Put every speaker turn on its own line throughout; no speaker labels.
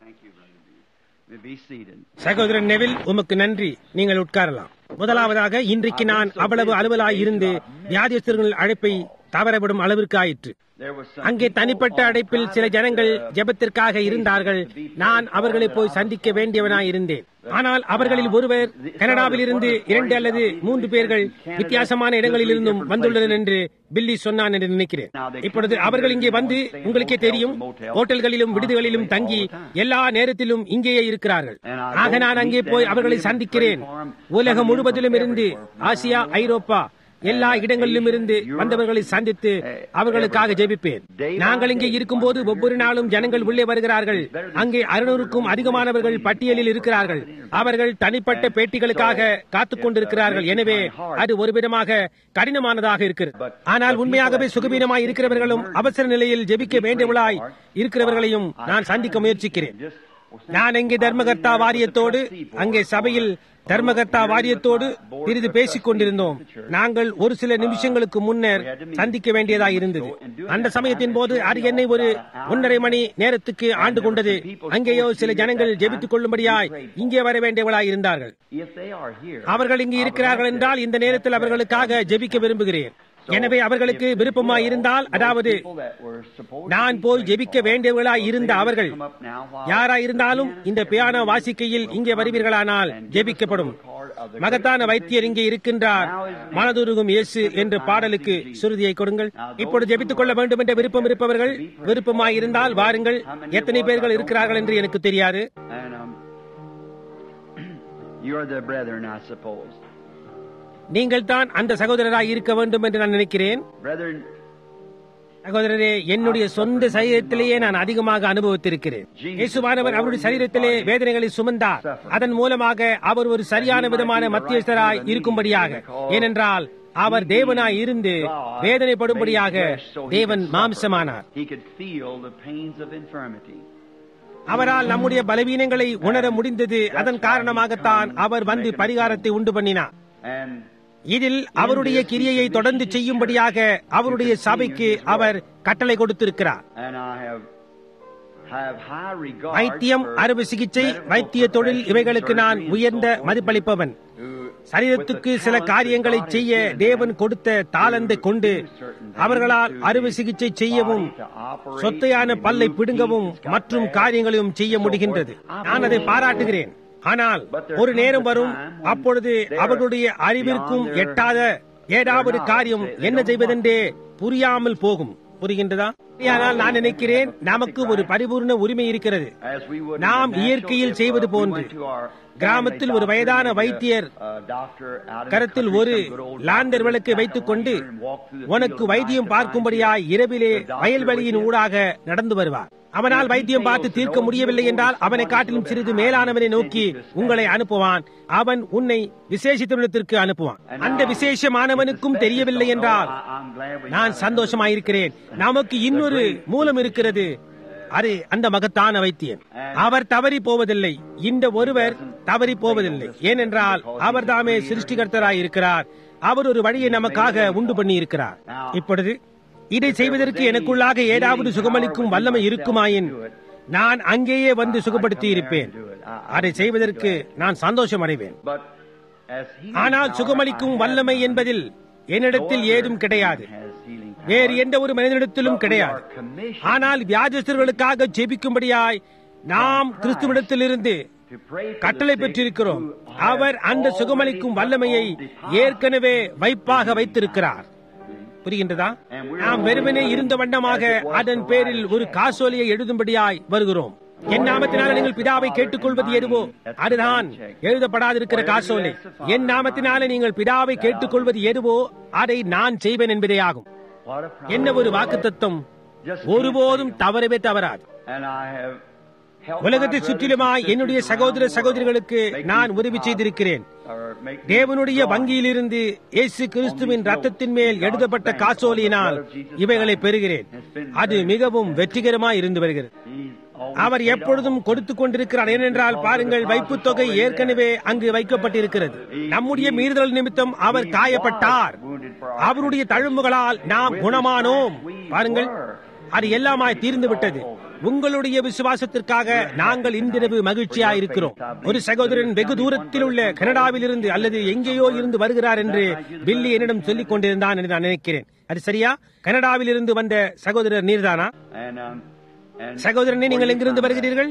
Thank you, Brother Neville. You may be seated.
சகோதரன் Neville உமக்கு நன்றி நீங்கள் உட்காரலாம் முதலாவதாக இன்றைக்கு நான் அவ்வளவு அலுவலாய் இருந்து வியாதியஸ்தர்கள் அழைப்பை தவறவிடும் அளவிற்கு ஆயிற்று
There was some
அங்கே தனிப்பட்ட அடைப்பில் சில ஜனங்கள் ஜெபத்திற்காக இருந்தார்கள் நான் அவர்களை போய் சந்திக்க வேண்டியவனாய் இருந்தேன் ஆனால் அவர்களில் ஒருவர் கனடாவில் இருந்து இரண்டு அல்லது மூன்று பேர்கள் வித்தியாசமான இடங்களில் இருந்தும் வந்துள்ளனர் என்று பில்லி சொன்னான் என்று நினைக்கிறேன் இப்பொழுது அவர்கள் இங்கே வந்து உங்களுக்கே தெரியும் ஹோட்டல்களிலும் விடுதிகளிலும் தங்கி எல்லா நேரத்திலும் இங்கேயே இருக்கிறார்கள் ஆக நான் அங்கே போய் அவர்களை சந்திக்கிறேன் உலகம் முழுவதிலும் இருந்து ஆசியா ஐரோப்பா எல்லா இடங்களிலும் இருந்து வந்தவர்களை சந்தித்து அவர்களுக்காக ஜெபிப்பேன் நாங்கள் இங்கே இருக்கும்போது ஒவ்வொரு நாளும் ஜனங்கள் உள்ளே வருகிறார்கள் அங்கே அறுநூறுக்கும் அதிகமானவர்கள் பட்டியலில் இருக்கிறார்கள் அவர்கள் தனிப்பட்ட பேட்டிகளுக்காக காத்துக் கொண்டிருக்கிறார்கள் எனவே அது ஒரு விதமாக கடினமானதாக இருக்கிறது ஆனால் உண்மையாகவே சுகவீனமாய் இருக்கிறவர்களும் அவசர நிலையில் ஜெபிக்க வேண்டியவளாய் இருக்கிறவர்களையும் நான் சந்திக்க முயற்சிக்கிறேன் நான் இங்கே தர்மகர்த்தா வாரியத்தோடு அங்கே சபையில் தர்மகர்த்தா வாரியத்தோடு சிறிது பேசிக் கொண்டிருந்தோம் நாங்கள் ஒரு சில நிமிஷங்களுக்கு முன்னர் சந்திக்க வேண்டியதாக இருந்தது அந்த சமயத்தின் போது அது என்னை ஒரு ஒன்றரை மணி நேரத்துக்கு ஆண்டு கொண்டது அங்கேயோ சில ஜனங்கள் ஜெபித்துக் கொள்ளும்படியாய் இங்கே வர வேண்டியவளாய் இருந்தார்கள்
If they are here,
அவர்கள் இங்கு இருக்கிறார்கள் என்றால் இந்த நேரத்தில் அவர்களுக்காக ஜெபிக்க விரும்புகிறேன் எனவே அவர்களுக்கு விருப்பமாய் இருந்தால் அதாவது
people that were supposed
நான் போய் ஜெபிக்க வேண்டியவர்களாய் இருந்த அவர்கள்
come up now while
யாரா இருந்தாலும் இந்த பியானோ வாசிக்கையில் இங்கே வருவீர்களானால் ஜெபிக்கப்படும் மகத்தான வைத்தியர் இங்கே இருக்கின்றார் மனதுருகும் இயேசு என்ற பாடலுக்கு சுருதியை கொடுங்கள் இப்பொழுது ஜெபித்துக் கொள்ள வேண்டும் என்ற விருப்பம் இருப்பவர்கள் விருப்பமாய் இருந்தால் வாருங்கள் எத்தனை பேர்கள் இருக்கிறார்கள் என்று எனக்கு தெரியாது
and um, you're the brethren, I suppose.
நீங்கள் தான் அந்த சகோதரராய் இருக்க வேண்டும் என்று நான் நினைக்கிறேன்
Brethren,
சகோதரரே என்னுடைய சொந்த சரீரத்திலேயே நான் அதிகமாக அனுபவித்திருக்கிறேன் இயேசுவானவர் அவருடைய சரீரத்திலே வேதனைகளை சுமந்தார் அதன் மூலமாக அவர் ஒரு சரியான விதமான மத்தியஸ்தராய் இருக்கும்படியாக ஏனென்றால் அவர் தேவனாய் இருந்து வேதனைப்படும்படியாக தேவன் மாம்சமானார்
he could feel the pains of infirmity.
அவரால் நம்முடைய பலவீனங்களை உணர முடிந்தது அதன் காரணமாகத்தான் அவர் வந்து பரிகாரத்தை உண்டு பண்ணினார்
And
இதில் அவருடைய கிரியையை தொடர்ந்து செய்யும்படியாக அவருடைய சபைக்கு அவர் கட்டளை கொடுத்திருக்கிறார்
and I have have high regard
வைத்தியம்
for
அறுவை சிகிச்சை வைத்திய தொழில் இவைகளுக்கு நான் உயர்ந்த மதிப்பளிப்பவன் சரீரத்துக்கு சில காரியங்களை செய்ய தேவன் கொடுத்த தாளந்தை கொண்டு அவர்களால் அறுவை சிகிச்சை செய்யவும் சொத்தையான பல்லை பிடுங்கவும் மற்றும் காரியங்களையும் செய்ய முடிகின்றது நான் அதை பாராட்டுகிறேன் ஆனால் ஒரு நேரம் வரும் அப்பொழுது அவர்களுடைய அறிவிற்கும் எட்டாத ஏதாவது காரியம் என்ன செய்வதென்றே புரியாமல் போகும் புரிகின்றதா ஆனால் நான் நினைக்கிறேன் நமக்கு ஒரு பரிபூர்ண உரிமை இருக்கிறது
as we would
நாம்
in the
இயற்கையில்
natural,
செய்வது
uh, we
போன்று
went to our
கிராமத்தில்
family
ஒரு வயதான
doctor,
வைத்தியர்
uh, doctor out in the
கரத்தில்
country,
ஒரு
some good old
லாந்தர்
doctor
விளக்கை
sat
வைத்துக்
along
கொண்டு
here and walked through the
உனக்கு
field at
வைத்தியம்
night to find
பார்க்கும்படியாய்
you.
இரவிலே
The doctor
வயல்வெளியின்
with you.
ஊடாக நடந்து வருவார் அவனால் வைத்தியம் பார்த்து தீர்க்க முடியவில்லை என்றால் அவனை காட்டிலும் சிறிது மேலானவனை நோக்கி உங்களை அனுப்புவான் அவன் உன்னை விசேஷத்திடத்திற்கு அனுப்புவான் அந்த விசேஷமானவனுக்கும் தெரியவில்லை என்றால்
I'm glad we
நான் சந்தோஷமாயிருக்கிறேன் நமக்கு இன்னொரு மூலம் இருக்கிறது அது அந்த மகத்தான வைத்தியன் அவர் தவறி போவதில்லை இந்த ஒருவர் தவறி போவதில்லை ஏனென்றால் அவர் தாமே சிருஷ்டிகர்த்தராய் இருக்கிறார் அவர் ஒரு வழியை நமக்காக உண்டு பண்ணி இருக்கிறார் இப்பொழுது இதை செய்வதற்கு எனக்குள்ளாக ஏதாவது சுகமளிக்கும் வல்லமை இருக்குமாயின் நான் அங்கேயே வந்து சுகப்படுத்தி இருப்பேன் அதை செய்வதற்கு நான் சந்தோஷம் அடைவேன்
But as he
ஆனால் சுகமளிக்கும் வல்லமை என்பதில் என்னிடத்தில் ஏதும் கிடையாது
has healing power,
வேறு எந்த ஒரு மனிதனிடத்திலும் கிடையாது ஆனால் வியாதிஸ்தர்களுக்காக ஜெபிக்கும்படியாய் நாம் கிறிஸ்துவிடத்திலிருந்து
to pray for
கட்டளை
the sick
பெற்றிருக்கிறோம்
who have
அவர் அந்த சுகமளிக்கும் வல்லமையை ஏற்கனவே வைப்பாக வைத்திருக்கிறார் புரிகின்றதா நாம் வெறுமனே இருந்த வண்ணமாக அதன் பேரில் ஒரு காசோலியை எழுதும்படியாய் வருகிறோம் என் நாமத்தினால நீங்கள் பிதாவை கேட்டுக்கொள்வது எதுவோ அதுதான் எழுதப்படாதிருக்கிற காசோலை என் நாமத்தினால நீங்கள் பிதாவை கேட்டுக்கொள்வது எதுவோ அதை நான் செய்வேன் என்பதே ஆகும்
What a promise.
என்ன ஒரு வாக்குத்தத்தம் ஒருபோதும் தவறவே தவறாது
And I have helped
உலகத்தை
my brothers
சுற்றிலுமாய்
and
என்னுடைய
sisters
சகோதர
around the
சகோதரிகளுக்கு
world make
நான்
these
உதவி செய்திருக்கிறேன்
or make these
தேவனுடைய
drawings.
வங்கியிலிருந்து இயேசு கிறிஸ்துவின் ரத்தத்தின் மேல் எழுதப்பட்ட காசோலியினால் இவைகளை பெறுகிறேன் அது மிகவும் வெற்றிகரமாய் இருந்து வருகிறது
He's always
அவர்
paid
எப்பொழுதும்
all.
கொடுத்துக் கொண்டிருக்கிறார் ஏனென்றால் பாருங்கள் வைப்பு தொகை ஏற்கனவே அங்கு வைக்கப்பட்டிருக்கிறது நம்முடைய மீறுதல் நிமித்தம் அவர் காயப்பட்டார் அவருடைய தழும்புகளால் நாம் குணமானோம் பாருங்கள் அது எல்லாமாய் தீர்ந்து விட்டது உங்களுடைய விசுவாசத்திற்காக நாங்கள் இன்றிரவு மகிழ்ச்சியாக இருக்கிறோம் ஒரு சகோதரன் வெகு தூரத்தில் உள்ள கனடாவில் இருந்து அல்லது எங்கேயோ இருந்து வருகிறார் என்று பில்லி என்னிடம் சொல்லிக் கொண்டிருந்தான் என்று நான் நினைக்கிறேன் அது சரியா கனடாவில் இருந்து வந்த சகோதரர் நீர்தானா
And, um, and
சகோதரனே நீங்கள் எங்கிருந்து வருகிறீர்கள்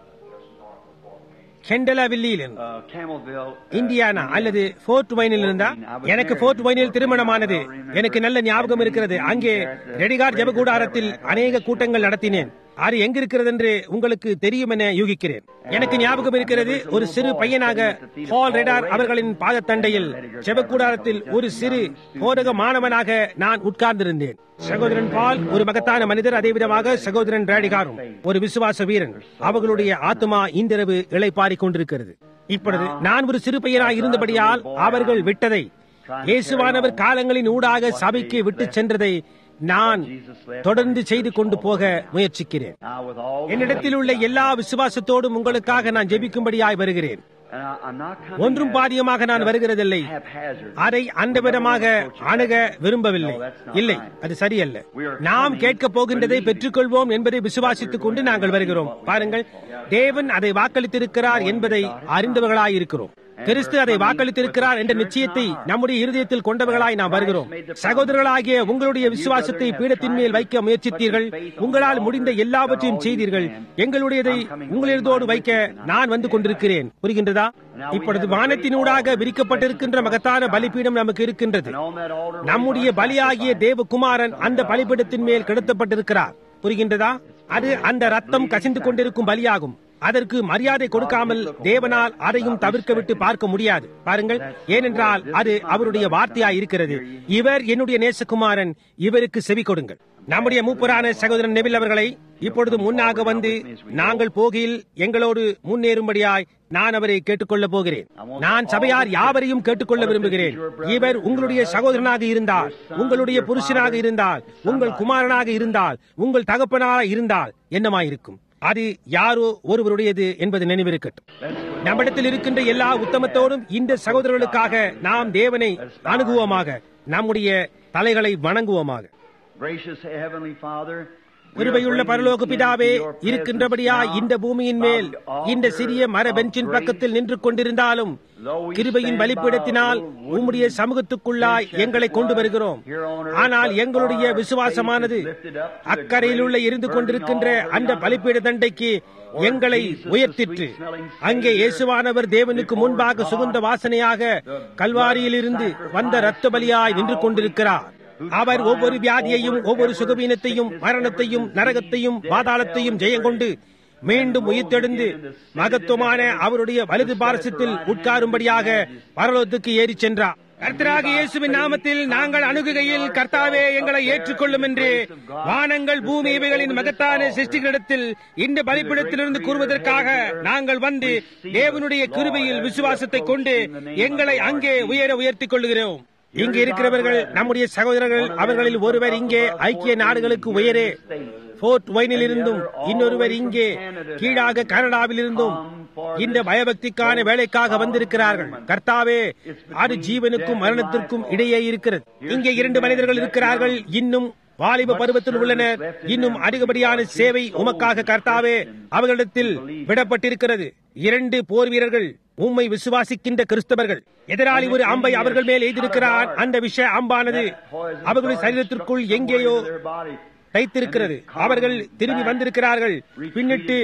கெண்டலா வில்லியில்
uh, Camelville, uh,
இந்தியானா அல்லது போர்ட் வைனில் இருந்தா எனக்கு போர்ட் வைனில் திருமணமானது எனக்கு நல்ல ஞாபகம் இருக்கிறது அங்கே ரெடிகார் ஜபகூடாரத்தில் அநேக கூட்டங்கள் நடத்தினேன் அது எங்க இருக்கிறது என்று உங்களுக்கு தெரியும் என யூகிக்கிறேன் எனக்கு ஞாபகம் இருக்கிறது ஒரு சிறு பையனாக பால் ரெடார் அவர்களின் பாதத்தண்டையில் ஜெபக்கூடாரத்தில் ஒரு சிறு போதக மாணவனாக நான் உட்கார்ந்திருந்தேன் சகோதரன் பால் ஒரு மகத்தான மனிதர் அதே விதமாக சகோதரன் ரேடிகாரும் ஒரு விசுவாச வீரன் அவர்களுடைய ஆத்மா இன்றிரவு இளைப்பாறிக் கொண்டிருக்கிறது இப்பொழுது நான் ஒரு சிறு பையனாய் இருந்தபடியால் அவர்கள் விட்டதை இயேசுவானவர் காலங்களின் ஊடாக சபைக்கு விட்டு சென்றதை நான் தொடர்ந்து செய்து கொண்டு போக முயற்சிக்கிறேன்
now with all
என்னிடத்தில் உள்ள எல்லா விசுவாசத்தோடும் உங்களுக்காக நான் ஜெபிக்கும்படியாய் வருகிறேன்
and I, I'm not coming
ஒன்றும்
at
பாதியமாக நான் வருகிறதில்லை
haphazard.
அதை அந்த விதமாக அணுக விரும்பவில்லை இல்லை அது சரியல்ல நாம் கேட்க போகின்றதை பெற்றுக்கொள்வோம் என்பதை விசுவாசித்துக் கொண்டு நாங்கள் வருகிறோம் பாருங்கள் தேவன் அதை வாக்களித்திருக்கிறார் என்பதை அறிந்தவர்களாய் இருக்கிறோம் கிறிஸ்து அதை வாக்களித்திருக்கிறார் என்ற நிச்சயத்தை நம்முடைய இருதயத்தில் கொண்டவர்களாய் நாம் வருகிறோம் சகோதரர்களாகிய உங்களுடைய விசுவாசத்தை பீடத்தின் மேல் வைக்க முயற்சித்தீர்கள் உங்களால் முடிந்த எல்லாவற்றையும் செய்தீர்கள் எங்களுடையதை உங்களிடத்தோடு வைக்க நான் வந்து கொண்டிருக்கிறேன் புரிகின்றதா இப்பொழுது வானத்தினூடாக விரிக்கப்பட்டிருக்கின்ற மகத்தான பலிபீடம் நமக்கு இருக்கின்றது
And on that altar,
நம்முடைய பலியாகிய தேவகுமாரன் அந்த பலிபீடத்தின் மேல் கிடத்தப்பட்டிருக்கிறார் புரிகின்றதா அது அந்த ரத்தம் கசிந்து கொண்டிருக்கும் பலியாகும் அதற்கு மரியாதை கொடுக்காமல் தேவனால் அதையும் தவிர்க்க விட்டு பார்க்க முடியாது பாருங்கள் ஏனென்றால் அது அவருடைய வார்த்தையாய் இருக்கிறது இவர் என்னுடைய நேசகுமாரன் இவருக்கு செவி கொடுங்கள் நம்முடைய மூப்பரான சகோதரன் நெவில் அவர்களை இப்பொழுது முன்னாக வந்து நாங்கள் போகையில் எங்களோடு முன்னேறும்படியாய் நான் அவரை கேட்டுக்கொள்ளப் போகிறேன் நான் சபையார் யாவரையும் கேட்டுக்கொள்ள விரும்புகிறேன் இவர் உங்களுடைய சகோதரனாக இருந்தால் உங்களுடைய புருஷனாக இருந்தால் உங்கள் குமாரனாக இருந்தால் உங்கள் தகப்பனாக இருந்தால் என்னமாயிருக்கும் அது யாரோ ஒருவருடையது என்பது நினைவிருக்கட்டும் நம்மிடத்தில் இருக்கின்ற எல்லா உத்தமத்தோடும் இந்த சகோதரர்களுக்காக நாம் தேவனை அணுகுவோமாக நம்முடைய தலைகளை வணங்குவோமாக
gracious Heavenly Father, we are
கிருபையுள்ள
bringing
பரலோக பிதாவே
into your
இருக்கின்றபடியா
presence now
இந்த பூமியின் மேல்
of
இந்த
altar
சிறிய மர
of
பெஞ்சின்
grace.
பக்கத்தில் நின்று கொண்டிருந்தாலும்
Though we
கிருபையின்
stand
பலிப்பீடத்தினால்
by a little
உம்முடைய
wooden
சமூகத்துக்குள்ளாய்
bench as
எங்களை
it
கொண்டு
was
வருகிறோம்
here on earth,
ஆனால்
but
எங்களுடைய
our
விசுவாசமானது
faith is lifted up to the
அக்கறையில் உள்ள
great
இருந்து
burning
கொண்டிருக்கின்ற
altar
அந்த
yonder.
பலிப்பீட தண்டைக்கு
Lord
எங்களை
Jesus, the
உயர்த்திற்று
sweet-smelling
அங்கே
Savior,
இயேசுவானவர் தேவனுக்கு
before
முன்பாக
God,
சுகுந்த வாசனையாக கல்வாரியிலிருந்து வந்த இரத்த பலியாய் நின்று கொண்டிருக்கிறார் அவர் ஒவ்வொரு வியாதியையும் ஒவ்வொரு சுகவீனத்தையும் மரணத்தையும் நரகத்தையும் பாதாளத்தையும் ஜெயங்கொண்டு மீண்டும் உயிர்த்தெழுந்து மகத்துவமான அவருடைய வலது பாரசத்தில் உட்காரும்படியாக பரலோகத்துக்கு ஏறிச் சென்றார் கர்த்தராக இயேசுவின் நாமத்தில் நாங்கள் அணுகுகையில் கர்த்தாவே எங்களை ஏற்றுக்கொள்ளும் என்று வானங்கள் பூமி இவைகளின் மகத்தான சிருஷ்டிகளிடத்தில் இந்த பலிப்பிடத்திலிருந்து கூறுவதற்காக நாங்கள் வந்து தேவனுடைய கிருபையில் விசுவாசத்தை கொண்டு எங்களை அங்கே உயர உயர்த்திக் கொள்ளுகிறோம் இங்கு இருக்கிறவர்கள் நம்முடைய சகோதரர்கள் அவர்களில் ஒருவர் இங்கே ஐக்கிய நாடுகளுக்கு உயரே போர்ட் வைனில் இருந்தும் இன்னொருவர் இங்கே கீழாக கனடாவில் இருந்தும் இந்த பயபக்திக்கான வேலைக்காக வந்திருக்கிறார்கள் கர்த்தாவே அது ஜீவனுக்கும் மரணத்திற்கும் இடையே இருக்கிறது இங்கே இரண்டு மனிதர்கள் இருக்கிறார்கள் இன்னும் வாலிப பருவத்தில் உள்ளனர் இன்னும் அதிகப்படியான சேவை உமக்காக கர்த்தாவே அவர்களிடத்தில் விடப்பட்டிருக்கிறது இரண்டு போர் வீரர்கள் உம்மை விசுவாசிக்கின்ற கிறிஸ்தவர்கள் எதிராளி ஒரு அம்பை அவர்கள் மேல் எய்திருக்கிறார் அந்த விஷ அம்பானது அவர்களுடைய சரீரத்திற்குள் எங்கேயோ தைத்திருக்கிறது அவர்கள் திரும்பி வந்திருக்கிறார்கள் பின்னிட்டு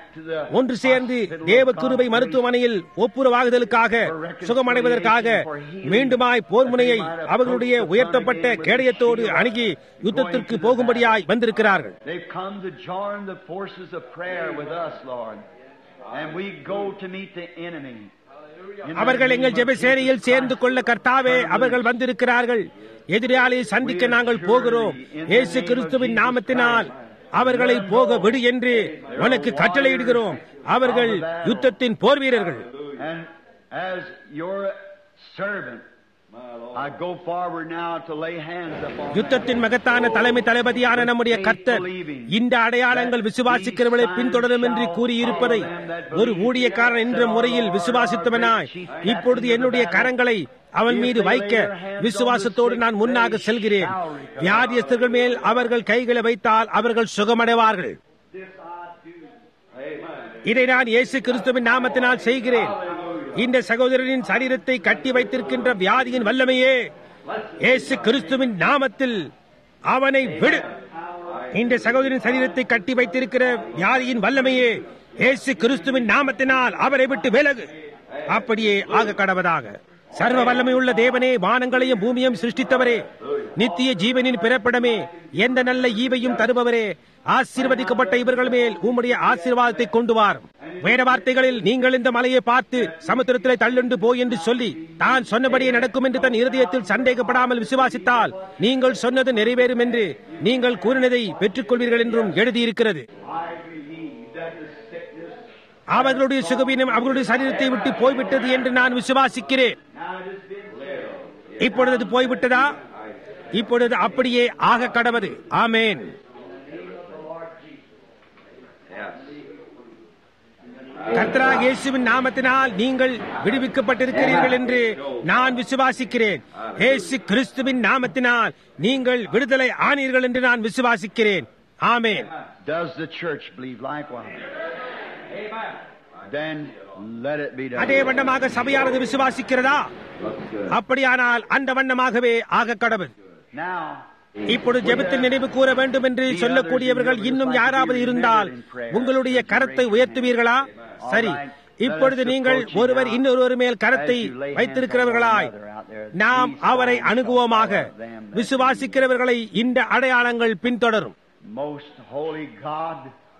ஒன்று சேர்ந்து தேவ கிருபை மருத்துவமனையில் ஒப்புரவாகுதலுக்காக சுகமடைவதற்காக மீண்டுமாய் போர் முனையை அவர்களுடைய உயர்த்தப்பட்ட கேடயத்தோடு அணுகி யுத்தத்திற்கு போகும்படியாய் வந்திருக்கிறார்கள்
They've come to join the forces of prayer with us, Lord. And we go to meet the enemy. In the
அவர்கள் எங்கள்
name
ஜெப
of
சேனையில்
Jesus
சேர்ந்து
Christ.
கொள்ள கர்த்தாவே அவர்கள் வந்திருக்கிறார்கள் எதிராளியை சந்திக்க நாங்கள் போகிறோம் இயேசு கிறிஸ்துவின் நாமத்தினால் அவர்களை போக விடு என்று உனக்கு கட்டளையிடுகிறோம் அவர்கள் யுத்தத்தின் போர் வீரர்கள்
And as your servant, I go forward now to lay hands upon
யுத்தத்தின் மகத்தான தலைமை தளபதியான நம்முடைய கர்த்தர் இந்த அடையாளங்கள் விசுவாசிக்கிறவர்களை பின்தொடரும் என்று கூறியிருப்பதை ஒரு ஊழியக்காரன் என்ற முறையில் விசுவாசித்தவனாய் இப்பொழுது என்னுடைய கரங்களை அவன் மீது வைக்க விசுவாசத்தோடு நான் முன்னாக செல்கிறேன் வியாதியஸ்தர்கள் மேல் அவர்கள் கைகளை வைத்தால் அவர்கள் சுகமடைவார்கள் இதை நான் இயேசு கிறிஸ்துவின் நாமத்தினால் செய்கிறேன் இந்த சகோதரனின் சரீரத்தை கட்டி வைத்திருக்கின்ற வியாதியின் வல்லமையே இயேசு கிறிஸ்துவின் நாமத்தில் அவனை விடு இந்த சகோதரின் சரீரத்தை கட்டி வைத்திருக்கிற வியாதியின் வல்லமையே இயேசு கிறிஸ்துவின் நாமத்தினால் அவரை விட்டு விலகு அப்படியே ஆக கடவதாக சர்வ வல்லமை உள்ள தேவனே வானங்களையும் பூமியும் சிருஷ்டித்தவரே நித்திய ஜீவனின் பிறப்பிடமே எந்த நல்ல ஈவையும் தருபவரே ஆசீர்வதிக்கப்பட்ட இவர்கள் மேல் உம்முடைய ஆசீர்வாதத்தை கொண்டு வாரும் வேற வார்த்தைகளில் நீங்கள் இந்த மலையை பார்த்து சமுத்திரத்திலே தள்ளுண்டு போய் என்று சொல்லி தான் சொன்னபடியே நடக்கும் என்று தன் இருதயத்தில் சந்தேகப்படாமல் விசுவாசித்தால் நீங்கள் சொன்னது நிறைவேறும் என்று நீங்கள் கூறினதை பெற்றுக்கொள்வீர்கள் என்றும் எழுதியிருக்கிறது அவர்களுடைய சுகவீனம் அவர்களுடைய சரீரத்தை விட்டு போய்விட்டது என்று நான் விசுவாசிக்கிறேன் இப்பொழுது அது போய்விட்டதா இப்பொழுது அப்படியே ஆக கடவது ஆமேன் கர்த்தரா இயேசுவின் நாமத்தினால் நீங்கள் விடுவிக்கப்பட்டிருக்கிறீர்கள் என்று நான் விசுவாசிக்கிறேன் இயேசு கிறிஸ்துவின் நாமத்தினால் நீங்கள் விடுதலை ஆனீர்கள் என்று நான் விசுவாசிக்கிறேன் ஆமேன்
Does the church believe likewise? Then let it be
அதே
done.
வண்ணமாக சபையானது விசுவாசிக்கிறதா அப்படியானால் அந்த வண்ணமாகவே ஆக கடவுள்
Now,
இப்பொழுது ஜெபத்தில் நினைவு கூற வேண்டும் என்று சொல்லக்கூடியவர்கள் இன்னும் யாராவது இருந்தால் உங்களுடைய கரத்தை உயர்த்துவீர்களா சரி இப்பொழுது நீங்கள் ஒருவர் இன்னொருவர் மேல் கரத்தை வைத்திருக்கிறவர்களாய் நாம் அவரை அணுகுவோமாக விசுவாசிக்கிறவர்களை இந்த அடையாளங்கள் பின்தொடரும்
most holy God,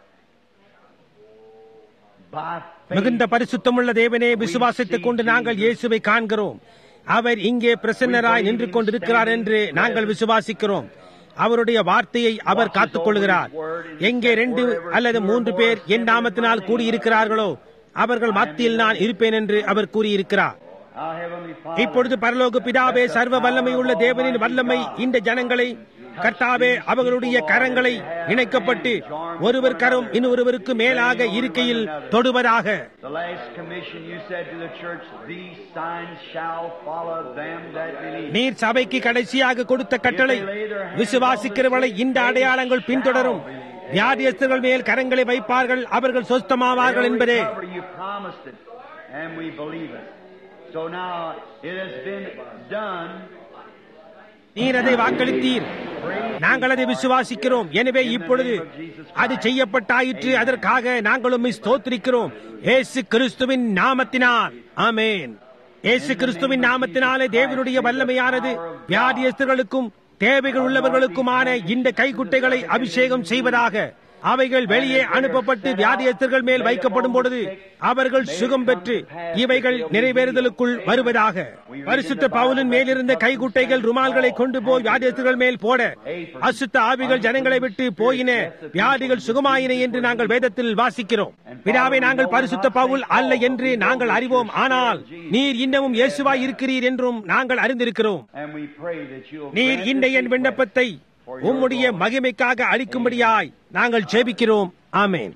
by faith,
மிகுந்த பரிசுத்தமுள்ள தேவனே விசுவாசத்தைக் கொண்டு நாங்கள் இயேசுவை காண்கிறோம் அவர் இங்கே பிரசன்னராய் நின்று கொண்டிருக்கிறார் என்று நாங்கள் விசுவாசிக்கிறோம் அவருடைய வார்த்தையை அவர் காத்துக் கொள்கிறார் எங்கே ரெண்டு அல்லது மூன்று பேர் என் நாமத்தினால் கூடியிருக்கிறார்களோ அவர்கள் மத்தியில் நான் இருப்பேன் என்று அவர் கூறியிருக்கிறார்
our Heavenly Father,
இப்பொழுது பரலோக பிதாவே சர்வ வல்லமை உள்ள தேவனின் வல்லமை இந்த ஜனங்களை கர்த்தாவே அவர்களுடைய கரங்களை இணைக்கப்பட்டு ஒருவர் கரம் இன்னொருவருக்கு மேலாக இருக்கையில் தொடுவதாக
the last commission you said to the church, these signs shall follow them that believe.
நீர் சபைக்கு கடைசியாக கொடுத்த கட்டளை விசுவாசிக்கிறவர்களை இந்த அடையாளங்கள் பின்தொடரும் வியாதியஸ்தர்கள் மேல் கரங்களை வைப்பார்கள் அவர்கள் சொஸ்தமாவார்கள் என்பதே
Recover, you promised it, and we believe it. So now it has been done.
நீர் அதை வாக்களித்தீர் நாங்கள் அதை விசுவாசிக்கிறோம் எனவே இப்பொழுது அது செய்யப்பட்டாயிற்று அதற்காக நாங்களும் உம்மை ஸ்தோத்திரிக்கிறோம் ஏசு கிறிஸ்துவின் நாமத்தினால் ஆமென் ஏசு கிறிஸ்துவின் நாமத்தினாலே தேவனுடைய வல்லமையானது வியாதியஸ்தர்களுக்கும் தேவைகள் உள்ளவர்களுக்குமான இந்த கைக்குட்டைகளை அபிஷேகம் செய்வதாக அவைகள் வெளியே அனுப்பப்பட்டு வியாதியஸ்தர்கள் மேல் வைக்கப்படும் பொழுது அவர்கள் சுகம் பெற்று இவைகள் நிறைவேறுதலுக்குள் வருவதாக பரிசுத்த பவுலின் மேலிருந்த கைகுட்டைகள் ருமால்களை கொண்டு போய் வியாதியஸ்தர்கள் மேல் போட அசுத்த ஆவிகள் ஜனங்களை விட்டு போயின வியாதிகள் சுகமாயின என்று நாங்கள் வேதத்தில் வாசிக்கிறோம் பிதாவை நாங்கள் பரிசுத்த பவுல் அல்ல என்று நாங்கள் அறிவோம் ஆனால் நீர் இன்னமும் இயேசுவாய் இருக்கிறீர் என்றும் நாங்கள் அறிந்திருக்கிறோம்
And we pray that you'll
நீர்
grant
இந்த
this
என் விண்ணப்பத்தை உம்முடைய மகிமைக்காக அளிக்கும்படியாய் நாங்கள் ஜெபிக்கிறோம் ஆமென்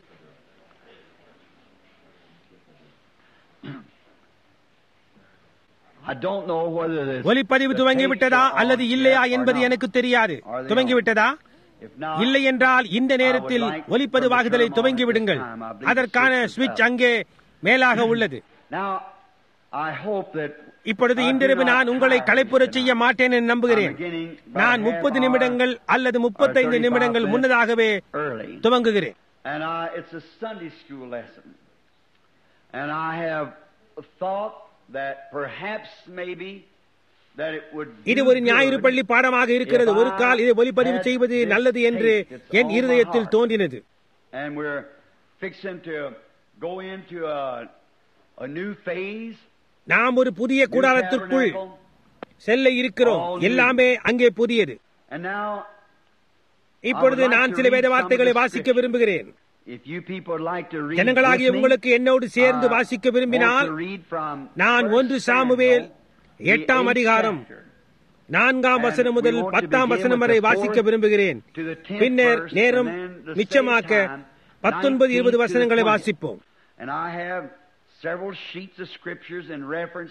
I don't know whether this
ஒலிப்பதிவு
the
துவங்கிவிட்டதா
tapes are
அல்லது
on
இல்லையா
yet or
என்பது
not.
எனக்கு தெரியாது
Are they
துவங்கிவிட்டதா
If not,
இல்லை என்றால் இந்த நேரத்தில் ஒலிப்பதிவாகுதலை துவங்கிவிடுங்கள் அதற்கான சுவிட்ச் அங்கே மேலாக உள்ளது
Now, I hope that
இப்பொழுது இன்றிரவு நான் உங்களை களைப்புறச் செய்ய மாட்டேன் என்று நம்புகிறேன் நான் முப்பது நிமிடங்கள் அல்லது முப்பத்தைந்து நிமிடங்கள் முன்னதாகவே
early,
துவங்குகிறேன்
and I, it's a Sunday school lesson. And I have thought that perhaps maybe that it would
இது
do
ஒரு ஞாயிறு
good
பள்ளி பாடமாக இருக்கிறது ஒரு கால் இதை ஒலிப்பதிவு செய்வது நல்லது என்று என் இருதயத்தில் தோன்றினது
and we're fixing to go into a, a new phase.
நாம் ஒரு புதிய
new
கூடாரத்திற்குள்
tabernacle.
செல்ல இருக்கிறோம் எல்லாமே அங்கே புதியது
And now,
இப்பொழுது நான் சில வேத வார்த்தைகளை வாசிக்க விரும்புகிறேன்
if you people would like to read
ஜனங்களாகிய
with me,
உங்களுக்கு என்னோடு சேர்ந்து
uh,
வாசிக்க விரும்பினால்
want to read from
நான்
First
ஒன்று சாமுவேல்
Samuel, the
எட்டாம்
eighth
அதிகாரம்
chapter.
நான்காம்
And
வசனம்
we
முதல்
want to
பத்தாம்
begin
வசனம்
with
வரை
the
வாசிக்க
fourth
விரும்புகிறேன்
to the tenth
பின்னர்
verse,
நேரம்
and then the
மிச்சமாக்க
same time,
பத்தொன்பது
19
இருபது
to the
வசனங்களை
20th.
வாசிப்போம்
And I have several sheets of scriptures in reference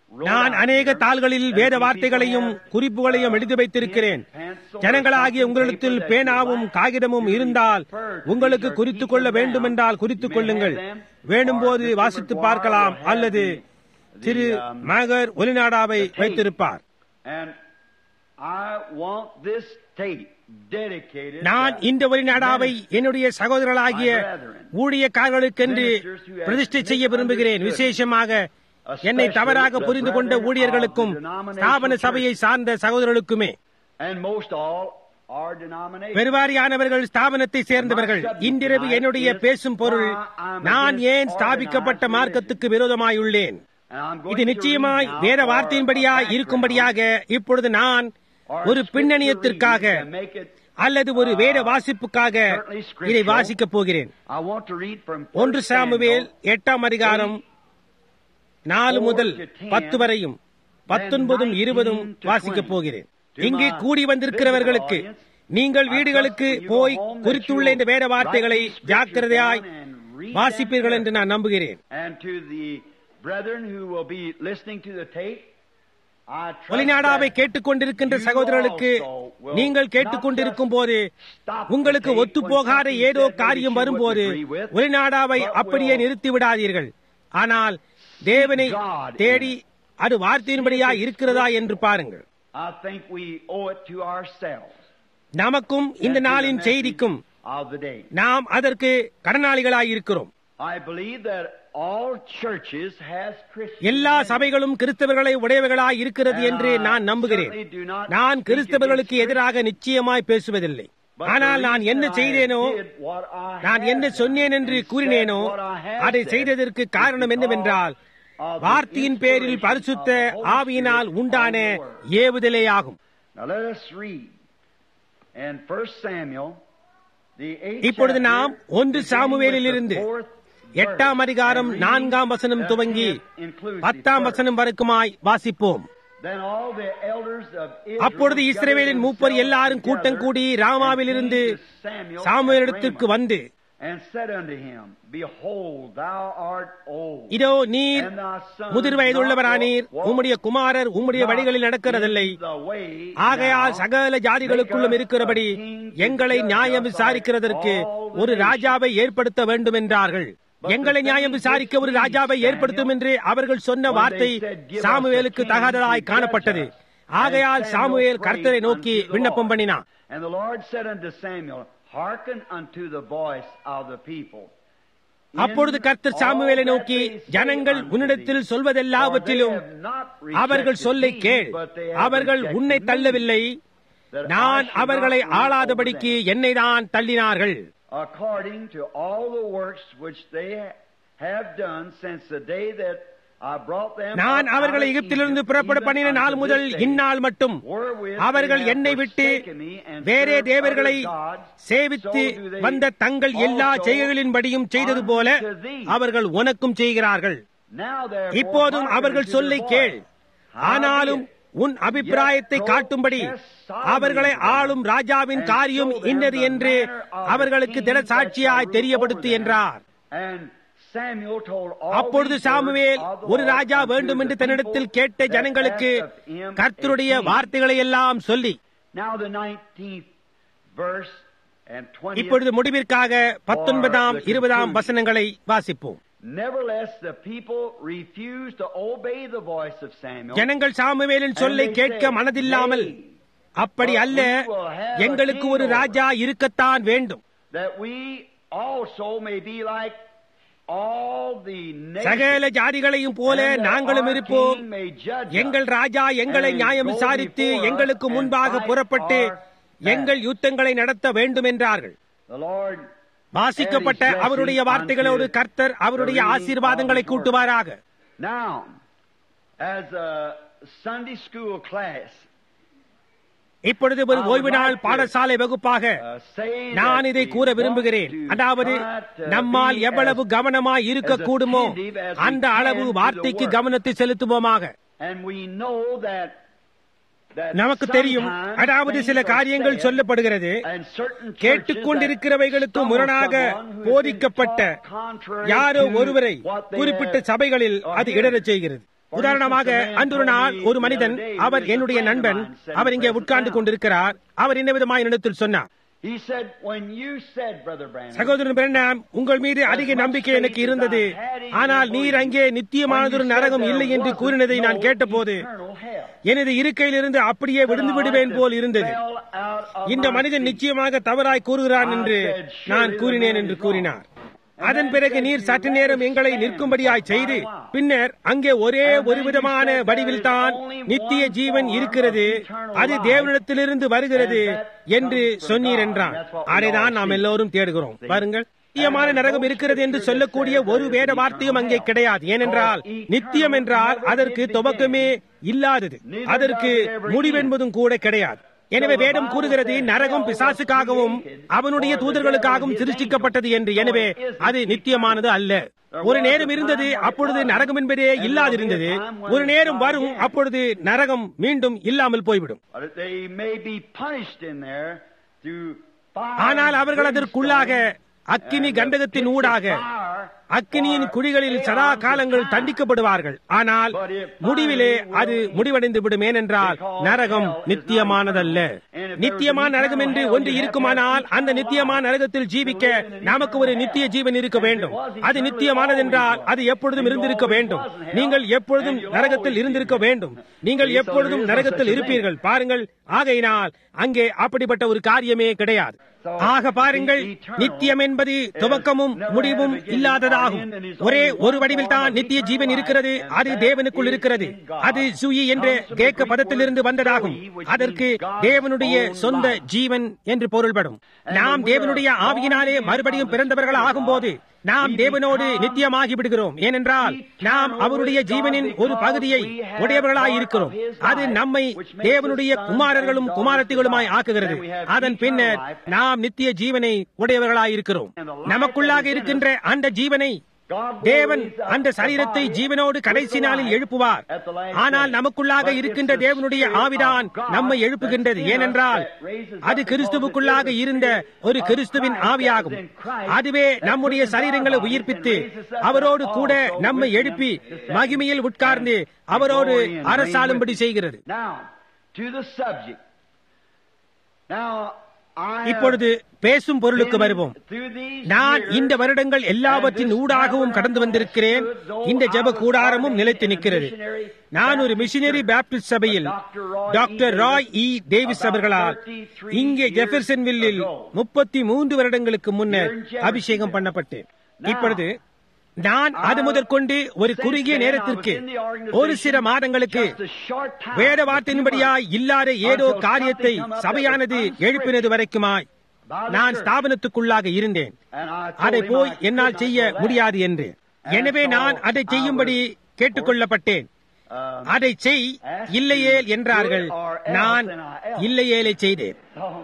நான் அநேக தாள்களில் வேத வார்த்தைகளையும் குறிப்புகளையும் எழுதி வைத்திருக்கிறேன் ஜனங்களாகிய உங்களிடத்தில் பேனாவும் காகிதமும் இருந்தால் உங்களுக்கு குறித்துக் கொள்ள வேண்டுமென்றால் குறித்துக் கொள்ளுங்கள் வேண்டும்போது வாசித்து பார்க்கலாம் அல்லது திரு மகர் ஒலிநாடாவை வைத்திருப்பார்
And I want this tape dedicated
நான்
to
இந்த ஒலிநாடாவை என்னுடைய சகோதரர்களாகிய ஊழியக்காரர்களுக்கென்று பிரதிஷ்டை செய்ய விரும்புகிறேன் விசேஷமாக என்னை தவறாக புரிந்து கொண்ட ஊழியர்களுக்கும் ஸ்தாபன சபையை சார்ந்த சகோதரர்களுக்குமே
and most all our denomination.
பெருவாரியானவர்கள் ஸ்தாபனத்தை சேர்ந்தவர்கள் இன்றிரவு என்னுடைய பேசும் பொருள் நான் ஏன் ஸ்தாபிக்கப்பட்ட மார்க்கத்துக்கு விரோதமாயுள்ளேன்
And I'm going
இது
to
நிச்சயமாய்
read now
வேத
for
வார்த்தையின்படியாய்
background
இருக்கும்படியாக இப்பொழுது நான்
or
ஒரு
scripture
பின்னணியத்திற்காக
reading to make it-
அல்லது ஒரு வேத வாசிப்புக்காக இதை வாசிக்கப் போகிறேன்
I want to read from
ஒன்று
1
சாமுவேல்
Samuel
எட்டாம் அதிகாரம் நாலு முதல் பத்து வரையும் பத்தொன்பதும் இருபதும் வாசிக்கப் போகிறேன் இங்கே கூடி வந்திருக்கிறவர்களுக்கு நீங்கள் வீடுகளுக்கு போய் குறித்துள்ள இந்த வேத வார்த்தைகளை ஜாக்கிரதையாய் வாசிப்பீர்கள் என்று நான் நம்புகிறேன்
And to the brethren who will be listening to the tape, I trust
ஒலிநாடாவை
that
கேட்டுக்கொண்டிருக்கின்ற சகோதரர்களுக்கு நீங்கள் கேட்டுக்கொண்டிருக்கும் போது உங்களுக்கு ஒத்துப்போகாத ஏதோ காரியம் வரும்போது ஒலிநாடாவை அப்படியே நிறுத்தி விடாதீர்கள் ஆனால் தேவனை தேடி அது வார்த்தையின்படியா இருக்கிறதா என்று பாருங்கள்
I think we owe it to ourselves.
நமக்கும் இந்த
and to the
நாளின்
message
செய்திக்கும்
of the day.
நாம் அதற்கு கடனாளிகளாயிருக்கிறோம்
I believe that all churches has Christians.
எல்லா
in it.
சபைகளும் கிறிஸ்தவர்களை உடையவர்களாய் இருக்கிறது என்று நான் நம்புகிறேன் நான் கிறிஸ்தவர்களுக்கு எதிராக நிச்சயமாய் பேசுவதில்லை
But
ஆனால்
the
நான்
reason
என்ன
I
செய்தேனோ
did what I
நான்
had
என்ன
done
சொன்னேன் என்று
and
கூறினேனோ
said what I had
அதை
said
செய்ததற்கு
is
காரணம்
because
என்னவென்றால்
of the
வார்த்தையின் பேரில்
inspiration
பரிசுத்த
of the Holy
ஆவியினால்
Spirit
உண்டான
on the Word.
ஏவுதலேயாகும்
Now let us read. In 1 Samuel, the eighth
இப்பொழுது
chapter,
நாம் ஒன்று
beginning
சாமுவேலிலிருந்து
with the fourth
எட்டாம்
verse,
அதிகாரம்
and reading
நான்காம் வசனம்
the
துவங்கி
tenth inclusive
பத்தாம்
verse.
வசனம் வரைக்குமாய் வாசிப்போம்
Then all the elders of Israel
அப்பொழுது
gathered
இஸ்ரவேலின் மூப்பர்
themselves
எல்லாரும் கூட்டம்
together
கூடி
and
ராமாவிலிருந்து
came to Samuel
சாமுவேலிடத்திற்கு
at Ramah,
வந்து
and said unto him, Behold, thou art old.
இதோ நீர்
and thy sons
முதிர் வயதுள்ளவரானீர்
not walk
உம்முடைய குமாரர் உம்முடைய
not
வழிகளில் நடக்கிறதில்லை
in the way
ஆகையால்
now,
சகல ஜாதிகளுக்குள்ளும் இருக்கிறபடி எங்களை நியாயம் விசாரிக்கிறதற்கு ஒரு ராஜாவை ஏற்படுத்த வேண்டும் என்றார்கள் எங்களை நியாயம் விசாரிக்க ஒரு ராஜாவை ஏற்படுத்தும் என்று அவர்கள் சொன்ன வார்த்தை சாமுவேலுக்கு தகாததாய் காணப்பட்டது ஆகையால் சாமுவேல் கர்த்தரை நோக்கி விண்ணப்பம் பண்ணினான்
And the Lord said unto Samuel, Hearken unto the voice of the people.
அப்பொழுது கர்த்தர் சாமுவேலை நோக்கி ஜனங்கள் உன்னிடத்தில் சொல்வதெல்லாவற்றிலும் அவர்கள் சொல்லை கேள் அவர்கள் உன்னை தள்ளவில்லை நான் அவர்களை ஆளாதபடிக்கு என்னை தான் தள்ளினார்கள்
according to all the works which they have done since the day that I brought them
நான்
up out
அவர்களை
of
எகிப்திலிருந்து
Egypt,
புறப்பட
even
பண்ணின
unto
நாள்
this
முதல்
day,
இந்நாள் மட்டும்
wherewith
அவர்கள்
they have
என்னை விட்டு
forsaken me and
வேறே
served
தேவர்களை
other gods,
சேவித்து
so do they
வந்த தங்கள் எல்லா
also
செயல்களின்படியும் செய்தது போல
unto thee.
அவர்கள் உனக்கும் செய்கிறார்கள்
Now therefore
இப்போதும்
hearken
அவர்கள்
unto
சொல்லை
their
கேள்
voice.
ஆனாலும் உன் அபிப்பிராயத்தை காட்டும்படி அவர்களை ஆளும் ராஜாவின் காரியம் இன்னது என்று அவர்களுக்கு திட சாட்சியாய் தெரியப்படுத்து என்றார்
And Samuel told all
அப்பொழுது
these
Samuel
words of the
ஒரு
Lord
ராஜா
unto
வேண்டும்
the
என்று
people
தன்னிடத்தில் கேட்ட
that
ஜனங்களுக்கு
asked of him a
கர்த்தருடைய
king.
வார்த்தைகளை எல்லாம் சொல்லி
Now the 19th verse and 20th
இப்பொழுது முடிவிற்காக பத்தொன்பதாம் இருபதாம் வசனங்களை வாசிப்போம்
Nevertheless, the people refused to obey the voice of Samuel.
ஜனங்கள் சாமுவேலின் சொல்லை கேட்க மனதில்லாமல் அப்படி அல்ல எங்களுக்கு ஒரு ராஜா இருக்கத்தான் வேண்டும்
That we also may be like all the
சகல
nations.
ஜாதிகளையும் போல
and that
நாங்களும்
our
இருப்போம்
king may judge us.
எங்கள் ராஜா எங்களை
and
நியாயம்
go
விசாரித்து
before us
எங்களுக்கு
and
முன்பாக
fight
புறப்பட்டு
our battle.
எங்கள் யுத்தங்களை நடத்த வேண்டும் என்றார்கள்
The Lord
வாசிக்கப்பட்ட அவருடைய வார்த்தைகளோடு கர்த்தர் அவருடைய ஆசீர்வாதங்களை கூட்டுவாராக
Now, as a Sunday school class,
இப்பொழுது ஒரு ஓய்வு நாள் பாடசாலை வகுப்பாக
uh, say
நான்
that
இதை
we
கூற
want
விரும்புகிறேன்
to
அதாவது
try to
நம்மால்
be
எவ்வளவு
as-
கவனமாய் இருக்க கூடுமோ
attentive as we
அந்த
can
அளவு
to the
வார்த்தைக்கு
word.
கவனத்தை செலுத்துவோமாக
And we know that, that
நமக்கு தெரியும்
sometimes
அதாவது சில
things are
காரியங்கள்
said
சொல்லப்படுகிறது
and certain churches
கேட்டுக்கொண்டிருக்கிறவைகளுக்கு
that
முரணாக
someone who has been
போதிக்கப்பட்ட
taught contrary
யாரோ
to
ஒருவரை
what they
குறிப்பிட்ட
have
சபைகளில்
or
அது
heard.
இடரச் செய்கிறது உதாரணமாக அன்று ஒரு நாள் ஒரு மனிதன் அவர் என்னுடைய நண்பன் அவர் இங்கே உட்கார்ந்து கொண்டிருக்கிறார் அவர் என்ன விதமாய் என்னிடத்தில் சொன்னார்
He said, when you said, Brother Branham,
சகோதரன் பிரண்ணாம் உங்கள் மீது அதிக நம்பிக்கை எனக்கு இருந்தது ஆனால் நீர் அங்கே நித்தியமானதொரு நரகம் இல்லை என்று கூறினதை நான் கேட்டபோது
eternal hell
எனது இருக்கையிலிருந்து அப்படியே விழுந்து விடுவேன் போல் இருந்தது
fell out of
இந்த
my
மனிதன்
seat.
நிச்சயமாக தவறாய் கூறுகிறான் என்று நான் கூறினேன் என்று கூறினார் அதன் பிறகு நீர் சற்று நேரம் எங்களை நிற்கும்படியாய் செய்து பின்னர் அங்கே ஒரே ஒரு விதமான வடிவில்தான் நித்திய ஜீவன் இருக்கிறது அது தேவனிடத்திலிருந்து வருகிறது என்று சொன்னீர் என்றான் அதைதான் நாம் எல்லோரும் தேடுகிறோம் பாருங்கள் நித்தியமான நரகம் இருக்கிறது என்று சொல்லக்கூடிய ஒரு வேத வார்த்தையும் அங்கே கிடையாது ஏனென்றால் நித்தியம் என்றால் அதற்கு துவக்கமே இல்லாதது அதற்கு முடிவென்பதும் கூட கிடையாது எனவே வேதம் கூறுகிறது நரகம் பிசாசுக்காகவும் அவனுடைய தூதர்களுக்காகவும் சிருஷ்டிக்கப்பட்டது என்று எனவே அது நித்தியமானது அல்ல ஒரு நேரம் இருந்தது அப்பொழுது நரகம் என்பதே இல்லாதிருந்தது ஒரு நேரம் வரும் அப்பொழுது நரகம் மீண்டும் இல்லாமல் போய்விடும்
But they may be punished in there through fire
ஆனால்
and
அவர்கள் அதற்குள்ளாக
brimstone
அக்கினி
and the
கண்டகத்தின்
pits of
ஊடாக
fire
அக்கினியின்
for
குழிகளில் சதா
aeons of
காலங்கள்
time.
தண்டிக்கப்படுவார்கள் ஆனால் முடிவிலே அது முடிவடைந்து விடும் ஏனென்றால் நரகம் நித்தியமானதல்ல நித்தியமான நரகம் என்று ஒன்று இருக்குமானால் அந்த நித்தியமான நரகத்தில் ஜீவிக்க நமக்கு ஒரு நித்திய ஜீவன் இருக்க வேண்டும் அது நித்தியமானதென்றால் அது எப்பொழுதும் இருந்திருக்க வேண்டும் நீங்கள் எப்பொழுதும் நரகத்தில் இருந்திருக்க வேண்டும் நீங்கள் எப்பொழுதும் நரகத்தில் இருப்பீர்கள் பாருங்கள் ஆகையினால் அங்கே அப்படிப்பட்ட ஒரு காரியமே கிடையாது ஆக பாருங்கள் நித்தியம் என்பது துவக்கமும் முடிவும் இல்லாததாகும் ஒரே ஒரு வடிவில் தான் நித்திய ஜீவன் இருக்கிறது அது தேவனுக்குள் இருக்கிறது அது சுயி என்ற கேக்க பதத்திலிருந்து வந்ததாகும் அதற்கு தேவனுடைய சொந்த ஜீவன் என்று பொருள்படும் நாம் தேவனுடைய ஆவியினாலே மறுபடியும் பிறந்தவர்கள் ஆகும்போது நாம் தேவனோடு நித்தியமாகி விடுகிறோம் ஏனென்றால் நாம் அவருடைய ஜீவனின் ஒரு பகுதியை உடையவர்களாய் இருக்கிறோம் அது நம்மை தேவனுடைய குமாரர்களும் குமாரத்திகளுமாய் ஆக்குகிறது அதன் பின்னர் நாம் நித்திய ஜீவனை உடையவர்களாய் இருக்கிறோம் நமக்குள்ளாக இருக்கின்ற அந்த ஜீவனை தேவன் அந்த சரீரத்தை ஜீவனோடு கடைசி நாளில் எழுப்புவார் ஆனால் நமக்குள்ளாக இருக்கின்ற தேவனுடைய ஆவிதான் நம்மை எழுப்புகின்றது ஏனென்றால் அது கிறிஸ்துவுக்குள்ளாக இருந்த ஒரு கிறிஸ்துவின் ஆவியாகும் அதுவே நம்முடைய சரீரங்களை உயிர்ப்பித்து அவரோடு கூட நம்மை எழுப்பி மகிமையில் உட்கார்ந்து அவரோடு அரசாளும்படி செய்கிறது
Now, to the subject. Now, I have
இப்பொழுது பேசும் பொருளுக்கு
been
வருவோம்
through these
நான்
years
இந்த வருடங்கள் எல்லாவற்றின் ஊடாகவும் கடந்து வந்திருக்கிறேன் இந்த ஜெப கூடாரமும் நிலைத்து நிற்கிறது நான் ஒரு மிஷினரி பேப்டிஸ்ட் சபையில் டாக்டர் ராய் இ டேவிஸ் அவர்களால் இங்கே ஜெஃபர்சன்வில்லில் முப்பத்தி மூன்று வருடங்களுக்கு முன்னர் அபிஷேகம் பண்ணப்பட்டேன் இப்பொழுது நான் அது முதற்கொண்டு ஒரு குறுகிய நேரத்திற்கு ஒரு சில மாதங்களுக்கு வேத வார்த்தையின்படியாய் இல்லாத ஏதோ காரியத்தை சபையானது எழுப்பினது வரைக்குமாய் நான் ஸ்தாபனத்துக்குள்ளாக இருந்தேன் அதை போய் என்னால் செய்ய முடியாது என்று எனவே நான் அதை செய்யும்படி கேட்டுக்கொள்ளப்பட்டேன் அதை செய் இல்லையேல் என்றார்கள் நான் இல்லையேலை செய்தேன்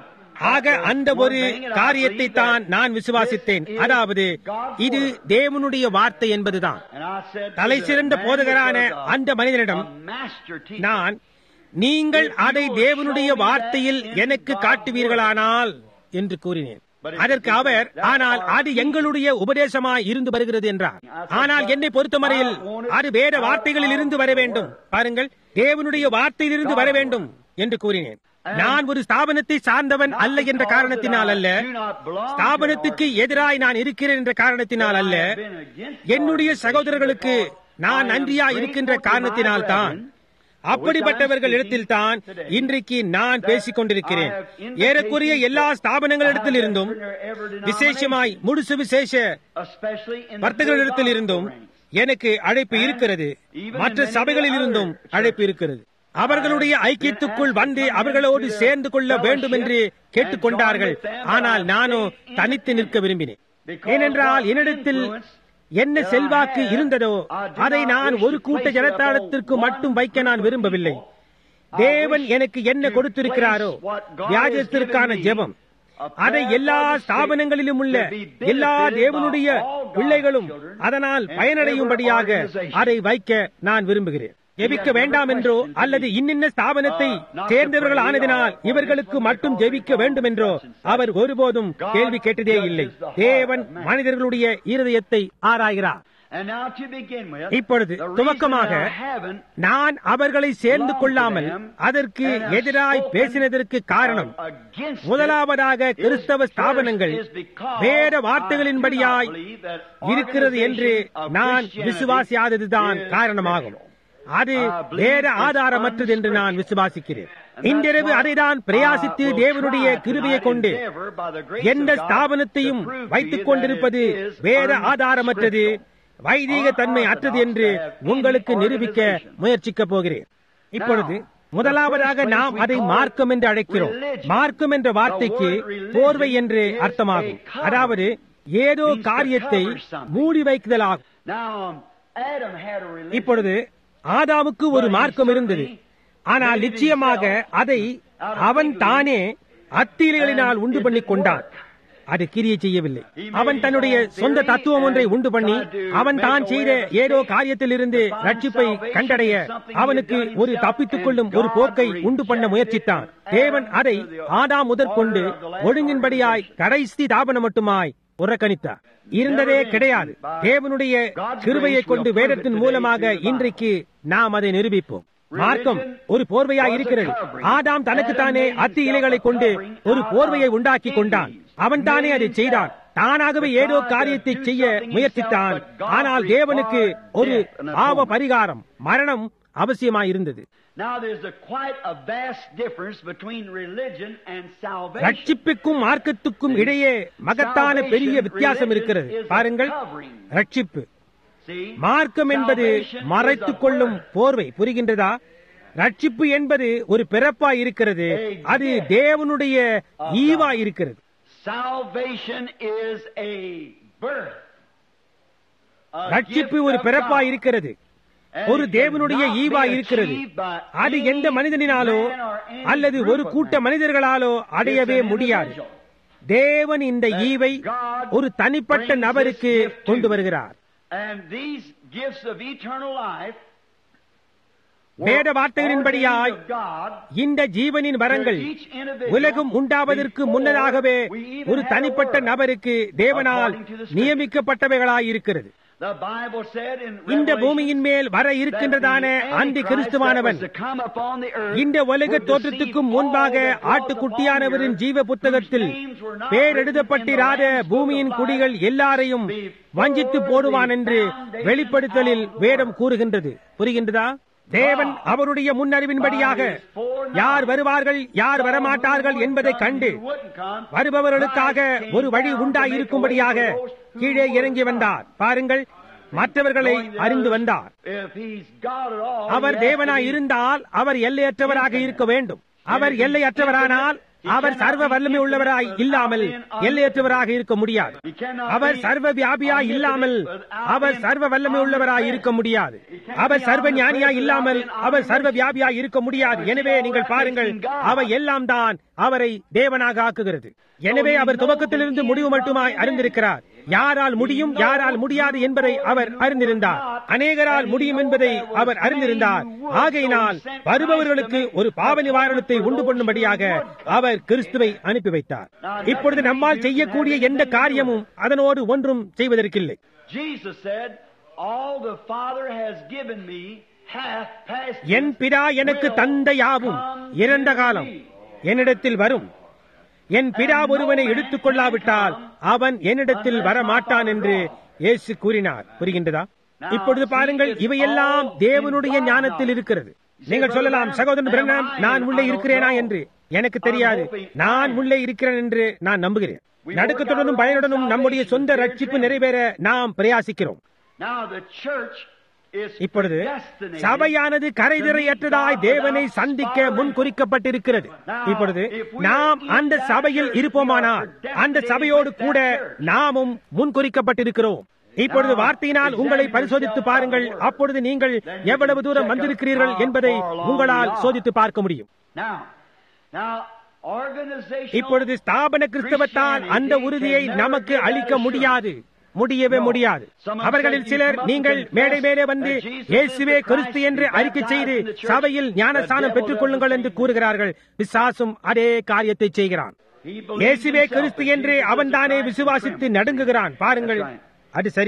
ஆக அந்த ஒரு காரியத்தை தான் நான் விசுவாசித்தேன் அதாவது இது தேவனுடைய வார்த்தை என்பதுதான் தலை சிறந்த போதகரான அந்த மனிதனிடம் நான் நீங்கள் அதை தேவனுடைய வார்த்தையில் எனக்கு காட்டுவீர்களானால் என்று கூறினேன் அதற்கு அவர் ஆனால் அது எங்களுடைய உபதேசமாய் இருந்து வருகிறது என்றார் ஆனால் என்னை பொறுத்தவரையில் அது வேத வார்த்தைகளில் இருந்து வர வேண்டும் பாருங்கள் தேவனுடைய வார்த்தையிலிருந்து வர வேண்டும் என்று கூறினேன் நான் ஒரு ஸ்தாபனத்தை சார்ந்தவன் அல்ல என்ற காரணத்தினால் அல்ல ஸ்தாபனத்துக்கு எதிராய் நான் இருக்கிறேன் என்ற காரணத்தினால் அல்ல என்னுடைய சகோதரர்களுக்கு நான் நன்றியா இருக்கின்ற காரணத்தினால் தான் அப்படிப்பட்டவர்கள் இடத்தில் தான் இன்றைக்கு நான் பேசிக் கொண்டிருக்கிறேன் ஏறக்குறைய எல்லா ஸ்தாபனங்களிடத்தில் இருந்தும் விசேஷமாய் முழுசு விசேஷ வர்த்தகர்களிடத்தில் இருந்தும் எனக்கு அழைப்பு இருக்கிறது மற்ற சபைகளில் இருந்தும் அழைப்பு இருக்கிறது அவர்களுடைய ஐக்கியத்துக்குள் வந்து அவர்களோடு சேர்ந்து கொள்ள வேண்டும் என்று கேட்டுக்கொண்டார்கள் ஆனால் நானோ தனித்து நிற்க விரும்பினேன் ஏனென்றால் என்னிடத்தில் என்ன செல்வாக்கு இருந்ததோ அதை நான் ஒரு கூட்ட ஜனத்தாளத்திற்கு மட்டும் வைக்க நான் விரும்பவில்லை தேவன் எனக்கு என்ன கொடுத்திருக்கிறாரோ வியாஜத்திற்கான ஜெபம் அதை எல்லா ஸ்தாபனங்களிலும் உள்ள எல்லா தேவனுடைய பிள்ளைகளும் அதனால் பயனடையும்படியாக அதை வைக்க நான் விரும்புகிறேன் ஜெபிக்க வேண்டாம் என்றோ அல்லது இன்னின்ன ஸ்தாபனத்தை சேர்ந்தவர்கள் ஆனதினால் இவர்களுக்கு மட்டும் ஜெபிக்க வேண்டும் என்றோ அவர் ஒருபோதும் கேள்வி கேட்டதே இல்லை தேவன் மனிதர்களுடைய இருதயத்தை ஆராய்கிறார்
And now to begin with,
இப்பொழுது
the reason
துவக்கமாக
that I haven't
நான் அவர்களை சேர்ந்து கொள்ளாமல் அதற்கு எதிராய் பேசினதற்கு காரணம்
against it
முதலாவதாக
is
கிறிஸ்தவ ஸ்தாபனங்கள்
first is because
வேத
I do
வார்த்தைகளின்படியாய்
not believe that
இருக்கிறது என்று
organization of
நான்
Christianity
விசுவாசியாததுதான்
is
காரணமாகும்
scriptural.
அது
I believe
வேற
it's
ஆதாரமற்றது என்று நான்
unscriptural.
விசுவாசிக்கிறேன்
And
இன்றிரவு
that's what
அதைதான் பிரயாசித்து
I will
தேவனுடைய
try
கிருபையை
tonight
கொண்டு
endeavor by the grace
எந்த
of God
ஸ்தாபனத்தையும்
to prove to
வைத்துக்
you
கொண்டிருப்பது
that it is
வேற ஆதாரமற்றது
unscriptural.
வைதீக தன்மை அற்றது என்று உங்களுக்கு நிரூபிக்க முயற்சிக்கப் போகிறேன் இப்பொழுது முதலாவதாக நாம் அதை மார்க்கம் என்று அழைக்கிறோம் மார்க்கம் என்ற வார்த்தைக்கு போர்வை என்று அர்த்தமாகும் அதாவது ஏதோ காரியத்தை மூடி வைக்குதலாகும்
Now, um, Adam had a religion.
இப்பொழுது ஆதாமுக்கு ஒரு மார்க்கம் இருந்தது ஆனால் நிச்சயமாக அதை அவன் தானே அத்தீலைகளினால் உண்டு பண்ணி கொண்டான் அது கிரியை செய்யவில்லை அவன் தன்னுடைய சொந்த தத்துவம் ஒன்றை உண்டு பண்ணி அவன் தான் செய்த ஏதோ காரியத்தில் இருந்து ரட்சிப்பை கண்டடைய அவனுக்கு ஒரு தப்பித்துக் கொள்ளும் ஒரு போக்கை உண்டு பண்ண முயற்சித்தான் தேவன் அதை ஆதாம் முதற்கொண்டு ஒழுங்கின்படியாய் கடைசி தாபனம் மட்டுமாய் புறக்கணித்தார் இருந்ததே கிடையாது தேவனுடைய கிருபையை கொண்டு வேதத்தின் மூலமாக இன்றைக்கு நாம் அதை நிரூபிப்போம் மார்க்கம் ஒரு போர்வையா இருக்கிறது ஆதாம் தனக்குத்தானே அத்தி இலைகளை கொண்டு ஒரு போர்வையை உண்டாக்கி கொண்டான் அவன் தானே அதை செய்தான் தானாகவே ஏதோ காரியத்தை செய்ய முயற்சித்தான் ஆனால் தேவனுக்கு ஒரு பாவ பரிகாரம் மரணம் அவசியமாயிருந்தது
Now there's a quite a vast difference between religion and salvation.
ரட்சிப்புக்கும் மார்க்கத்துக்கும் இடையே மகத்தான பெரிய வித்தியாசம் இருக்கிறது பாருங்கள் ரட்சிப்பு
See?
மார்க்கம் என்பது மறைத்துக் கொள்ளும் போர்வை புரிகின்றதா ரட்சிப்பு என்பது ஒரு பிறப்பாய் இருக்கிறது அது தேவனுடைய ஈவாய் இருக்கிறது
Salvation is a birth. A
ரட்சிப்பு
gift
ஒரு
of
பிறப்பாய்
God.
இருக்கிறது
And
ஒரு
it
தேவனுடைய
cannot be
ஈவாய் இருக்கிறது
achieved by
அது
any
எந்த மனிதனினாலோ
man or any
அல்லது
group
ஒரு
of
கூட்ட
men.
மனிதர்களாலோ அடையவே
It's an
முடியாது
individual.
தேவன் இந்த
That
ஈவை
God
ஒரு தனிப்பட்ட
brings
நபருக்கு
this gift to.
கொண்டு வருகிறார்
And these gifts of eternal life were
வேத வார்த்தைகளின்படியாய்
ordained of God
இந்த ஜீவனின் வரங்கள்
to each individual
உலகம் உண்டாவதற்கு
before
முன்னதாகவே
we even
ஒரு
had a
தனிப்பட்ட
word.
நபருக்கு தேவனால்
According to the Scripture.
நியமிக்கப்பட்டவைகளாய் இருக்கிறது
The Bible said in
இந்த
Revelation
பூமியின் மேல் வர
that
இருக்கின்றதான
the
அந்த
Antichrist
கிறிஸ்துவானவன்
that was to come upon the earth
இந்த உலக
would
தோற்றத்துக்கும்
deceive
முன்பாக
all that dwelt
ஆட்டுக்குட்டியானவரின்
upon the
ஜீவ
earth,
புத்தகத்தில்
whose names were not
பேர்
written
எழுதப்பட்டிராத
in the Lamb's
பூமியின்
book of
குடிகள்
life
எல்லாரையும்
before
வஞ்சித்து போடுவான்
the
என்று
foundation
வெளிப்படுத்தலில்
of the
வேதம்
world.
கூறுகின்றது புரிகின்றதா தேவன் அவருடைய முன்னறிவின்படியாக யார் வருவார்கள் யார் வரமாட்டார்கள் என்பதைக் கண்டு வருபவர்களுக்காக ஒரு வழி உண்டாயிருக்கும்படியாக கீழே இறங்கி வந்தார் பாருங்கள் மற்றவர்களை அறிந்து வந்தார் அவர் தேவனாய் இருந்தால் அவர் எல்லையற்றவராக இருக்க வேண்டும் அவர் எல்லையற்றவரானால் அவர் சர்வ வல்லமை உள்ளவராய் இல்லாமல் எல்லையற்றவராக இருக்க முடியாது அவர் சர்வ வியாபியாய் இல்லாமல் அவர் சர்வ வல்லமை உள்ளவராய் இருக்க முடியாது அவர் சர்வ ஞானியாய் இல்லாமல் அவர் சர்வ வியாபியாய் இருக்க முடியாது எனவே நீங்கள் பாருங்கள் அவை எல்லாம் தான் அவரை தேவனாக ஆக்குகிறது எனவே அவர் துவக்கத்திலிருந்து முடிவு மட்டுமாய் அறிந்திருக்கிறார் யாரால் முடியும் யாரால் முடியாது என்பதை அவர் அறிந்திருந்தார் அநேகரால் முடியும் என்பதை அவர் அறிந்திருந்தார் ஆகையினால் வருபவர்களுக்கு ஒரு பாவ நிவாரணத்தை உண்டு பண்ணும்படியாக அவர் கிறிஸ்துவை அனுப்பி வைத்தார் இப்பொழுது நம்மால் செய்யக்கூடிய எந்த காரியமும் அதனோடு ஒன்றும் செய்வதற்கில்லை
Jesus said, All the Father has given me hath passed
என் பிதா எனக்கு தந்த யாவும் இறந்த காலம் என்னிடத்தில் வரும் என் பிதா ஒருவனை எடுத்துக் கொள்ளாவிட்டால் அவன் என்னிடத்தில் வர மாட்டான் என்று இயேசு கூறினார் புரிகின்றதா இப்பொழுது பாருங்கள் இவையெல்லாம் தேவனுடைய ஞானத்தில் இருக்கிறது நீங்கள் சொல்லலாம் சகோதரன் பிரண்ணாம் நான் உள்ளே இருக்கிறேனா என்று எனக்கு தெரியாது நான் உள்ளே இருக்கிறேன் என்று நான் நம்புகிறேன் நடுக்கத்துடனும் பயனுடனும் நம்முடைய சொந்த ரட்சிப்பு நிறைவேற நாம் பிரயாசிக்கிறோம்
Now the church is
இப்பொழுது
predestinated
சபையானது கரைதிரையற்றதாய் தேவனை சந்திக்க முன் குறிக்கப்பட்டிருக்கிறது இப்பொழுது நாம் அந்த சபையில் இருப்போமானால் அந்த சபையோடு கூட நாமும் முன் குறிக்கப்பட்டிருக்கிறோம் இப்பொழுது வார்த்தையினால் உங்களை பரிசோதித்து பாருங்கள் அப்பொழுது நீங்கள் எவ்வளவு தூரம் வந்திருக்கிறீர்கள் என்பதை உங்களால் சோதித்து பார்க்க முடியும்
Now, now, organizational
இப்பொழுது ஸ்தாபன கிறிஸ்தவத்தால் அந்த உறுதியை நமக்கு அளிக்க முடியாது முடியவே முடியாது அவர்களில் சிலர் நீங்கள் மேடை மேலே வந்து இயேசுவே கிறிஸ்து என்று அறிக்கை செய்து சபையில் ஞானஸ்தானம் பெற்றுக் கொள்ளுங்கள் என்று கூறுகிறார்கள் விசாசும் அதே காரியத்தை செய்கிறான்
He believes
இயேசுவே
himself
கிறிஸ்து
that
என்று
Jesus is
அவன்தானே
Christ
விசுவாசித்து
supreme.
நடுங்குகிறான் பாருங்கள்
That's right.
அது சரியே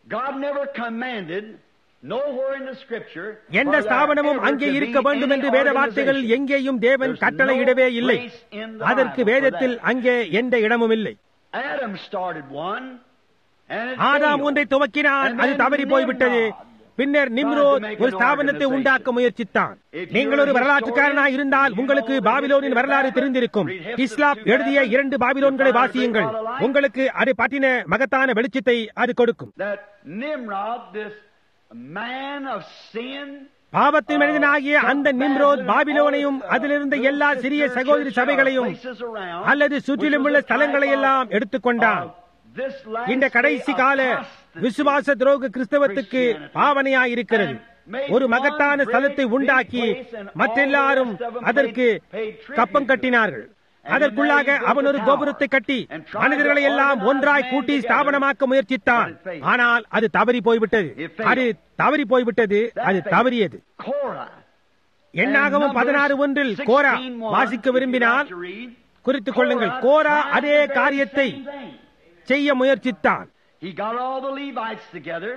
God never commanded nowhere in the scripture
எந்த
for there
ஸ்தாபனமும்
ever
அங்கே
to
இருக்க
be
வேண்டும்
any
என்று வேத வார்த்தைகள்
organization.
எங்கேயும் தேவன்
There's
கட்டளையிடவே
no
இல்லை
place in the
அதற்கு
Bible for
வேதத்தில்
that.
அங்கே எந்த இடமும் இல்லை
Adam started one, and it
Adam
failed.
ஒன்றை துவக்கினான்
And
அது
then
தவறி போய்விட்டது
Nimrod
பின்னர் நிம்ரோத் ஒரு ஸ்தாபனத்தை உண்டாக்க முயற்சித்தான் நீங்கள் ஒரு வரலாற்றுக்காரனாக இருந்தால் உங்களுக்கு பாபிலோனின் வரலாறு தெரிந்திருக்கும் இஸ்லாம் எழுதிய இரண்டு பாபிலோன்களை வாசியுங்கள் உங்களுக்கு அதை பற்றின மகத்தான வெளிச்சத்தை அது கொடுக்கும்
that Nimrod, this man of sin,
பாவத்தின் மனிதனாகிய அந்த நிம்ரோத் பாபிலோனையும் அதிலிருந்த எல்லா சிறிய சகோதரி சபைகளையும் அல்லது சுற்றிலும் உள்ள ஸ்தலங்களை எல்லாம் எடுத்துக்கொண்டான் இந்த கடைசி கால விசுவாச துரோக கிறிஸ்தவத்துக்கு பாவனையாயிருக்கிறது ஒரு மகத்தான ஸ்தலத்தை உண்டாக்கி மற்றெல்லாரும் அதற்கு கப்பம் கட்டினார்கள் அதற்குள்ளாக அவன் ஒரு கோபுரத்தை கட்டி மனிதர்களை எல்லாம் ஒன்றாய் கூட்டி ஸ்தாபனமாக்க முயற்சித்தான் ஆனால் அது தவறி போய்விட்டது அது தவறி போய்விட்டது அது தவறியது
Korah.
எண்ணாகவும் பதினாறு ஒன்றில் கோரா வாசிக்க விரும்பினால் குறித்துக் கொள்ளுங்கள் கோரா அதே காரியத்தை செய்ய முயற்சித்தான்
He got all the Levites together.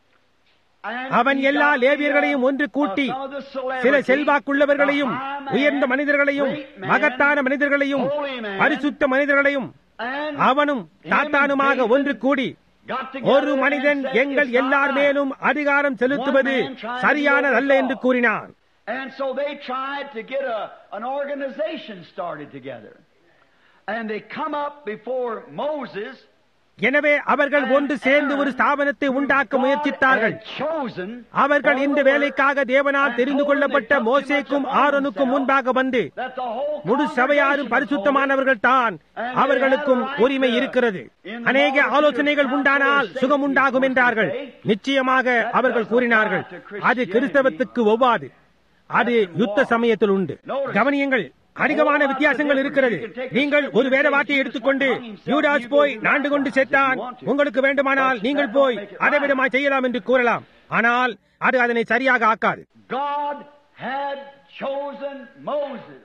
and
அவன்
he
எல்லா
got
லேவியர்களையும்
rid
ஒன்று
of
கூட்டி
some of the
சில
celebrities,
செல்வாக்குள்ளவர்களையும்
the high man,
உயர்ந்த மனிதர்களையும்
great man,
மகத்தான மனிதர்களையும்
holy man,
பரிசுத்த மனிதர்களையும்
and
அவனும்
him
தாத்தானுமாக
and
ஒன்று கூடி
got together
ஒரு மனிதன்
and said,
எங்கள்
"It's not
எல்லார்
right."
மேலும் அதிகாரம் செலுத்துவது
One man trying to
சரியானதல்ல
overthrow.
என்று கூறினான்
And so they tried to get a, an organization started together. And they come up before Moses.
எனவே அவர்கள் ஒன்று சேர்ந்து ஒரு ஸ்தாபனத்தை உண்டாக்க முயற்சித்தார்கள் அவர்கள் இந்த வேலைக்காக தேவனால் தெரிந்து கொள்ளப்பட்ட மோசேக்கும் ஆரோனுக்கும் முன்பாக வந்து முழு சபையாரும் பரிசுத்தமானவர்கள் தான் அவர்களுக்கும் உரிமை இருக்கிறது அநேக ஆலோசனைகள் உண்டானால் சுகம் உண்டாகும் என்றார்கள் நிச்சயமாக அவர்கள் கூறினார்கள் அது கிறிஸ்தவத்துக்கு ஒவ்வாது அது யுத்த சமயத்தில் உண்டு கவனியங்கள் அதிகமான வித்தியாசங்கள் இருக்கிறது நீங்கள் ஒரு வேத வார்த்தையை எடுத்துக்கொண்டு யூடாஸ் போய் நாண்டு கொண்டு செத்தான் உங்களுக்கு வேண்டுமானால் நீங்கள் போய் அதை விதமாய் செய்யலாம் என்று கூறலாம் ஆனால் அது அதனை சரியாக ஆக்காது
God had chosen Moses.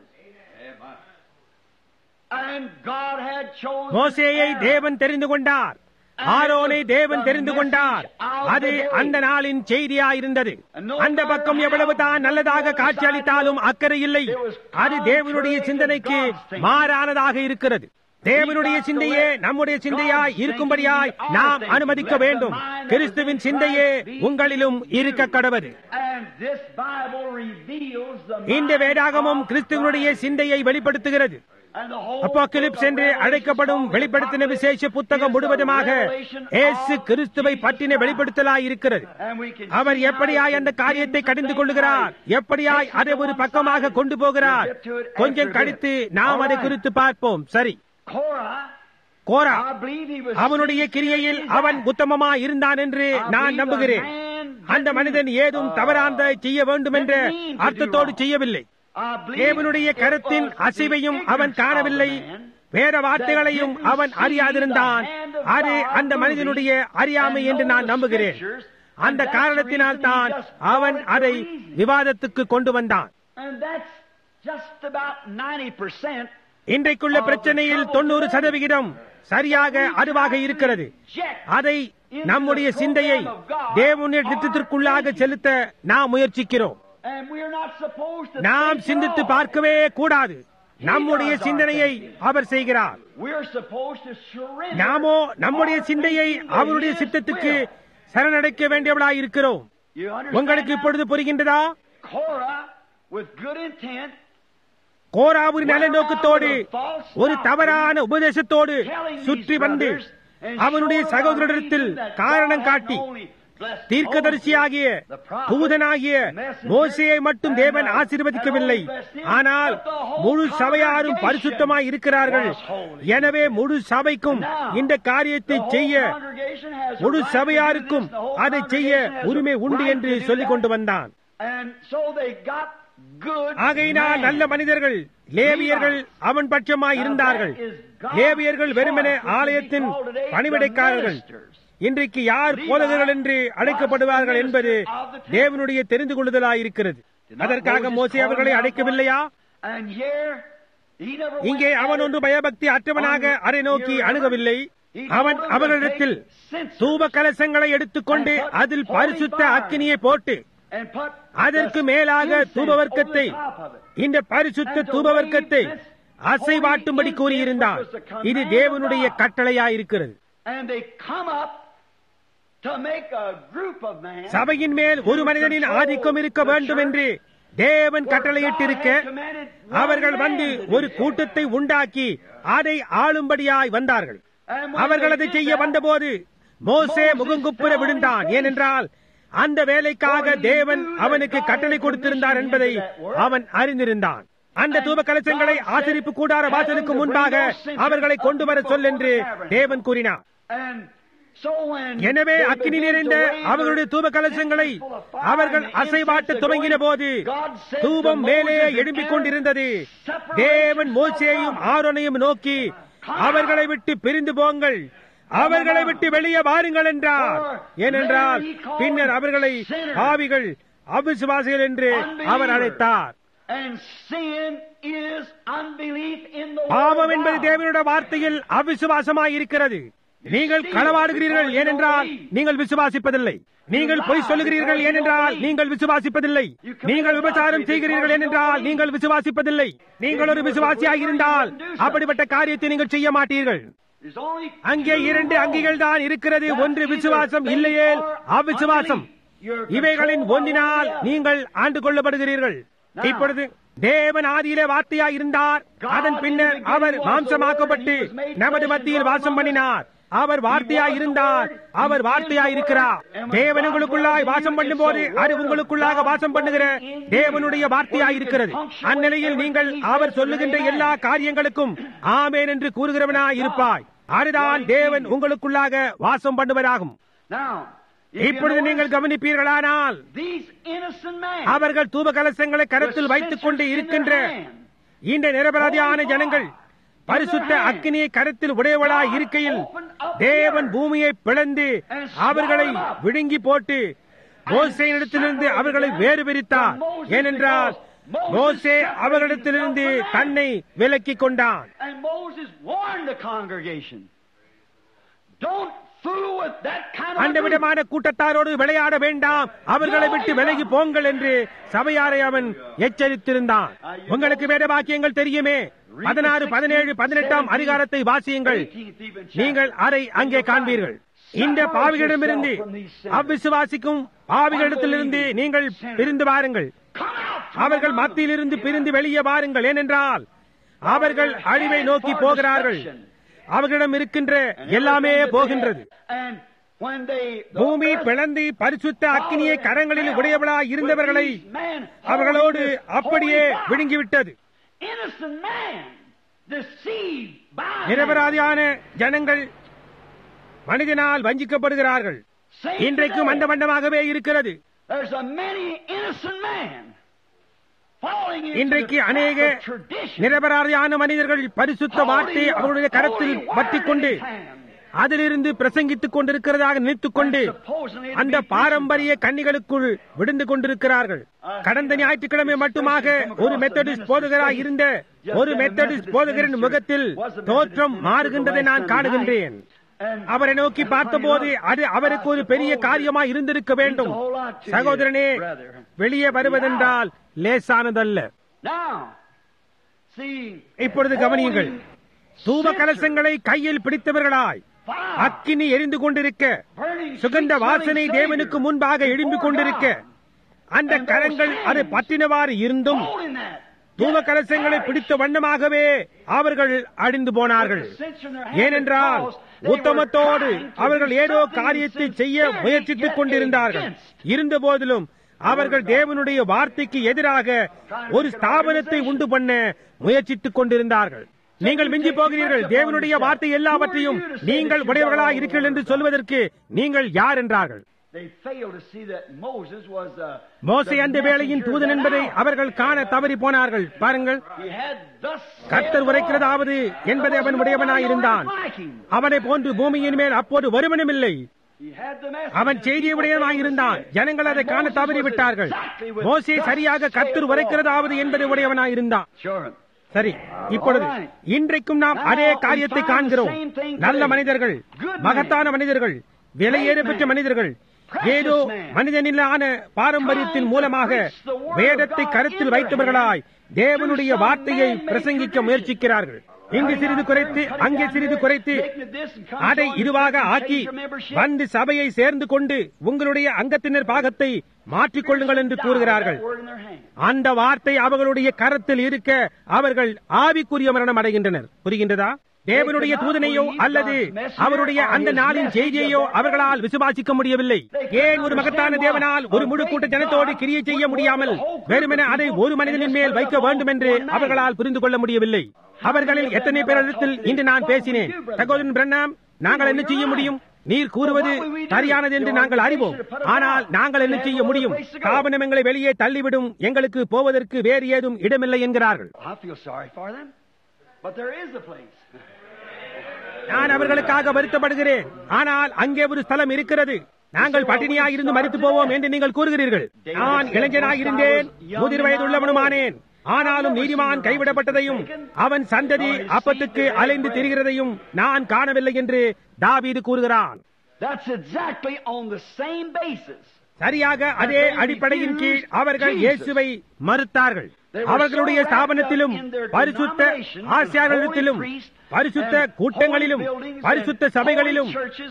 And God had chosen
மோசேயை
Aaron.
தேவன் தெரிந்து கொண்டார் ஆரோனை தேவன் தெரிந்து கொண்டார் அது அந்த நாளின் செய்தியா இருந்தது அந்த பக்கம் எவ்வளவு தான் நல்லதாக காட்சியளித்தாலும் அக்கறை இல்லை அது தேவனுடைய சிந்தனைக்கு மாறானதாக இருக்கிறது தேவனுடைய சிந்தையே நம்முடைய சிந்தையாய் இருக்கும்படியாய் நாம் அனுமதிக்க வேண்டும் கிறிஸ்துவின் சிந்தையே உங்களிலும் இருக்க கடவது
And this Bible reveals the
இந்த வேதாகமும் கிறிஸ்துவனுடைய சிந்தையை வெளிப்படுத்துகிறது அப்போக்கிலிப்ஸ் என்று அழைக்கப்படும் வெளிப்படுத்தின விசேஷ புத்தகம் முழுவதுமாக ஏசு கிறிஸ்துவை பற்றின வெளிப்படுத்தலாய் இருக்கிறது அவர் எப்படியாய் அந்த காரியத்தை கடிந்து கொள்ளுகிறார் எப்படியாய் அதை ஒரு பக்கமாக கொண்டு போகிறார் கொஞ்சம் கழித்து நாம் அதை குறித்து பார்ப்போம் சரி கோரா அவனுடைய கிரியையில் அவன் உத்தமமா இருந்தான் என்று நான் நம்புகிறேன் அந்த மனிதன் ஏதும் தவறாந்த செய்ய வேண்டும் என்ற அர்த்தத்தோடு செய்யவில்லை தேவனுடைய கருத்தின் அசைவையும் அவன் காணவில்லை வேற வார்த்தைகளையும் அவன் அறியாதிருந்தான் அது அந்த மனிதனுடைய அறியாமை என்று நான் நம்புகிறேன் அந்த காரணத்தினால் தான் அவன் அதை விவாதத்துக்கு கொண்டு வந்தான் இன்றைக்குள்ள பிரச்சனையில் தொண்ணூறு சதவிகிதம் சரியாக அதுவாக இருக்கிறது அதை நம்முடைய சிந்தையை தேவனுடைய திட்டத்திற்குள்ளாக செலுத்த நாம் முயற்சிக்கிறோம் நாம் சிந்தித்து பார்க்கவே கூடாது நம்முடைய சிந்தனையை அவர் செய்கிறார் நாமோ நம்முடைய சிந்தையை அவருடைய சித்தத்துக்கு சரணடைக்க வேண்டியவளாய் இருக்கிறோம் உங்களுக்கு இப்பொழுது புரிகின்றதா கோராவின் நல்ல நோக்கத்தோடு ஒரு தவறான உபதேசத்தோடு சுற்றி வந்து அவனுடைய சகோதரத்தில் காரணம் காட்டி தீர்க்கதரிசியாகிய தூதனாகிய மோசையை மட்டும் தேவன் ஆசீர்வதிக்கவில்லை ஆனால் முழு சபையாரும் பரிசுத்தமாய் இருக்கிறார்கள் எனவே முழு சபைக்கும் இந்த காரியத்தை செய்ய முழு சபையாருக்கும் அதை செய்ய உரிமை உண்டு என்று சொல்லிக் கொண்டு வந்தான் ஆகையினால் நல்ல மனிதர்கள் லேவியர்கள் அவன் பட்சமாய் இருந்தார்கள் லேவியர்கள் வெறுமனே ஆலயத்தின் பணிவிடைக்காரர்கள் இன்றைக்கு யார் போதகர்கள் என்று அழைக்கப்படுவார்கள் என்பது தேவனுடைய தெரிந்து கொள்ளுதலாயிருக்கிறது அதற்காக மோசி அவர்களை அழைக்கவில்லையா இங்கே அவன் ஒன்று பயபக்தி அற்றவனாக அதை நோக்கி அணுகவில்லை அவன் அவர்களிடத்தில் தூப கலசங்களை எடுத்துக்கொண்டு அதில் பரிசுத்த அக்கினியை போட்டு அதற்கு மேலாக தூபவர்க்கத்தை இந்த பரிசுத்த தூபவர்க்கத்தை அசைவாட்டும்படி கூறியிருந்தார் இது தேவனுடைய கட்டளையாயிருக்கிறது சபையின் மேல் ஒரு மனிதனின் ஆதிக்கம் இருக்க வேண்டும் என்று தேவன் கட்டளையிட்டிருக்க அவர்கள் வந்து ஒரு கூட்டத்தை உண்டாக்கி அதை ஆளும்படியாய் வந்தார்கள் அவர்கள் அதை செய்ய வந்தபோது மோசே முகங்குப்புற விழுந்தான் ஏனென்றால் அந்த வேலைக்காக தேவன் அவனுக்கு கட்டளை கொடுத்திருந்தார் என்பதை அவன் அறிந்திருந்தான் அந்த தூப கலசங்களை ஆசரிப்பு கூடார வாசலுக்கு முன்பாக அவர்களை கொண்டு வர சொல் என்று தேவன் கூறினார் எனவே அக்கினி நிறைந்த அவர்களுடைய தூப கலசங்களை அவர்கள் அசைவாட்ட துவங்கின போது தூபம் மேலே எழும்பிக் கொண்டிருந்தது தேவன் மோசேயும் ஆரோனையும் நோக்கி அவர்களை விட்டு பிரிந்து போங்கள் அவர்களை விட்டு வெளியே வாருங்கள் என்றார் ஏனென்றால் பின்னர் அவர்களை பாவிகள் அவிசுவாசிகள் என்று அவர் அழைத்தார் பாவம் என்பது தேவனுடைய வார்த்தையில் அவிசுவாசமாய் இருக்கிறது நீங்கள் களவாடுகிறீர்கள் ஏனென்றால் நீங்கள் விசுவாசிப்பதில்லை நீங்கள் பொய் சொல்லுகிறீர்கள் ஏனென்றால் நீங்கள் விசுவாசிப்பதில்லை நீங்கள் விபச்சாரம் செய்கிறீர்கள் ஏனென்றால் நீங்கள் விசுவாசிப்பதில்லை நீங்கள் ஒரு விசுவாசியாக இருந்தால் அப்படிப்பட்ட காரியத்தை நீங்கள் செய்ய மாட்டீர்கள் அங்கே இரண்டு அங்கிகள் தான் இருக்கிறது ஒன்று விசுவாசம் இல்லையே அவிசுவாசம் இவைகளின் ஒன்றினால் நீங்கள் ஆண்டு கொள்ளப்படுகிறீர்கள் இப்பொழுது தேவன் ஆதியிலே வார்த்தையாய் இருந்தார் அதன் பின்னர் அவர் மாம்சமாக்கப்பட்டு நமது மத்தியில் வாசம் பண்ணினார் அவர் வார்த்தையாய் இருந்தார் அவர் வார்த்தையாய் இருக்கிறார் தேவன் உங்களுக்குள்ளாய் வாசம் பண்ணும் போது அது உங்களுக்குள்ளாக வாசம் பண்ணுகிற தேவனுடைய வார்த்தையாய் இருக்கிறது அந்நிலையில் நீங்கள் அவர் சொல்லுகின்ற எல்லா காரியங்களுக்கும் ஆமேன் என்று கூறுகிறவனாய் இருப்பாய் அதுதான் தேவன் உங்களுக்குள்ளாக வாசம் பண்ணுவதாகும் இப்பொழுது நீங்கள் கவனிப்பீர்களானால் அவர்கள் தூப கலசங்களை கரத்தில் வைத்துக் கொண்டு இருக்கின்ற இந்த நிரபராதியான ஜனங்கள் பரிசுத்த அக்கினியை கருத்தில் உடையவளாய் இருக்கையில் தேவன் பூமியை பிளந்து அவர்களை விழுங்கி போட்டு மோசையினிடத்திலிருந்து அவர்களை வேறு பிரித்தார் ஏனென்றால் மோசே அவர்களிடத்திலிருந்து தன்னை விலக்கிக் கொண்டான் அந்த விதமான கூட்டத்தாரோடு விளையாட வேண்டாம் அவர்களை விட்டு விலகி போங்கள் என்று சபையாரை அவன் எச்சரித்திருந்தான் உங்களுக்கு வேத வாக்கியங்கள் தெரியுமே பதினாறு பதினேழு பதினெட்டாம் அதிகாரத்தை வாசியுங்கள் நீங்கள் அதை அங்கே காண்பீர்கள் இந்த பாவிகளிடமிருந்து அவ்விசுவாசிக்கும் பாவிகளிடத்திலிருந்து நீங்கள் பிரிந்து வாருங்கள் அவர்கள் மத்தியிலிருந்து பிரிந்து வெளியே வாருங்கள் ஏனென்றால் அவர்கள் அழிவை நோக்கி போகிறார்கள் அவர்களிடம் இருக்கின்ற எல்லாமே போகின்றது பூமி பிளந்து பரிசுத்த அக்கினியை கரங்களில் உடையவளாய் இருந்தவர்களை அவர்களோடு அப்படியே விழுங்கிவிட்டது நிரபராதியான ஜனங்கள் மனிதனால் வஞ்சிக்கப்படுகிறார்கள் இன்றைக்கும் அந்த மண்டமாகவே இருக்கிறது இன்றைக்கு அநேக நிரபராதியான மனிதர்கள் பரிசுத்த வார்த்தை அவருடைய கரத்தில் பற்றிக் கொண்டு அதிலிருந்து பிரசங்கித்துக் கொண்டிருக்கிறதாக நினைத்துக் கொண்டு அந்த பாரம்பரிய கன்னிகளுக்குள் விடுந்து கொண்டிருக்கிறார்கள் கடந்த ஞாயிற்றுக்கிழமை மட்டுமாக ஒரு மெத்தடிஸ்ட் போதகராய் இருந்த ஒரு மெத்தடிஸ்ட் போதகரின் முகத்தில் தோற்றம் மாறுகின்றதை நான் காணுகின்றேன் அவரை நோக்கி பார்த்தபோது அது அவருக்கு ஒரு பெரிய காரியமாய் இருந்திருக்க வேண்டும் சகோதரனே வெளியே வருவதென்றால் லேசானதல்ல இப்பொழுது கவனியுங்கள் தூப கலசங்களை கையில் பிடித்தவர்களாய் அக்கினி எரிந்து கொண்டிருக்க சுகந்த வாசனை தேவனுக்கு முன்பாக எழும்பிக் கொண்டிருக்க அந்த கரங்கள் அது பற்றினவாறு இருந்தும் தூப கலசங்களை பிடித்த வண்ணமாகவே அவர்கள் அழிந்து போனார்கள் ஏனென்றால் உத்தமத்தோடு அவர்கள் ஏதோ காரியத்தை செய்ய முயற்சித்துக் கொண்டிருந்தார்கள் இருந்த போதிலும் அவர்கள் தேவனுடைய வார்த்தைக்கு எதிராக ஒரு ஸ்தாபனத்தை உண்டு பண்ண முயற்சித்துக் கொண்டிருந்தார்கள் நீங்கள் மிஞ்சி போகிறீர்கள் தேவனுடைய வார்த்தை எல்லாவற்றையும் நீங்கள் உடையவர்களாக இருக்கிறீர்கள் என்று சொல்வதற்கு நீங்கள் யார் என்றார்கள் மோசை அந்த வேளையின் தூதன் என்பதை அவர்கள் காண தவறி போனார்கள் பாருங்கள் கர்த்தர் உரைக்கிறதாவது என்பதை அவன் உடையவனாயிருந்தான் அவனை போன்று பூமியின் மேல் அப்போது வருமனும் இல்லை அவன் செய்தியை உடையவனாயிருந்தான் ஜனங்கள் அதை காண தவறி விட்டார்கள் மோசே சரியாக கர்த்தர் உரைக்கிறதாவது என்பதை உடையவனாயிருந்தான் சரி இப்பொழுது இன்றைக்கும் நாம் அதே காரியத்தை காண்கிறோம் நல்ல மனிதர்கள் மகத்தான மனிதர்கள் விலையேற பெற்ற மனிதர்கள் ஏதோ மனிதனிலான பாரம்பரியத்தின் மூலமாக வேதத்தை கருத்தில் வைத்தவர்களாய் தேவனுடைய வார்த்தையை பிரசங்கிக்க முயற்சிக்கிறார்கள் இங்கு சிறிது குறைத்து அங்கே சிறிது குறைத்து அதை இதுவாக ஆக்கி வந்து சபையை சேர்ந்து கொண்டு உங்களுடைய அங்கத்தினர் பாகத்தை மாற்றிக்கொள்ளுங்கள் என்று கூறுகிறார்கள் அந்த வார்த்தை அவர்களுடைய கரத்தில் இருக்க அவர்கள் ஆவிக்குரிய மரணம் அடைகின்றனர் புரிகின்றதா தேவனுடைய தூதனையோ அல்லது அவருடைய அந்த நாளின் செய்தியையோ அவர்களால் விசுவாசிக்க முடியவில்லை ஏன் ஒரு மகத்தான தேவனால் ஒரு முழு கூட்ட ஜனத்தோடு கிரியை செய்ய முடியாமல் வெறுமென அதை ஒரு மனிதனின் மேல் வைக்க வேண்டும் என்று அவர்களால் புரிந்து கொள்ள முடியவில்லை அவர்களில் எத்தனை பேரிடத்தில் இன்று நான் பேசினேன் சகோதரன் பிரண்ணாம் நாங்கள் என்ன செய்ய முடியும் நீர் கூறுவது சரியானது என்று நாங்கள் அறிவோம் ஆனால் நாங்கள் என்ன செய்ய முடியும் ஸ்தாபனம் எங்களை வெளியே தள்ளிவிடும் எங்களுக்கு போவதற்கு வேறு ஏதும் இடமில்லை என்கிறார்கள்
I feel sorry for them, but there is a place.
நான் அவர்களுக்காக வருத்தப்படுகிறேன் ஆனால் அங்கே ஒரு ஸ்தலம் இருக்கிறது நாங்கள் பட்டினியாக இருந்து மறித்து போவோம் என்று நீங்கள் கூறுகிறீர்கள் நான் இளைஞனாக இருந்தேன் முதிர் வயதுள்ளவனுமானேன் ஆனாலும் நீதிமான் கைவிடப்பட்டதையும் அவன் சந்ததி அப்பத்துக்கு அலைந்து திரிகிறதையும் நான் காணவில்லை என்று தாவீது கூறுகிறான்
That's exactly on the same basis.
சரியாக அதே அடிப்படையின் கீழ் அவர்கள் இயேசுவை மறுத்தார்கள் அவர்களுடைய ஸ்தாபனத்திலும் பரிசுத்த ஆசியாரிடத்திலும் பரிசுத்த கூட்டங்களிலும் பரிசுத்த சபைகளிலும்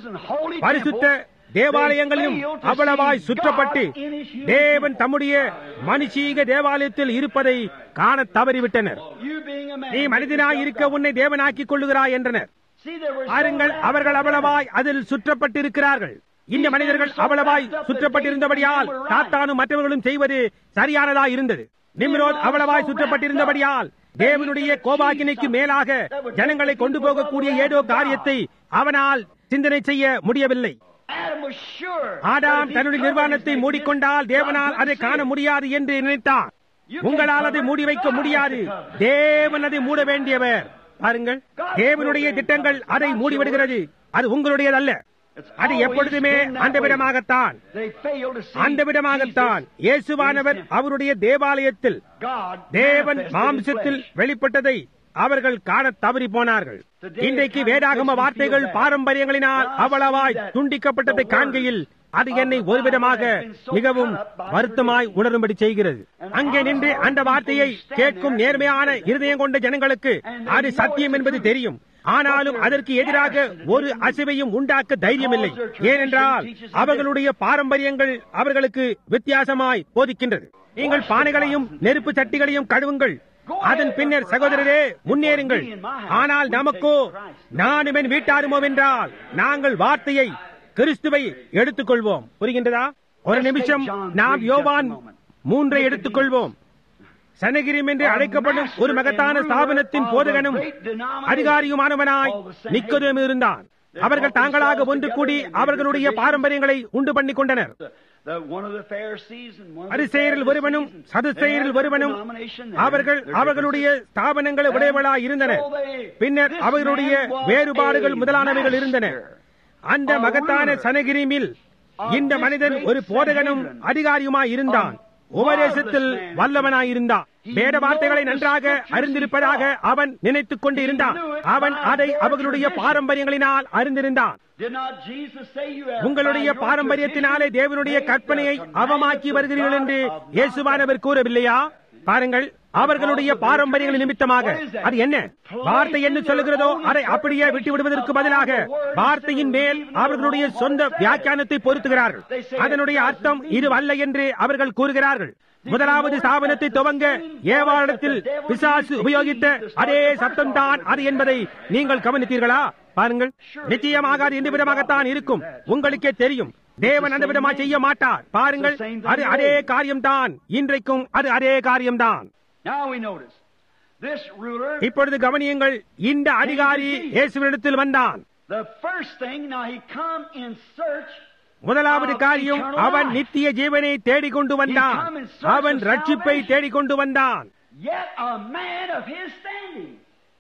பரிசுத்த தேவாலயங்களிலும் அவ்வளவாய் சுற்றப்பட்டு தேவன் தம்முடைய மனுஷீக தேவாலயத்தில் இருப்பதை காண தவறிவிட்டனர்
You being a man.
நீ மனிதனாய் இருக்க உன்னை தேவனாக்கிக் கொள்ளுகிறாய் என்றனர்
See, there were so
பாருங்கள்
many-
அவர்கள் அவ்வளவாய் அதில் சுற்றப்பட்டிருக்கிறார்கள் இந்த மனிதர்கள் அவ்வளவாய் சுற்றப்பட்டிருந்தபடியால் சாத்தானும் மற்றவர்களும் செய்வது சரியானதா இருந்தது நிம்ரோத் அவ்வளவாய் சுற்றப்பட்டிருந்தபடியால் தேவனுடைய கோபாக்கினைக்கு மேலாக ஜனங்களை கொண்டு போகக்கூடிய ஏதோ காரியத்தை அவனால் சிந்தனை செய்ய முடியவில்லை
Adam was sure.
Adam
that if he
தன்னுடைய
covered
நிர்வாணத்தை
his
மூடிக்கொண்டால்
God
தேவனால்
couldn't
அதை
see
காண
it.
முடியாது என்று நினைத்தான் உங்களால் அதை மூடி வைக்க முடியாது தேவன் அதை மூட வேண்டியவர் பாருங்கள் தேவனுடைய திட்டங்கள் அதை மூடிவிடுகிறது அது உங்களுடையதல்ல அது எப்பொழுதுமே அந்த விடமாகத்தான்
They failed to see
அந்த விடமாகத்தான்
Jesus
இயேசுவானவர் அவருடைய தேவாலயத்தில்
God
தேவன்
manifested in
மாம்சத்தில்
flesh.
வெளிப்பட்டதை அவர்கள் காண தவறி போனார்கள் இன்றைக்கு வேதாகம வார்த்தைகள் பாரம்பரியங்களினால் அவ்வளவாய் துண்டிக்கப்பட்டதை காண்கையில் அது என்னை ஒருவிதமாக மிகவும் வருத்தமாய் உணரும்படி செய்கிறது அங்கே நின்று அந்த வார்த்தையை கேட்கும் நேர்மையான இருதயம் கொண்ட ஜனங்களுக்கு அது சத்தியம் என்பது தெரியும் ஆனாலும் அதற்கு எதிராக ஒரு அசைவையும் உண்டாக்க தைரியமில்லை ஏனென்றால் அவர்களுடைய பாரம்பரியங்கள் அவர்களுக்கு வித்தியாசமாய் போதிக்கின்றது நீங்கள் பானைகளையும் நெருப்பு சட்டிகளையும் கழுவுங்கள் அதன் பின்னர் சகோதரரே முன்னேறுங்கள் ஆனால் நமக்கோ நானும் என் வீட்டாருமோ என்றால் நாங்கள் வார்த்தையை கிறிஸ்துவை எடுத்துக்கொள்வோம் புரிகின்றதா ஒரு நிமிஷம் நாம் யோவான் மூன்றை எடுத்துக்கொள்வோம் சனகிரிம் என்று அழைக்கப்படும் ஒரு மகத்தான ஸ்தாபனத்தின் போதகனும் அதிகாரியுமானவனாய் நிக்கோதேமு இருந்தான் அவர்கள் தாங்களாக ஒன்று கூடி அவர்களுடைய பாரம்பரியங்களை உண்டு பண்ணிக் கொண்டனர்
The, one of the Pharisees and one of the
அரிசெயரில் ஒருவனும்
Sadducees, and
சதுசெயரில்
they had
ஒருவனும்
their denomination and
அவர்கள்
their
அவர்களுடைய ஸ்தாபனங்களை உடையவளாய் இருந்தனர் பின்னர் அவர்களுடைய வேறுபாடுகள் முதலானவைகள் இருந்தன அந்த மகத்தான சனகிரிமில் இந்த மனிதன் ஒரு போதகனும் அதிகாரியுமாய் இருந்தான் உபதேசத்தில் வல்லவனாய் இருந்தான் வேத வார்த்தைகளை நன்றாக அறிந்திருப்பதாக அவன் நினைத்துக் கொண்டு இருந்தான் அவன் அதை அவர்களுடைய பாரம்பரியங்களினால் அறிந்திருந்தான்
Did not Jesus say you have
உங்களுடைய
by your
பாரம்பரியத்தினாலே
tradition
தேவனுடைய
made
கற்பனையை
the commandments
அவமாக்கி
of
வருகிறீர்கள்
God
என்று
of God.
இயேசுவானவர் கூறவில்லையா பாருங்கள் அவர்களுடைய பாரம்பரியங்கள் நிமித்தமாக அது என்ன வார்த்தை என்ன சொல்லுகிறதோ அதை அப்படியே விட்டு விடுவதற்கு பதிலாக வார்த்தையின் மேல் அவர்களுடைய சொந்த வியாக்கியானத்தை பொருத்துகிறார்கள் அதனுடைய அர்த்தம் இது அல்ல என்று அவர்கள் கூறுகிறார்கள் முதலாவது ஸ்தாபனத்தை துவங்க ஏவாளத்தில் பிசாசு உபயோகித்த அதே சத்தம் தான் அது என்பதை நீங்கள் கவனித்தீர்களா பாருங்கள் நிச்சயமாக அது எந்த விதமாகத்தான் இருக்கும் உங்களுக்கே தெரியும் தேவன் அந்த விதமா செய்ய மாட்டார் பாருங்கள் அது அதே காரியம்தான் இன்றைக்கும் அது அதே காரியம்தான்
Now we notice this ruler.
இப்பொழுது கவனியுங்கள் இந்த அதிகாரி இயேசுவினிடத்தில் வந்தான்
The first thing now he come in search.
முதலாவது காரியம் அவன் நித்திய ஜீவனை தேடிக்கொண்டு வந்தான் அவன் ரட்சிப்பை தேடிக்கொண்டு வந்தான்
Yet a man of his standing.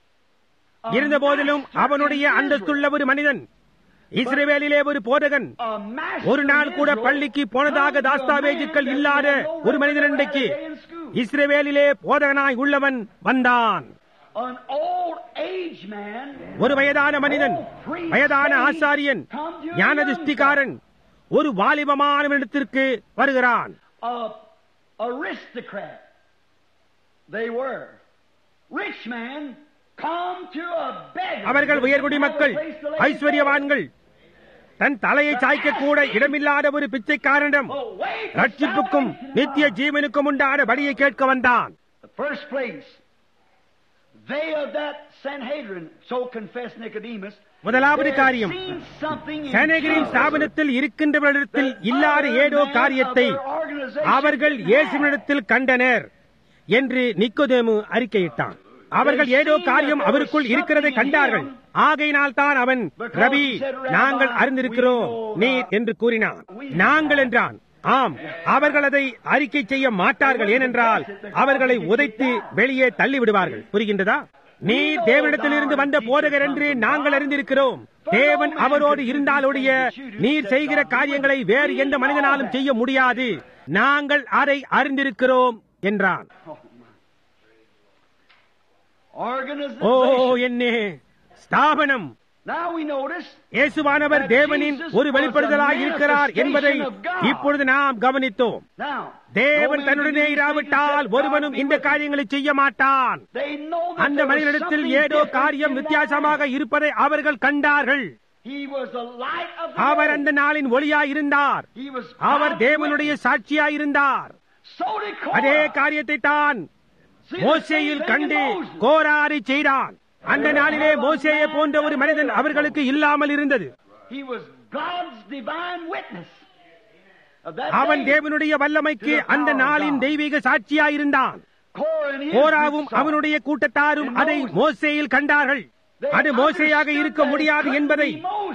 A
இருந்த போதிலும்
master
அவனுடைய
in
அந்தஸ்துள்ள ஒரு மனிதன் இஸ்ரவேலிலே ஒரு போதகன்
A master
ஒரு நாள்
in
கூட
Israel
பள்ளிக்கு போனதாக
comes to a
தாஸ்தாவேஜுக்கள்
man that
இல்லாத
had no
ஒரு மனிதன்
record
இன்றைக்கு
of a day in school.
இஸ்ரவேலிலே போதகனாய் உள்ளவன் வந்தான்
an old age man,
ஒரு வயதான மனிதன் வயதான ஆசாரியன் ஞானதிஷ்டிகாரன் ஒரு வாலிபமானவனிடத்திற்கு வருகிறான்
a aristocrat. They were. Rich man come to a beggar.
அவர்கள் உயர்குடி மக்கள் ஐஸ்வர்யவான்கள் தன் தலையை சாய்க்க கூட இடமில்லாத ஒரு பிச்சைக்காரனிடம் ரட்சிப்புக்கும் நித்திய ஜீவனுக்கும் உண்டான வழியை கேட்க வந்தான்
The first place, they of that Sanhedrin, so confessed Nicodemus,
முதலாவது
they had
காரியம்
seen something in
சேனகிரின்
Jesus
ஸ்தாபனத்தில் இருக்கின்றவரிடத்தில் இல்லாத ஏதோ காரியத்தை அவர்கள் இயேசுவினிடத்தில் கண்டனர் என்று நிக்கோதேமு அறிக்கையிட்டான் அவர்கள் ஏதோ காரியம் அவருக்குள் இருக்கிறதை கண்டார்கள் ஆகையினால் தான் அவன் ரவி நாங்கள் அறிந்திருக்கிறோம் நீர் என்று கூறினான் நாங்கள் என்றான் ஆம் அவர்கள் அதை அறிக்கை செய்ய மாட்டார்கள் ஏனென்றால் அவர்களை உதைத்து வெளியே தள்ளி விடுவார்கள் புரிகின்றதா நீர் தேவனிடத்திலிருந்து வந்த போதகர் என்று நாங்கள் அறிந்திருக்கிறோம் தேவன் அவரோடு இருந்தாலொழிய நீர் செய்கிற காரியங்களை வேறு எந்த மனிதனாலும் செய்ய முடியாது நாங்கள் அதை அறிந்திருக்கிறோம் என்றான்
organization.
ஓ என்னே ஸ்தாபனம்
Now we notice
இயேசுவானவர் தேவனின் ஒரு வெளிப்படுதலாய் இருக்கிறார் என்பதை இப்பொழுது நாம் கவனித்தோம்
now
தேவன்
no man
தன்னுடனே
believes
இராவிட்டால்
except
ஒருவனும்
God be
இந்த
with
காரியங்களை செய்ய மாட்டான்
him. They know that
அந்த
there was
மனிதனிடத்தில்
something
ஏதோ
different
காரியம்
in that
வித்தியாசமாக
man.
இருப்பதை அவர்கள் கண்டார்கள்
He was the light of the
our
world.
அந்த நாளின் ஒளியாய் இருந்தார்
He was
அவர்
God's
தேவனுடைய
witness.
சாட்சியாய் இருந்தார்
So did Korah.
அதே காரியத்தை தான்
See the
மோசேயில்
same thing in
கண்டு
Moses.
கோராரை செய்தான் அந்த நாளிலே மோசேயை போன்ற ஒரு மனிதன் அவர்களுக்கு இல்லாமல் இருந்தது
He was God's divine witness. Of that
அவன்
day.
தேவனுடைய வல்லமைக்கு அந்த நாளின் தெய்வீக சாட்சியாயிருந்தான்
Korah and his
கோராவும்
group saw.
அவனுடைய கூட்டத்தாரும் அதை மோசேயில் கண்டார்கள் அது மோசேயாக இருக்க முடியாது என்பதை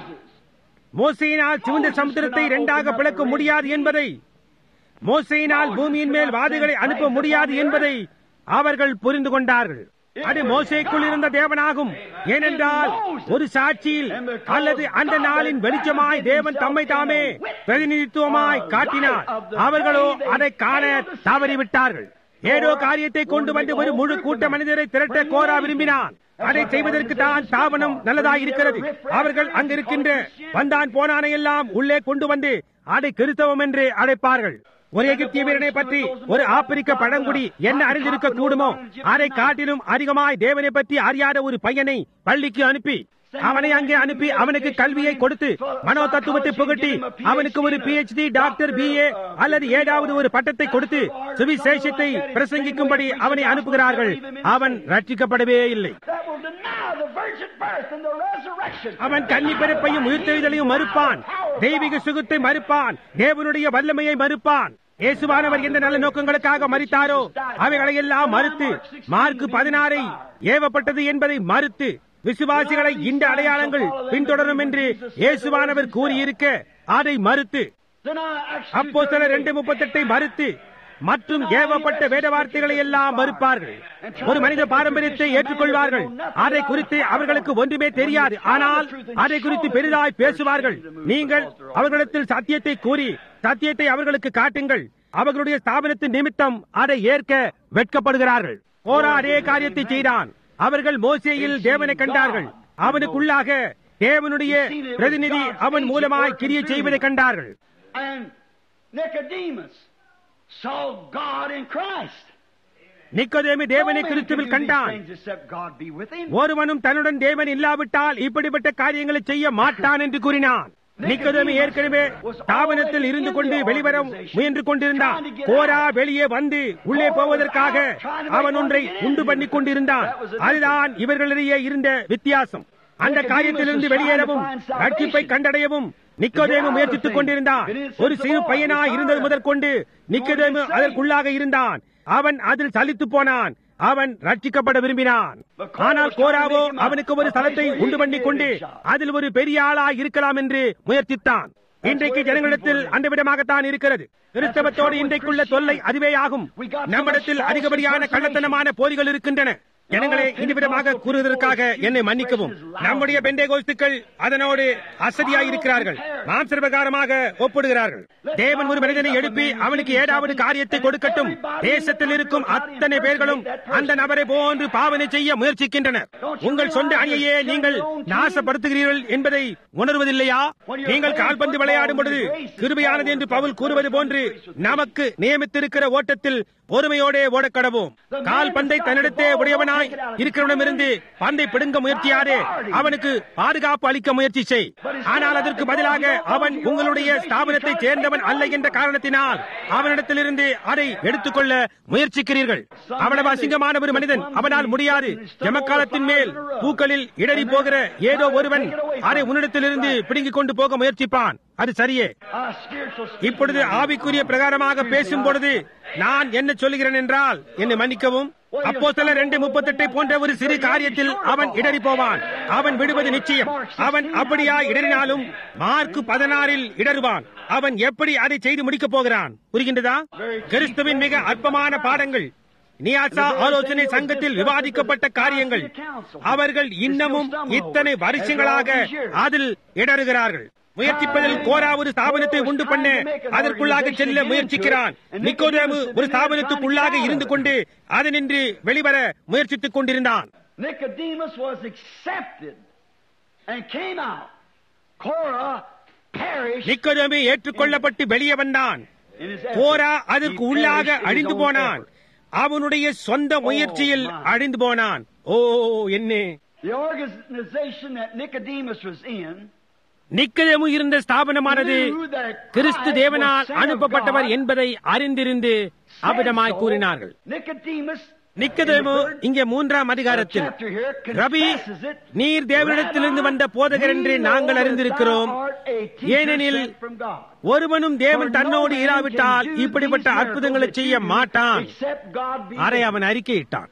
மோசையினால் சிவந்த சமுத்திரத்தை இரண்டாக பிளக்க முடியாது என்பதை மோசையினால் பூமியின் மேல் வாதிகளை அனுப்ப முடியாது என்பதை அவர்கள் புரிந்து கொண்டார்கள் அது மோசைக்குள் இருந்த தேவனாகும் ஏனென்றால் ஒரு சாட்சியில் அல்லது அந்த நாளின் வெளிச்சமாய் தேவன் தம்மை தாமே பிரதிநிதித்துவமாய் காட்டினார் அவர்களோ அதை காண தவறிவிட்டார்கள் ஏதோ காரியத்தை கொண்டு வந்து ஒரு முழு கூட்ட மனிதரை திரட்ட கோரா விரும்பினான் அதை செய்வதற்கு தான் தாபனம் நல்லதாய் இருக்கிறது அவர்கள் அங்கிருக்கின்ற வந்தான் போனானை எல்லாம் உள்ளே கொண்டு வந்து அதை கிறிஸ்தவம் என்று அழைப்பார்கள் ஒரு எகிப்திய வீரனை பற்றி ஒரு ஆப்பிரிக்க பழங்குடி என்ன அறிந்திருக்க கூடுமோ அதை காட்டிலும் அதிகமாய் தேவனை பற்றி அறியாத ஒரு பையனை பள்ளிக்கு அனுப்பி அவனை அங்கே அனுப்பி அவனுக்கு கல்வியை கொடுத்து மனோ தத்துவத்தை புகட்டி அவனுக்கு ஒரு பிஹெச்டி டாக்டர் பிஏ அல்லது ஏதாவது ஒரு பட்டத்தை கொடுத்து சுவிசேஷத்தை பிரசங்கிக்கும்படி அவனை அனுப்புகிறார்கள் அவன் ரட்சிக்கப்படவே இல்லை
That will deny the virgin birth and the resurrection.
அவன் கன்னி பிறப்பையும் உயிர்த்தெழுதலையும் மறுப்பான் தெய்வீக சுகத்தை மறுப்பான் தேவனுடைய வல்லமையை மறுப்பான் இயேசுவானவர் எந்த நல்ல நோக்கங்களுக்காக மறித்தாரோ அவைகளை எல்லாம் மறுத்து மார்க் பதினாறை ஏவப்பட்டது என்பதை மறுத்து விசுவாசிகளை இந்த அடையாளங்கள் பின்தொடரும் என்று இயேசுவானவர் கூறியிருக்க அதை மறுத்து
Deny Acts
அப்போ சில
2:38.
ரெண்டு முப்பத்தெட்டை மறுத்து மற்றும் ஏவப்பட்ட வேத வார்த்தைகளை எல்லாம் மறுப்பார்கள் ஒரு மனித பாரம்பரியத்தை ஏற்றுக்கொள்வார்கள் அதை குறித்து அவர்களுக்கு ஒன்றுமே தெரியாது ஆனால் அதை குறித்து பெரிதாய் பேசுவார்கள் நீங்கள் அவர்களிடத்தில் சத்தியத்தை கூறி சத்தியத்தை அவர்களுக்கு காட்டுங்கள் அவர்களுடைய ஸ்தாபனத்தின் நிமித்தம் அதை ஏற்க வெட்கப்படுகிறார்கள் ஓரா அதே காரியத்தை செய்தான் அவர்கள் மோசேயில் தேவனை கண்டார்கள் அவனுக்குள்ளாக தேவனுடைய பிரதிநிதி அவன் மூலமாய் கிரியை செய்வதை கண்டார்கள்
And Nicodemus saw God in Christ.
நிக்கோதேமு தேவனை
No man
கிறிஸ்துவில்
can do these
கண்டான்
things except God be with him.
ஒருவனும் தன்னுடன் தேவன் இல்லாவிட்டால் இப்படிப்பட்ட காரியங்களை செய்ய மாட்டான் என்று கூறினான் நிக்கோதேமு ஏற்கனவே தாபனத்தில் இருந்து கொண்டு வெளிவர முயன்று கொண்டிருந்தான் கோரா வெளியே வந்து உள்ளே போவதற்காக அவன் ஒன்றை உண்டு பண்ணி கொண்டிருந்தான் அதுதான் இவர்களிடையே இருந்த வித்தியாசம் அந்த காரியத்திலிருந்து வெளியேறவும் ரட்சிப்பை கண்டடையவும் நிக்கோதேமு முயற்சித்துக் கொண்டிருந்தான் ஒரு சிறு பையனா இருந்தது முதற்கொண்டு நிக்கோதேமு அதற்குள்ளாக இருந்தான் அவன் அதில் சலித்து போனான் அவன் ரட்சிக்கப்பட விரும்பினான் ஆனால் கோராவோ அவனுக்கு ஒரு ஸ்தலத்தை உண்டு பண்ணி கொண்டு அதில் ஒரு பெரிய ஆளா இருக்கலாம் என்று முயற்சித்தான் இன்றைக்கு ஜனங்களிடத்தில் அந்த விதமாகத்தான் இருக்கிறது கிறிஸ்தவத்தோடு இன்றைக்குள்ள தொல்லை அதுவே ஆகும் நம்மிடத்தில் அதிகப்படியான கள்ளத்தனமான போலிகள் இருக்கின்றன ஜனங்களே இந்த விதமாக கூறுவதற்காக என்னை மன்னிக்கவும் நம்முடைய பெண்டேகோஸ்துக்கள் அதனோடு அசதியாயிருக்கிறார்கள் மாம்ச பிரகாரமாக ஒப்பிடுகிறார்கள் தேவன் ஒரு மனிதனை எழுப்பி அவனுக்கு ஏதாவது காரியத்தை கொடுக்கட்டும் தேசத்தில் இருக்கும் அத்தனை பேர்களும் அந்த நபரை போன்று பாவனை செய்ய முயற்சிக்கின்றனர் உங்கள் சொந்த அணியையே நீங்கள் நாசப்படுத்துகிறீர்கள் என்பதை உணர்வதில்லையா நீங்கள் கால்பந்து விளையாடும் பொழுது கிருபையானது என்று பவுல் கூறுவது போன்று நமக்கு நியமித்திருக்கிற ஓட்டத்தில் பொறுமையோடே ஓடக்கடவோம் கால் பந்தை தன்னிடத்தே உடையவனாய் இருக்கிறவனிடமிருந்து பந்தை பிடுங்க முயற்சியாதே அவனுக்கு பாதுகாப்பு அளிக்க முயற்சி செய் ஆனால் அதற்கு பதிலாக அவன் உங்களுடைய ஸ்தாபனத்தை சேர்ந்தவன் அல்ல என்ற காரணத்தினால் அவனிடத்திலிருந்து அதை எடுத்துக்கொள்ள முயற்சிக்கிறீர்கள் அவ்வளவு அசிங்கமான ஒரு மனிதன் அவனால் முடியாது ஜமக்காலத்தின் மேல் பூக்களில் இடறி போகிற ஏதோ ஒருவன் அதை உன்னிடத்திலிருந்து பிடுங்கிக் கொண்டு போக முயற்சிப்பான் அது சரியே இப்பொழுது ஆவிக்குரிய பிரகாரமாக பேசும் பொழுது நான் என்ன சொல்லுகிறேன் என்றால் என்னை மன்னிக்கவும் அப்போ சில ரெண்டு முப்பத்தெட்டை போன்ற ஒரு சிறு காரியத்தில் அவன் இடறி போவான் அவன் விடுவது நிச்சயம் அவன் அப்படியா இடறினாலும் மார்க்கு பதினாறில் இடறுவான் அவன் எப்படி அதை செய்து முடிக்கப் போகிறான் புரிகின்றதா கிறிஸ்துவின் மிக அற்பமான பாடங்கள் நியாசா ஆலோசனை சங்கத்தில் விவாதிக்கப்பட்ட காரியங்கள் அவர்கள் இன்னமும் இத்தனை வருஷங்களாக அதில் இடறுகிறார்கள் முயற்சிப்பதில் கோரா ஒரு ஸ்தாபனத்தை உண்டு பண்ண அதற்குள்ளாக செல்ல முயற்சிக்கிறான் நிக்கோதேமு ஒரு ஸ்தாபனத்துக்குள்ளாக இருந்து கொண்டு அதனின்று வெளிவர முயற்சித்துக் கொண்டிருந்தான்
Nicodemus was accepted and came out. Korah perished
நிக்கோதேமு ஏற்றுக்கொள்ளப்பட்டு வெளியே வந்தான்
in his
கோரா
effort.
அதற்கு
He
உள்ளாக
perished in his
அழிந்து
own
போனான்
effort.
அவனுடைய சொந்த முயற்சியில் அழிந்து போனான் ஓ என்ன
The organization that Nicodemus was in
நிக்கதேமு இருந்த ஸ்தாபனமானது
knew that
கிறிஸ்து
Christ
தேவனால்
was sent of
அனுப்பப்பட்டவர்
God,
என்பதை அறிந்திருந்து
said
அவ்விதமாய்
so.
கூறினார்கள்
Nicodemus
நிக்கதேமு இங்கே மூன்றாம் அதிகாரத்தில்
chapter here
Ravi
confesses it.
நீர் தேவனிடத்திலிருந்து வந்த போதகர் என்று நாங்கள் அறிந்திருக்கிறோம் ஏனெனில் ஒருவனும் தேவன் தன்னோடு இராவிட்டால் இப்படிப்பட்ட அற்புதங்களை செய்ய மாட்டான் அறை அவன் அறிக்கையிட்டான்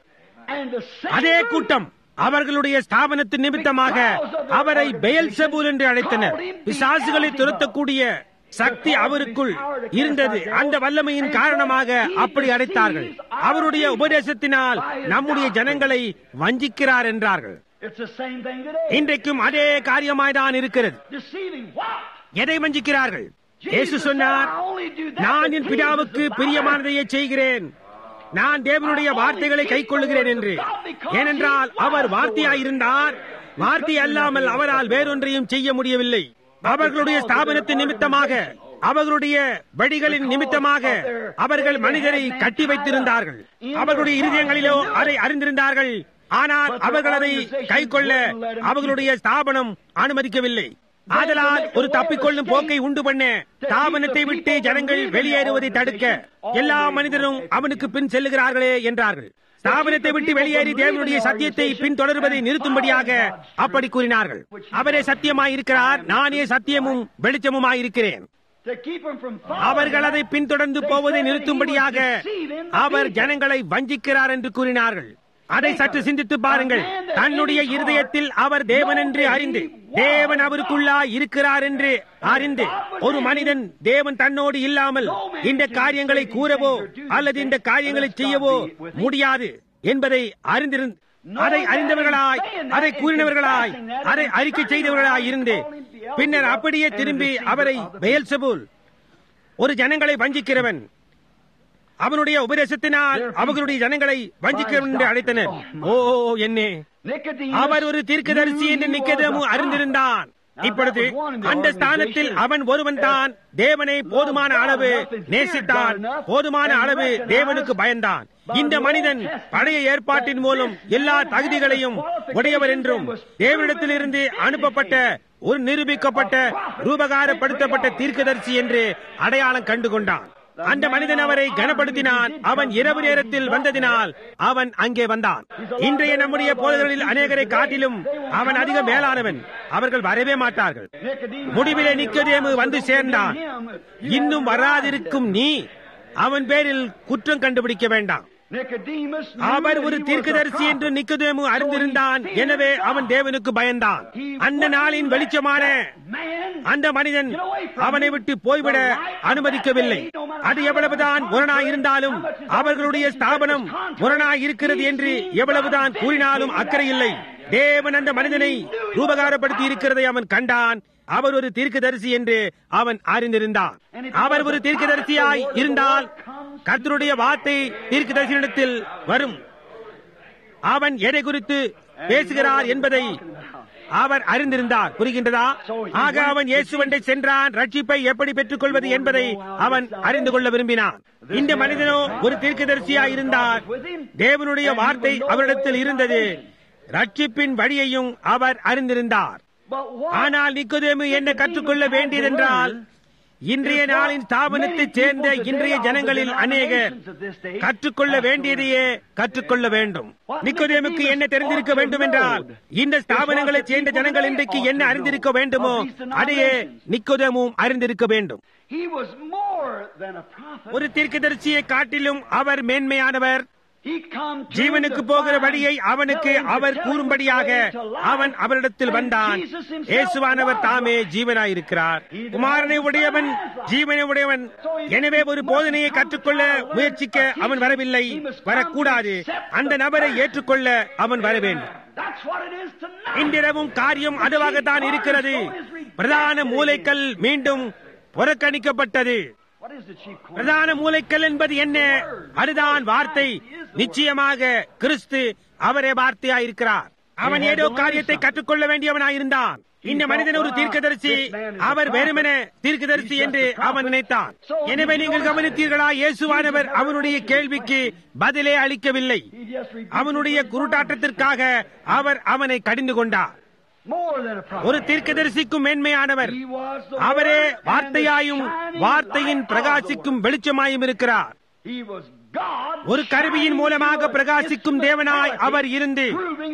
அதே கூட்டம் அவர்களுடைய ஸ்தாபனத்தின் நிமித்தமாக அவரை பெயல் என்று அழைத்தனர் பிசாசுகளை துரத்தக்கூடிய சக்தி அவருக்குள் இருந்தது அந்த வல்லமையின் காரணமாக அப்படி அழைத்தார்கள் அவருடைய உபதேசத்தினால் நம்முடைய ஜனங்களை வஞ்சிக்கிறார் என்றார்கள்
It's the same thing today.
இன்றைக்கும் அதே காரியமாய்தான் இருக்கிறது
Deceiving what?
எதை வஞ்சிக்கிறார்கள் இயேசு சொன்னார்
I only do that
நான்
that
என்
pleases
பிதாவுக்கு
the Father."
பிரியமானதையே செய்கிறேன் நான் தேவனுடைய வார்த்தைகளை கை கொள்ளுகிறேன் என்று ஏனென்றால் அவர் வார்த்தையாயிருந்தார் வார்த்தை அல்லாமல் அவரால் வேறொன்றையும் செய்ய முடியவில்லை அவர்களுடைய ஸ்தாபனத்தின் நிமித்தமாக அவர்களுடைய வழிகளின் நிமித்தமாக அவர்கள் மனிதரை கட்டி வைத்திருந்தார்கள் அவர்களுடைய இருதயங்களிலோ அதை அறிந்திருந்தார்கள் ஆனால் அவர்கள் அதை கை கொள்ள அவர்களுடைய ஸ்தாபனம் அனுமதிக்கவில்லை ஆதலால் ஒரு தப்பிக்கொள்ளும் போக்கை உண்டு பண்ண ஸ்தாபனத்தை விட்டு ஜனங்கள் வெளியேறுவதை தடுக்க எல்லா மனிதரும் அவனுக்கு பின் செல்லுகிறார்களே என்றார்கள் ஸ்தாபனத்தை விட்டு வெளியேறி தேவனுடைய சத்தியத்தை பின்தொடர்வதை நிறுத்தும்படியாக அப்படி கூறினார்கள் அவரே சத்தியமாய் இருக்கிறார் நானே சத்தியமும் வெளிச்சமுமாய் இருக்கிறேன்
To keep them from
அவர்கள் அதை பின்தொடர்ந்து போவதை நிறுத்தும்படியாக அவர் ஜனங்களை வஞ்சிக்கிறார் என்று கூறினார்கள் அதை சற்று சிந்தித்து பாருங்கள் தன்னுடைய இருதயத்தில் அவர் தேவன் என்று அறிந்து தேவன் அவருக்குள்ளா இருக்கிறார் என்று அறிந்து ஒரு மனிதன் தேவன் தன்னோடு இல்லாமல் இந்த காரியங்களை கூறவோ அல்லது இந்த காரியங்களை செய்யவோ முடியாது என்பதை அறிந்திருந்து அதை அறிந்தவர்களாய் அதை கூறினவர்களாய் அதை அறிக்கை செய்தவர்களாய் இருந்து பின்னர் அப்படியே திரும்பி அவரை பெயல்சபூல் ஒரு ஜனங்களை வஞ்சிக்கிறவன் அவனுடைய உபதேசத்தினால் அவர்களுடைய ஜனங்களை வஞ்சிக்கிறவன் என்று அழைத்தனர் ஓ என்னே
Nicodemus
அவர் ஒரு தீர்க்கதரிசி என்று நிக்கதேமு அறிந்திருந்தான் இப்பொழுது அந்த ஸ்தானத்தில் அவன் ஒருவன் தான் தேவனை போதுமான அளவு நேசித்தான் போதுமான அளவு தேவனுக்கு பயந்தான் இந்த மனிதன் பழைய ஏற்பாட்டின் மூலம் எல்லா தகுதிகளையும் உடையவர் என்றும் தேவனிடத்திலிருந்து அனுப்பப்பட்ட ஒரு நிரூபிக்கப்பட்ட ரூபகாரப்படுத்தப்பட்ட தீர்க்கதரிசி என்று அடையாளம் கண்டு கொண்டான் அந்த மனிதன் அவரை கனப்படுத்தினான் அவன் இரவு நேரத்தில் வந்ததினால் அவன் அங்கே வந்தான் இன்றைய நம்முடைய போதர்களில் அநேகரை காட்டிலும் அவன் அதிக மேலானவன் அவர்கள் வரவே மாட்டார்கள் முடிவிலே நிக்கதேமு வந்து சேர்ந்தான் இன்னும் வராதிருக்கும் நீ அவன் பேரில் குற்றம் கண்டுபிடிக்க வேண்டாம்
Nicodemus knew
அவர்
that
ஒரு
he was a
தீர்க்கதரிசி
prophet.
என்று நிக்கதேமு அறிந்திருந்தான் எனவே அவன் தேவனுக்கு பயந்தான் அந்த நாளின் வெளிச்சமான
Man,
அந்த மனிதன் அவனை விட்டு போய்விட அனுமதிக்கவில்லை அது எவ்வளவுதான் முரணாய் இருந்தாலும் அவர்களுடைய ஸ்தாபனம் முரணாய் இருக்கிறது என்று எவ்வளவுதான் கூறினாலும் அக்கறை இல்லை தேவன் அந்த மனிதனை ரூபகாரப்படுத்தி இருக்கிறதை அவன் கண்டான் அவர் ஒரு தீர்க்கதரிசி என்று அவன் அறிந்திருந்தான் அவர் ஒரு தீர்க்கதரிசியாய் இருந்தால் கர்த்தருடைய வார்த்தை தீர்க்கதரிசனத்தில் வரும் அவன் எதை குறித்து பேசுகிறார் என்பதை அவர் அறிந்திருந்தார் புரிகின்றதா ஆக அவன் இயேசுவண்டை சென்றான் ரட்சிப்பை எப்படி பெற்றுக் கொள்வது என்பதை அவன் அறிந்து கொள்ள விரும்பினான் இந்த மனிதனோ ஒரு தீர்க்கதரிசியாய் இருந்தார் தேவனுடைய வார்த்தை அவரிடத்தில் இருந்தது ரட்சிப்பின் வழியையும் அவர் அறிந்திருந்தார்
But what
ஆனால் நிக்கோதேமு என்ன கற்றுக்கொள்ள வேண்டியதென்றால் இன்றைய நாளின் ஸ்தாபனத்தைச் சேர்ந்த இன்றைய ஜனங்களில் அநேகர் கற்றுக்கொள்ள வேண்டியதையே கற்றுக்கொள்ள வேண்டும் நிக்கோதேமுக்கு என்ன தெரிந்திருக்க வேண்டும் என்றால் இந்த ஸ்தாபனங்களைச் சேர்ந்த ஜனங்கள் இன்றைக்கு என்ன அறிந்திருக்க வேண்டுமோ அதையே நிக்கோதேமும் அறிந்திருக்க வேண்டும்
he was more than a prophet.
ஒரு தீர்க்கதரிசியை காட்டிலும் அவர் மேன்மையானவர்
He come to
ஜீவனுக்கு
the
போகிற
blind,
வழியை அவனுக்கு
telling to
our
tell him
கூறும்படியாக
the way to life.
அவன் அவரிடத்தில்
And
வந்தான்
Jesus himself
இயேசுவானவர்
was
தாமே
life.
ஜீவனாயிருக்கிறார் குமாரனை உடையவன் ஜீவனை உடையவன் எனவே ஒரு போதனையை கற்றுக்கொள்ள முயற்சிக்க அவன் வரவில்லை வரக்கூடாது அந்த நபரை ஏற்றுக்கொள்ள அவன் வர வேண்டும்
That's what it is tonight.
இன்றிரவும் காரியம் அதுவாகத்தான் இருக்கிறது பிரதான மூலைக்கல் மீண்டும் புறக்கணிக்கப்பட்டது
What is the chief corner?
பிரதான மூலைக்கல் என்பது என்ன அதுதான் வார்த்தை நிச்சயமாக கிறிஸ்து அவரே வார்த்தையாயிருக்கிறார் அவன் ஏதோ காரியத்தை கற்றுக்கொள்ள வேண்டியவனாயிருந்தான் இந்த மனிதன் ஒரு தீர்க்கதரிசி அவர் வெறுமன தீர்க்கதரிசி என்று அவன் நினைத்தான் எனவே நீங்கள் கவனித்தீர்களா இயேசுவானவர் அவனுடைய கேள்விக்கு பதிலே அளிக்கவில்லை
He just rebuked
அவனுடைய குருட்டாட்டத்திற்காக அவர் அவனை கடிந்து கொண்டார்
more than a prophet.
ஒரு தீர்க்கதரிசிக்கும் மேன்மையானவர்
He was the
அவரே
Word and the
வார்த்தையாயும்
shining
வார்த்தையின்
light of the
பிரகாசிக்கும்
Word.
வெளிச்சமாயும் இருக்கிறார்
He was God
ஒரு கருவியின் மூலமாக பிரகாசிக்கும் தேவனாய் அவர் இருந்து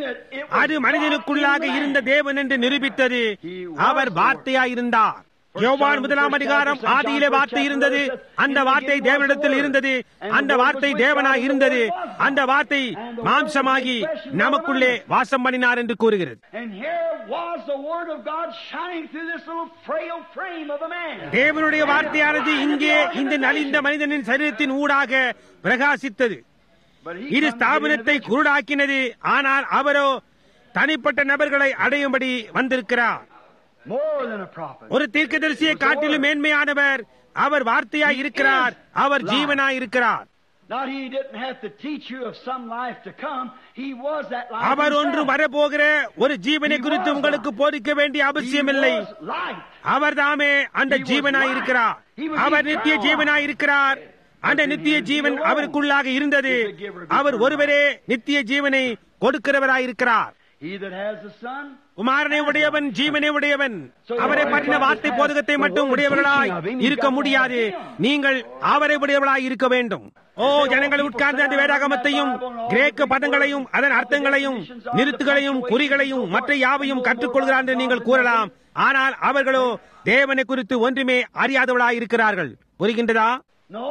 அது மனிதனுக்குள்ளாக இருந்த தேவன் என்று நிரூபித்தது அவர் வார்த்தையாயிருந்தார் யோவான் முதலாம் அதிகாரம் ஆதியிலே வார்த்தை இருந்தது அந்த வார்த்தை தேவனிடத்தில் இருந்தது அந்த வார்த்தை தேவனாய் இருந்தது அந்த வார்த்தை மாம்சமாகி நமக்குள்ளே வாசம் பண்ணினார் என்று கூறுகிறது
And here was the Word of God shining through this little frail frame of a man.
தேவனுடைய வார்த்தையானது இங்கே இந்த நலிந்த மனிதனின் சரீரத்தின் ஊடாக பிரகாசித்தது
But he
இது
come to
ஸ்தாபனத்தை
individual.
குருடாக்கினது ஆனால் அவரோ தனிப்பட்ட நபர்களை அடையும்படி வந்திருக்கிறார்
More than a prophet.
ஒரு தீர்க்கதரிசியை காட்டிலும் மேன்மையானவர் அவர் வார்த்தையாய் இருக்கிறார் அவர் ஜீவனாய் இருக்கிறார்
Not he didn't have to teach you of some life to come. He was that life
அவர் ஒன்று
himself.
வரப்போகிற ஒரு ஜீவனை குறித்து உங்களுக்கு போதிக்க வேண்டிய
He
அவசியமில்லை
was light.
அவர் தாமே அந்த ஜீவனாய் இருக்கிறார் அவர் நித்திய ஜீவனாய் இருக்கிறார் அந்த நித்திய ஜீவன் அவருக்குள்ளாக இருந்தது அவர் ஒருவரே நித்திய ஜீவனை கொடுக்கிறவராயிருக்கிறார்
He that has the Son,
குமாரனை உடையவன் ஜீவனை உடையவன் அவரை பற்றின வார்த்தை போதகத்தை மட்டும் உடையவர்களாய் இருக்க முடியாது நீங்கள் அவரை உடையவர்களாய் இருக்க வேண்டும் ஓ ஜனங்கள் உட்கார்ந்து அந்த வேதாகமத்தையும் கிரேக்க பதங்களையும் அதன் அர்த்தங்களையும் நிறுத்துகளையும் குறிகளையும் மற்ற யாவையும் கற்றுக்கொள்கிறார் என்று நீங்கள் கூறலாம் ஆனால் அவர்களோ தேவனை குறித்து ஒன்றுமே அறியாதவர்களாய் இருக்கிறார்கள் புரிகின்றதா
no,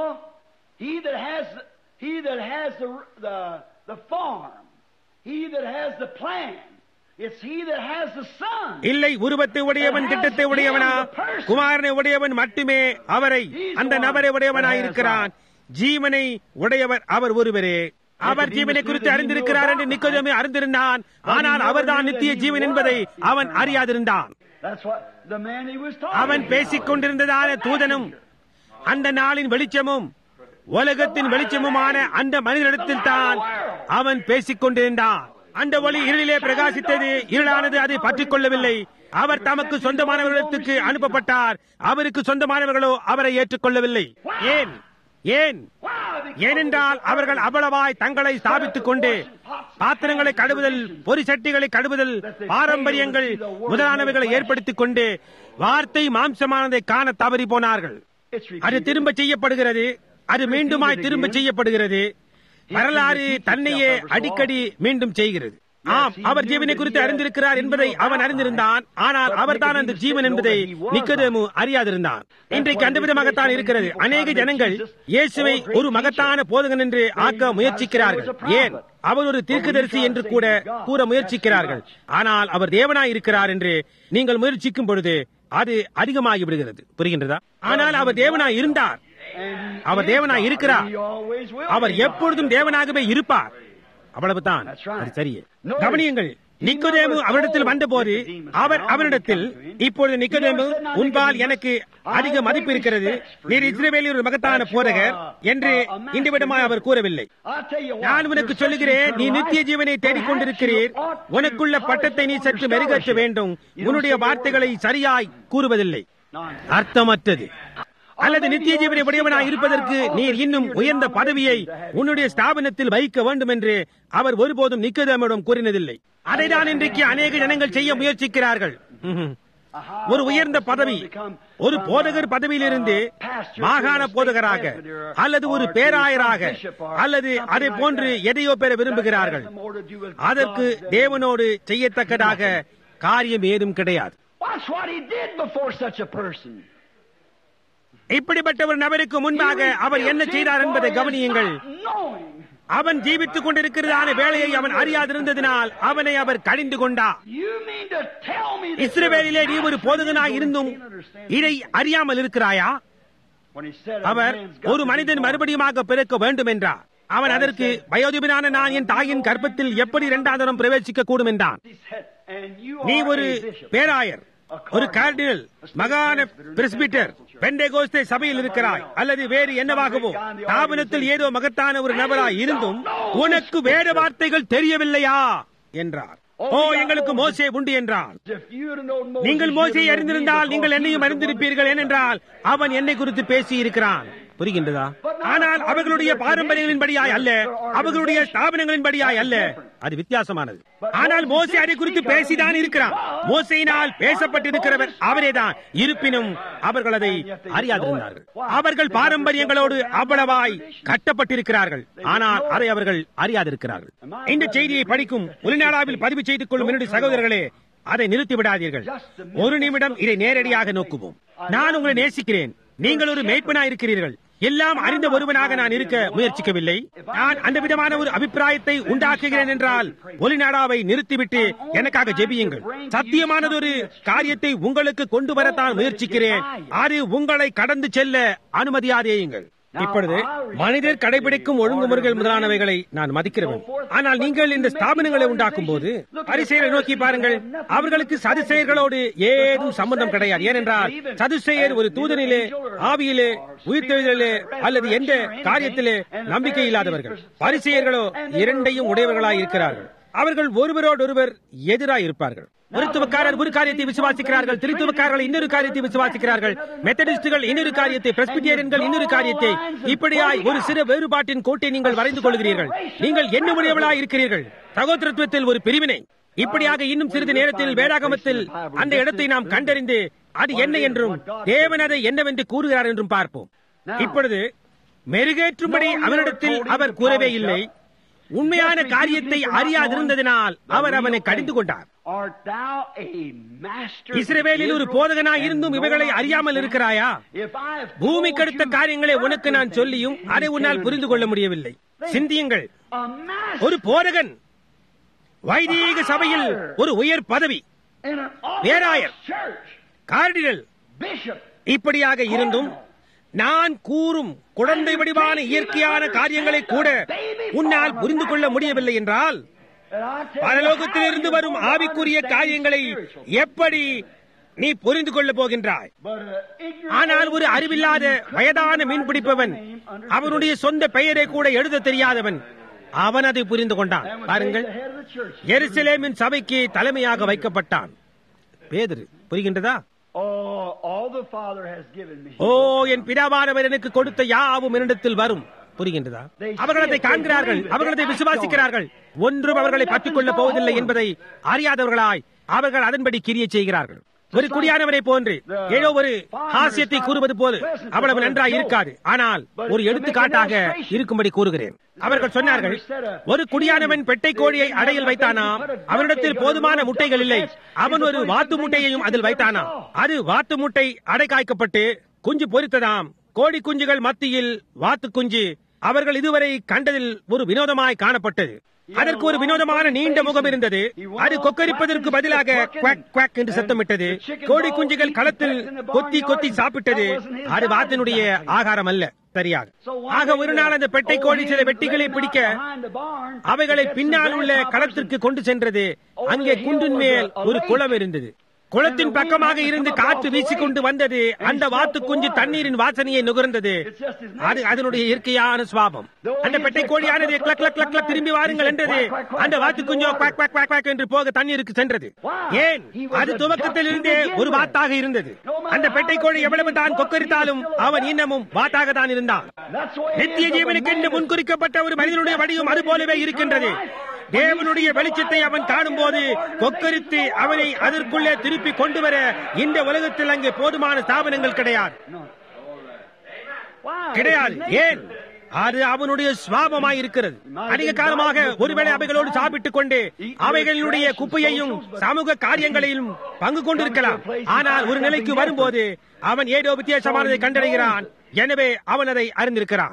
he that has he that has the the the farm, he that has the plan, it's he that has the Son.
இல்லை உருவத்தை உடையவன் திட்டத்தை உடையவனா குமாரனை உடையவன் மட்டுமே அவரை அந்த நபரை உடையவனாயிருக்கிறான் ஜீவனை உடையவர் அவர் ஒருவரே அவர் ஜீவனை குறித்து அறிந்திருக்கிறார் என்று நிக்கோதேமு அறிந்திருந்தான் ஆனால் அவர்தான் நித்திய ஜீவன் என்பதை அவன் அறியாதிருந்தான்
That's what the man he was talking.
அவன் பேசிக் கொண்டிருந்ததான தூதனும் அந்த நாளின் வெளிச்சமும் உலகத்தின் வெளிச்சமுமான அந்த மனிதனிடத்தில் தான் அவன் பேசிக் கொண்டிருந்தான் அந்த ஒளி இருளிலே பிரகாசித்தது இருளானது அதை பற்றிக் கொள்ளவில்லை அவர் தமக்கு சொந்தமானவர்களுக்கு அனுப்பப்பட்டார் அவருக்கு சொந்தமானவர்களோ அவரை ஏற்றுக்கொள்ளவில்லை ஏன் ஏன் ஏனென்றால் அவர்கள் அவ்வளவாய் தங்களை ஸ்தாபித்துக் கொண்டு பாத்திரங்களை கழுவுதல் பொறி சட்டிகளை கழுவுதல் பாரம்பரியங்கள் முதலானவைகளை ஏற்படுத்திக் கொண்டு வார்த்தை மாம்சமானதை காண தவறி போனார்கள்
It's
அது
repeated.
திரும்ப செய்யப்படுகிறது அது மீண்டுமாய் திரும்ப செய்யப்படுகிறது வரலாறு தன்னையே அடிக்கடி மீண்டும் செய்கிறது ஆம் அவர் ஜீவனை குறித்து அறிந்திருக்கிறார் என்பதை அவன் அறிந்திருந்தான் ஆனால் அவர்தான் அந்த ஜீவன் என்பதை நிக்கதேமு அறியாதிருந்தான் இன்றைக்கு அந்த விதமாகத்தான் இருக்கிறது அநேக ஜனங்கள் இயேசுவை ஒரு மகத்தான போதகன் என்று ஆக்க முயற்சிக்கிறார்கள் ஏன் அவர் ஒரு தீர்க்கதரிசி என்று கூட கூற முயற்சிக்கிறார்கள் ஆனால் அவர் தேவனாய் இருக்கிறார் என்று நீங்கள் முயற்சிக்கும் பொழுது அது அதிகமாகி விடுகிறது புரிகின்றதா ஆனால் அவர் தேவனாய் இருந்தார் அவர் தேவனாய் இருக்கிறார் அவர் எப்பொழுதும் தேவனாகவே இருப்பார் அவ்வளவுதான் அது சரியே கவனியுங்கள் நிக்கோதேமு அவரிடத்தில் வந்தபோது அவர் அவரிடத்தில் இப்பொழுது நிக்கோதேமு உன்பால் எனக்கு அதிக மதிப்பு இருக்கிறது நீர் இஸ்ரேவேலில் ஒரு மகத்தான போதகர் என்று இந்த விடமாய் அவர் கூறவில்லை நான் உனக்கு சொல்லுகிறேன் நீ நித்திய ஜீவனை தேடிக்கொண்டிருக்கிறீர் உனக்குள்ள பட்டத்தை நீ சற்று மெருகற்ற வேண்டும் உன்னுடைய வார்த்தைகளை சரியாய் கூறுவதில்லை அர்த்தமற்றது அல்லது நித்திய ஜீவனை உடையவனாய் இருப்பதற்கு நீர் இன்னும் உயர்ந்த பதவியை உன்னுடைய ஸ்தாபனத்தில் வைக்க வேண்டும் என்று அவர் ஒருபோதும் நிக்கதமிடம் கூறினதில்லை அதைதான் இன்றைக்கு அநேக ஜனங்கள் செய்ய முயற்சிக்கிறார்கள் ஒரு உயர்ந்த பதவி ஒரு போதகர் பதவியிலிருந்து மாகாண போதகராக அல்லது ஒரு பேராயராக அல்லது அதை போன்று எதையோ பெற விரும்புகிறார்கள் அதற்கு தேவனோடு செய்யத்தக்கதாக காரியம் ஏதும் கிடையாது இப்படிப்பட்ட ஒரு நபருக்கு முன்பாக அவர் என்ன செய்தார் என்பதை கவனியுங்கள் அவன் ஜீவித்துக் கொண்டிருக்கிறதான வேலையை அவன் அறியாதிருந்ததினால் அவனை அவர் கடிந்து கொண்டார் இஸ்ரவேலிலே நீ ஒரு போதகனாய் இருந்தும் இதை அறியாமல் இருக்கிறாயா அவர் ஒரு மனிதன் மறுபடியுமாக பிறக்க வேண்டும் என்றார் அவன் அதற்கு வயோதிபனான நான் என் தாயின் கர்ப்பத்தில் எப்படி இரண்டாந்தரம் பிரவேசிக்க கூடும் என்றான் நீ ஒரு பேராயர் ஒரு கார்டினல் மகான பிரஸ்பிட்டர் பெண்டேகோஸ்தே சபையில் இருக்கிறாய் அல்லது வேறு என்னவாகவோ தாபனத்தில் ஏதோ மகத்தான ஒரு நபராய் இருந்தும் உனக்கு வேற வார்த்தைகள் தெரியவில்லையா என்றார் ஓ எங்களுக்கு மோசே உண்டு என்றார் நீங்கள் மோசை அறிந்திருந்தால் நீங்கள் என்னையும் அறிந்திருப்பீர்கள் ஏனென்றால் அவன் என்னை குறித்து பேசி இருக்கிறான் புரிகின்றதா ஆனால் அவர்களுடைய பாரம்பரியங்களின்படியாய் அல்ல அவர்களுடைய ஸ்தாபனங்களின்படியாய் அல்ல அது வித்தியாசமானது ஆனால் மோசை அதை குறித்து பேசிதான் இருக்கிறான் மோசையினால் பேசப்பட்டிருக்கிறவர் அவரேதான் இருப்பினும் அவர்கள் அதை அறியாதிருந்தார்கள் அவர்கள் பாரம்பரியங்களோடு அவ்வளவாய் கட்டப்பட்டிருக்கிறார்கள் ஆனால் அதை அவர்கள் அறியாதிருக்கிறார்கள் இந்த செய்தியை படிக்கும் உள்நாடாவில் பதிவு செய்து கொள்ளும் என்னுடைய சகோதரர்களே அதை நிறுத்தி விடாதீர்கள் ஒரு நிமிடம் இதை நேரடியாக நோக்குவோம் நான் உங்களை நேசிக்கிறேன் நீங்கள் ஒரு மேய்ப்பனா இருக்கிறீர்கள் எல்லாம் அறிந்த ஒருவனாக நான் இருக்க முயற்சிக்கவில்லை நான் அந்த விதமான ஒரு அபிப்பிராயத்தை உண்டாக்குகிறேன் என்றால் ஒலிநாடாவை நிறுத்திவிட்டு எனக்காக ஜெபியுங்கள் சத்தியமானது ஒரு காரியத்தை உங்களுக்கு கொண்டு வரத்தான் முயற்சிக்கிறேன் அது உங்களை கடந்து செல்ல அனுமதியாதேயுங்கள் இப்பொழுது மனிதர் கடைபிடிக்கும் ஒழுங்குமுறைகள் முதலானவைகளை நான் மதிக்கிறவன் ஆனால் நீங்கள் இந்த ஸ்தாபனங்களை உண்டாக்கும் போது பரிசெயரை நோக்கி பாருங்கள் அவர்களுக்கு சதுசெயர்களோடு ஏதும் சம்பந்தம் கிடையாது ஏனென்றால் சதுசெயர் ஒரு தூதனிலே ஆவியிலே உயிர்த்தெழுதலே அல்லது எந்த காரியத்திலே நம்பிக்கை இல்லாதவர்கள் பரிசெயர்களோ இரண்டையும் உடையவர்களாய் இருக்கிறார்கள் அவர்கள் ஒருவரோடொருவர் எதிராய் இருப்பார்கள் மருத்துவக்காரர் ஒரு காரியத்தை விசுவாசிக்கிறார்கள் திருத்துவக்காரர்கள் இன்னொரு காரியத்தை விசுவாசிக்கிறார்கள் மெத்தடிஸ்டுகள் இன்னொரு காரியத்தை பிரஸ்பிட்டேரியன்கள் இன்னொரு காரியத்தை இப்படியாய் ஒரு சிறு வேறுபாட்டின் கோட்டை நீங்கள் வரைந்து கொள்கிறீர்கள் நீங்கள் என்ன உடையவளாய் இருக்கிறீர்கள் சகோதரத்துவத்தில் ஒரு பிரிவினை இப்படியாக இன்னும் சிறிது நேரத்தில் வேதாகமத்தில் அந்த இடத்தை நாம் கண்டறிந்து அது என்ன என்றும் தேவன் அதை என்னவென்று கூறுகிறார் என்றும் பார்ப்போம் இப்பொழுது மெருகேற்றும்படி அவனிடத்தில் அவர் கூறவே இல்லை உண்மையான காரியத்தை அறியாதிருந்ததினால் அவர் அவனை கடிந்து கொண்டார் இஸ்ரேவேலில் ஒரு போதகனாய் இருந்தும் இவைகளை அறியாமல் இருக்கிறாயா பூமி கடுத்த காரியங்களை உனக்கு நான் சொல்லியும் அதை உன்னால் புரிந்து கொள்ள முடியவில்லை சிந்தியுங்கள் ஒரு போதகன் வைதீக சபையில் ஒரு உயர் பதவி பேராயர் கார்டினல் இப்படியாக இருந்தும் நான் கூறும் குழந்தை வடிவான இயற்கையான காரியங்களை கூட உன்னால் புரிந்து கொள்ள முடியவில்லை என்றால் பரலோகத்திலிருந்து வரும் ஆவிக்குரிய காரியங்களை எப்படி நீ புரிந்து கொள்ள போகின்றாய் ஆனால் ஒரு அறிவில்லாத வயதான மீன் பிடிப்பவன் அவனுடைய சொந்த பெயரை கூட எழுத தெரியாதவன் அவன் அதை புரிந்து கொண்டான் பாருங்கள் எருசலேமின் சபைக்கு தலைமையாக வைக்கப்பட்டான் பேதரு புரிகின்றதா ஓ என் பிதாவானவர் எனக்கு கொடுத்த யாவும் என்னிடத்தில் வரும் புரிகின்றதா அவர்கள் அதை காண்கிறார்கள் அவர்கள் அதை விசுவாசிக்கிறார்கள் ஒன்றும் அவர்களை பற்றிக் கொள்ளப் போவதில்லை என்பதை அறியாதவர்களாய் அவர்கள் அதன்படி கிரிய செய்கிறார்கள் ஒரு குடியானவரை போன்று ஏதோ ஒரு ஹாஸ்யத்தை கூறுவது போல அவ்வளவு நன்றாய் இருக்காது ஆனால் ஒரு எடுத்துக்காட்டாக இருக்கும்படி கூறுகிறேன் அவர்கள் சொன்னார்கள் ஒரு குடியானவன் பெட்டை கோழியை அடையில் வைத்தானாம் அவனிடத்தில் போதுமான முட்டைகள் இல்லை அவன் ஒரு வாத்து முட்டையையும் அதில் வைத்தானாம் அது வாத்து முட்டை அடை காய்க்கப்பட்டு குஞ்சு பொறித்ததாம் கோழி குஞ்சுகள் மத்தியில் வாத்து குஞ்சு அவர்கள் இதுவரை கண்டதில் ஒரு வினோதமாய் காணப்பட்டது அதற்கு ஒரு வினோதமான நீண்ட முகம் இருந்தது அது கொக்கரிப்பதற்கு பதிலாக குவாக் குவாக் என்று சத்தமிட்டது கோழி குஞ்சுகள் களத்தில் கொத்தி கொத்தி சாப்பிட்டது அது வாத்தினுடைய ஆகாரம் அல்ல சரியாக ஆக ஒரு நாள் அந்த பெட்டை கோழி சில வெட்டிகளை பிடிக்க அவைகளை பின்னால் உள்ள களத்திற்கு கொண்டு சென்றது அங்கே குன்றின் மேல் ஒரு குளம் இருந்தது குளத்தின் பக்கமாக இருந்து காற்று வீசிக்கொண்டு வந்தது அந்த வாத்து குஞ்சு தண்ணீரின் வாசனையை நுகர்ந்தது அது அதனுடைய இயற்கையான சுவாபம் அந்த பெட்டை கோழியானது கிளக் கிளக் கிளக் கிளக் திரும்பி வாருங்கள் என்றது அந்த வாத்து குஞ்சோ குவாக் குவாக் குவாக் குவாக் என்று போக தண்ணீருக்கு சென்றது ஏன் அது துவக்கத்தில் இருந்தே ஒரு வாத்தாக இருந்தது அந்த பெட்டை கோழி எவ்வளவு தான் கொக்கரித்தாலும் அவன் இன்னமும் வாத்தாக தான் இருந்தான் நித்திய ஜீவனுக்கு என்று முன்குறிக்கப்பட்ட ஒரு மனிதனுடைய வடிவம் அது போலவே இருக்கின்றது தேவனுடைய வெளிச்சத்தை அவன் காணும் போது கொக்கரித்து அவனை அதற்குள்ளே திருப்பி கொண்டு வர இந்த உலகத்தில் அங்கே போதுமான ஸ்தாபனங்கள் கிடையாது கிடையாது ஏன் அது அவனுடைய சுவாபமாய் இருக்கிறது அதிக காலமாக ஒருவேளை அவைகளோடு சாப்பிட்டுக் கொண்டு அவைகளுடைய குப்பையையும் சமூக காரியங்களையும் பங்கு கொண்டிருக்கலாம் ஆனால் ஒரு நிலைக்கு வரும்போது அவன் ஏதோ வித்தியாசமானதை கண்டடைகிறான் எனவே அவன் அதை அறிந்திருக்கிறான்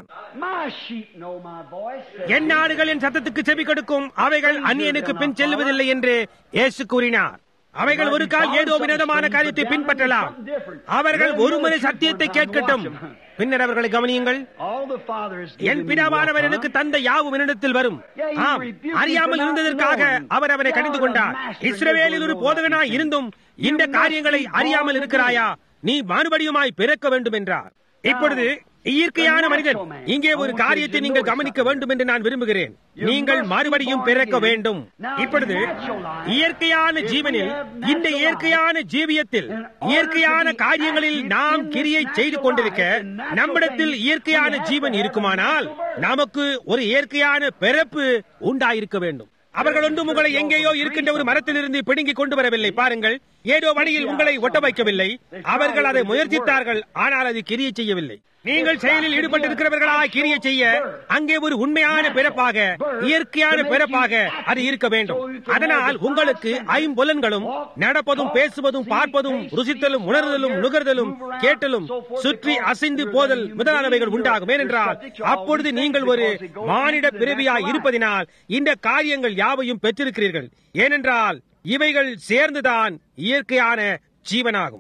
என் நாடுகளின் சத்தத்துக்கு செவி கொடுக்கும் அவைகள் அந்நியனுக்கு பின் செல்லுவதில்லை என்று இயேசு கூறினார் அவைகள் ஒரு கால் ஏதோ வினோதமான காரியத்தை பின்பற்றலாம் அவர்கள் ஒரு முறை சத்தியத்தை கேட்கட்டும் பின்னர் அவர்களை கவனியுங்கள் என் பிதாவானவர் எனக்கு தந்த யாவும் என்னிடத்தில் வரும் ஆம் அறியாமல் இருந்ததற்காக அவர் அவனை கடிந்து கொண்டார் இஸ்ரவேலில் ஒரு போதகனாய் இருந்தும் இந்த காரியங்களை அறியாமல் இருக்கிறாயா நீ மறுபடியுமாய் பிறக்க வேண்டும் என்றார் இப்பொழுது இயற்கையான மனிதன் இங்கே ஒரு காரியத்தை நீங்கள் கவனிக்க வேண்டும் என்று நான் விரும்புகிறேன் நீங்கள் மறுபடியும் பிறக்க வேண்டும் இப்பொழுது இயற்கையான ஜீவனில் இந்த இயற்கையான ஜீவியத்தில் இயற்கையான காரியங்களில் நாம் கிரியை செய்து கொண்டிருக்க நம்மிடத்தில் இயற்கையான ஜீவன் இருக்குமானால் நமக்கு ஒரு இயற்கையான பிறப்பு உண்டாயிருக்க வேண்டும் அவர்கள் ஒன்றும் உங்களை எங்கேயோ இருக்கின்ற ஒரு மரத்திலிருந்து பிடுங்கி கொண்டு வரவில்லை பாருங்கள் ஏதோ வழியில் உங்களை ஒட்ட வைக்கவில்லை அவர்கள் அதை முயற்சித்தார்கள் ஆனால் அது கிரியை செய்யவில்லை நீங்கள் செயலில் ஈடுபட்டிருக்கிறவர்களாய் கிரிய செய்ய அங்கே ஒரு உண்மையான பிறப்பாக இயற்கையான பிறப்பாக அது இருக்க வேண்டும் அதனால் உங்களுக்கு ஐம்புலன்களும் நடப்பதும் பேசுவதும் பார்ப்பதும் ருசித்தலும் உணர்தலும் நுகர்தலும் கேட்டலும் சுற்றி அசைந்து போதல் முதலானவைகள் உண்டாகும் ஏனென்றால் அப்பொழுது நீங்கள் ஒரு மானிட பிறவியாய் இருப்பதினால் இந்த காரியங்கள் யாவையும் பெற்றிருக்கிறீர்கள் ஏனென்றால் இவைகள் சேர்ந்துதான் இயற்கையான ஜீவனாகும்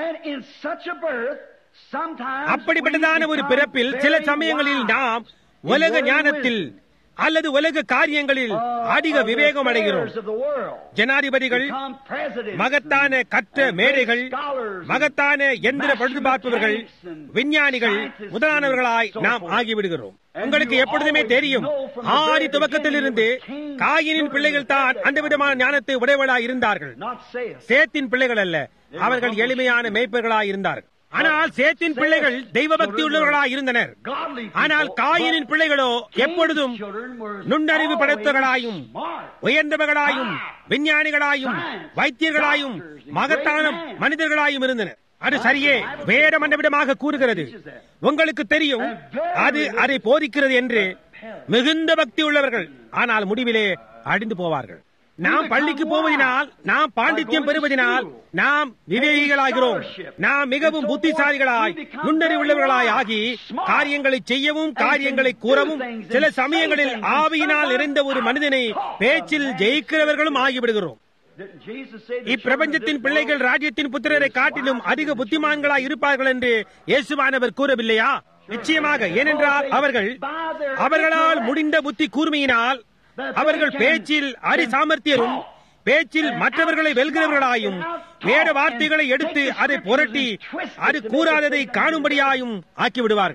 அப்படிப்பட்டதான ஒரு பிறப்பில் சில சமயங்களில் நாம் உலக ஞானத்தில் அல்லது உலக காரியங்களில் அதிக விவேகம் அடைகிறோம் ஜனாதிபதிகள் மகத்தான கற்ற மேடைகள் மகத்தான எந்திர பழுது பார்ப்பவர்கள் விஞ்ஞானிகள் முதலானவர்களாய் நாம் ஆகிவிடுகிறோம் உங்களுக்கு எப்பொழுதுமே தெரியும் ஆதி துவக்கத்தில் இருந்து காயினின் பிள்ளைகள் தான் அந்த விதமான ஞானத்தை உடையவளாய் இருந்தார்கள் சேத்தின் பிள்ளைகள் அல்ல அவர்கள் எளிமையான மேய்ப்பர்களாய் இருந்தார்கள் ஆனால் சேத்தின் பிள்ளைகள் தெய்வ பக்தி உள்ளவர்களாய் இருந்தனர் ஆனால் காயினின் பிள்ளைகளோ எப்பொழுதும் நுண்ணறிவு படைத்தவர்களாயும் உயர்ந்தவர்களாயும் விஞ்ஞானிகளாயும் வைத்தியர்களாயும் மகத்தான மனிதர்களாயும் இருந்தனர் அது சரியே வேடம் அந்த விதமாக கூறுகிறது உங்களுக்கு தெரியும் அது அதை போதிக்கிறது என்று மிகுந்த பக்தி உள்ளவர்கள் ஆனால் முடிவிலே அடிந்து போவார்கள் நாம் பள்ளிக்கு போவதனால் நாம் பாண்டித்யம் பெறுவதனால் நாம் விவேகிகளாகிறோம் நாம் மிகவும் புத்திசாலிகளாய் நுண்ணறிவுள்ளவர்களாய் ஆகி காரியங்களை செய்யவும் காரியங்களை கூறவும் சில சமயங்களில் ஆவியினால் நிறைந்த ஒரு மனிதனை பேச்சில் ஜெயிக்கிறவர்களும் ஆகிவிடுகிறோம் இப்பிரபஞ்சத்தின் பிள்ளைகள் ராஜ்யத்தின் புத்திரரை காட்டிலும் அதிக புத்திமான்களாய் இருப்பார்கள் என்று இயேசுவானவர் கூறவில்லையா நிச்சயமாக ஏனென்றால் அவர்கள் அவர்களால் முடிந்த புத்தி கூர்மையினால் அவர்கள் பேச்சில் அரி சாமர்த்தியரும் பேச்சில் மற்றவர்களை வெல்கிறவர்களாயும் வேற வார்த்தைகளை எடுத்து அதை புரட்டி அது கூறாததை காணும்படியாயும் ஆக்கிவிடுவார்கள்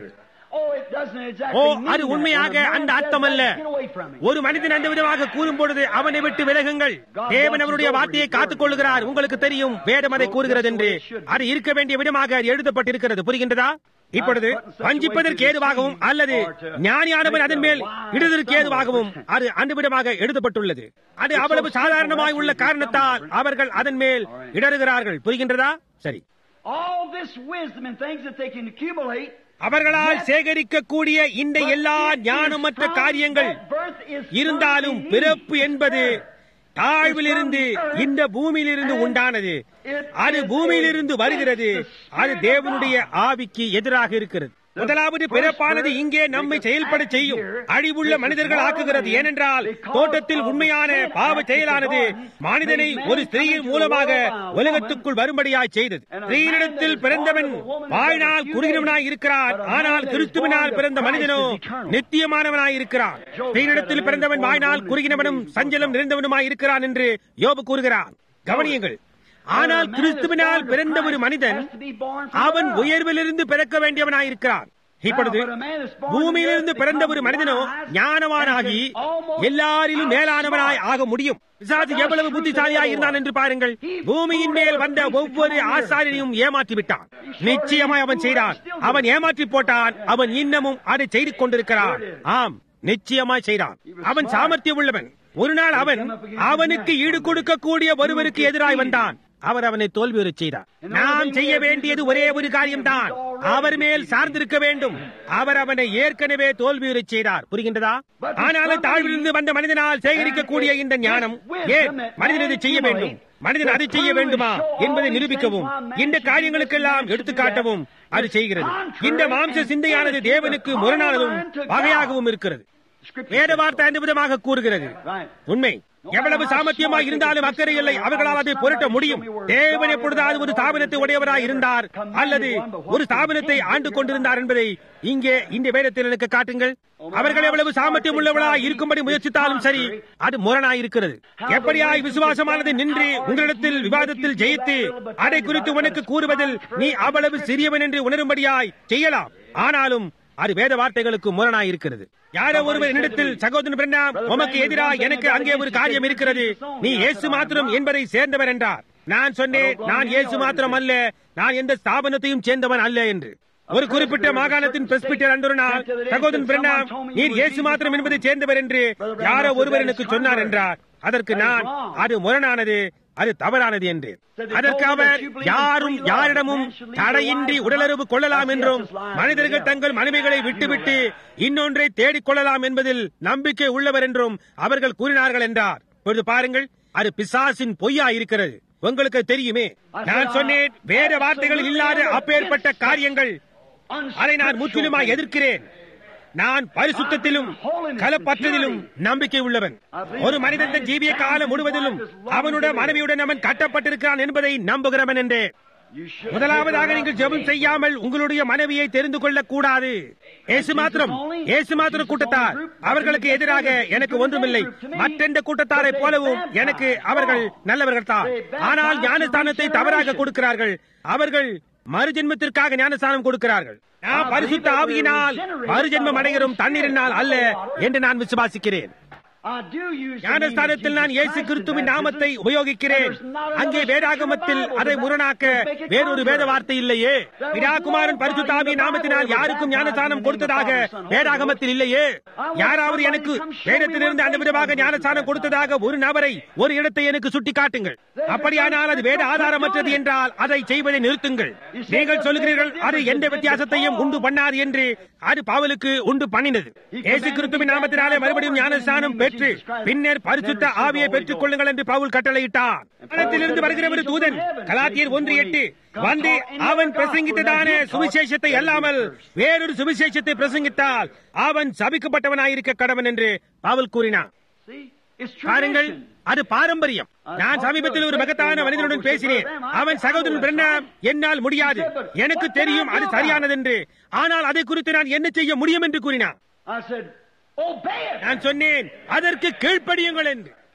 Oh, it doesn't exactly
O
mean
அது
that.
உண்மையாக
When a man
அந்த
says
அர்த்தம் அல்ல
that, get away from him.
ஒரு மனிதன் அந்த விதமாக கூறும் பொழுது அவனை விட்டு விலகுங்கள் தேவன் அவருடைய வார்த்தையை காத்துக் கொள்கிறார் உங்களுக்கு தெரியும் வேதம் அதை கூறுகிறது என்று அது இருக்க வேண்டிய விதமாக அது எழுதப்பட்டிருக்கிறது புரிகின்றதா இப்பொழுது வஞ்சிப்பதற்கு ஏதுவாகவும் அல்லது ஞானியானவன் அதன் மேல் இடுதற்கு ஏதுவாகவும் அது அந்த விதமாக எழுதப்பட்டுள்ளது அது அவ்வளவு சாதாரணமாய் உள்ள காரணத்தால் அவர்கள் அதன் மேல் இடறுகிறார்கள் புரிகின்றதா சரி
All this wisdom and things that they can accumulate
அவர்களால் சேகரிக்கக்கூடிய இந்த எல்லா ஞானமற்ற காரியங்கள் இருந்தாலும் பிறப்பு என்பது தாழ்விலிருந்து இந்த பூமியிலிருந்து உண்டானது அது பூமியிலிருந்து வருகிறது அது தேவனுடைய ஆவிக்கு எதிராக இருக்கிறது முதலாவது பிறப்பானது இங்கே நம்மை செயல்பட செய்யும் அழிவுள்ள மனிதர்கள் ஆக்குகிறது ஏனென்றால் தோட்டத்தில் உண்மையான பாவ செயலானது மனிதனை ஒரு ஸ்திரீயின் மூலமாக உலகத்துக்குள் வரும்படியாய் செய்தது ஸ்திரீனிடத்தில் பிறந்தவன் வாழ்நாள் குறுகினவனாய் இருக்கிறான் ஆனால் கிறிஸ்துவினால் பிறந்த மனிதனோ நித்தியமானவனாய் இருக்கிறான் ஸ்திரீனிடத்தில் பிறந்தவன் வாழ்நாள் குறுகினவனும் சஞ்சலம் நிறைந்தவனுமாய் இருக்கிறான் என்று யோபு கூறுகிறான் கவனியுங்கள் ஆனால் கிறிஸ்துவினால் பிறந்த ஒரு மனிதன் அவன் உயர்விலிருந்து பிறக்க வேண்டியவனாயிருக்கிறான் இப்பொழுது பூமியிலிருந்து பிறந்த ஒரு மனிதனோ ஞானவானாகி எல்லாரிலும் மேலானவனாய் ஆக முடியும் பிசாசு எவ்வளவு புத்திசாலியாய் இருந்தான் என்று பாருங்கள் பூமியின் மேல் வந்த ஒவ்வொரு ஆசாரியனையும் ஏமாற்றி விட்டான் நிச்சயமாய் அவன் செய்தான் அவன் ஏமாற்றி போட்டான் அவன் இன்னமும் அதை செய்து கொண்டிருக்கிறான் ஆம் நிச்சயமாய் செய்தான் அவன் சாமர்த்தியம் உள்ளவன் ஒரு நாள் அவன் அவனுக்கு ஈடு கொடுக்கக்கூடிய ஒருவருக்கு எதிராய் வந்தான் அவர் அவனை தோல்வியுறச் செய்தார் நாம் செய்ய வேண்டியது ஒரே ஒரு காரியம்தான் அவர் மேல் சார்ந்திருக்க வேண்டும் அவர் அவனை ஏற்கனவே தோல்வியுறச் செய்தார் புரிகின்றதா ஆனாலும் தாழ்விலிருந்து வந்த மனிதனால் சேகரிக்கக்கூடிய இந்த ஞானம் ஏன் மனிதன் இதை செய்ய வேண்டும் மனிதன் அதை செய்ய வேண்டுமா என்பதை நிரூபிக்கவும் இந்த காரியங்களுக்கெல்லாம் எடுத்துக்காட்டவும் அது செய்கிறது இந்த மாம்ச சிந்தையானது தேவனுக்கு முரணானதும் வகையாகவும் இருக்கிறது வேத வார்த்தை அந்த விதமாக கூறுகிறது உண்மை எவ்வளவு சாமர்த்தியமாக இருந்தாலும் அக்கறை இல்லை அவர்களால் அதை பொருட்ட முடியும் தேவன் எப்பொழுதாவது ஒரு ஸ்தாபனத்தை உடையவராய் இருந்தார் அல்லது ஒரு ஸ்தாபனத்தை ஆண்டு கொண்டிருந்தார் என்பதை இங்கே இந்த வேதத்தில் எனக்கு காட்டுங்கள் அவர்கள் எவ்வளவு சாமர்த்தியம் உள்ளவர்களாய் இருக்கும்படி முயற்சித்தாலும் சரி அது முரணாய் இருக்கிறது எப்படியாய் விசுவாசமானது நின்று உங்களிடத்தில் விவாதத்தில் ஜெயித்து அதை குறித்து உனக்கு கூறுவதில் நீ அவ்வளவு சிறியவன் என்று உணரும்படியாய் செய்யலாம் ஆனாலும் அது வேத வார்த்தைகளுக்கு முரணாய் இருக்கிறது யாரோ ஒருவர் என்னிடத்தில் சகோதரன் பிரண்ணாம் உமக்கு எதிராக எனக்கு அங்கே ஒரு காரியம் இருக்கிறது நீ இயேசு மாத்திரம் என்பதை சேர்ந்தவர் என்றார் நான் சொன்னேன் நான் இயேசு மாத்திரம் அல்ல நான் எந்த ஸ்தாபனத்தையும் சேர்ந்தவன் அல்ல என்று ஒரு குறிப்பிட்ட மாகாணத்தின் பிரஸ்பிட்டர் அன்று நாள் சகோதரன் பிரண்ணாம் நீர் இயேசு மாத்திரம் என்பதை சேர்ந்தவர் என்று யாரோ ஒருவர் எனக்கு சொன்னார் என்றார் அதற்கு நான் அது முரணானது அது தவறானது என்று அதற்கு அவர் யாரும் யாரிடமும் தடையின்றி உடலுறவு கொள்ளலாம் என்றும் மனிதர்கள் தங்கள் மனைவிகளை விட்டுவிட்டு இன்னொன்றை தேடிக் கொள்ளலாம் என்பதில் நம்பிக்கை உள்ளவர் என்றும் அவர்கள் கூறினார்கள் என்றார் இப்பொழுது பாருங்கள் அது பிசாசின் பொய்யா இருக்கிறது உங்களுக்கு தெரியுமே நான் சொன்னேன் வேற வார்த்தைகள் இல்லாத அப்பேற்பட்ட காரியங்கள் அதை நான் முற்றிலுமாய் எதிர்க்கிறேன் நான் பரிசுத்தத்திலும் கலப்பற்றதிலும் நம்பிக்கை உள்ளவன் ஒரு மனிதன் தன் ஜீவிய காலம் முழுவதிலும் அவனுடைய மனைவியுடன் அவன் கட்டப்பட்டிருக்கிறான் என்பதை நம்புகிறவன் என்றே முதலாவதாக நீங்கள் ஜெபம் செய்யாமல் உங்களுடைய மனைவியை தெரிந்து கொள்ளக் கூடாது ஏசு மாத்திரம் ஏசு மாத்திரம் கூட்டத்தார் அவர்களுக்கு எதிராக எனக்கு ஒன்றுமில்லை மற்றெந்த கூட்டத்தாரை போலவும் எனக்கு அவர்கள் நல்லவர்கள் தான் ஆனால் ஞானஸ்தானத்தை தவறாக கொடுக்கிறார்கள் அவர்கள் மறுஜென்மத்திற்காக ஞானஸ்தானம் கொடுக்கிறார்கள் நான் பரிசுத்த ஆவியினால் மறுஜென்மம் அடைகிறோம் தண்ணீரினால் அல்ல என்று நான் விசுவாசிக்கிறேன் ஞானஸ்தானத்தில் நான் இயேசு கிறிஸ்துவின் நாமத்தை உபயோகிக்கிறேன் அங்கே வேதாகமத்தில் அதை முரணாக்க வேறொரு வேத வார்த்தை இல்லையே விடாகுமாரன் பரிசுத்தாவிய நாமத்தினால் யாருக்கும் ஞானஸ்தானம் கொடுத்ததாக வேதாகமத்தில் இல்லையே யாராவது எனக்கு வேதத்திலிருந்து அந்த விதமாக ஞானஸ்தானம் கொடுத்ததாக ஒரு நபரை ஒரு இடத்தை எனக்கு சுட்டி காட்டுங்கள் அப்படியானால் அது வேத ஆதாரமற்றது என்றால் அதை செய்வதை நிறுத்துங்கள் நீங்கள் சொல்கிறீர்கள் அது எந்த வித்தியாசத்தையும் உண்டு பண்ணாது என்று அது பாவலுக்கு உண்டு பண்ணினது இயேசு கிறிஸ்துவின் நாமத்தினாலே மறுபடியும் ஞானஸ்தானம் பெற்று பின்னர் பரிசுத்த ஆவியை பெற்றுக் கொள்ளுங்கள் என்று பவுல் கட்டளையிட்டார் இருந்து வருகிற ஒரு தூதன் கலாத்தியர் ஒன்று எட்டு வந்து அவன் பிரசங்கித்ததான சுவிசேஷத்தை அல்லாமல் வேறொரு சுவிசேஷத்தை பிரசங்கித்தால் அவன் சபிக்கப்பட்டவனாயிருக்க கடவன் என்று பவுல் கூறினான் பாருங்கள் அது பாரம்பரியம் நான் சமீபத்தில் ஒரு மகத்தான மனிதனுடன் பேசினேன் அவன் சகோதரன் பிரண்ணாம் என்னால் முடியாது எனக்கு தெரியும் அது சரியானது என்று ஆனால் அதை குறித்து நான் என்ன செய்ய முடியும் என்று கூறினான் நான் சொன்னேன் அதற்கு கீழ்ப்படியுங்கள் என்று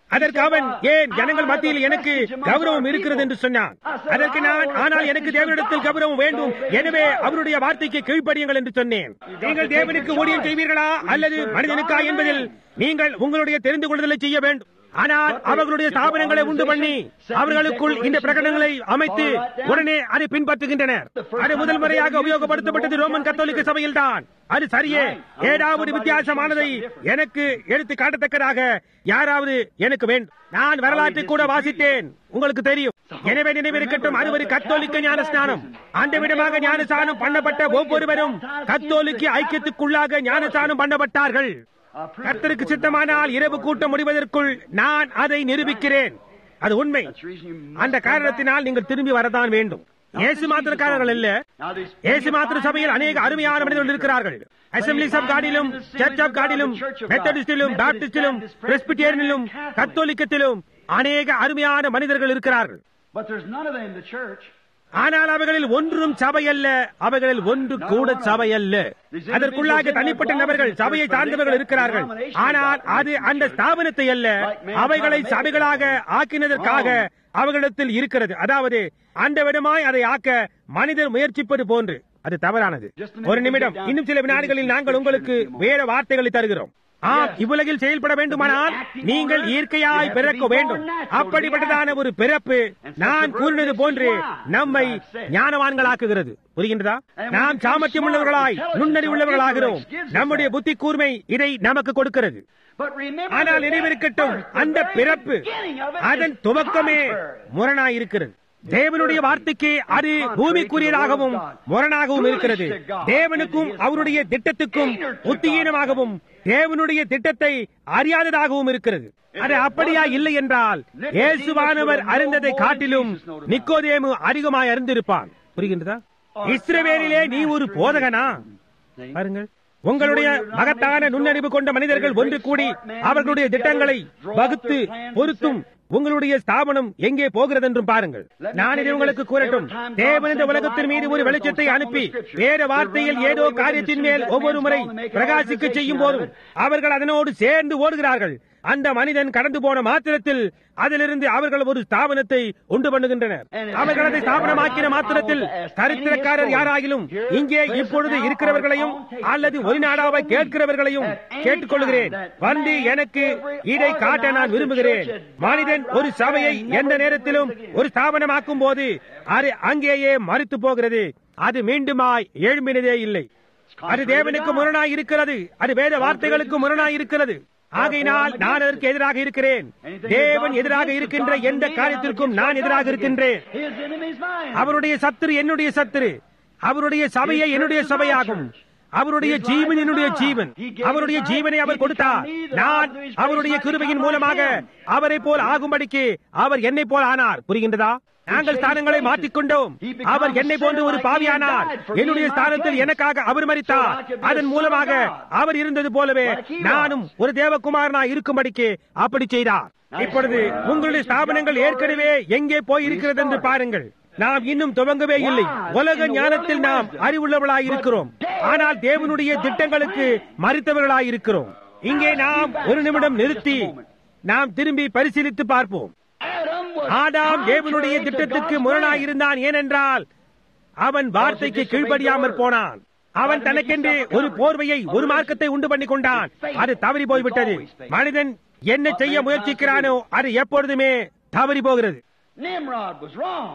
அதற்கு அவன் ஏன் ஜனங்கள் மத்தியில் எனக்கு கௌரவம் இருக்கிறது என்று சொன்னான் அதற்கு நான் ஆனால் எனக்கு தேவனிடத்தில் கௌரவம் வேண்டும் எனவே அவருடைய வார்த்தைக்கு கீழ்ப்படியுங்கள் என்று சொன்னேன் நீங்கள் தேவனுக்கு ஊழியம் செய்வீர்களா அல்லது மனிதனுக்கா என்பதில் நீங்கள் உங்களுடைய தெரிந்து கொள்ளுதலை செய்ய வேண்டும் ஆனால் அவர்களுடைய ஸ்தாபனங்களை உண்டு பண்ணி அவர்களுக்குள் இந்த பிரகடனங்களை அமைத்து உடனே அதை பின்பற்றுகின்றனர் அது முதல் முறையாக உபயோகப்படுத்தப்பட்டது ரோமன் கத்தோலிக்க சபையில் தான் அது சரியே ஏதாவது வித்தியாசமானதை எனக்கு எடுத்து காட்டத்தக்கதாக யாராவது எனக்கு வேண்டும் நான் வரலாற்றை கூட வாசித்தேன் உங்களுக்கு தெரியும் எனவே நினைவிருக்கட்டும் அது ஒரு கத்தோலிக்க ஞானஸ்நானம் அந்த விதமாக ஞானஸ்நானம் பண்ணப்பட்ட ஒவ்வொருவரும் கத்தோலிக்க ஐக்கியத்துக்குள்ளாக ஞானஸ்நானம் பண்ணப்பட்டார்கள் கர்த்தருக்கு சித்தமானால் இரவு கூட்டம் முடிவதற்குள் நான் அதை நிரூபிக்கிறேன் அது உண்மை அந்த காரணத்தினால் நீங்கள் திரும்பி வரதான் வேண்டும் இயேசு மாத்திரக்காரர்கள் அல்ல இயேசு மாத்திர சபையில் அநேக அருமையான மனிதர்கள் இருக்கிறார்கள் அசம்பிளிஸ் ஆஃப் காடிலும் சர்ச் ஆஃப் காடிலும் மெத்தடிஸ்டிலும் பாப்டிஸ்டிலும் பிரெஸ்பிட்டேரியனிலும் கத்தோலிக்கத்திலும் அநேக அருமையான மனிதர்கள் இருக்கிறார்கள்
But there's none of them in the church.
ஆனால் அவைகளில் ஒன்றும் சபை அல்ல அவைகளில் ஒன்று கூட சபை அல்ல அதற்குள்ளாக தனிப்பட்ட நபர்கள் சபையை சார்ந்தவர்கள் இருக்கிறார்கள் ஆனால் அது அந்த ஸ்தாபனத்தை அல்ல அவைகளை சபைகளாக ஆக்கினதற்காக அவர்களிடத்தில் இருக்கிறது அதாவது அந்த விடமாய் அதை ஆக்க மனிதர் முயற்சிப்பது போன்று அது தவறானது ஒரு நிமிடம் இன்னும் சில வினாடிகளில் நாங்கள் உங்களுக்கு வேற வார்த்தைகளை தருகிறோம் ஆம் இவ்வுலகில் செயல்பட வேண்டுமானால் நீங்கள் இயற்கையாய் பிறக்க வேண்டும் அப்படிப்பட்டதான ஒரு பிறப்பு நான் கூறினது போன்று நம்மை ஞானவான்களாக்குகிறது புரிகின்றதா நாம் சாமர்த்தியம் உள்ளவர்களாய் நுண்ணறி உள்ளவர்களாகிறோம் நம்முடைய புத்தி கூர்மை இதை நமக்கு கொடுக்கிறது
But remember
ஆனால்
that
நினைவிருக்கட்டும்
first,
அந்த
the very
பிறப்பு
beginning of it
அதன்
is
துவக்கமே
contrary.
முரணாய் இருக்கிறது தேவனுடைய வார்த்தைக்கு அது பூமிக்குரியதாகவும் முரணாகவும் இருக்கிறது தேவனுக்கும் அவருடைய திட்டத்துக்கும் புத்தியீனமாகவும் தேவனுடைய திட்டத்தை அறியாததாகவும் இருக்கிறது அது அப்படியா இல்லை என்றால் இயேசுவானவர் அறிந்ததை காட்டிலும் நிக்கோதேமு அதிகமாய் அறிந்திருப்பான் புரிகின்றதா இஸ்ரவேலிலே நீ ஒரு போதகனா பாருங்கள் உங்களுடைய மகத்தான நுண்ணறிவு கொண்ட மனிதர்கள் ஒன்று கூடி அவர்களுடைய திட்டங்களை வகுத்து பொருத்தும் உங்களுடைய ஸ்தாபனம் எங்கே போகிறது என்றும் பாருங்கள் நான் இதை உங்களுக்கு கூறட்டும் தேவன் இந்த உலகத்தின் மீது ஒரு வெளிச்சத்தை அனுப்பி வேற வார்த்தையில் ஏதோ காரியத்தின் மேல் ஒவ்வொரு முறை பிரகாசிக்க செய்யும் போதும் அவர்கள் அதனோடு சேர்ந்து ஓடுகிறார்கள் அந்த மனிதன் கடந்து போன மாத்திரத்தில் அதிலிருந்து அவர்கள் ஒரு ஸ்தாபனத்தை உண்டு பண்ணுகின்றனர் அவர்கள் அதை ஸ்தாபனமாக்கின மாத்திரத்தில் சரித்திரக்காரர் யாராகிலும் இங்கே இப்பொழுது இருக்கிறவர்களையும் அல்லது ஒரு நாடாவை கேட்கிறவர்களையும் கேட்டுக்கொள்கிறேன் வந்து எனக்கு இதை காட்ட நான் விரும்புகிறேன் மனிதன் ஒரு சபையை எந்த நேரத்திலும் ஒரு ஸ்தாபனமாக்கும் போது அது அங்கேயே மறுத்து போகிறது அது மீண்டுமாய் எழும்பினதே இல்லை அது தேவனுக்கு முரணாய் இருக்கிறது அது வேத வார்த்தைகளுக்கு முரணாய் இருக்கிறது ஆகையினால் நான் அதற்கு எதிராக இருக்கிறேன் தேவன் எதிராக இருக்கின்ற எந்த காரியத்திற்கும் நான் எதிராக இருக்கின்றேன்
His enemy's mine.
அவருடைய சத்துரு என்னுடைய சத்துரு அவருடைய சபையை என்னுடைய சபையாகும் அவருடைய ஜீவன் என்னுடைய ஜீவன் அவருடைய ஜீவனை அவர் கொடுத்தார் நான் அவருடைய கிருபையின் மூலமாக அவரை போல் ஆகும்படிக்கு அவர் என்னை போல் ஆனார் புரிகின்றதா நாங்கள் ஸ்தானங்களை மாற்றிக்கொண்டோம் அவர் என்னை போன்று ஒரு பாவியானார் என்னுடைய ஸ்தானத்தில் எனக்காக அவர் மறித்தார் அதன் மூலமாக அவர் இருந்தது போலவே நானும் ஒரு தேவகுமாரனாய் இருக்கும்படிக்கு அப்படி செய்தார் இப்பொழுது உங்களுடைய ஸ்தாபனங்கள் ஏற்கனவே எங்கே போய் இருக்கிறது என்று பாருங்கள் நாம் இன்னும் துவங்கவே இல்லை உலக ஞானத்தில் நாம் அறிவுள்ளவர்களாய் இருக்கிறோம் ஆனால் தேவனுடைய திட்டங்களுக்கு மறித்தவர்களாய் இருக்கிறோம் இங்கே நாம் ஒரு நிமிடம் நிறுத்தி நாம் திரும்பி பரிசீலித்து பார்ப்போம்
Adam was
ஆதாம் தேவனுடைய
contrary to
திட்டத்துக்கு
God's
முரணாய்
way.
இருந்தான் ஏனென்றால் அவன் வார்த்தைக்கு கீழ்ப்படியாமல் போனான் அவன் தனக்கென்று ஒரு போர்வையை ஒரு மார்க்கத்தை உண்டு பண்ணி கொண்டான் அது தவறி போய்விட்டது மனிதன் என்ன செய்ய முயற்சிக்கிறானோ அது எப்பொழுதுமே தவறி போகிறது
Nimrod was wrong.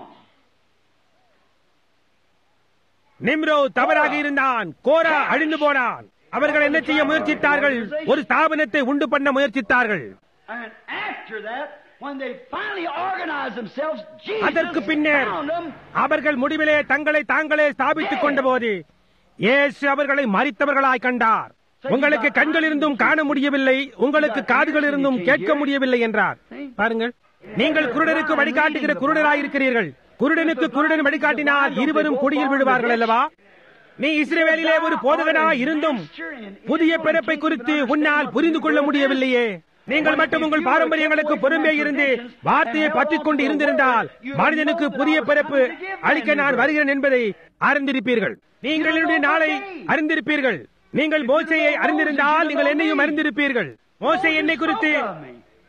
நிம்ரோ தவறாக இருந்தான் கோரா அழிந்து போனான் அவர்கள் என்ன செய்ய முயற்சித்தார்கள் ஒரு ஸ்தாபனத்தை உண்டு பண்ண முயற்சித்தார்கள்
And after that, when they finally organized themselves, Jesus
அதற்கு பின்னர்
found them
அவர்கள் முடிவிலே தங்களை தாங்களே ஸ்தாபித்துக் கொண்ட போது இயேசு அவர்களை மறித்தவர்களாய் கண்டார் உங்களுக்கு கண்கள் இருந்தும் காண முடியவில்லை உங்களுக்கு காதுகள் இருந்தும் கேட்க முடியவில்லை என்றார் பாருங்கள் நீங்கள் குருடனுக்கு வழிகாட்டுகிற குருடராய் இருக்கிறீர்கள் குருடனுக்கு குருடன் வழிகாட்டினால் இருவரும் குடியில் விழுவார்கள் அல்லவா நீ இஸ்ரேவேலிலே ஒரு போதகனா இருந்தும் புதிய பிறப்பை குறித்து உன்னால் புரிந்து கொள்ள முடியவில்லையே நீங்கள் மட்டும் உங்கள் பாரம்பரியங்களுக்கு பொறுமையாக இருந்து வார்த்தையை பற்றிக் கொண்டு இருந்திருந்தால் மனிதனுக்கு புதிய பிறப்பு அளிக்க நான் வருகிறேன் என்பதை அறிந்திருப்பீர்கள் நீங்கள் என்னுடைய நாளை அறிந்திருப்பீர்கள் நீங்கள் மோசையை அறிந்திருந்தால் நீங்கள் என்னையும் அறிந்திருப்பீர்கள் மோசை என்னை குறித்து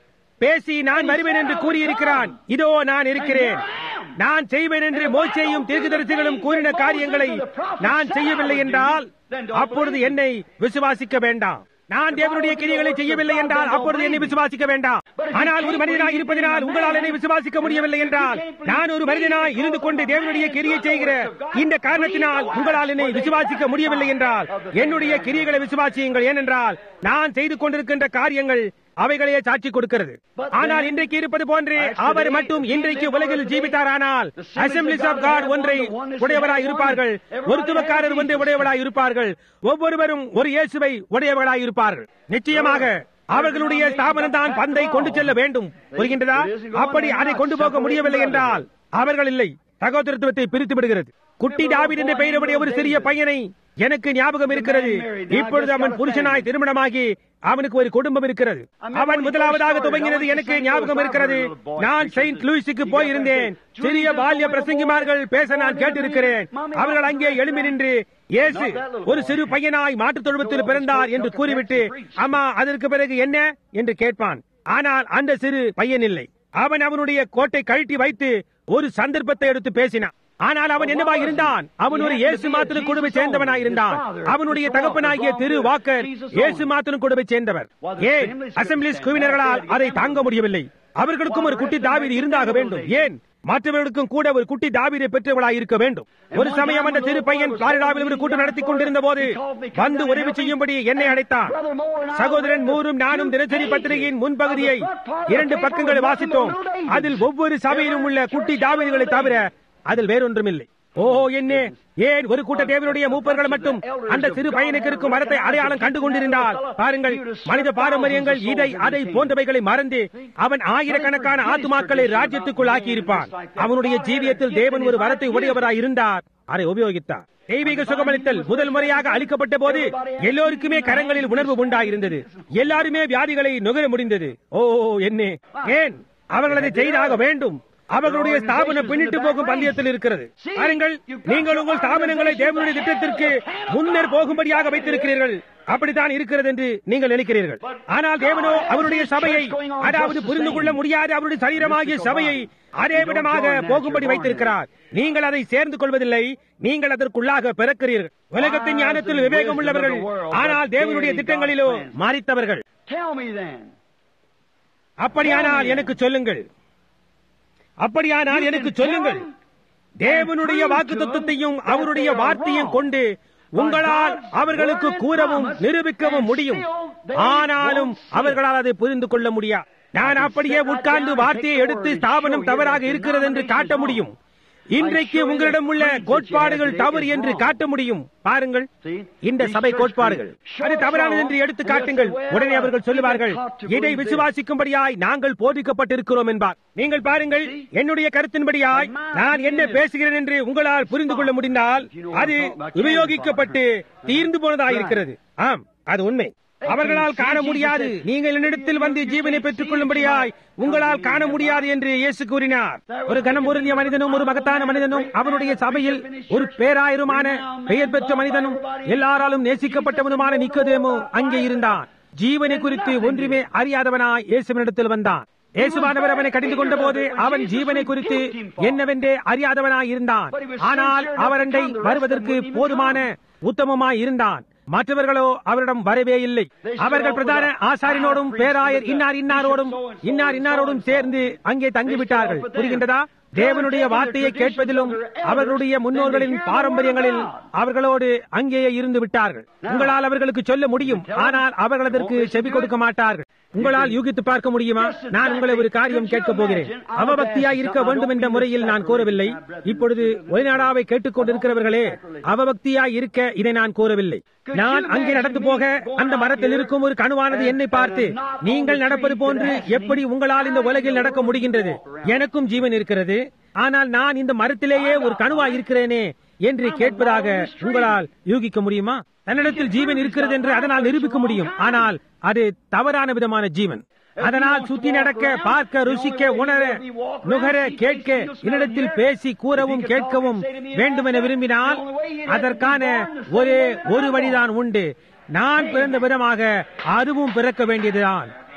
பேசி நான் வருவேன் என்று கூறியிருக்கிறான் இதோ நான் இருக்கிறேன் நான் செய்வேன் என்று மோசையும் தீர்க்கதரிசிகளும் கூறின காரியங்களை நான் செய்யவில்லை என்றால் அப்பொழுது என்னை விசுவாசிக்க வேண்டாம் நான் தேவனுடைய கிரியைகளை செய்யவில்லை என்றால் அப்பொழுது என்னை விசுவாசிக்க வேண்டாம் ஆனால் ஒரு மனிதனாய் இருப்பதனால் உங்களால் என்னை விசுவாசிக்க முடியவில்லை என்றால் நான் ஒரு மனிதனாய் இருந்து கொண்டு தேவனுடைய கிரியை செய்கிற இந்த காரணத்தினால் உங்களால் என்னை விசுவாசிக்க முடியவில்லை என்றால் என்னுடைய கிரியைகளை விசுவாசியுங்கள் ஏனென்றால் நான் செய்து கொண்டிருக்கின்ற காரியங்கள் அவைகளையே சாட்சி கொடுக்கிறது ஆனால் இன்றைக்கு இருப்பது போன்று அவர் மட்டும் இன்றைக்கு உலகில் ஜீவித்தாரானால் அசம்பிளிஸ் ஆஃப் காட் ஒன்றை உடையவராய் இருப்பார்கள் ஒருத்துவக்காரர் ஒன்றை உடையவராய் இருப்பார்கள் ஒவ்வொருவரும் ஒரு இயேசுவை உடையவர்களாய் இருப்பார்கள் நிச்சயமாக அவர்களுடைய ஸ்தாபனம் தான் பந்தை கொண்டு செல்ல வேண்டும் புரிகின்றதா அப்படி அதை கொண்டு போக முடியவில்லை என்றால் அவர்கள் இல்லை சகோதரத்துவத்தை பிரித்து விடுகிறது குட்டி டாவிட் என்ற பெயருடைய ஒரு சிறிய பையனை எனக்கு ஞாபகம் இருக்கிறது இப்பொழுது அவன் புருஷனாய் திருமணமாகி அவனுக்கு ஒரு குடும்பம் இருக்கிறது அவன் முதலாவதாக துவங்கினது எனக்கு ஞாபகம் இருக்கிறது நான் செயின்ட் லூயிஸுக்கு போயிருந்தேன் சிறிய பால்ய பிரசங்கிமார்கள் பேச நான் கேட்டிருக்கிறேன் அவர்கள் அங்கே எழும்பி நின்று இயேசு ஒரு சிறு பையனாய் மாட்டுத் தொழுவத்தில் பிறந்தார் என்று கூறிவிட்டு அம்மா அதற்கு பிறகு என்ன என்று கேட்பான் ஆனால் அந்த சிறு பையன் இல்லை அவன் அவனுடைய கோட்டை கழட்டி வைத்து ஒரு சந்தர்ப்பத்தை எடுத்து பேசினான் ஆனால் அவன் என்னவா இருந்தான் அவன் ஒரு இயேசு மாத்திரம் குழுவை சேர்ந்தவனாய் இருந்தான் அவனுடைய தகப்பனாகிய திரு வாக்கர் இயேசு மாத்திரம் குழுவை சேர்ந்தவர் ஏன் அசம்பிளிஸ் குழுவினர்களால் அதை தாங்க முடியவில்லை அவர்களுக்கும் ஒரு குட்டி தாவீது இருந்தாக வேண்டும் ஏன் மற்றவர்களுக்கும் கூட ஒரு குட்டி தாவீதை பெற்றவளாய் இருக்க வேண்டும் ஒரு சமயம் அந்த சிறு பையன் பிளாரிடாவில் ஒரு கூட்டம் நடத்தி கொண்டிருந்த போது வந்து உதவி செய்யும்படி என்னை அழைத்தான் சகோதரன் மூரும் நானும் தினசரி பத்திரிகையின் முன்பகுதியை இரண்டு பக்கங்களை வாசித்தோம் அதில் ஒவ்வொரு சபையிலும் உள்ள குட்டி தாவீதுகளை தவிர அதில் வேறொன்றும் இல்லை ஓஹோ என்ன ஏன் ஒரு கூட்ட தேவனுடைய மூப்பர்கள் மட்டும் அந்த சிறு பையனுக்கு இருக்கும் மரத்தை அடையாளம் கண்டு கொண்டிருந்தால் பாருங்கள் மனித பாரம்பரியங்கள் இதை அதை போன்றவைகளை மறந்து அவன் ஆயிரக்கணக்கான ஆத்துமாக்களை ராஜ்யத்துக்குள் ஆக்கியிருப்பான் அவனுடைய ஜீவியத்தில் தேவன் ஒரு வரத்தை உடையவராய் இருந்தார் அதை உபயோகித்தார் தெய்வீக சுகமளித்தல் முதல் முறையாக அளிக்கப்பட்ட போது எல்லோருக்குமே கரங்களில் உணர்வு உண்டாயிருந்தது எல்லாருமே வியாதிகளை நுகர முடிந்தது ஓ என்ன ஏன் அவர்கள் அதை செய்தாக வேண்டும் அவர்களுடைய ஸ்தாபனம் பின்னிட்டு போகும் பந்தயத்தில் இருக்கிறது பாருங்கள் நீங்கள் உங்கள் ஸ்தாபனங்களை தேவனுடைய திட்டத்திற்கு முன்னர் போகும்படியாக வைத்திருக்கிறீர்கள் அப்படித்தான் இருக்கிறது என்று நீங்கள் நினைக்கிறீர்கள் ஆனால் தேவனோ அவருடைய சபையை அதாவது புரிந்து கொள்ள முடியாத அவருடைய சரீரமாகிய சபையை அதே விடமாக போகும்படி வைத்திருக்கிறார் நீங்கள் அதை சேர்ந்து கொள்வதில்லை நீங்கள் அதற்குள்ளாக பிறக்கிறீர்கள் உலகத்தின் ஞானத்தில் விவேகம் உள்ளவர்கள் ஆனால் தேவனுடைய திட்டங்களிலோ மாறித்தவர்கள் அப்படியானால் எனக்கு சொல்லுங்கள் அப்படியானால் எனக்கு சொல்லுங்கள் தேவனுடைய வாக்கு தத்துவத்தையும் அவருடைய வார்த்தையும் கொண்டு உங்களால் அவர்களுக்கு கூறவும் நிரூபிக்கவும் முடியும் ஆனாலும் அவர்களால் அதை புரிந்து கொள்ள முடியாது நான் அப்படியே உட்கார்ந்து வார்த்தையை எடுத்து ஸ்தாபனம் தவறாக இருக்கிறது என்று காட்ட முடியும் இன்றைக்கு உங்களிடம் உள்ள கோட்பாடுகள் தவறு என்று காட்ட முடியும் பாருங்கள் இந்த சபை கோட்பாடுகள் அது தவறானது என்று எடுத்து காட்டுங்கள் உடனே அவர்கள் சொல்லுவார்கள் இதை விசுவாசிக்கும்படியாய் நாங்கள் போதிக்கப்பட்டிருக்கிறோம் என்பார் நீங்கள் பாருங்கள் என்னுடைய கருத்தின்படியாய் நான் என்ன பேசுகிறேன் என்று உங்களால் புரிந்து கொள்ள முடிந்தால் அது உபயோகிக்கப்பட்டு தீர்ந்து போனதாயிருக்கிறது ஆம் அது உண்மை அவர்களால் காண முடியாது நீங்கள் என்னிடத்தில் வந்து ஜீவனை பெற்றுக் கொள்ளும்படியாய் உங்களால் காண முடியாது என்று இயேசு கூறினார் ஒரு கனம் பொருந்திய மனிதனும் ஒரு மகத்தான மனிதனும் அவனுடைய சபையில் ஒரு பேராயிரமான பெயர் பெற்ற மனிதனும் எல்லாராலும் நேசிக்கப்பட்டவனுமான நிக்கதேமோ அங்கே இருந்தான் ஜீவனை குறித்து ஒன்றுமே அறியாதவனாய் இயேசுவனிடத்தில் வந்தான் இயேசுவானவர் அவனை கடிந்து கொண்ட போது அவன் ஜீவனை குறித்து என்னவென்றே அறியாதவனாய் இருந்தான் ஆனால் அவரண்டை வருவதற்கு போதுமான உத்தமமாய் இருந்தான் மற்றவர்களோ அவரிடம் வரவே இல்லை அவர்கள் பிரதான ஆசாரினோடும் பேராயர் இன்னார் இன்னாரோடும் இன்னார் இன்னாரோடும் சேர்ந்து அங்கே தங்கிவிட்டார்கள் புரிகின்றதா தேவனுடைய வார்த்தையை கேட்பதிலும் அவர்களுடைய முன்னோர்களின் பாரம்பரியங்களில் அவர்களோடு அங்கேயே இருந்து விட்டார்கள் உங்களால் அவர்களுக்கு சொல்ல முடியும் ஆனால் அவர்கள் அதற்கு செவி கொடுக்க மாட்டார்கள் உங்களால் யூகித்து பார்க்க முடியுமா நான் உங்களை ஒரு காரியம் கேட்கப் போகிறேன் அவபக்தியாய் இருக்க வேண்டும் என்ற முறையில் நான் கூறவில்லை இப்பொழுது ஒளிநாடாவை கேட்டுக் கொண்டிருக்கிறவர்களே அவபக்தியாய் இருக்க இதை நான் கூறவில்லை நான் அங்கே நடந்து போக அந்த மரத்தில் இருக்கும் ஒரு கணுவானது என்னை பார்த்து நீங்கள் நடப்பது போன்று எப்படி உங்களால் இந்த உலகில் நடக்க முடிகின்றது எனக்கும் ஜீவன் இருக்கிறது ஆனால் நான் இந்த மரத்திலேயே ஒரு கணுவா இருக்கிறேனே என்று கேட்பதாக உங்களால் யூகிக்க முடியுமா தன்னிடத்தில் ஜீவன் இருக்கிறது என்று அதனால் நிரூபிக்க முடியும் ஆனால் அது தவறான விதமான ஜீவன் அதனால் சுத்தி நடக்க பார்க்க ருசிக்க உணர நுகர கேட்க என்னிடத்தில் பேசி கூறவும் கேட்கவும் வேண்டும் என விரும்பினால் அதற்கான ஒரே ஒரு வழிதான் உண்டு நான் பிறந்த விதமாக அதுவும் பிறக்க வேண்டியதுதான்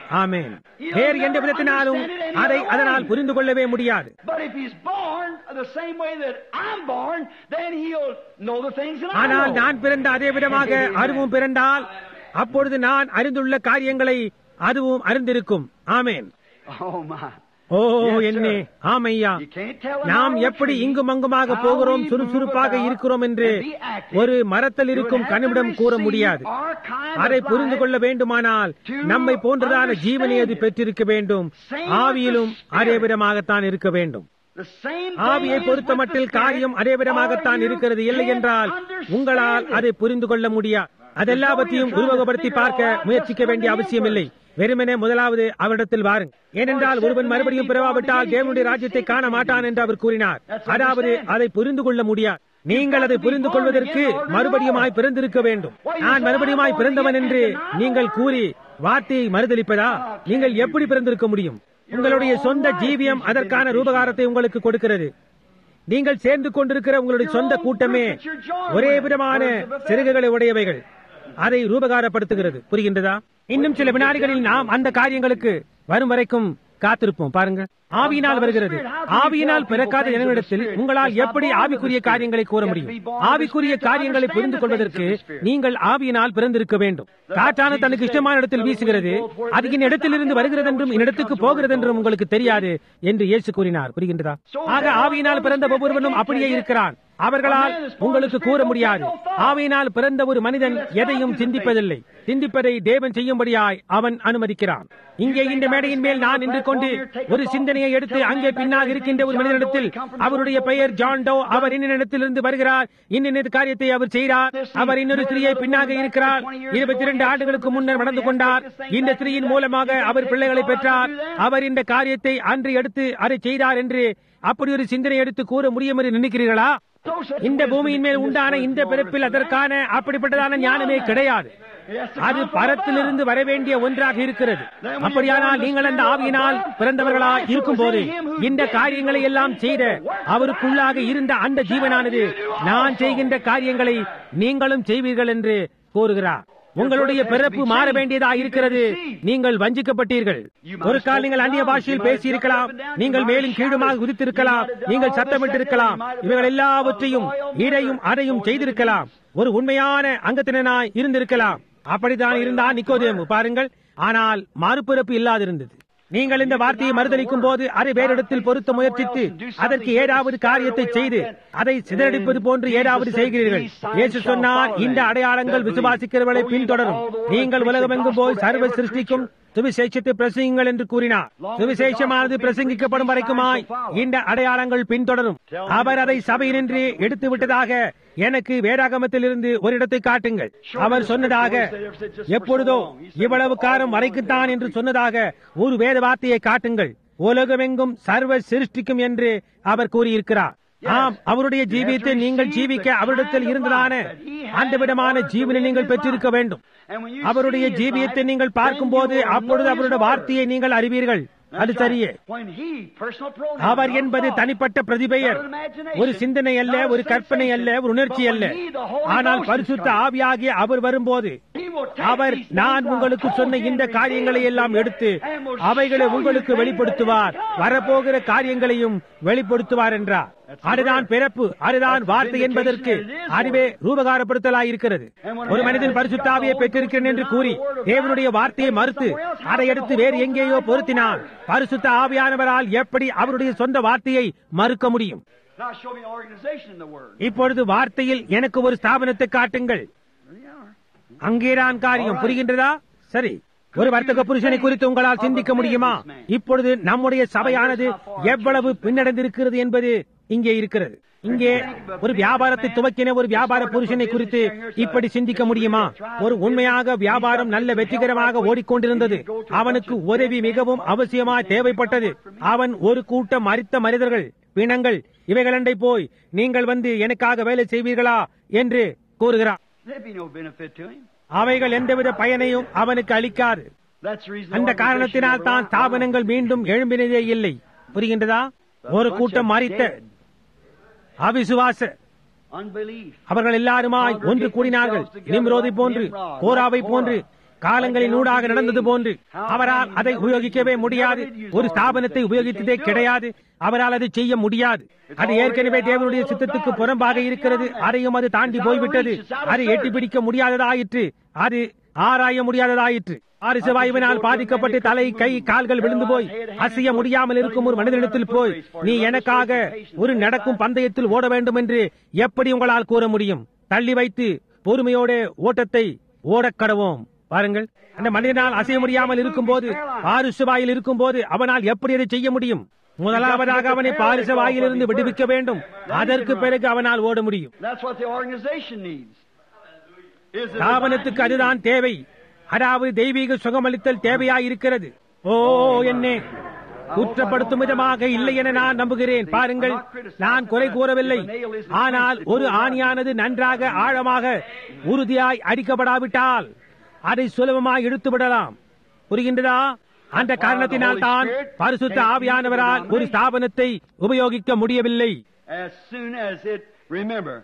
ஆமென் வேறு எந்த விதத்தினாலும் அதை அதனால் புரிந்து கொள்ளவே முடியாது
But if he's born the same way that I'm born, then he'll know the things that I
ஆனால்
know.
நான் பிறந்த அதே விதமாக அதுவும் பிறந்தால் அப்பொழுது நான் அறிந்துள்ள காரியங்களை அதுவும் அறிந்திருக்கும் ஆமென்
Oh my.
O
Yes, sir.
என்னே ஆமையா
You can't tell a
நாம்
mountain
எப்படி
tree
இங்கும் அங்குமாக
how
போகிறோம்
we
சுறுசுறுப்பாக
move about
இருக்கிறோம் என்று
and be active.
ஒரு மரத்தில்
You
இருக்கும்
would have
கனிவிடம்
to
கூற
receive
முடியாது
our kind of
அதை புரிந்து
life
கொள்ள வேண்டுமானால்
to
நம்மை போன்றதான ஜீவனை அது
understand it.
பெற்றிருக்க வேண்டும்
Same with
ஆவியிலும்
the spirit.
அதே விதமாகத்தான் இருக்க வேண்டும்
The same
ஆவியை
thing is
பொறுத்த
with the
மட்டில்
Spirit,
காரியம் அதே விதமாகத்தான்
or you
இருக்கிறது இல்லை
can't
என்றால்
understand
உங்களால்
it.
அதை புரிந்து கொள்ள முடியாது அதெல்லாவற்றையும் உருவகப்படுத்தி பார்க்க முயற்சிக்க வேண்டிய அவசியமில்லை வெறுமனே முதலாவது அவரிடத்தில் வாருங்க ஏனென்றால் ஒருவன் மறுபடியும் பிறவாவிட்டால் தேவனுடைய ராஜ்யத்தை காண மாட்டான் என்று அவர் கூறினார் அதாவது அதை புரிந்து கொள்ள முடியாது நீங்கள் அதை புரிந்து கொள்வதற்கு மறுபடியுமாய் பிறந்திருக்க வேண்டும் நான் மறுபடியுமாய் பிறந்தவன் என்று நீங்கள் கூறி வார்த்தையை மறுதளிப்பதா நீங்கள் எப்படி பிறந்திருக்க முடியும் உங்களுடைய சொந்த ஜீவியம் அதற்கான ரூபகாரத்தை உங்களுக்கு கொடுக்கிறது நீங்கள் சேர்ந்து கொண்டிருக்கிற உங்களுடைய சொந்த கூட்டமே ஒரே விதமான சிறகுகளை உடையவைகள் அதை ரூபகாரப்படுத்துகிறது புரிகின்றதா இன்னும் சில வினாடிகளில் நாம் அந்த காரியங்களுக்கு வரும் வரைக்கும் காத்திருப்போம் பாருங்க ஆவியினால் வருகிறது ஆவியினால் பிறக்காத ஜனங்களிடத்தில் உங்களால் எப்படி ஆவிக்குரிய காரியங்களை கூற முடியும் ஆவிக்குரிய காரியங்களை புரிந்து கொள்வதற்கு நீங்கள் ஆவியினால் பிறந்திருக்க வேண்டும் காற்றான தனக்கு இஷ்டமான இடத்தில் வீசுகிறது அது இந்த இடத்திலிருந்து வருகிறது என்றும் இடத்துக்கு போகிறது என்றும் உங்களுக்கு தெரியாது என்று இயேசு கூறினார் புரிகின்றதா ஆக ஆவியினால் பிறந்த ஒவ்வொருவனும் அப்படியே இருக்கிறான் அவர்களால் உங்களுக்கு கூற முடியாது ஆவியினால் பிறந்த ஒரு மனிதன் எதையும் சிந்திப்பதில்லை சிந்திப்பதை தேவன் செய்யும்படியாய் அவன் அனுமதிக்கிறான் இங்கே இந்த மேடையின் மேல் நான் நின்று கொண்டு ஒரு சிந்தனையை எடுத்து அங்கே பின்னாக இருக்கின்ற ஒரு மனிதனிடத்தில் அவருடைய பெயர் ஜான் டோ அவர் இன்னிடத்திலிருந்து வருகிறார் இன்னின் காரியத்தை அவர் செய்கிறார் அவர் இன்னொரு ஸ்திரீயை பின்னாக இருக்கிறார் இருபத்தி இரண்டு ஆண்டுகளுக்கு முன்னர் நடந்து கொண்டார் இந்த ஸ்திரீயின் மூலமாக அவர் பிள்ளைகளை பெற்றார் அவர் இந்த காரியத்தை அன்று எடுத்து அதை செய்தார் என்று அப்படி ஒரு சிந்தனை எடுத்து கூற முடியும் என்று நினைக்கிறீர்களா இந்த பூமியின் மேல் உண்டான இந்த பிறப்பில் அதற்கான அப்படிப்பட்டதான ஞானமே கிடையாது அது பரத்திலிருந்து வரவேண்டிய ஒன்றாக இருக்கிறது அப்படியானால் நீங்கள் அந்த ஆவியினால் பிறந்தவர்களா இருக்கும் போது இந்த காரியங்களை எல்லாம் செய்த அவருக்குள்ளாக இருந்த அந்த ஜீவனானது நான் செய்கின்ற காரியங்களை நீங்களும் செய்வீர்கள் என்று கூறுகிறார் உங்களுடைய பிறப்பு மாற வேண்டியதா இருக்கிறது நீங்கள் வஞ்சிக்கப்பட்டீர்கள் ஒரு கால் நீங்கள் அந்நிய பாஷையில் பேசியிருக்கலாம் நீங்கள் மேலும் கீழுமாக குதித்திருக்கலாம் நீங்கள் சத்தமிட்டிருக்கலாம் இவைகள் எல்லாவற்றையும் இடையும் அதையும் செய்திருக்கலாம் ஒரு உண்மையான அங்கத்தினனாய் இருந்திருக்கலாம் அப்படித்தான் இருந்தா நிக்கோதேமு பாருங்கள் ஆனால் மறுபிறப்பு இல்லாதிருந்தது நீங்கள் இந்த வார்த்தையை மறுதளிக்கும் போது அதை வேறிடத்தில் பொருத்த முயற்சித்து அதற்கு ஏதாவது காரியத்தை செய்து அதை சிதறடிப்பது போன்று ஏதாவது செய்கிறீர்கள் இயேசு சொன்னார் இந்த அடையாளங்கள் விசுவாசிக்கிறவர்களை பின்தொடரும் நீங்கள் உலகமெங்கும் போய் சர்வ சிருஷ்டிக்கும் சுவிசேஷத்தை பிரசங்கிங்கள் என்று கூறினார் சுவிசேஷமானது பிரசங்கிக்கப்படும் வரைக்குமாய் இந்த அடையாளங்கள் பின்தொடரும் அவர் அதை சபையினின்று எடுத்து விட்டதாக எனக்கு வேதாகமத்தில் இருந்து ஒரு இடத்தை காட்டுங்கள் அவர் சொன்னதாக எப்பொழுதோ இவ்வளவு காலம் வரைக்குத்தான் என்று சொன்னதாக ஒரு வேத வார்த்தையை காட்டுங்கள் உலகமெங்கும் சர்வ சிருஷ்டிக்கும் என்று அவர் கூறியிருக்கிறார் ஆம் அவருடைய ஜீவியத்தை நீங்கள் ஜீவிக்க அவரிடத்தில் இருந்ததான அந்த விதமான ஜீவனை நீங்கள் பெற்றிருக்க வேண்டும் அவருடைய ஜீவியத்தை நீங்கள் பார்க்கும்போது அப்பொழுது அவருடைய வார்த்தையை நீங்கள் அறிவீர்கள் அது சரியே அவர் என்பது தனிப்பட்ட பிரதிபெயர் ஒரு சிந்தனை அல்ல ஒரு கற்பனை அல்ல ஒரு உணர்ச்சி அல்ல ஆனால் பரிசுத்த ஆவியாகிய அவர் வரும்போது அவர் நான் உங்களுக்கு சொன்ன இந்த காரியங்களை எல்லாம் எடுத்து அவைகளை உங்களுக்கு வெளிப்படுத்துவார் வரப்போகிற காரியங்களையும் வெளிப்படுத்துவார் என்றார் அதுதான் பிறப்பு அதுதான் வார்த்தை என்பதற்கு அறிவே ரூபகாரப்படுத்தலாயிருக்கிறது ஒரு மனிதன் பரிசுத்தாவியை பெற்றிருக்கிறேன் என்று கூறி தேவனுடைய வார்த்தையை மறுத்து அதை எடுத்து வேறு எங்கேயோ பொருத்தினான் பரிசுத்த ஆவியானவரால் எப்படி அவருடைய சொந்த வார்த்தையை மறுக்க முடியும் இப்பொழுது வார்த்தையில் எனக்கு ஒரு ஸ்தாபனத்தை காட்டுங்கள் அங்கேதான் காரியம் புரிகின்றதா சரி ஒரு வர்த்தக புருஷனை குறித்து உங்களால் சிந்திக்க முடியுமா இப்பொழுது நம்முடைய சபையானது எவ்வளவு பின்னடைந்திருக்கிறது என்பது இங்கே இருக்கிறது இங்கே ஒரு வியாபாரத்தை துவக்கின ஒரு வியாபார புருஷனை குறித்து இப்படி சிந்திக்க முடியுமா ஒரு உண்மையாக வியாபாரம் நல்ல வெற்றிகரமாக ஓடிக்கொண்டிருந்தது அவனுக்கு உதவி மிகவும் அவசியமாய் தேவைப்பட்டது அவன் ஒரு கூட்டம் மறித்த மனிதர்கள் பிணங்கள் இவைகளண்டை போய் நீங்கள் வந்து எனக்காக வேலை செய்வீர்களா என்று கூறுகிறார் அவைகள் எந்தவித பயனையும் அவனுக்கு அளிக்காது அந்த காரணத்தினால் தான் ஸ்தாபனங்கள் மீண்டும் எழும்பினதே இல்லை புரிகின்றதா ஒரு கூட்டம் மறித்த அவிசுவாச அவர்கள் எல்லாருமாய் ஒன்று கூடினார்கள் நிம்ரோதை போன்று கோராவை போன்று காலங்களின் ஊடாக நடந்தது போன்று அவரால் அதை உபயோகிக்கவே முடியாது ஒரு ஸ்தாபனத்தை உபயோகித்ததே கிடையாது அவரால் அதை செய்ய முடியாது அது ஏற்கனவே தேவனுடைய சித்தத்துக்கு புறம்பாக இருக்கிறது அதையும் அது தாண்டி போய்விட்டது அதை எட்டி பிடிக்க முடியாததாயிற்று அது ஆராய முடியாததாயிற்று ஆரிசவாயுவினால் பாதிக்கப்பட்டு தலை கை கால்கள் விழுந்து போய் அசைய முடியாமல் இருக்கும் ஒரு மனிதனிடத்தில் போய் நீ எனக்காக ஒரு நடக்கும் பந்தயத்தில் ஓட வேண்டும் என்று எப்படி உங்களால் கூற முடியும் தள்ளி வைத்து பொறுமையோட ஓட்டத்தை ஓடக் கடவோம் பாருங்கள் அந்த மனிதனால் அசைய முடியாமல் இருக்கும் போது பாரிசுவாயில் இருக்கும் போது அவனால் எப்படி அதை செய்ய முடியும் முதலாவதாக அவனை பாரிச வாயிலிருந்து விடுவிக்க வேண்டும் அதற்கு பிறகு அவனால் ஓட முடியும்
That's what the organization needs. Is it
ஸ்தாபனத்துக்கு அதுதான் தேவை அதாவது தெய்வீக சுகமளித்தல் தேவையாயிருக்கிறது ஓ என்னே குற்றப்படுத்தும் விதமாக இல்லை என நான் நம்புகிறேன் பாருங்கள் நான் குறை கூறவில்லை ஆனால் ஒரு ஆணியானது நன்றாக ஆழமாக உறுதியாய் அடிக்கப்படாவிட்டால் அதை சுலபமாய் இழுத்து விடலாம் புரிகின்றதா அந்த காரணத்தினால் தான் பரிசுத்த ஆவியானவரால் ஒரு ஸ்தாபனத்தை உபயோகிக்க முடியவில்லை
As soon as it, remember,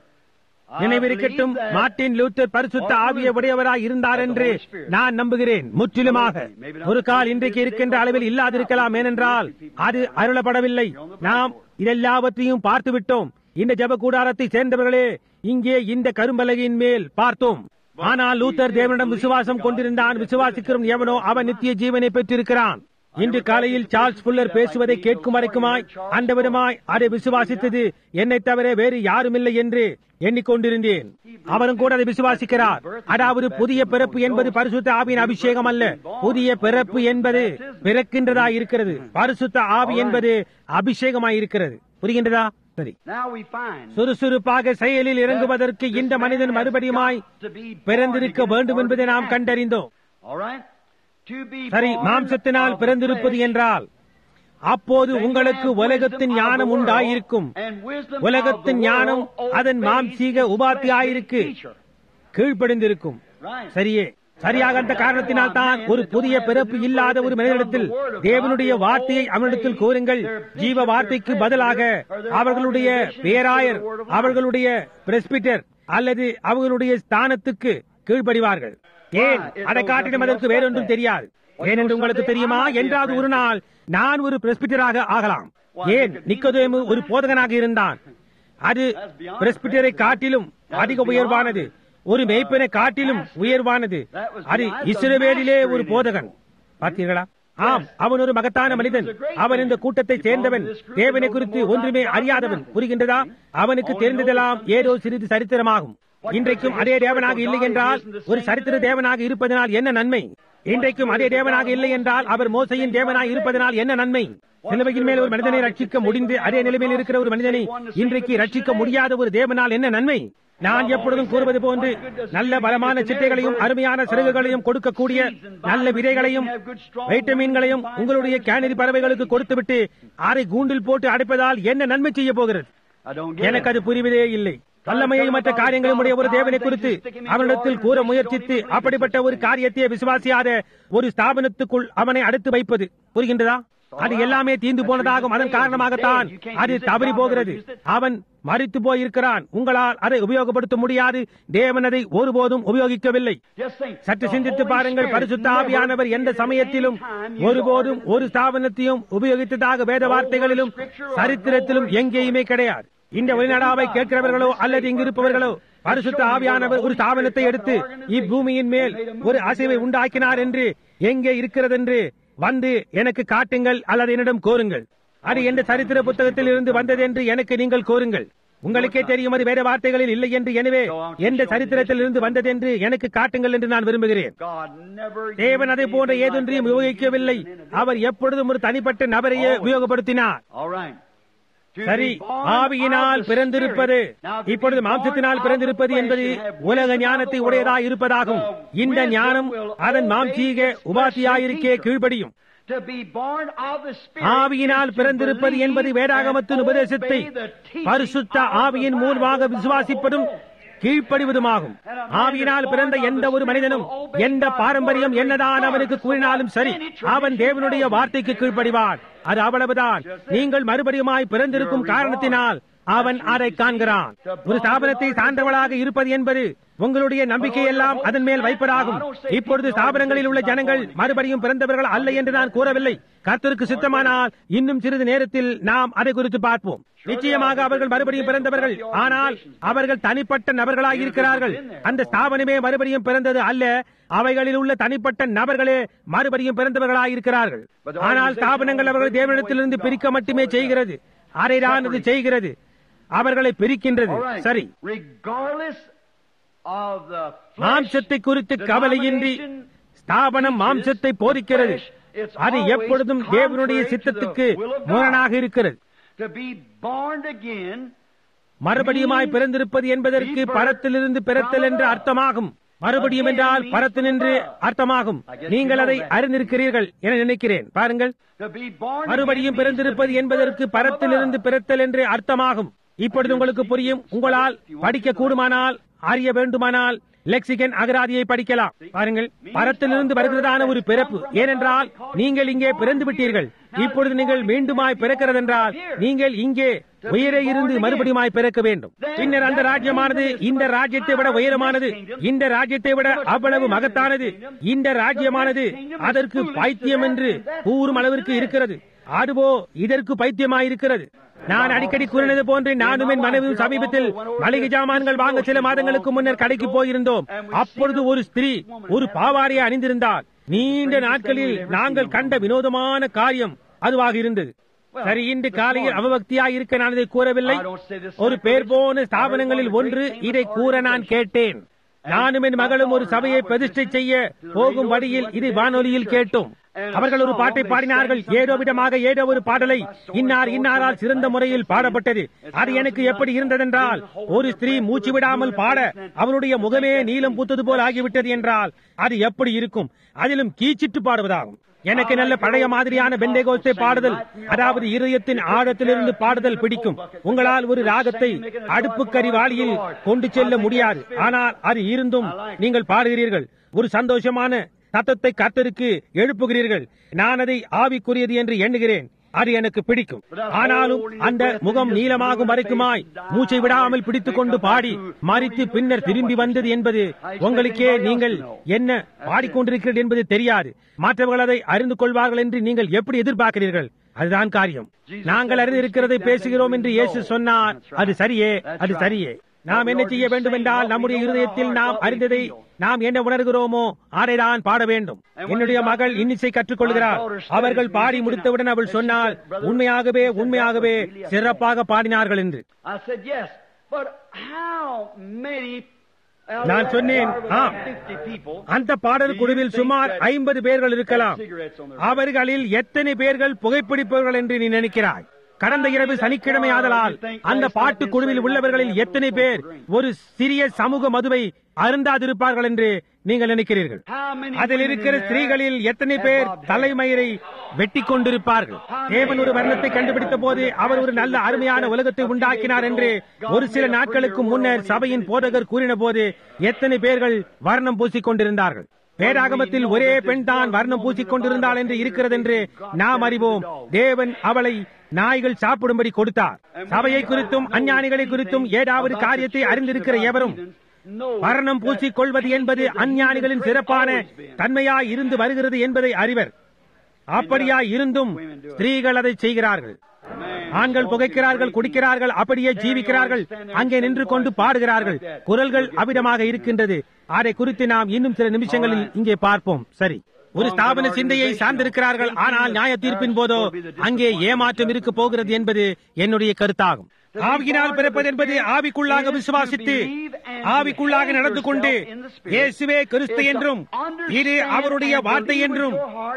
I
நினைவிருக்கட்டும்
believe that
மார்ட்டின் லூத்தர் பரிசுத்த ஆவிய உடையவராய் இருந்தார் என்று நான் நம்புகிறேன் முற்றிலுமாக ஒரு கால் இன்றைக்கு இருக்கின்ற அளவில் இல்லாதிருக்கலாம் ஏனென்றால் அது அருளப்படவில்லை நாம் இதெல்லாவற்றையும் பார்த்து விட்டோம் இந்த ஜப கூடாரத்தை சேர்ந்தவர்களே இங்கே இந்த கரும்பலகையின் மேல் பார்த்தோம் ஆனால் லூத்தர் தேவனிடம் விசுவாசம் கொண்டிருந்தான் விசுவாசிக்கிறோம் எவனோ அவன் நித்திய ஜீவனை பெற்றிருக்கிறான் இன்று காலையில் சார்ல்ஸ் புல்லர் பேசுவதை கேட்கும் வரைக்குமாய் அந்த விதமாய் அதை விசுவாசித்தது என்னை தவிர வேறு யாருமில்லை என்று எண்ணிக்கொண்டிருந்தேன் அவரும் கூட அதை விசுவாசிக்கிறார் அதாவது புதிய பிறப்பு என்பது பரிசுத்த ஆவியின் அபிஷேகம் அல்ல புதிய பிறப்பு என்பது பிறக்கின்றதா இருக்கிறது பரிசுத்த ஆவி என்பது அபிஷேகமாய் இருக்கிறது புரிகின்றதா சரி
Now we find
சுறுசுறுப்பாக செயலில் இறங்குவதற்கு இந்த மனிதன் மறுபடியுமாய் பிறந்திருக்க வேண்டும் என்பதை நாம் கண்டறிந்தோம்
All right? To be
சரி
born
மாம்சத்தினால்
of the
பிறந்திருப்பது
flesh,
என்றால் அப்போது
then you
உங்களுக்கு
have
உலகத்தின்
wisdom of
ஞானம்
the world,
உண்டாயிருக்கும்
and wisdom of
உலகத்தின்
the
ஞானம்
world
அதன்
obeys
மாம்சீக
its
உபாத்தியாயிருக்கு
fleshly teacher.
கீழ்ப்படிந்திருக்கும்
Right.
சரியே சரியாக அந்த காரணத்தினால் தான் ஒரு புதிய பிறப்பு இல்லாத ஒரு மனிதனிடத்தில் தேவனுடைய வார்த்தையை அவனிடத்தில் கூறுங்கள் ஜீவ வார்த்தைக்கு பதிலாக அவர்களுடைய பேராயர் அவர்களுடைய பிரஸ்பிட்டர் அல்லது அவர்களுடைய ஸ்தானத்துக்கு கீழ்ப்படிவார்கள் ஏன் அதை காட்டிலும் அதற்கு வேறொன்றும் தெரியாது ஏனென்று உங்களுக்கு தெரியுமா என்றாவது ஒரு நாள் நான் ஒரு பிரஸ்பிட்டராக ஆகலாம் ஏன் நிக்கோதேமு ஒரு போதகனாக இருந்தான் அது பிரஸ்பிட்டரை காட்டிலும் அதிக உயர்வானது ஒரு மேய்ப்பனை காட்டிலும் உயர்வானது அது இஸ்ரவேலிலே ஒரு போதகன் பார்த்தீர்களா ஆம் அவன் ஒரு மகத்தான மனிதன் அவன் இந்த கூட்டத்தை சேர்ந்தவன் தேவனை குறித்து ஒன்றுமே அறியாதவன் புரிகின்றதா அவனுக்கு தெரிந்ததெல்லாம் ஏதோ சிறிது சரித்திரமாகும் இன்றைக்கும் அதே தேவனாக இல்லை என்றால் ஒரு சரித்திர தேவனாக இருப்பதனால் என்ன நன்மை இன்றைக்கும் அதே தேவனாக இல்லை என்றால் அவர் மோசையின் தேவனாக இருப்பதனால் என்ன நன்மை சிலுவையின் மேல் ஒரு மனிதனை ரட்சிக்க முடிந்து அதே நிலைமையில் இருக்கிற ஒரு மனிதனை இன்றைக்கு ரட்சிக்க முடியாத ஒரு தேவனால் என்ன நன்மை நான் எப்பொழுதும் கூறுவது போன்று நல்ல பலமான சிட்டைகளையும் அருமையான சிறகுகளையும் கொடுக்கக்கூடிய நல்ல விதைகளையும் வைட்டமின்களையும் உங்களுடைய கேனரி பறவைகளுக்கு கொடுத்துவிட்டு அதை கூண்டில் போட்டு அடைப்பதால் என்ன நன்மை செய்ய போகிறது
I don't get
எனக்கு
it.
அது புரிவதே இல்லை வல்லமையை மற்ற காரியங்களும் உடைய ஒரு தேவனை குறித்து அவனிடத்தில் கூற முயற்சித்து அப்படிப்பட்ட ஒரு காரியத்தை விசுவாசியாத ஒரு ஸ்தாபனத்துக்குள் அவனை அடுத்து வைப்பது புரிகின்றதா அது எல்லாமே தீந்து போனதாகும் அதன் காரணமாகத்தான் அது தவறி போகிறது அவன் மறித்து போயிருக்கிறான் உங்களால் அதை உபயோகப்படுத்த முடியாது தேவன் அதை ஒருபோதும் உபயோகிக்கவில்லை
Just think,
சற்று
the
சிந்தித்து
Holy
பாருங்கள்
Spirit
பரிசுத்த
never
ஆவியானவர் எந்த
at
சமயத்திலும்
any time used
ஒருபோதும்
order-
ஒரு ஸ்தாபனத்தையும் உபயோகித்ததாக வேத வார்த்தைகளிலும் சரித்திரத்திலும் எங்கேயுமே கிடையாது இந்த வெளிநாடாவை கேட்கிறவர்களோ அல்லது இங்கிருப்பவர்களோ பரிசுத்த ஆவியானவர் ஒரு ஸ்தாபனத்தை எடுத்து இப்பூமியின் மேல் ஒரு அசைவை உண்டாக்கினார் என்று எங்கே இருக்கிறதென்று வந்து எனக்கு காட்டுங்கள் அல்லது என்னிடம் கோருங்கள் அது எந்த சரித்திர புத்தகத்தில் இருந்து வந்தது என்று எனக்கு நீங்கள் கோருங்கள் உங்களுக்கே தெரியும் அது வேற வார்த்தைகளில் இல்லை என்று எனவே எந்த சரித்திரத்தில் இருந்து வந்தது என்று எனக்கு காட்டுங்கள் என்று நான் விரும்புகிறேன்
God never
தேவன் அதை
used
போன்ற
anything like
ஏதொன்றையும்
that.
உபயோகிக்கவில்லை அவர் எப்பொழுதும் ஒரு தனிப்பட்ட நபரையே உபயோகப்படுத்தினார்
All right. To
சரி
be born
ஆவியினால்
of the
பிறந்திருப்பது
Spirit. Now, to be
இப்பொழுது
born
மாம்சத்தினால்
of
பிறந்திருப்பது
the
என்பது
flesh and have
உலக
wisdom of
ஞானத்தை
the
உடையதாய்
world,
இருப்பதாகும்
the
இந்த
wisdom
ஞானம்
will
அதன்
obey
மாம்சீக
its
உபாத்தியாயிருக்கே
fleshly
கீழ்ப்படியும்
To be born of the Spirit
ஆவியினால்
is to
பிறந்திருப்பது
believe
என்பது வேதாகமத்தின்
and
உபதேசத்தை
obey the teaching
பரிசுத்த
of the
ஆவியின்
Bible
மூலமாக
by the
விசுவாசிப்பதும்
Holy Ghost.
கீழ்ப்படிவதுமாகும் ஆவியினால் பிறந்த எந்த ஒரு மனிதனும் எந்த பாரம்பரியம் என்னதான் அவனுக்கு கூறினாலும் சரி அவன் தேவனுடைய வார்த்தைக்கு கீழ்ப்படிவான் அது அவ்வளவுதான் நீங்கள் மறுபடியுமாய் பிறந்திருக்கும் காரணத்தினால் அவன் அதை காண்கிறான் ஒரு ஸ்தாபனத்தை சார்ந்தவளாக இருப்பது என்பது உங்களுடைய நம்பிக்கை எல்லாம் அதன் மேல் வைப்பதாகும் இப்பொழுது ஸ்தாபனங்களில் உள்ள ஜனங்கள் மறுபடியும் பிறந்தவர்கள் அல்ல என்று நான் கூறவில்லை கர்த்தருக்கு சித்தமானால் இன்னும் சிறிது நேரத்தில் நாம் அதை குறித்து பார்ப்போம் நிச்சயமாக அவர்கள் மறுபடியும் பிறந்தவர்கள் ஆனால் அவர்கள் தனிப்பட்ட நபர்களாக இருக்கிறார்கள் அந்த ஸ்தாபனமே மறுபடியும் பிறந்தது அல்ல அவைகளில் உள்ள தனிப்பட்ட நபர்களே மறுபடியும் பிறந்தவர்களாக இருக்கிறார்கள் ஆனால் ஸ்தாபனங்கள் அவர்கள் தேவனிடத்திலிருந்து பிரிக்க மட்டுமே செய்கிறது அதைதான் அது செய்கிறது அவர்களை பிரிக்கின்றது சரி
Regardless of the flesh,
மாம்சத்தை குறித்து கவலையின்றி ஸ்தாபனம் மாம்சத்தை போதிக்கிறது அது எப்பொழுதும் தேவனுடைய சித்தத்துக்கு முரணாக இருக்கிறது
to be born again
மறுபடியுமாய் பிறந்திருப்பது என்பதற்கு பரத்திலிருந்து பிறத்தல் என்று அர்த்தமாகும் மறுபடியும் என்றால் பரத்து நின்று அர்த்தமாகும் நீங்கள் அதை அறிந்திருக்கிறீர்கள் என நினைக்கிறேன் பாருங்கள்
to be born
மறுபடியும் பிறந்திருப்பது என்பதற்கு பரத்திலிருந்து பிறத்தல் என்று அர்த்தமாகும் இப்பொழுது உங்களுக்கு புரியும் உங்களால் படிக்க கூடுமானால் அறிய வேண்டுமானால் லெக்சிகன் அகராதியை படிக்கலாம் பாருங்கள் பரத்திலிருந்து வருகிறதான ஒரு பிறப்பு ஏனென்றால் நீங்கள் இங்கே பிறந்து விட்டீர்கள் இப்பொழுது நீங்கள் மீண்டுமாய் பிறக்கிறதென்றால் நீங்கள் இங்கே உயரே இருந்து மறுபடியுமாய் பிறக்க வேண்டும் பின்னர் அந்த ராஜ்யமானது இந்த ராஜ்யத்தை விட உயரமானது இந்த ராஜ்யத்தை விட அவ்வளவு மகத்தானது இந்த ராஜ்யமானது அதற்கு பைத்தியம் என்று கூறும் அளவிற்கு இருக்கிறது அதுவோ இதற்கு பைத்தியமாயிருக்கிறது நான் அடிக்கடி கூறினது போன்று நானும் என் மனைவியும் சமீபத்தில் மளிகை ஜாமான்கள் வாங்க சில மாதங்களுக்கு முன்னர் கடைக்கு போயிருந்தோம் அப்பொழுது ஒரு ஸ்திரீ ஒரு பாவாரியை அணிந்திருந்தால் நீண்ட நாட்களில் நாங்கள் கண்ட வினோதமான காரியம் அதுவாக இருந்தது சரி இன்று காலையில் அவபக்தியாய் இருக்க நான் இதை கூறவில்லை ஒரு பேர் போன ஸ்தாபனங்களில் ஒன்று இதை கூற நான் கேட்டேன் நானும் என் மகளும் ஒரு சபையை பிரதிஷ்டை செய்ய போகும் வழியில் இதை வானொலியில் கேட்டோம் அவர்கள் ஒரு பாட்டை பாடினார்கள் ஏதோ விதமாக ஏதோ ஒரு பாடலை இன்னார் இன்னாரால் சிறந்த முறையில் பாடப்பட்டது அது எனக்கு எப்படி இருந்ததென்றால் ஒரு ஸ்திரீ மூச்சு விடாமல் பாட அவருடைய முகமே நீலம் பூத்தது போல் ஆகிவிட்டது என்றால் அது எப்படி இருக்கும் அதிலும் கீச்சிட்டு பாடுவதாகும் எனக்கு நல்ல பழைய மாதிரியான பெந்தைகோஸ்தை பாடுதல் அதாவது இருதயத்தின் ஆழத்திலிருந்து பாடுதல் பிடிக்கும் உங்களால் ஒரு ராகத்தை அடுப்புக்கறி வாளியில் கொண்டு செல்ல முடியாது ஆனால் அது இருந்தும் நீங்கள் பாடுகிறீர்கள் ஒரு சந்தோஷமான சத்தத்தை கத்தருக்கு எழுப்புகிறீர்கள் நான் அதை ஆவிக்குரியது என்று எண்ணுகிறேன் அது எனக்கு பிடிக்கும் ஆனாலும் அந்த முகம் நீளமாகும் வரைக்குமாய் மூச்சை விடாமல் பிடித்துக் கொண்டு பாடி மறித்து பின்னர் திரும்பி வந்தது என்பது உங்களுக்கே நீங்கள் என்ன பாடிக்கொண்டிருக்கிறீர்கள் என்பது தெரியாது மற்றவர்கள் அதை அறிந்து கொள்வார்கள் என்று நீங்கள் எப்படி எதிர்பார்க்கிறீர்கள் அதுதான் காரியம் நாங்கள் அறிந்திருக்கிறதை பேசுகிறோம் என்று இயேசு சொன்னார் அது சரியே அது சரியே நாம் என்ன செய்ய வேண்டும் என்றால் நம்முடைய இருதயத்தில் நாம் அறிந்ததை நாம் என்ன உணர்கிறோமோ அதைதான் பாட வேண்டும் என்னுடைய மகள் இன்னிசை கற்றுக்கொள்கிறார் அவர்கள் பாடி முடித்தவுடன் அவள் சொன்னால் உண்மையாகவே உண்மையாகவே சிறப்பாக பாடினார்கள் என்று
I said, yes, but how many
நான் சொன்னேன், ஆம்.
50 people
அந்த பாடல் குழுவில் சுமார் ஐம்பது பேர்கள் இருக்கலாம் அவர்களில் எத்தனை பேர்கள் புகைப்பிடிப்பவர்கள் என்று நீ நினைக்கிறாய் கடந்த இரவு சனிக்கிழமை ஆதலால் அந்த பாட்டு குழுவில் உள்ளவர்களில் எத்தனை பேர் ஒரு சிறிய சமூக மதுவை அருந்தாதிருப்பார்கள் என்று நீங்கள் நினைக்கிறீர்கள்
How many
அதில்
women
இருக்கிற
in there
ஸ்திரீகளில் எத்தனை
have
பேர்
bobbed hair?
தலைமயிரை வெட்டி கொண்டிருப்பார்கள் தேவன் ஒரு வர்ணத்தை கண்டுபிடித்த போது அவர் ஒரு நல்ல அருமையான உலகத்தை உண்டாக்கினார் என்று ஒரு சில நாட்களுக்கு முன்னர் சபையின் போதகர் கூறின போது எத்தனை பேர்கள் வர்ணம் பூசிக் கொண்டிருந்தார்கள் வேதாகமத்தில் ஒரே பெண் தான் வர்ணம் பூசிக் கொண்டிருந்தாள் என்று இருக்கிறது என்று நாம் அறிவோம் தேவன் அவளை நாய்கள் சாப்பிடும்படி கொடுத்தார் சபையை குறித்தும் அஞ்ஞானிகளை குறித்தும் ஏதாவது காரியத்தை அறிந்திருக்கிற எவரும் வர்ணம் பூசிக் கொள்வது என்பது அஞ்ஞானிகளின் சிறப்பான தன்மையாய் இருந்து வருகிறது என்பதை அறிவர் அப்படியா இருந்தும் ஸ்திரீகள் அதை செய்கிறார்கள் ஆண்கள் புகைக்கிறார்கள் குடிக்கிறார்கள் அப்படியே ஜீவிக்கிறார்கள் அங்கே நின்று கொண்டு பாடுகிறார்கள் குரல்கள் அவிடமாக இருக்கின்றது அதை குறித்து நாம் இன்னும் சில நிமிஷங்களில் இங்கே பார்ப்போம் சரி ஒரு ஸ்தாபன சிந்தையை சார்ந்திருக்கிறார்கள் ஆனால் நியாய தீர்ப்பின் போதோ அங்கே ஏமாற்றம் இருக்க போகிறது என்பது என்னுடைய கருத்தாகும் ஆவியினால் பிறப்பது என்பது ஆவிக்குள்ளாக விசுவாசித்து ஆவிக்குள்ளாக நடந்து கொண்டு இயேசுவே கிறிஸ்து என்றும் இது அவருடைய வார்த்தை என்றும்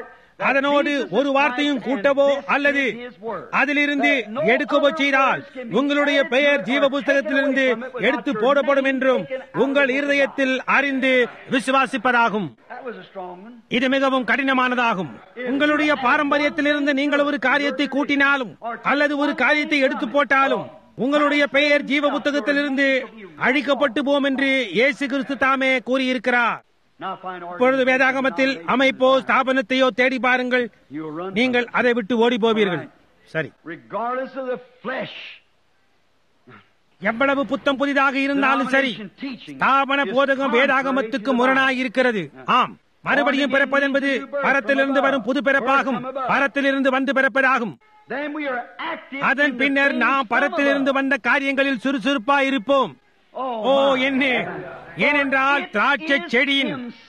அதனோடு ஒரு வார்த்தையும் கூட்டவோ அல்லது அதிலிருந்து எடுக்கவோ செய்தால் உங்களுடைய பெயர் ஜீவ புஸ்தகத்திலிருந்து எடுத்து போடப்படும் என்றும் உங்கள் இருதயத்தில் அறிந்து விசுவாசிப்பதாகும்
That was a strong one.
இது மிகவும் கடினமானதாகும் உங்களுடைய பாரம்பரியத்திலிருந்து நீங்கள் ஒரு காரியத்தை கூட்டினாலும் அல்லது ஒரு காரியத்தை எடுத்து போட்டாலும் உங்களுடைய பெயர் ஜீவ புத்தகத்திலிருந்து அழிக்கப்பட்டு போம் என்று இயேசு கிறிஸ்து தாமே கூறியிருக்கிறார்
Now find order.
இப்பொழுது வேதாகமத்தில் அமைப்போ ஸ்தாபனத்தையோ தேடி பாருங்கள்
You'll run
நீங்கள் அதை விட்டு ஓடி போவீர்கள் சரி
regardless of the flesh.
எவ்வளவு புத்தம் புதிதாக இருந்தாலும் சரி ஸ்தாபன போதகம் வேதாகமத்துக்கு முரணாய் இருக்கிறது ஆம் மறுபடியும் பிறப்பது என்பது பரத்திலிருந்து வரும் புது பிறப்பாகும் பரத்திலிருந்து வந்து பிறப்பதாகும்
Then we are active
அதன்
in the
பின்னர்
things
நாம்
some of
பரத்திலிருந்து
us.
வந்த காரியங்களில் சுறுசுறுப்பா இருப்போம்
Oh,
ஓ
my.
என்ன ஏனென்றால் திராட்சை செடியின்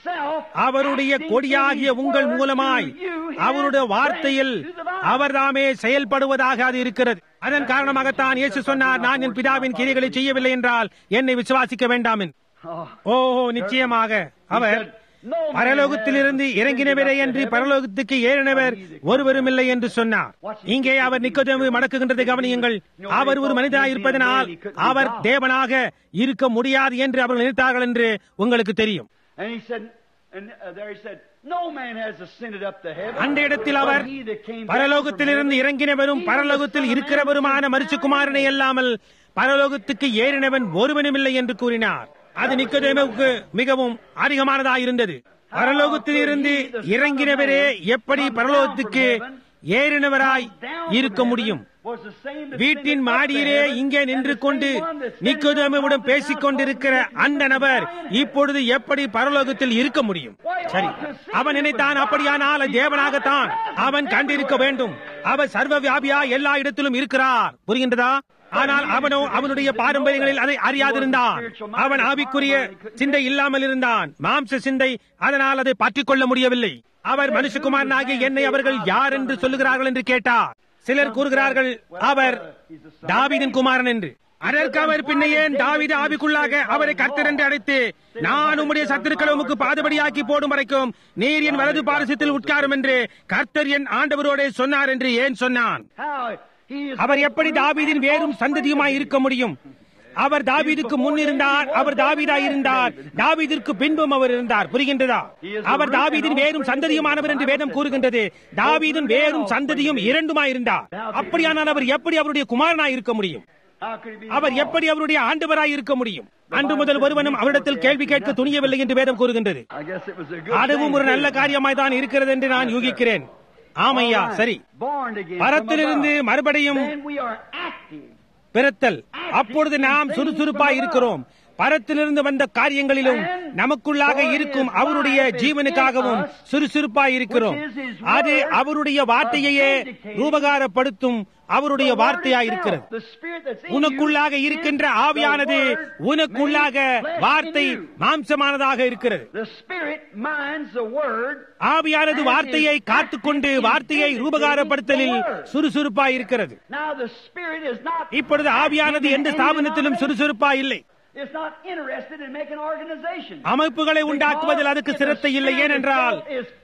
அவருடைய கொடியாகிய உங்கள் மூலமாய் அவருடைய வார்த்தையில் அவர்தாமே செயல்படுவதாக அது இருக்கிறது அதன் காரணமாகத்தான் இயேசு சொன்னார் நான் என் பிதாவின் கிரிகளை செய்யவில்லை என்றால் என்னை விசுவாசிக்க வேண்டாம் என்று. ஓ நிச்சயமாக அவர் பரலோகத்திலிருந்து இறங்கினவரே என்று பரலோகத்துக்கு ஏறினவர் ஒருவரும் இல்லை என்று சொன்னார் இங்கே அவர் நிக்கோதேமை மடக்குகின்றதை கவனியுங்கள் அவர் ஒரு மனிதனாய் இருப்பதனால் அவர் தேவனாக இருக்க முடியாது என்று அவர்கள் நினைத்தார்கள் என்று உங்களுக்கு தெரியும்
And he said, and uh, there he said, No man has ascended up to heaven.
அந்த இடத்தில் அவர்
but he that came down
பரலோகத்திலிருந்து
from heaven,
இறங்கினவரும்
even the
பரலோகத்தில்
Son of Man
இருக்கிறவருமான
who is
மரிசுக்குமாரனை அல்லாமல் பரலோகத்துக்கு ஏறினவன் ஒருவனும் இல்லை என்று கூறினார் அது நிக்கோதேமுவுக்கு மிகவும் அதிகமானதாக இருந்தது பரலோகத்தில் இருந்து இறங்கினவரே எப்படி பரலோகத்துக்கு ஏறினவராய் இருக்க முடியும்
was the same that
வீட்டின்
ascended up to
மாடியிலே
heaven,
இங்கே
and
நின்று
the
கொண்டு
same one that's
நிக்கோதேமுடன்
standing
பேசிக் கொண்டிருக்கிற அந்த நபர் இப்பொழுது எப்படி பரலோகத்தில் இருக்க முடியும் சரி அவன் நினைத்தான் அப்படியானால் அது தேவனாகத்தான் அவன் கண்டிருக்க வேண்டும் அவர் சர்வ வியாபியா எல்லா இடத்திலும் இருக்கிறார் புரிகின்றதா ஆனால் அவனோ அவனுடைய பாரம்பரியங்களில் அதை அறியாதிருந்தான் அவன் ஆவிக்குரிய சிந்தை இல்லாமல் இருந்தான் மாம்ச சிந்தை அதனால் அதை பற்றிக் கொள்ள முடியவில்லை அவர் மனுஷகுமாரனாகிய என்னை அவர்கள் யார் என்று சொல்லுகிறார்கள் என்று கேட்டார் சிலர் கூறுகிறார்கள் அவர் தாவீதின் குமாரன் என்று அதற்கு அவர் பின்ன ஏன் தாவீது ஆவிக்குள்ளாக அவரை கர்த்தர் என்று அழைத்து நான் உம்முடைய சத்துருக்களை உமக்கு பாதபடியாக்கி போடும் வரைக்கும் நீர் என் வலது பாரசத்தில் உட்காரும் என்று கர்த்தர் என் ஆண்டவரோடே சொன்னார் என்று ஏன் சொன்னான்
How he is
அவர் எப்படி தாவீதின் வேறும் சந்ததியுமாய் இருக்க முடியும் அவர் தாவீதுக்கு முன் இருந்தார் அவர் தாவீதாய் இருந்தார் தாவீதிற்கு பின்பும் அவர் இருந்தார் புரிகின்றதா அவர் தாவீதின் வேறும் சந்ததியுமானவர் என்று வேதம் கூறுகின்றது தாவீதின் வேறும் சந்ததியும் இரண்டுமாய் இருந்தார் அப்படியானால் அவர் எப்படி அவருடைய குமாரனாய் இருக்க முடியும்
How could he be
அவர் எப்படி அவருடைய ஆண்டவராய் இருக்க முடியும் அன்று முதல் ஒருவனும் அவரிடத்தில் கேள்வி கேட்க துணியவில்லை என்று வேதம் கூறுகின்றது
I guess it was a good
அதுவும்
thing
ஒரு நல்ல
too.
காரியமாய் தான் இருக்கிறது என்று நான் யூகிக்கிறேன் ஆமையா சரி
Born again from
பரத்திலிருந்து
above.
மறுபடியும்
Then we are active.
பிறத்தல் அப்பொழுது நாம் சுறுசுறுப்பாய் இருக்கிறோம் பரத்திலிருந்து வந்த காரியங்களிலும் நமக்குள்ளாக இருக்கும் அவருடைய ஜீவனுக்காகவும் சுறுசுறுப்பாய் இருக்கிறோம் அது அவருடைய வார்த்தையையே ரூபகாரப்படுத்தும் அவருடைய வார்த்தையாய் இருக்கிறது
The spirit that's in
உனக்குள்ளாக
you
இருக்கின்ற
is
ஆவியானது
the word
உனக்குள்ளாக
made flesh in
வார்த்தை
you.
மாம்சமானதாக இருக்கிறது
The spirit minds the word.
ஆவியானது வார்த்தையை காத்துக்கொண்டு வார்த்தையை ரூபகாரப்படுத்தலில் சுறுசுறுப்பாய் இருக்கிறது
Now the spirit is not.
இப்பொழுது ஆவியானது எந்த ஸ்தாபனத்திலும் சுறுசுறுப்பாய் இல்லை
It's not interested in making organization.
அமைப்புகளை உண்டாக்குவதில் அதுக்கு சிரத்தை இல்லை ஏனென்றால்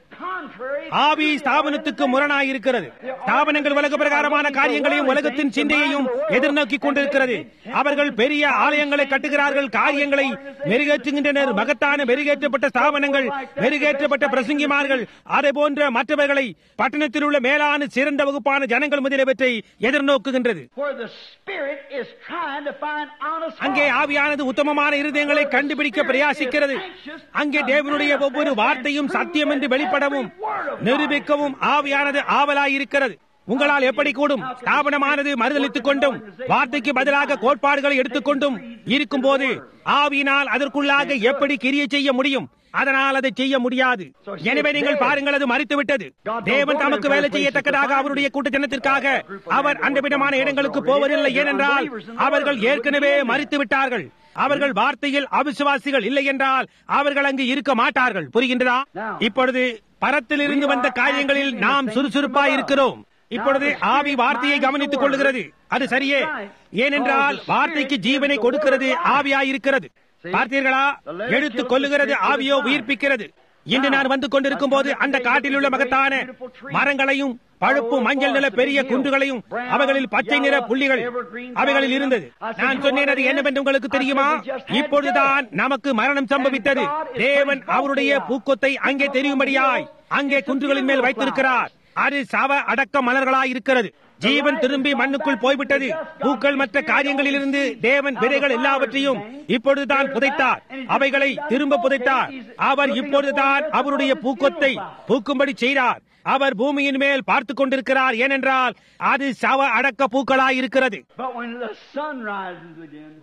ஆவி ஸ்தாபனத்துக்கு முரணாய் இருக்கிறது ஸ்தாபனங்கள் உலக பிரகாரமான காரியங்களையும் உலகத்தின் சிந்தையையும் எதிர்நோக்கி கொண்டிருக்கிறது அவர்கள் பெரிய ஆலயங்களை கட்டுகிறார்கள் காரியங்களை மெருகேற்றுகின்றனர் மகத்தான மெருகேற்றப்பட்ட ஸ்தாபனங்கள் மெருகேற்றப்பட்ட பிரசங்கிமார்கள் அதை போன்ற மற்றவர்களை பட்டணத்தில் உள்ள மேலான சிறந்த வகுப்பான ஜனங்கள் முதலியவற்றை எதிர்நோக்குகின்றது
Where the spirit is trying to find honest
அங்கே
hearts.
ஆவியானது உத்தமமான இருதயங்களை கண்டுபிடிக்க பிரயாசிக்கிறது அங்கே தேவனுடைய ஒவ்வொரு வார்த்தையும் சத்தியம் என்று வெளிப்படவும் நிரூபிக்கவும் ஆவியானது ஆவலாயிருக்கிறது உங்களால் எப்படி கூடும் ஸ்தாபனமானது மறுதளித்துக் கொண்டும் வார்த்தைக்கு பதிலாக கோட்பாடுகளை எடுத்துக்கொண்டும் இருக்கும் போது ஆவியினால் அதற்குள்ளாக எப்படி கிரியை செய்ய முடியும் அதனால் அதை செய்ய முடியாது எனவே நீங்கள் பாருங்கள் அது மறித்து விட்டது தேவன் தமக்கு வேலை செய்யத்தக்கதாக அவருடைய கூட்ட ஜனத்திற்காக அவர் அந்த விதமான இடங்களுக்கு போவதில்லை ஏனென்றால் அவர்கள் ஏற்கனவே மறித்து விட்டார்கள் அவர்கள் வார்த்தையில் அவிசுவாசிகள் இல்லை என்றால் அவர்கள் அங்கு இருக்க மாட்டார்கள் புரிகின்றதா இப்பொழுது பரத்திலிருந்து வந்த காரியங்களில் நாம் சுறுசுறுப்பாய் இருக்கிறோம் இப்பொழுது ஆவி வார்த்தையை கவனித்துக் கொள்ளுகிறது அது சரியே ஏனென்றால் வார்த்தைக்கு ஜீவனை கொடுக்கிறது ஆவியாயிருக்கிறது பார்த்தீர்களா எடுத்துக் கொள்ளுகிறது ஆவியோ உயிர்ப்பிக்கிறது இன்று நான் வந்து கொண்டிருக்கும் போது அந்த காட்டில் உள்ள மகத்தான மரங்களையும் பழுப்பு மஞ்சள் நிற பெரிய குன்றுகளையும் அவைகளில் பச்சை நிற புள்ளிகள் அவைகளில் இருந்தது நான் சொன்னேன் அது என்னவென்று உங்களுக்கு தெரியுமா இப்பொழுதுதான் நமக்கு மரணம் சம்பவித்தது தேவன் அவருடைய பூக்கொத்தை அங்கே தெரியும்படியாய் அங்கே குன்றுகளின் மேல் வைத்திருக்கிறார் அது சவ அடக்க மலர்களாய் இருக்கிறது ஜீவன் திரும்பி மண்ணுக்குள் போய்விட்டது பூக்கள் மற்ற காரியங்களிலிருந்து தேவன் விதைகள் எல்லாவற்றையும் இப்பொழுதுதான் புதைத்தார் அவைகளை திரும்ப புதைத்தார் அவர் இப்பொழுதுதான் அவருடைய பூக்கொத்தை பூக்கும்படி செய்தார் அவர் பூமியின் மேல் பார்த்துக் கொண்டிருக்கிறார் ஏனென்றால் அது சவ அடக்க பூக்களாய் இருக்கிறது
But when the sun rises again,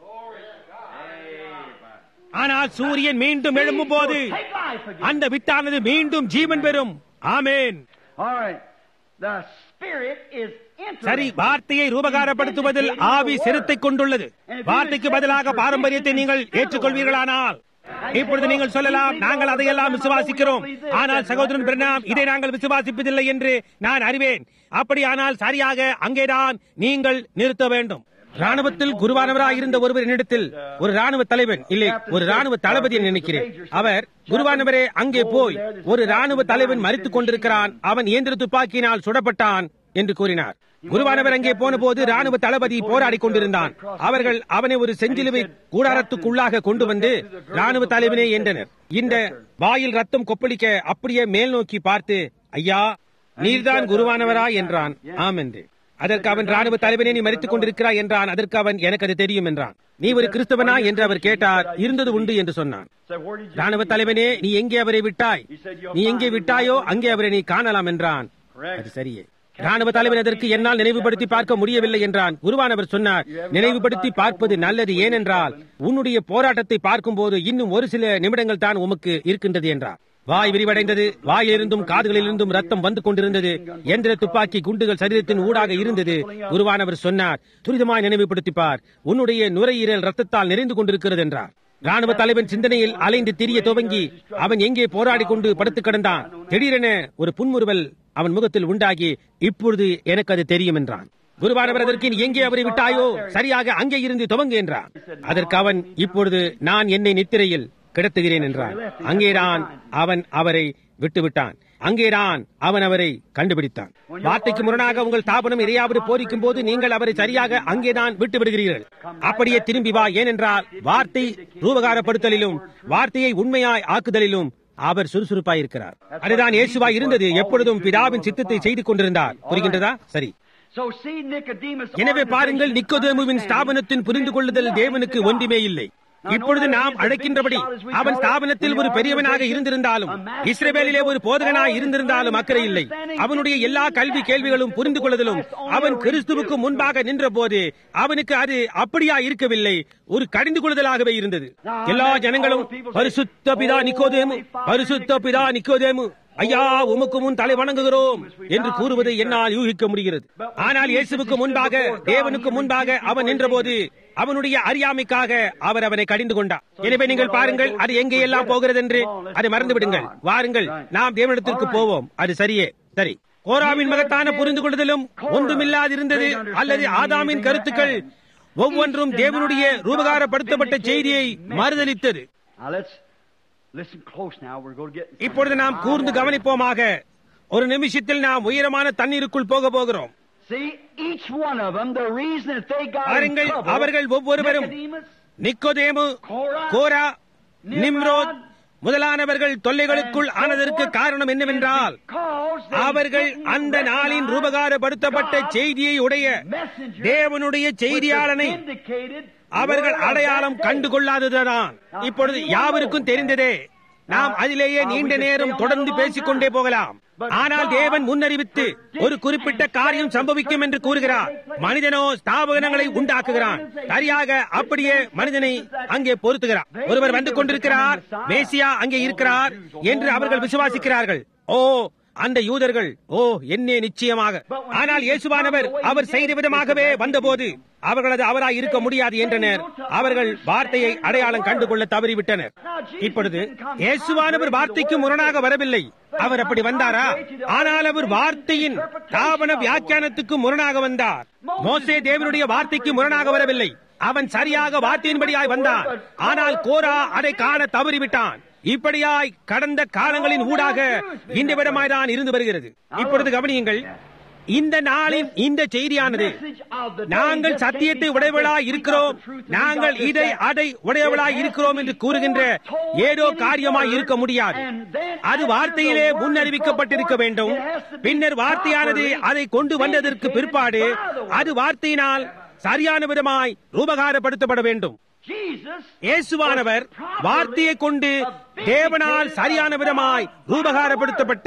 ஆனால் சூரியன் மீண்டும் எழும்பும் போது
take life again.
அந்த வித்தானது மீண்டும் ஜீவன் பெறும் ஆமேன்
All right. The spirit is
சரி
interested.
வார்த்தையை ரூபகாரப்படுத்துவதில் ஆவி சிரத்தை கொண்டுள்ளது வார்த்தைக்கு பதிலாக பாரம்பரியத்தை நீங்கள் ஏற்றுக்கொள்வீர்களானால் இப்பொழுது நீங்கள் சொல்லலாம் நாங்கள் அதையெல்லாம் விசுவாசிக்கிறோம் ஆனால் சகோதரன் பிரணாம் இதை நாங்கள் விசுவாசிப்பதில்லை என்று நான் அறிவேன் அப்படியானால் சரியாக அங்கேதான் நீங்கள் நிறுத்த வேண்டும் ராணுவத்தில் குருவானவராக இருந்த ஒருவர் என்னிடத்தில் ஒரு ராணுவ தலைவன் இல்லை ஒரு ராணுவ தளபதி என்று நினைக்கிறேன் அவர் குருவானவரே அங்கே போய் ஒரு ராணுவ தலைவன் மறித்துக் கொண்டிருக்கிறான் அவன் இயந்திர துப்பாக்கியினால் சுடப்பட்டான் என்று கூறினார் குருவானவர் அங்கே போன போது ராணுவ தளபதி போராடி கொண்டிருந்தான் அவர்கள் அவனை ஒரு செஞ்சிலுவை கூடாரத்துக்குள்ளாக கொண்டு வந்து ராணுவ தலைவனே என்றனர் இந்த வாயில் ரத்தம் கொப்பளிக்க அப்படியே மேல் நோக்கி பார்த்து ஐயா நீர்தான் குருவானவரா என்றான் ஆம் என்று அதற்கு அவன் ராணுவ தலைவனே நீ மறித்துக் கொண்டிருக்கிறாய் என்றான் அதற்கு அவன் எனக்கு அது தெரியும் என்றான் நீ ஒரு கிறிஸ்தவனா என்று அவர் கேட்டார் இருந்தது உண்டு என்று சொன்னான்
Said, where did you
ராணுவ தலைவனே நீ எங்கே அவரை விட்டாய் நீ எங்கே விட்டாயோ அங்கே அவரை நீ காணலாம் என்றான் அது சரியே ராணுவ தலைவன் அதற்கு என்னால் நினைவுபடுத்தி பார்க்க முடியவில்லை என்றான் குருவானவர் சொன்னார் நினைவுபடுத்தி பார்ப்பது நல்லது ஏனென்றால் உன்னுடைய போராட்டத்தை பார்க்கும்போது இன்னும் ஒரு சில நிமிடங்கள் தான் உமக்கு இருக்கின்றது என்றார் வாய் விரிவடைந்தது வாயிலிருந்தும் காதுகளிலிருந்தும் ரத்தம் வந்து கொண்டிருந்தது எந்திர துப்பாக்கி குண்டுகள் சரீரத்தின் ஊடாக இருந்தது குருவானவர் சொன்னார் துரிதமாய் நினைவுபடுத்திப்பார் உன்னுடைய நுரையீரல் ரத்தத்தால் நிறைந்து கொண்டிருக்கிறது என்றார் ராணுவ தலைவன் சிந்தனையில் அலைந்து திரிய துவங்கி அவன் எங்கே போராடி கொண்டு படுத்து கிடந்தான் திடீரென ஒரு புன்முறுவல் அவன் முகத்தில் உண்டாகி இப்பொழுது எனக்கு அது தெரியும் என்றான் குருவானவர் அதற்கு நீ எங்கே அவரை விட்டாயோ சரியாக அங்கே இருந்து துவங்கு என்றான் அதற்கு அவன் இப்பொழுது நான் என்னை நித்திரையில் கிடத்துகிறேன் என்றான் அங்கேதான் அவன் அவரை விட்டுவிட்டான் அங்கேதான் அவன் அவரை கண்டுபிடித்தான் வார்த்தைக்கு முரணாக உங்கள் தாபனம் எதையாவது போதிக்கும் போது நீங்கள் அவரை சரியாக அங்கேதான் விட்டு விடுகிறீர்கள் அப்படியே திரும்பி வா ஏனென்றால் வார்த்தை ரூபகாரப்படுத்தலிலும் வார்த்தையை உண்மையாய் ஆக்குதலிலும் அவர் சுறுசுறுப்பாயிருக்கிறார் அதுதான் இயேசுவாய் இருந்தது எப்பொழுதும் பிதாவின் சித்தத்தை செய்து கொண்டிருந்தார் புரிகின்றதா சரி
So see Nicodemus.
எனவே பாருங்கள் நிக்கோதேமுவின் ஸ்தாபனத்தின் புரிந்து கொள்ளுதல் தேவனுக்கு ஒன்றுமே இல்லை இப்பொழுது நாம் அழைக்கின்றபடி அவன் ஸ்தாபனத்தில் ஒரு பெரியவனாக இருந்திருந்தாலும் இஸ்ரேவேலிலே ஒரு போதகனாய் இருந்திருந்தாலும் அக்கறை இல்லை அவனுடைய எல்லா கல்வி கேள்விகளும் புரிந்து கொள்ளுதலும் அவன் கிறிஸ்துவுக்கு முன்பாக நின்ற போது அவனுக்கு அது அப்படியா இருக்கவில்லை ஒரு கடிந்து கொள்ளுதலாகவே இருந்தது எல்லா ஜனங்களும் பரிசுத்த பிதா நிக்கோதேமு பரிசுத்த பிதா நிக்கோதேமு ஐயா உமக்கு முன் தலை வணங்குகிறோம் என்று கூறுவதை என்னால் யூகிக்க முடிகிறது ஆனால் இயேசுவுக்கு முன்பாக தேவனுக்கு முன்பாக அவன் நின்றபோது அவனுடைய அறியாமைக்காக அவர் அவனை கடிந்து கொண்டார் எனவே நீங்கள் பாருங்கள் அது எங்கே எல்லாம் போகிறது என்று அதை மறந்து விடுங்கள் வாருங்கள் நாம் தேவனிடத்திற்கு போவோம் அது சரியே சரி கோராவின் மகத்தான புரிந்து கொள்ளுதலும் ஒன்றுமில்லாதிருந்தது அல்லது ஆதாமின் கருத்துக்கள் ஒவ்வொன்றும் தேவனுடைய ரூபகாரப்படுத்தப்பட்ட செய்தியை மறுதளித்தது
Now let's listen close now. We're going to get.
இப்பொழுது நாம் கூர்ந்து கவனிப்போமாக ஒரு நிமிஷத்தில் நாம் உயரமான தண்ணீருக்குள் போக போகிறோம்
See, each one of them, the reason that they got in
பாருங்கள்
trouble,
அவர்கள் ஒவ்வொருவரும்
Nicodemus,
நிக்கோதேமு கோரா நிம்ரோத் முதலானவர்கள் தொல்லைகளுக்குள் ஆனதற்கு காரணம் என்னவென்றால்
because they
அவர்கள்
didn't
அந்த நாளின்
recognize
ரூபகாரப்படுத்தப்பட்ட
God,
செய்தியை உடைய
messenger,
தேவனுடைய
which was
செய்தியாளனை
vindicated
அவர்கள்
word of
அடையாளம்
that day.
கண்டு கொள்ளாததுதான் இப்பொழுது யாவருக்கும் தெரிந்ததே நாம் அதிலேயே நீண்ட நேரம் தொடர்ந்து பேசிக்கொண்டே போகலாம் ஆனால் தேவன் முன்னறிவித்து ஒரு குறிப்பிட்ட காரியம் சம்பவிக்கும் என்று கூறுகிறார் மனிதனோ ஸ்தாபனங்களை உண்டாக்குகிறான் சரியாக அப்படியே மனிதனை அங்கே பொருத்துகிறார் ஒருவர் வந்து கொண்டிருக்கிறார் மேசியா அங்கே இருக்கிறார் என்று அவர்கள் விசுவாசிக்கிறார்கள் ஓ அந்த யூதர்கள் ஓ என்னே நிச்சயமாக ஆனால் இயேசுவானவர் அவர் செய்த விதமாகவே வந்தபோது அவர்கள் அது அவராய் இருக்க முடியாது என்றனர் அவர்கள் வார்த்தையை அடையாளம் கண்டுகொள்ள தவறிவிட்டனர் இப்பொழுது இயேசுவானவர் வார்த்தைக்கு முரணாக வரவில்லை அவர் அப்படி வந்தாரா ஆனால் அவர் வார்த்தையின் தாபன வியாக்கியானத்துக்கு முரணாக வந்தார் மோசே தேவனுடைய வார்த்தைக்கு முரணாக வரவில்லை அவன் சரியாக வார்த்தையின்படியாய் வந்தான் ஆனால் கோரா அதை காண தவறிவிட்டான் இப்படியாய் கடந்த காலங்களின் ஊடாக இந்த விடமாய்தான் இருந்து வருகிறது இப்பொழுது கவனியுங்கள் இந்த நாளின் இந்த செய்தியானது நாங்கள் சத்தியத்தை உடையவளாய் இருக்கிறோம் நாங்கள் இதை அதை உடையவளாய் இருக்கிறோம் என்று கூறுகின்ற ஏதோ காரியமாய் இருக்க முடியாது அது வார்த்தையிலே முன்னறிவிக்கப்பட்டிருக்க வேண்டும் பின்னர் வார்த்தையானது அதை கொண்டு வந்ததற்கு பிற்பாடு அது வார்த்தையினால் சரியான விதமாய் ரூபகாரப்படுத்தப்பட வேண்டும்
Jesus
இயேசுவானவர் வார்த்தையை கொண்டு தேவனால் சரியான விதமாய் ரூபகாரப்படுத்தப்பட்டார்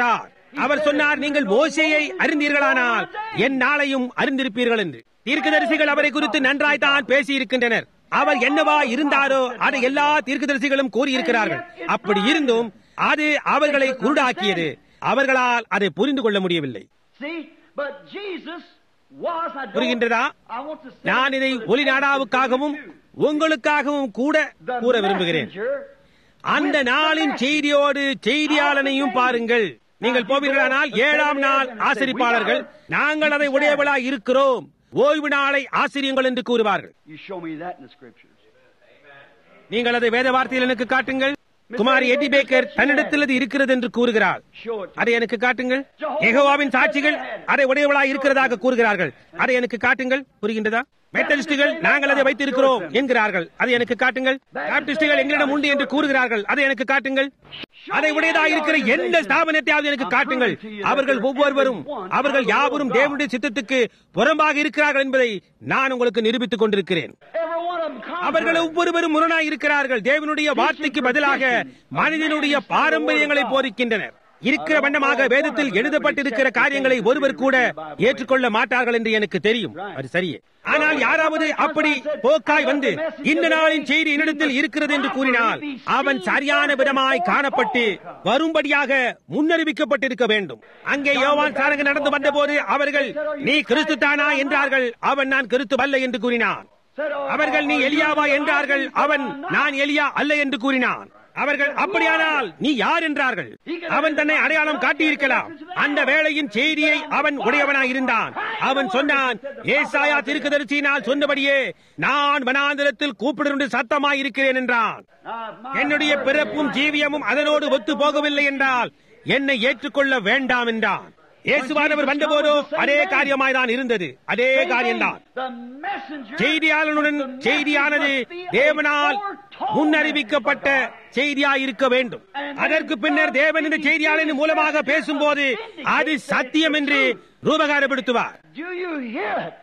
அவர் சொன்னார் நீங்கள் மோசையை அறிந்தீர்களானால் என் நாளையும் அறிந்திருப்பீர்கள் என்று தீர்க்கதரிசிகள் அவரை குறித்து நன்றாய் தான் பேசி இருக்கின்றனர் அவர் என்னவா இருந்தாரோ அதை எல்லா தீர்க்கதரிசிகளும் கூறியிருக்கிறார்கள் அப்படி இருந்தும் அது அவர்களை குருடாக்கியது அவர்களால் அதை புரிந்து கொள்ள முடியவில்லை
See, but Jesus was. I don't-
புரிகின்றதா
I want to say
நான் இதை
for
ஒலி நாடாவுக்காகவும் உங்களுக்காகவும் கூட
the
கூற விரும்புகிறேன்
messenger
அந்த நாளின் செய்தியோடு செய்தியாளனையும் பாருங்கள் நீங்கள் போவீர்களானால் ஏழாம் நாள் ஆசிரிப்பாளர்கள் நாங்கள் அதை உடையவளா இருக்கிறோம் ஓய்வு நாளை ஆசிரியங்கள் என்று கூறுவார்கள்
You show me that in the scriptures.
நீங்கள் அதை வேத வார்த்தையில் எனக்கு காட்டுங்கள் குமாரி எட்டி பேக்கர் தன்னிடத்தில் அது இருக்கிறது என்று கூறுகிறார்
Show it to
அதை எனக்கு காட்டுங்கள் எகோவாவின் சாட்சிகள் அதை உடையவளா இருக்கிறதாக கூறுகிறார்கள் அதை எனக்கு காட்டுங்கள் புரிகின்றதா மெத்தடிஸ்டுகள் நாங்கள் அதை வைத்திருக்கிறோம் என்கிறார்கள் அதை எனக்கு காட்டுங்கள் பாப்டிஸ்டுகள் எங்களிடம் உண்டு என்று கூறுகிறார்கள் அதை எனக்கு காட்டுங்கள் அதை உடையதா இருக்கிற எந்த ஸ்தாபனத்தையாவது எனக்கு காட்டுங்கள் அவர்கள் ஒவ்வொருவரும் அவர்கள் யாவரும் தேவனுடைய சித்தத்துக்கு புறம்பாக இருக்கிறார்கள் என்பதை நான் உங்களுக்கு நிரூபித்துக் கொண்டிருக்கிறேன்
Every one of them
அவர்கள்
contrary.
ஒவ்வொருவரும் முரணாய் இருக்கிறார்கள் தேவனுடைய வார்த்தைக்கு பதிலாக மனிதனுடைய பாரம்பரியங்களை போதிக்கின்றனர் இருக்கிற வண்ணமாக வேதத்தில் எழுதப்பட்டிருக்கிற காரியங்களை ஒருவர் கூட ஏற்றுக்கொள்ள மாட்டார்கள் என்று எனக்கு தெரியும் அது சரியே ஆனால் யாராவது அப்படி போக்காய் வந்து இந்த நாளின் செய்தி என்னிடத்தில் இருக்கிறது என்று கூறினால் அவன் சரியான விதமாய் காணப்பட்டு வரும்படியாக முன்னறிவிக்கப்பட்டிருக்க வேண்டும் அங்கே யோவான் சாரங்க நடந்து வந்தபோது அவர்கள் நீ கிறிஸ்து தானா என்றார்கள் அவன் நான் கிறிஸ்து அல்ல என்று கூறினான்
Said, "Oh,
அவர்கள் நீ எலியாவா என்றார்கள் அவன் நான் எலியா அல்ல என்று கூறினான் அவர்கள் அப்படியானால் நீ யார் என்றார்கள் அவன் தன்னை அடையாளம் காட்டியிருக்கலாம் அந்த வேளையின் செய்தியை அவன் உடையவனாய் இருந்தான் அவன் சொன்னான் ஏசாயா திருக்கதரிசியினால் சொன்னபடியே நான் வனாந்திரத்தில் கூப்பிடுண்டு சத்தமாய் இருக்கிறேன் என்றான்
Now, my
என்னுடைய பிறப்பும் ஜீவியமும் அதனோடு ஒத்து போகவில்லை என்றால் என்னை ஏற்றுக்கொள்ள வேண்டாம் என்றான் இயேசுவானவர் வந்தபோதோ அதே காரியமாய்தான் இருந்தது அதே காரியம்தான்
The messenger
செய்தியாளனுடன் செய்தியானது தேவனால் முன்னறிவிக்கப்பட்ட செய்தியாயிருக்க வேண்டும் அதற்கு பின்னர் தேவன் இந்த செய்தியாளரின் மூலமாக பேசும்போது அது சத்தியம் என்று ரூபகாரப்படுத்துவார்
Do you hear it?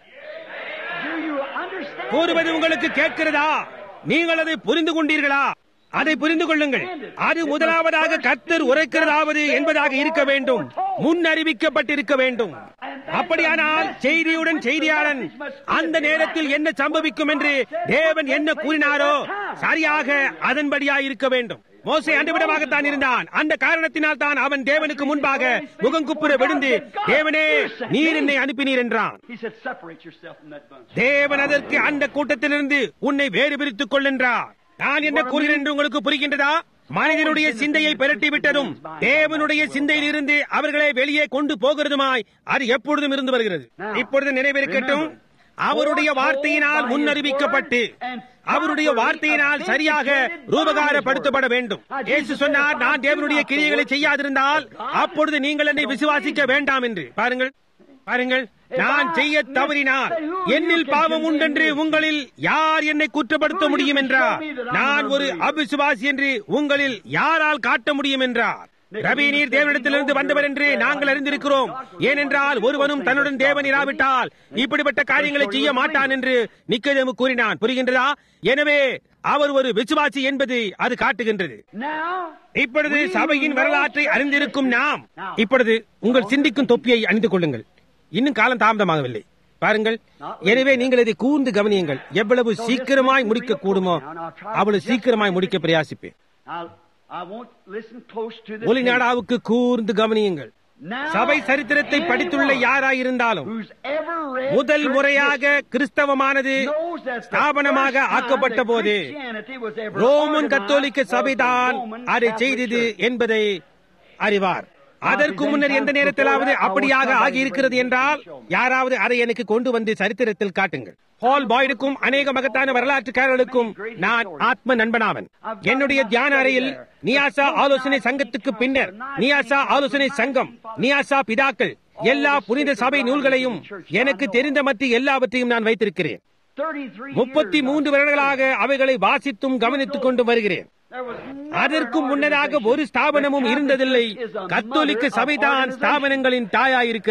Do you understand?
கூறுவது உங்களுக்கு கேட்கிறதா நீங்கள் அதை புரிந்து கொண்டீர்களா அதை புரிந்து கொள்ளுங்கள் அது முதலாவதாக கர்த்தர் உரைக்கிறதாவது என்பதாக இருக்க வேண்டும் முன்னறிவிக்கப்பட்டிருக்க வேண்டும் அப்படியானால் செய்தியுடன் செய்தியாளன் அந்த நேரத்தில் என்ன சம்பவிக்கும் என்று தேவன் என்ன கூறினாரோ சரியாக அதன்படியாக இருக்க வேண்டும் மோசே அண்டவிடமாகத்தான் இருந்தான் அந்த காரணத்தினால் தான் அவன் தேவனுக்கு முன்பாக முகங்குப்புற விழுந்து தேவனே நீர் என்னை அனுப்பினீர் என்றான்
He said, separate yourself from that bunch.
தேவன் அதற்கு அந்த கூட்டத்திலிருந்து உன்னை வேறு பிரித்துக் கொள்ளென்றார் நான் என்ன கூறுகிறேன் என்று உங்களுக்கு புரிகின்றதா மனிதனுடைய சிந்தையை பெரட்டி விட்டதும் தேவனுடைய சிந்தையிலிருந்து அவர்களை வெளியே கொண்டு போகிறதுமாய் அது எப்பொழுதும் இருந்து வருகிறது இப்பொழுது நினைவிருக்கட்டும் அவருடைய வார்த்தையினால் முன்னறிவிக்கப்பட்டு அவருடைய வார்த்தையினால் சரியாக ரூபகாரப்படுத்தப்பட வேண்டும் இயேசு சொன்னார் நான் தேவனுடைய கிரியைகளை செய்யாதிருந்தால் அப்பொழுது நீங்கள் என்னை விசுவாசிக்க வேண்டாம் என்று பாருங்கள் பாருங்கள் நான் செய்ய தவறினால் என்னில் பாவம் உண்டென்று உங்களில் யார் என்னை குற்றப்படுத்த முடியும் என்றார் நான் ஒரு அபிசுவாசி என்று உங்களில் யாரால் காட்ட முடியும் என்றார் ரவி நீர் தேவனிடத்திலிருந்து வந்தவர் என்று நாங்கள் அறிந்திருக்கிறோம் ஏனென்றால் ஒருவனும் தன்னுடன் தேவன் இராவிட்டால் இப்படிப்பட்ட காரியங்களை செய்ய மாட்டான் என்று நிக்கதேமு கூறினான் புரிகின்றதா எனவே அவர் ஒரு விசுவாசி என்பது அது காட்டுகின்றது
Now,
இப்பொழுது சபையின் வரலாற்றை அறிந்திருக்கும் நாம் இப்பொழுது உங்கள் சிந்திக்கும் தொப்பியை அணிந்து கொள்ளுங்கள் இன்னும் காலம் தாமதமாகவில்லை பாருங்கள் எனவே நீங்கள் இதை கூர்ந்து கவனியுங்கள் எவ்வளவு சீக்கிரமாய் முடிக்க கூடுமோ அவ்வளவு சீக்கிரமாய் முடிக்க பிரயாசிப்பேன்
I'll, I won't listen close to the
ஒலி நாடாவுக்கு கூர்ந்து கவனியுங்கள்
Now,
சபை சரித்திரத்தை படித்துள்ள
anyone
யாராயிருந்தாலும்
who's ever read
முதல்
church
முறையாக கிறிஸ்தவமானது
knows that the
ஸ்தாபனமாக
first time
ஆக்கப்பட்ட
that
போது
Christianity was ever
Roman
organized
கத்தோலிக்க
was the
சபைதான்
Roman
அதை
Catholic
செய்தது
Church.
என்பதை அறிவார் அதற்கு முன்னர் எந்த நேரத்திலாவது அப்படியாக ஆகியிருக்கிறது என்றால் யாராவது அதை எனக்கு கொண்டு வந்து சரித்திரத்தில் காட்டுங்கள் ஹால் பாய்டுக்கும் அநேக மகத்தான வரலாற்றுக்காரர்களுக்கும் நான் ஆத்ம நண்பனாவன் என்னுடைய தியான அறையில் நியாசா ஆலோசனை சங்கத்துக்கு பின்னர் நியாசா ஆலோசனை சங்கம் நியாசா பிதாக்கள் எல்லா புனித சபை நூல்களையும் எனக்கு தெரிந்த மற்ற எல்லாவற்றையும் நான் வைத்திருக்கிறேன்
33
முப்பத்தி
years
மூன்று வருடங்களாக அவைகளை வாசித்தும் கவனித்துக் கொண்டு வருகிறேன்
There was never
அதற்கு
an
முன்னதாக
organization.
ஒரு ஸ்தாபனமும்
The Catholic
இருந்ததில்லை
Church is a
கத்தோலிக்க
mother of
சபைதான்
organization.
ஸ்தாபனங்களின் தாயாயிருக்கிறது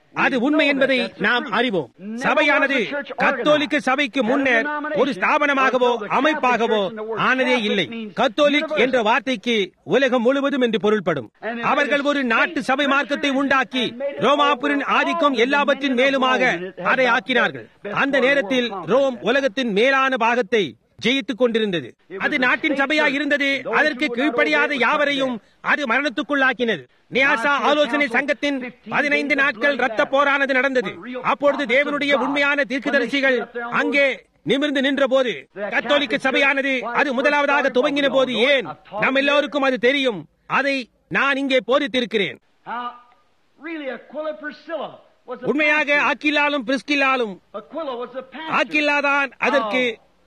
அது உண்மை என்பதை நாம் அறிவோம் சபையானது கத்தோலிக்க சபைக்கு முன்னர் ஒரு ஸ்தாபனமாகவோ அமைப்பாகவோ ஆனதே இல்லை கத்தோலிக் என்ற வார்த்தைக்கு உலகம் முழுவதும் என்று பொருள்படும் அவர்கள் ஒரு நாட்டு சபை மார்க்கத்தை உண்டாக்கி ரோமாபுரின் ஆதிக்கம் எல்லாவற்றின் மேலுமாக அதை ஆக்கினார்கள் அந்த நேரத்தில் ரோம் உலகத்தின் மேலான பாகத்தை ஜெயித்துக் கொண்டிருந்தது அது நாட்டின் சபையா இருந்தது அதற்கு கீழ்ப்படியாத யாவரையும் அது மரணத்துக்குள்ளாக்கினது நியாசா ஆலோசனை சங்கத்தின் பதினைந்து நாட்கள் ரத்த போரானது நடந்தது அப்பொழுது தேவனுடைய உண்மையான தீர்க்கதரிசிகள் அங்கே நிமிர்ந்து நின்ற போது கத்தோலிக்க சபையானது அது முதலாவதாக துவங்கின போது ஏன் நம் எல்லோருக்கும் அது தெரியும் அதை நான் இங்கே போதித்திருக்கிறேன்
How really Aquila Priscilla was a
உண்மையாக
pastor.
ஆக்கிலாலும் பிரிஸ்கிலாலும்
Aquila was a pastor.
ஆக்கில்லாதான் அதற்கு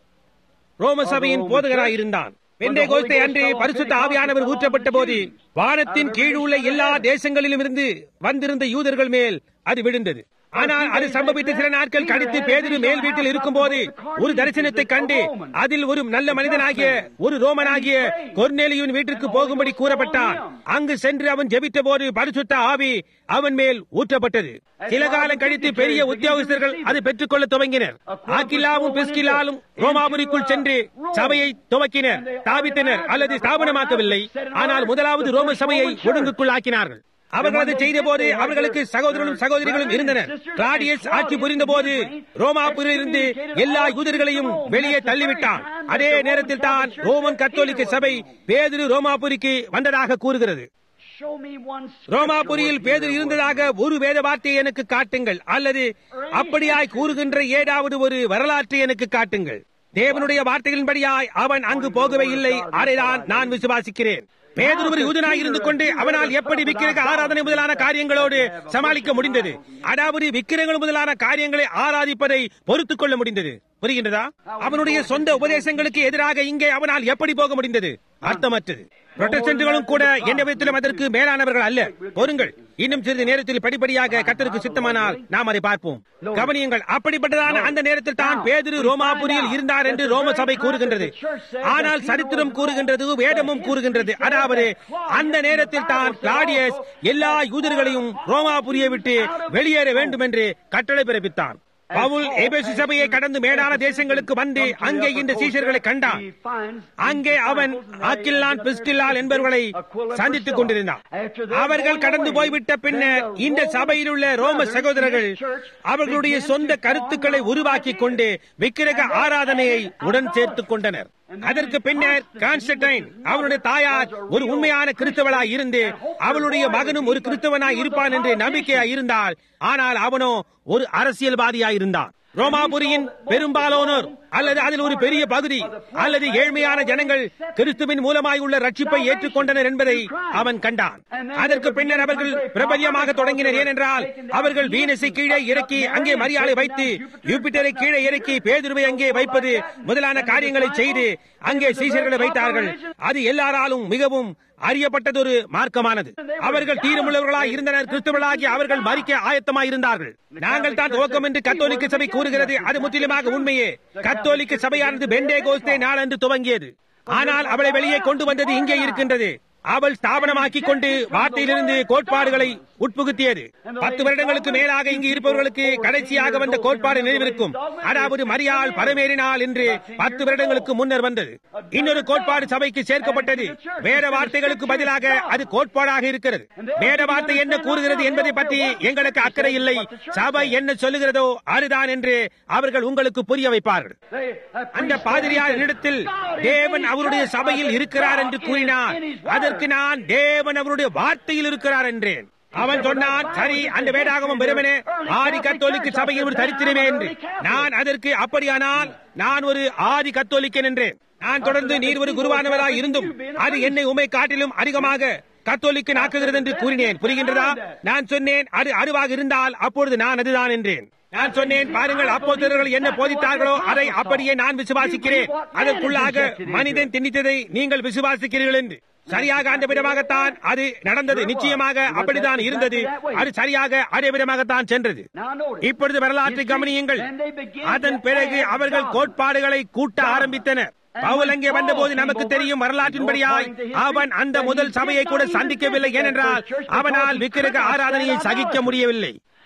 ரோம சபையின் போதகராய் இருந்தான் பெண்டே கோஸ்தை அன்று பரிசுத்த ஆவியானவர் ஊற்றப்பட்ட போது வானத்தின் கீழ் உள்ள எல்லா தேசங்களிலும் இருந்து வந்திருந்த யூதர்கள் மேல் அது விழுந்தது ஆனால் அது சம்பவித்த சில நாட்கள் கழித்து பேதிரு மேல் வீட்டில் இருக்கும்போது ஒரு தரிசனத்தை கண்டு அதில் ஒரு நல்ல மனிதனாகிய ஒரு ரோமனாகிய கொர்நேலியின் வீட்டிற்கு போகும்படி கூறப்பட்டான் அங்கு சென்று அவன் ஜெபித்த போது பரிசுத்த ஆவி அவன் மேல் ஊற்றப்பட்டது சில காலம் கழித்து பெரிய உத்தியோகஸ்தர்கள் அதை பெற்றுக்கொள்ள துவங்கினர் ஆக்கில்லாவும் பிஸ்கிலாலும் ரோமாபுரிக்குள் சென்று சபையை துவக்கினர் ஸ்தாபித்தனர் அல்லது ஸ்தாபனமாக்கவில்லை ஆனால் முதலாவது ரோம சபையை ஒழுங்குக்குள் ஆக்கினார்கள் அவர்கள் அதை செய்த போது அவர்களுக்கு சகோதரர்களும் சகோதரிகளும் இருந்தனர் கிளாடியஸ் ஆட்சி புரிந்த போது ரோமாபுரிலிருந்து எல்லா யூதர்களையும் வெளியே தள்ளிவிட்டான் அதே நேரத்தில் தான் ரோமன் கத்தோலிக்க சபை பேதிரு ரோமாபுரிக்கு வந்ததாக கூறுகிறது
Show me one
ரோமாபுரியில்
scripture
Peter
where
இருந்ததாக ஒரு வேத வார்த்தையை எனக்கு காட்டுங்கள் அல்லது அப்படியாய் கூறுகின்ற ஏதாவது ஒரு வரலாற்றை எனக்கு காட்டுங்கள் தேவனுடைய வார்த்தைகளின்படியாய் அவன் அங்கு போகவே இல்லை அதைதான் நான் விசுவாசிக்கிறேன் பேதுரு ஒரு யூதனாய் இருந்து கொண்டு அவனால் எப்படி விக்கிரக ஆராதனை முதலான காரியங்களோடு சமாளிக்க முடிந்தது அதாவது விக்கிரகங்கள் முதலான காரியங்களை ஆராதிப்பதை பொறுத்துக் கொள்ள முடிந்தது புரிகின்றதா அவனுடைய சொந்த உபதேசங்களுக்கு எதிராக இங்கே அவனால் எப்படி போக முடிந்தது அர்த்தமற்றது புரொட்டஸ்டன்ட்களும் கூட எந்த விதத்திலும் அதற்கு மேலானவர்கள் அல்ல பொறுங்கள் இன்னும் சிறிது நேரத்தில் படிப்படியாக கத்தருக்கு சித்தமானால் நாம் அதை பார்ப்போம் கவனியுங்கள் அப்படிப்பட்டதான அந்த நேரத்தில் தான் பேதிரு ரோமாபுரியில் இருந்தார் என்று ரோம சபை கூறுகின்றது ஆனால் சரித்திரம் கூறுகின்றது வேதமும் கூறுகின்றது அதாவது அந்த நேரத்தில் தான் கிளாடியஸ் எல்லா யூதர்களையும் ரோமாபுரியை விட்டு வெளியேற வேண்டும் என்று கட்டளை பிறப்பித்தான் பவுல் எபேசு சபையை கடந்து மேடான தேசங்களுக்கு வந்து அங்கே இந்த சீஷர்களை கண்டான் அங்கே அவன் ஆக்கில்லான் பிஸ்கில்லால் என்பவர்களை சந்தித்துக் கொண்டிருந்தான் அவர்கள் கடந்து போய்விட்ட பின்னர் இந்த சபையில் உள்ள ரோம சகோதரர்கள் அவர்களுடைய சொந்த கருத்துக்களை உருவாக்கி கொண்டு விக்கிரக ஆராதனையை உடன் சேர்த்துக் கொண்டனர் அதற்கு பின்னர் கான்ஸ்டன்டைன் அவனுடைய தாயார் ஒரு உண்மையான கிறிஸ்தவளாய் இருந்து அவளுடைய மகனும் ஒரு கிறிஸ்தவனாய் இருப்பான் என்று நம்பிக்கையாய் இருந்தால் ஆனால் அவனோ ஒரு அரசியல்வாதியாய் இருந்தான் ரோமாபுரியின் பெரும்பாலானோர் அல்லது அதில் ஒரு பெரிய பகுதி அல்லது ஏழ்மையான ஜனங்கள் கிறிஸ்துவின் மூலமாய் உள்ள ரட்சிப்பை ஏற்றுக்கொண்டனர் என்பதை அவன் கண்டான் அதற்கு பின்னர் அவர்கள் பிரபல்யமாக தொடங்கினர் ஏனென்றால் அவர்கள் வீனஸை கீழே இறக்கி அங்கே மரியாதை வைத்து யூபிட்டரை கீழே இறக்கி பேதுருவை அங்கே வைப்பது முதலான காரியங்களை செய்து அங்கே சீசர்களை வைத்தார்கள் அது எல்லாராலும் மிகவும் அறியப்பட்டதொரு மார்க்கமானது அவர்கள் தீரமுள்ளவர்களாய் இருந்தனர் கிறிஸ்தவர்களாகி அவர்கள் மறிக்க ஆயத்தமாய் இருந்தார்கள் நாங்கள் தான் துவக்கம் என்று கத்தோலிக்க சபை கூறுகிறது அது முற்றிலுமாக உண்மையே கத்தோலிக்க சபையானது பெண்டே கோஸ்தே நாளன்று துவங்கியது ஆனால் அவளை வெளியே கொண்டு வந்தது இங்கே இருக்கின்றது அவள் ஸ்தாபனமாக்கிக் கொண்டு வார்த்தையிலிருந்து கோட்பாடுகளை உட்புகுத்தியது பத்து வருடங்களுக்கு மேலாக இங்கு இருப்பவர்களுக்கு கடைசியாக வந்த கோட்பாடு நினைவிருக்கும் அதாவது மரியாள் பரமேறினாள் என்று பத்து வருடங்களுக்கு முன்னர் வந்தது இன்னொரு கோட்பாடு சபைக்கு சேர்க்கப்பட்டது வேற வார்த்தைகளுக்கு பதிலாக அது கோட்பாடாக இருக்கிறது வேற வார்த்தை என்ன கூறுகிறது என்பதை பற்றி எங்களுக்கு அக்கறை இல்லை சபை என்ன சொல்லுகிறதோ அதுதான் என்று அவர்கள் உங்களுக்கு புரிய வைப்பார்கள் அந்த பாதிரியார் இடத்தில் தேவன் அவருடைய சபையில் இருக்கிறார் என்று கூறினார் அதற்கு நான் தேவன் அவருடைய வார்த்தையில் இருக்கிறார் என்றேன் அவன் சொன்னான் சரி அந்த வேதாகமம் வெறுமனே ஆதி கத்தோலிக்க சபையில் ஒரு தரித்திரமே என்று நான் அதற்கு அப்படியானால் நான் ஒரு ஆதி கத்தோலிக்கன் என்றேன் நான் தொடர்ந்து நீர் ஒரு குருவானவராய் இருந்தும் அது என்னை உமை காட்டிலும் அதிகமாக கத்தோலிக்கு நாக்குகிறது என்று கூறினேன் புரிகின்றதா நான் சொன்னேன் அது அருவாக இருந்தால் அப்பொழுது நான் அதுதான் என்றேன் நான் சொன்னேன் பாருங்கள் அப்போதர்கள் என்ன போதித்தார்களோ அதை அப்படியே நான் விசுவாசிக்கிறேன் அதற்குள்ளாக மனிதன் திணித்ததை நீங்கள் விசுவாசிக்கிறீர்கள் என்று சரியாக அந்த விதமாகத்தான் அது நடந்தது நிச்சயமாக அப்படித்தான் இருந்தது அது சரியாக அதே விதமாகத்தான் சென்றது இப்பொழுது வரலாற்றை கவனியுங்கள் அதன் பிறகு அவர்கள் கோட்பாடுகளை கூட்ட ஆரம்பித்தனர் பவுல் அங்கே வந்தபோது நமக்கு தெரியும் வரலாற்றின்படியாய் அவன் அந்த முதல் சபையை கூட சந்திக்கவில்லை ஏனென்றால் அவனால் விக்கிரக ஆராதனையை சகிக்க முடியவில்லை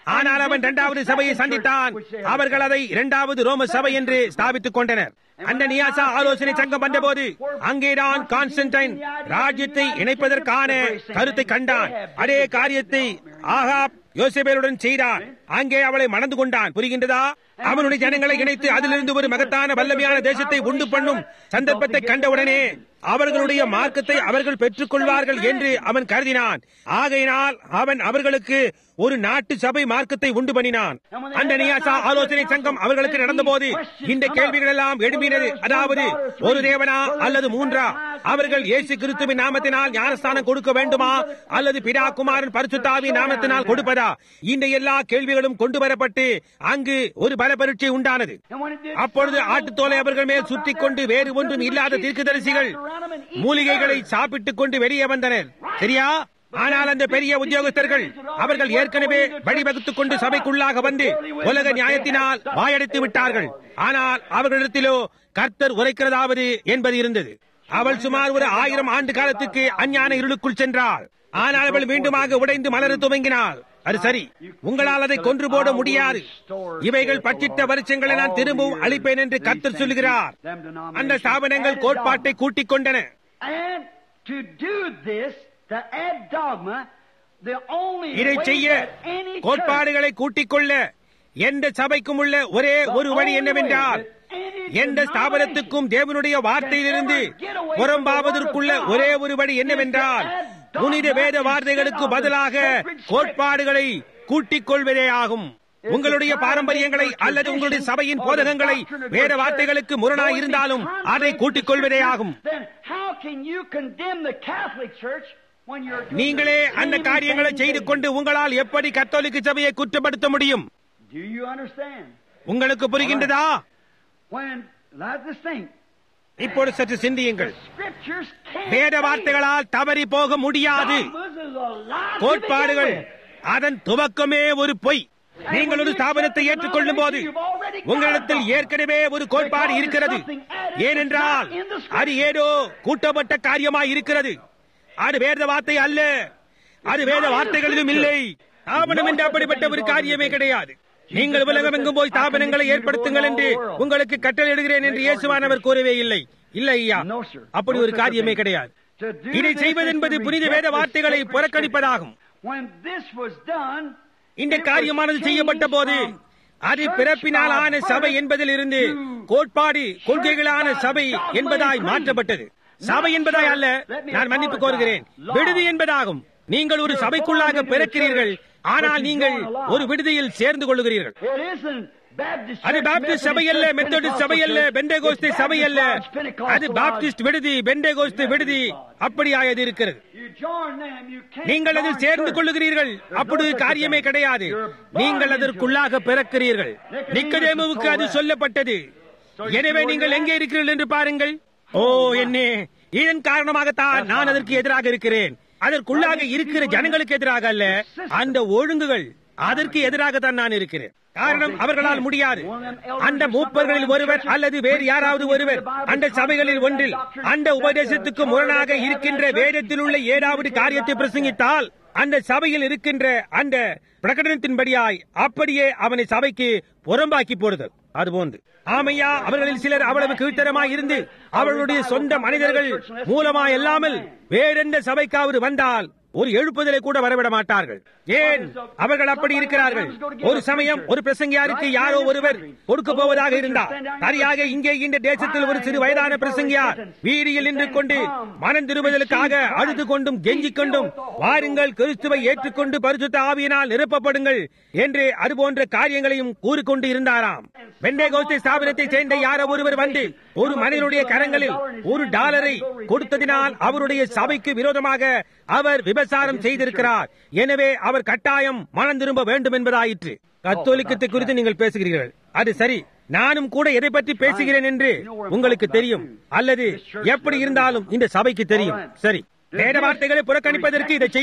ஆனால் அவன் இரண்டாவது சபையை சந்தித்தான் அவர்கள் அதை இரண்டாவது ரோம சபை என்று ஸ்தாபித்துக் கொண்டனர் அந்த நியாசா ஆலோசனை சங்கம் வந்தபோது அங்கேதான் கான்ஸ்டன்டைன் ராஜ்யத்தை இணைப்பதற்கான கருத்தை கண்டான் அதே காரியத்தை ஆகாப் யோசேபேலுடன் செய்தான் அங்கே அவளை மணந்து கொண்டான் புரிகின்றதா அவனுடைய ஜனங்களை இணைத்து அதிலிருந்து ஒரு மகத்தான வல்லமையான தேசத்தை உண்டு பண்ணும் சந்தர்ப்பத்தை கண்டவுடனே அவர்களுடைய மார்க்கத்தை அவர்கள் பெற்றுக் கொள்வார்கள் என்று அவன் கருதினான் ஆகையினால் அவன் அவர்களுக்கு ஒரு நாட்டு சபை மார்க்கத்தை உண்டு பண்ணினான் அந்த நியாசா ஆலோசனை சங்கம் அவர்களுக்கு நடந்தபோது இந்த கேள்விகள் எல்லாம் எழுப்பினது அதாவது ஒரு தேவனா அல்லது மூன்றா அவர்கள் இயேசு கிறிஸ்துவின் நாமத்தினால் ஞானஸ்தானம் கொடுக்க வேண்டுமா அல்லது பிதா குமாரன் பரிசுத்தாவி நாமத்தினால் கொடுப்பதா இந்த எல்லா கேள்விகளும் கொண்டு வரப்பட்டு அங்கு ஒரு பல பரீட்சை உண்டானது அப்பொழுது ஆட்டுத்தோலை அவர்கள் மேல் சுற்றிக் கொண்டு வேறு ஒன்றும் இல்லாத தீர்க்கதரிசிகள் மூலிகைகளை சாப்பிட்டுக் கொண்டு வெளியே வந்தனர் சரியா ஆனால் அந்த பெரிய உத்தியோகஸ்தர்கள் அவர்கள் ஏற்கனவே வழிவகுத்துக் கொண்டு சபைக்குள்ளாக வந்து உலக நியாயத்தினால் வாயடைத்து விட்டார்கள் ஆனால் அவர்களிடத்திலோ கர்த்தர் உரைக்கிறதாவது என்பது இருந்தது அவள் சுமார் ஒரு ஆயிரம் ஆண்டு காலத்துக்கு அஞ்ஞான இருளுக்குள் சென்றாள் ஆனால் அவள் மீண்டுமாக உடைந்து மலர துவங்கினாள் அது சரி உங்களால் அதை கொன்று போட முடியாது இவைகள் பச்சிட்ட வருஷங்களை நான் திரும்பவும் அளிப்பேன் என்று கர்த்தர் சொல்லுகிறார் அந்த ஸ்தாபனங்கள் கோட்பாட்டை கூட்டிக் கொண்டன
And to do this, to add dogma, the only
இதை
way
செய்ய
that any church
கோட்பாடுகளை கூட்டிக் கொள்ள எந்த சபைக்கும் உள்ள ஒரே ஒரு வழி என்னவென்றால் எந்த ஸ்தாபனத்துக்கும் தேவனுடைய வார்த்தையிலிருந்து புறம்பாவதற்குள்ள ஒரே ஒரு வழி என்னவென்றால் புனித வேத வார்த்தைகளுக்கு பதிலாக கோட்பாடுகளை கூட்டிக் கொள்வதே ஆகும் உங்களுடைய பாரம்பரியங்களை அல்லது உங்களுடைய சபையின் போதகங்களை வேத வார்த்தைகளுக்கு முரணாய் இருந்தாலும் அதை கூட்டிக் கொள்வதே ஆகும்
Then how can you condemn the Catholic Church when you're doing
நீங்களே
the
அந்த
same
காரியங்களை
thing
செய்து
they-
கொண்டு உங்களால் எப்படி கத்தோலிக்க சபையை குற்றப்படுத்த முடியும்
Do you understand?
உங்களுக்கு புரிகின்றதா
When let us think.
இப்பொழுது சற்று சிந்தியுங்கள்
Scriptures can't
வேத
fail.
வார்த்தைகளால் தவறி போக முடியாது
Dogmas is a lie to
கோட்பாடுகள்
begin with.
அதன் துவக்கமே ஒரு பொய் நீங்கள் ஒரு ஸ்தாபனத்தை ஏற்றுக்கொள்ளும் போது உங்களிடத்தில் ஏற்கனவே ஒரு கோட்பாடு இருக்கிறது ஏனென்றால் அது ஏதோ கூட்டப்பட்ட காரியமாய் இருக்கிறது அது வேத வார்த்தை அல்ல அது வேத வார்த்தைகளிலும் இல்லை ஸ்தாபனம் என்று அப்படிப்பட்ட ஒரு காரியமே கிடையாது நீங்கள் உலகமெங்கும் போய் ஸ்தாபனங்களை ஏற்படுத்துங்கள் என்று உங்களுக்கு கட்டளையிடுகிறேன் என்று இயேசுவானவர் கூறவே இல்லை இல்லை ஐயா
No, sir.
அப்படி ஒரு காரியமே கிடையாது
To do
இதை
this
செய்வதென்பது
is to
புனித
reject
வேத
the
வார்த்தைகளை
sacred
புறக்கணிப்பதாகும்
scriptures. When this was done,
இந்த
it was
காரியமானது செய்யப்பட்ட போது
changed from
அது
church
பிறப்பினால்
by
ஆன சபை
birth
என்பதில் இருந்து
to
கோட்பாடு கொள்கைகளான
by
சபை
dogma
என்பதாய்
and creed.
மாற்றப்பட்டது சபை
Not
என்பதாய்
church.
அல்ல
Let me
நான் மன்னிப்பு
apologize.
கோருகிறேன்
Law.
விடுதி என்பதாகும் நீங்கள் ஒரு
You're
சபைக்குள்ளாக
born into the
பிறக்கிறீர்கள்
church,
ஆனால்
but you
நீங்கள்
join a law.
ஒரு விடுதியில் சேர்ந்து கொள்ளுகிறீர்கள்
It isn't Baptist
அது
church,
பாப்டிஸ்ட் சபை
Methodist
அல்ல
church,
மெத்தடிஸ்ட் சபை அல்ல
Pentecostal
பெண்டேகோஸ்தே
church.
சபை
It's
அல்ல
Baptist lodge, Pentecostal
அது
lodge.
பாப்டிஸ்ட் விடுதி பெண்டேகோஸ்து விடுதி அப்படியாயது இருக்கிறது
You join them, you can't
நீங்கள் அதில்
join
சேர்ந்து
church.
கொள்ளுகிறீர்கள் அப்படி காரியமே கிடையாது நீங்கள் அதற்குள்ளாக பிறக்கிறீர்கள் நிக்கதேமுவுக்கு அது சொல்லப்பட்டது எனவே நீங்கள் எங்கே இருக்கிறீர்கள் என்று பாருங்கள் ஓ என்னே இதன் காரணமாகத்தான் நான் அதற்கு எதிராக இருக்கிறேன் அதற்குள்ளாக இருக்கிற ஜனங்களுக்கு எதிராக அல்ல அந்த ஒழுங்குகள் அதற்கு எதிராக தான் நான் இருக்கிறேன் காரணம் அவர்களால் முடியாது அந்த மூப்பர்களில் ஒருவர் அல்லது வேறு யாராவது ஒருவர் அந்த சபைகளில் ஒன்றில் அந்த உபதேசத்துக்கு முரணாக இருக்கின்ற வேதத்தில் உள்ள ஏதாவது காரியத்தை பிரசங்கித்தால் அந்த சபையில் இருக்கின்ற அந்த பிரகடனத்தின்படியாய் அப்படியே அவனை சபைக்கு புறம்பாக்கி போடுதல் அதுபோன்று ஆமையா அவர்களில் சிலர் அவ்வளவு கீழ்த்தரமாய் இருந்து அவர்களுடைய சொந்த மனிதர்கள் மூலமாய் அல்லாமல் வேறெந்த சபைக்காவது வந்தால் ஒரு எழுப்புதலை கூட வரவிட மாட்டார்கள் ஏன் அவர்கள் அப்படி இருக்கிறார்கள் ஒரு சமயம் ஒரு பிரசங்கியாருக்கு யாரோ ஒருவர் கொடுக்க போவதாக இருந்தார் சரியாக இங்கே இந்த தேசத்தில் ஒரு சிறு வயதான பிரசங்கியார் வீதியில் நின்று கொண்டு மனம் திரும்புதலுக்காக அழுது கொண்டும் கெஞ்சிக் கொண்டும் வாருங்கள் கிறிஸ்துவை ஏற்றுக்கொண்டு பரிசுத்த ஆவியினால் நிரப்பப்படுங்கள் என்று அதுபோன்ற காரியங்களையும் கூறிக்கொண்டு இருந்தாராம் வெண்டை கோஸ்தை ஸ்தாபனத்தை சேர்ந்த யாரோ ஒருவர் வந்து ஒரு மனிதனுடைய கரங்களில் ஒரு டாலரை கொடுத்ததினால் அவருடைய சபைக்கு விரோதமாக அவர் விபசாரம் செய்திருக்கிறார் எனவே அவர் கட்டாயம் மனம் திரும்ப வேண்டும் என்பதாயிற்று கத்தோலிக்கத்தை குறித்து நீங்கள் பேசுகிறீர்கள் அது சரி நானும் கூட எதை பற்றி பேசுகிறேன் என்று உங்களுக்கு தெரியும் அல்லது எப்படி இருந்தாலும் இந்த சபைக்கு தெரியும் சரி வேத வார்த்தைகளை புறக்கணிப்பதற்கு இதை செய்யுங்கள்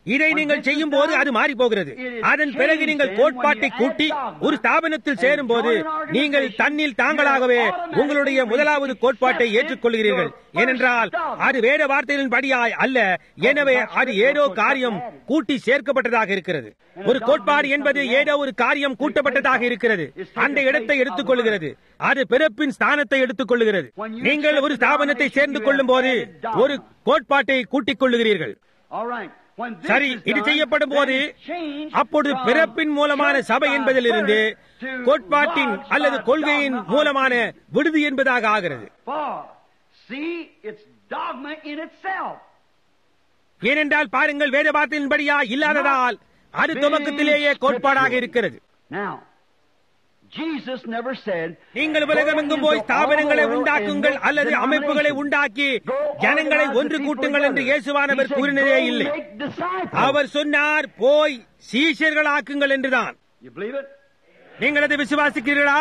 இதை நீங்கள் செய்யும் போது அது மாறி போகிறது அதன் பிறகு நீங்கள் கோட்பாட்டை கூட்டி ஒரு ஸ்தாபனத்தில் சேரும் போது நீங்கள் தன்னில் தாங்களாகவே உங்களுடைய முதலாவது கோட்பாட்டை ஏற்றுக்கொள்கிறீர்கள் ஏனென்றால் அது வேத வார்த்தைகளின் படியாய் அல்ல எனவே அது ஏதோ காரியம் கூட்டி சேர்க்கப்பட்டதாக இருக்கிறது ஒரு கோட்பாடு என்பது ஏதோ ஒரு காரியம் கூட்டப்பட்டதாக இருக்கிறது அந்த இடத்தை எடுத்துக் கொள்கிறது அது பிறப்பின் ஸ்தானத்தை எடுத்துக் கொள்கிறது நீங்கள் ஒரு ஸ்தாபனத்தை சேர்ந்து கொள்ளும் போது ஒரு கோட்பாட்டை கூட்டிக் கொள்ளுகிறீர்கள்
All right. When this
சரி
is
இது
done,
செய்யப்படும் போது
then it's changed
அப்பொழுது
from
பிறப்பின் மூலமான
church
சபை
by
என்பதிலிருந்து
birth to
கோட்பாட்டின்
lodged
அல்லது
by
கொள்கையின்
dogma of
மூலமான
faith.
விடுதி என்பதாக ஆகிறது
For, see, it's dogma in itself.
ஏனென்றால் பாருங்கள் வேத வார்த்தையின்படியா இல்லாததால் அது துவக்கத்திலேயே கோட்பாடாக இருக்கிறது
Now, Jesus never said,
நீங்கள் உலகமெங்கும் போய் ஸ்தாபனங்களை உண்டாக்குங்கள் அல்லது அமைப்புகளை உண்டாக்கி ஜனங்களை ஒன்று கூட்டுங்கள் என்று இயேசுவானவர் கூறினதே இல்லை அவர் சொன்னார் போய் சீஷர்களாக்குங்கள் என்றுதான்
You believe it?
நீங்கள் அதை விசுவாசிக்கிறீர்களா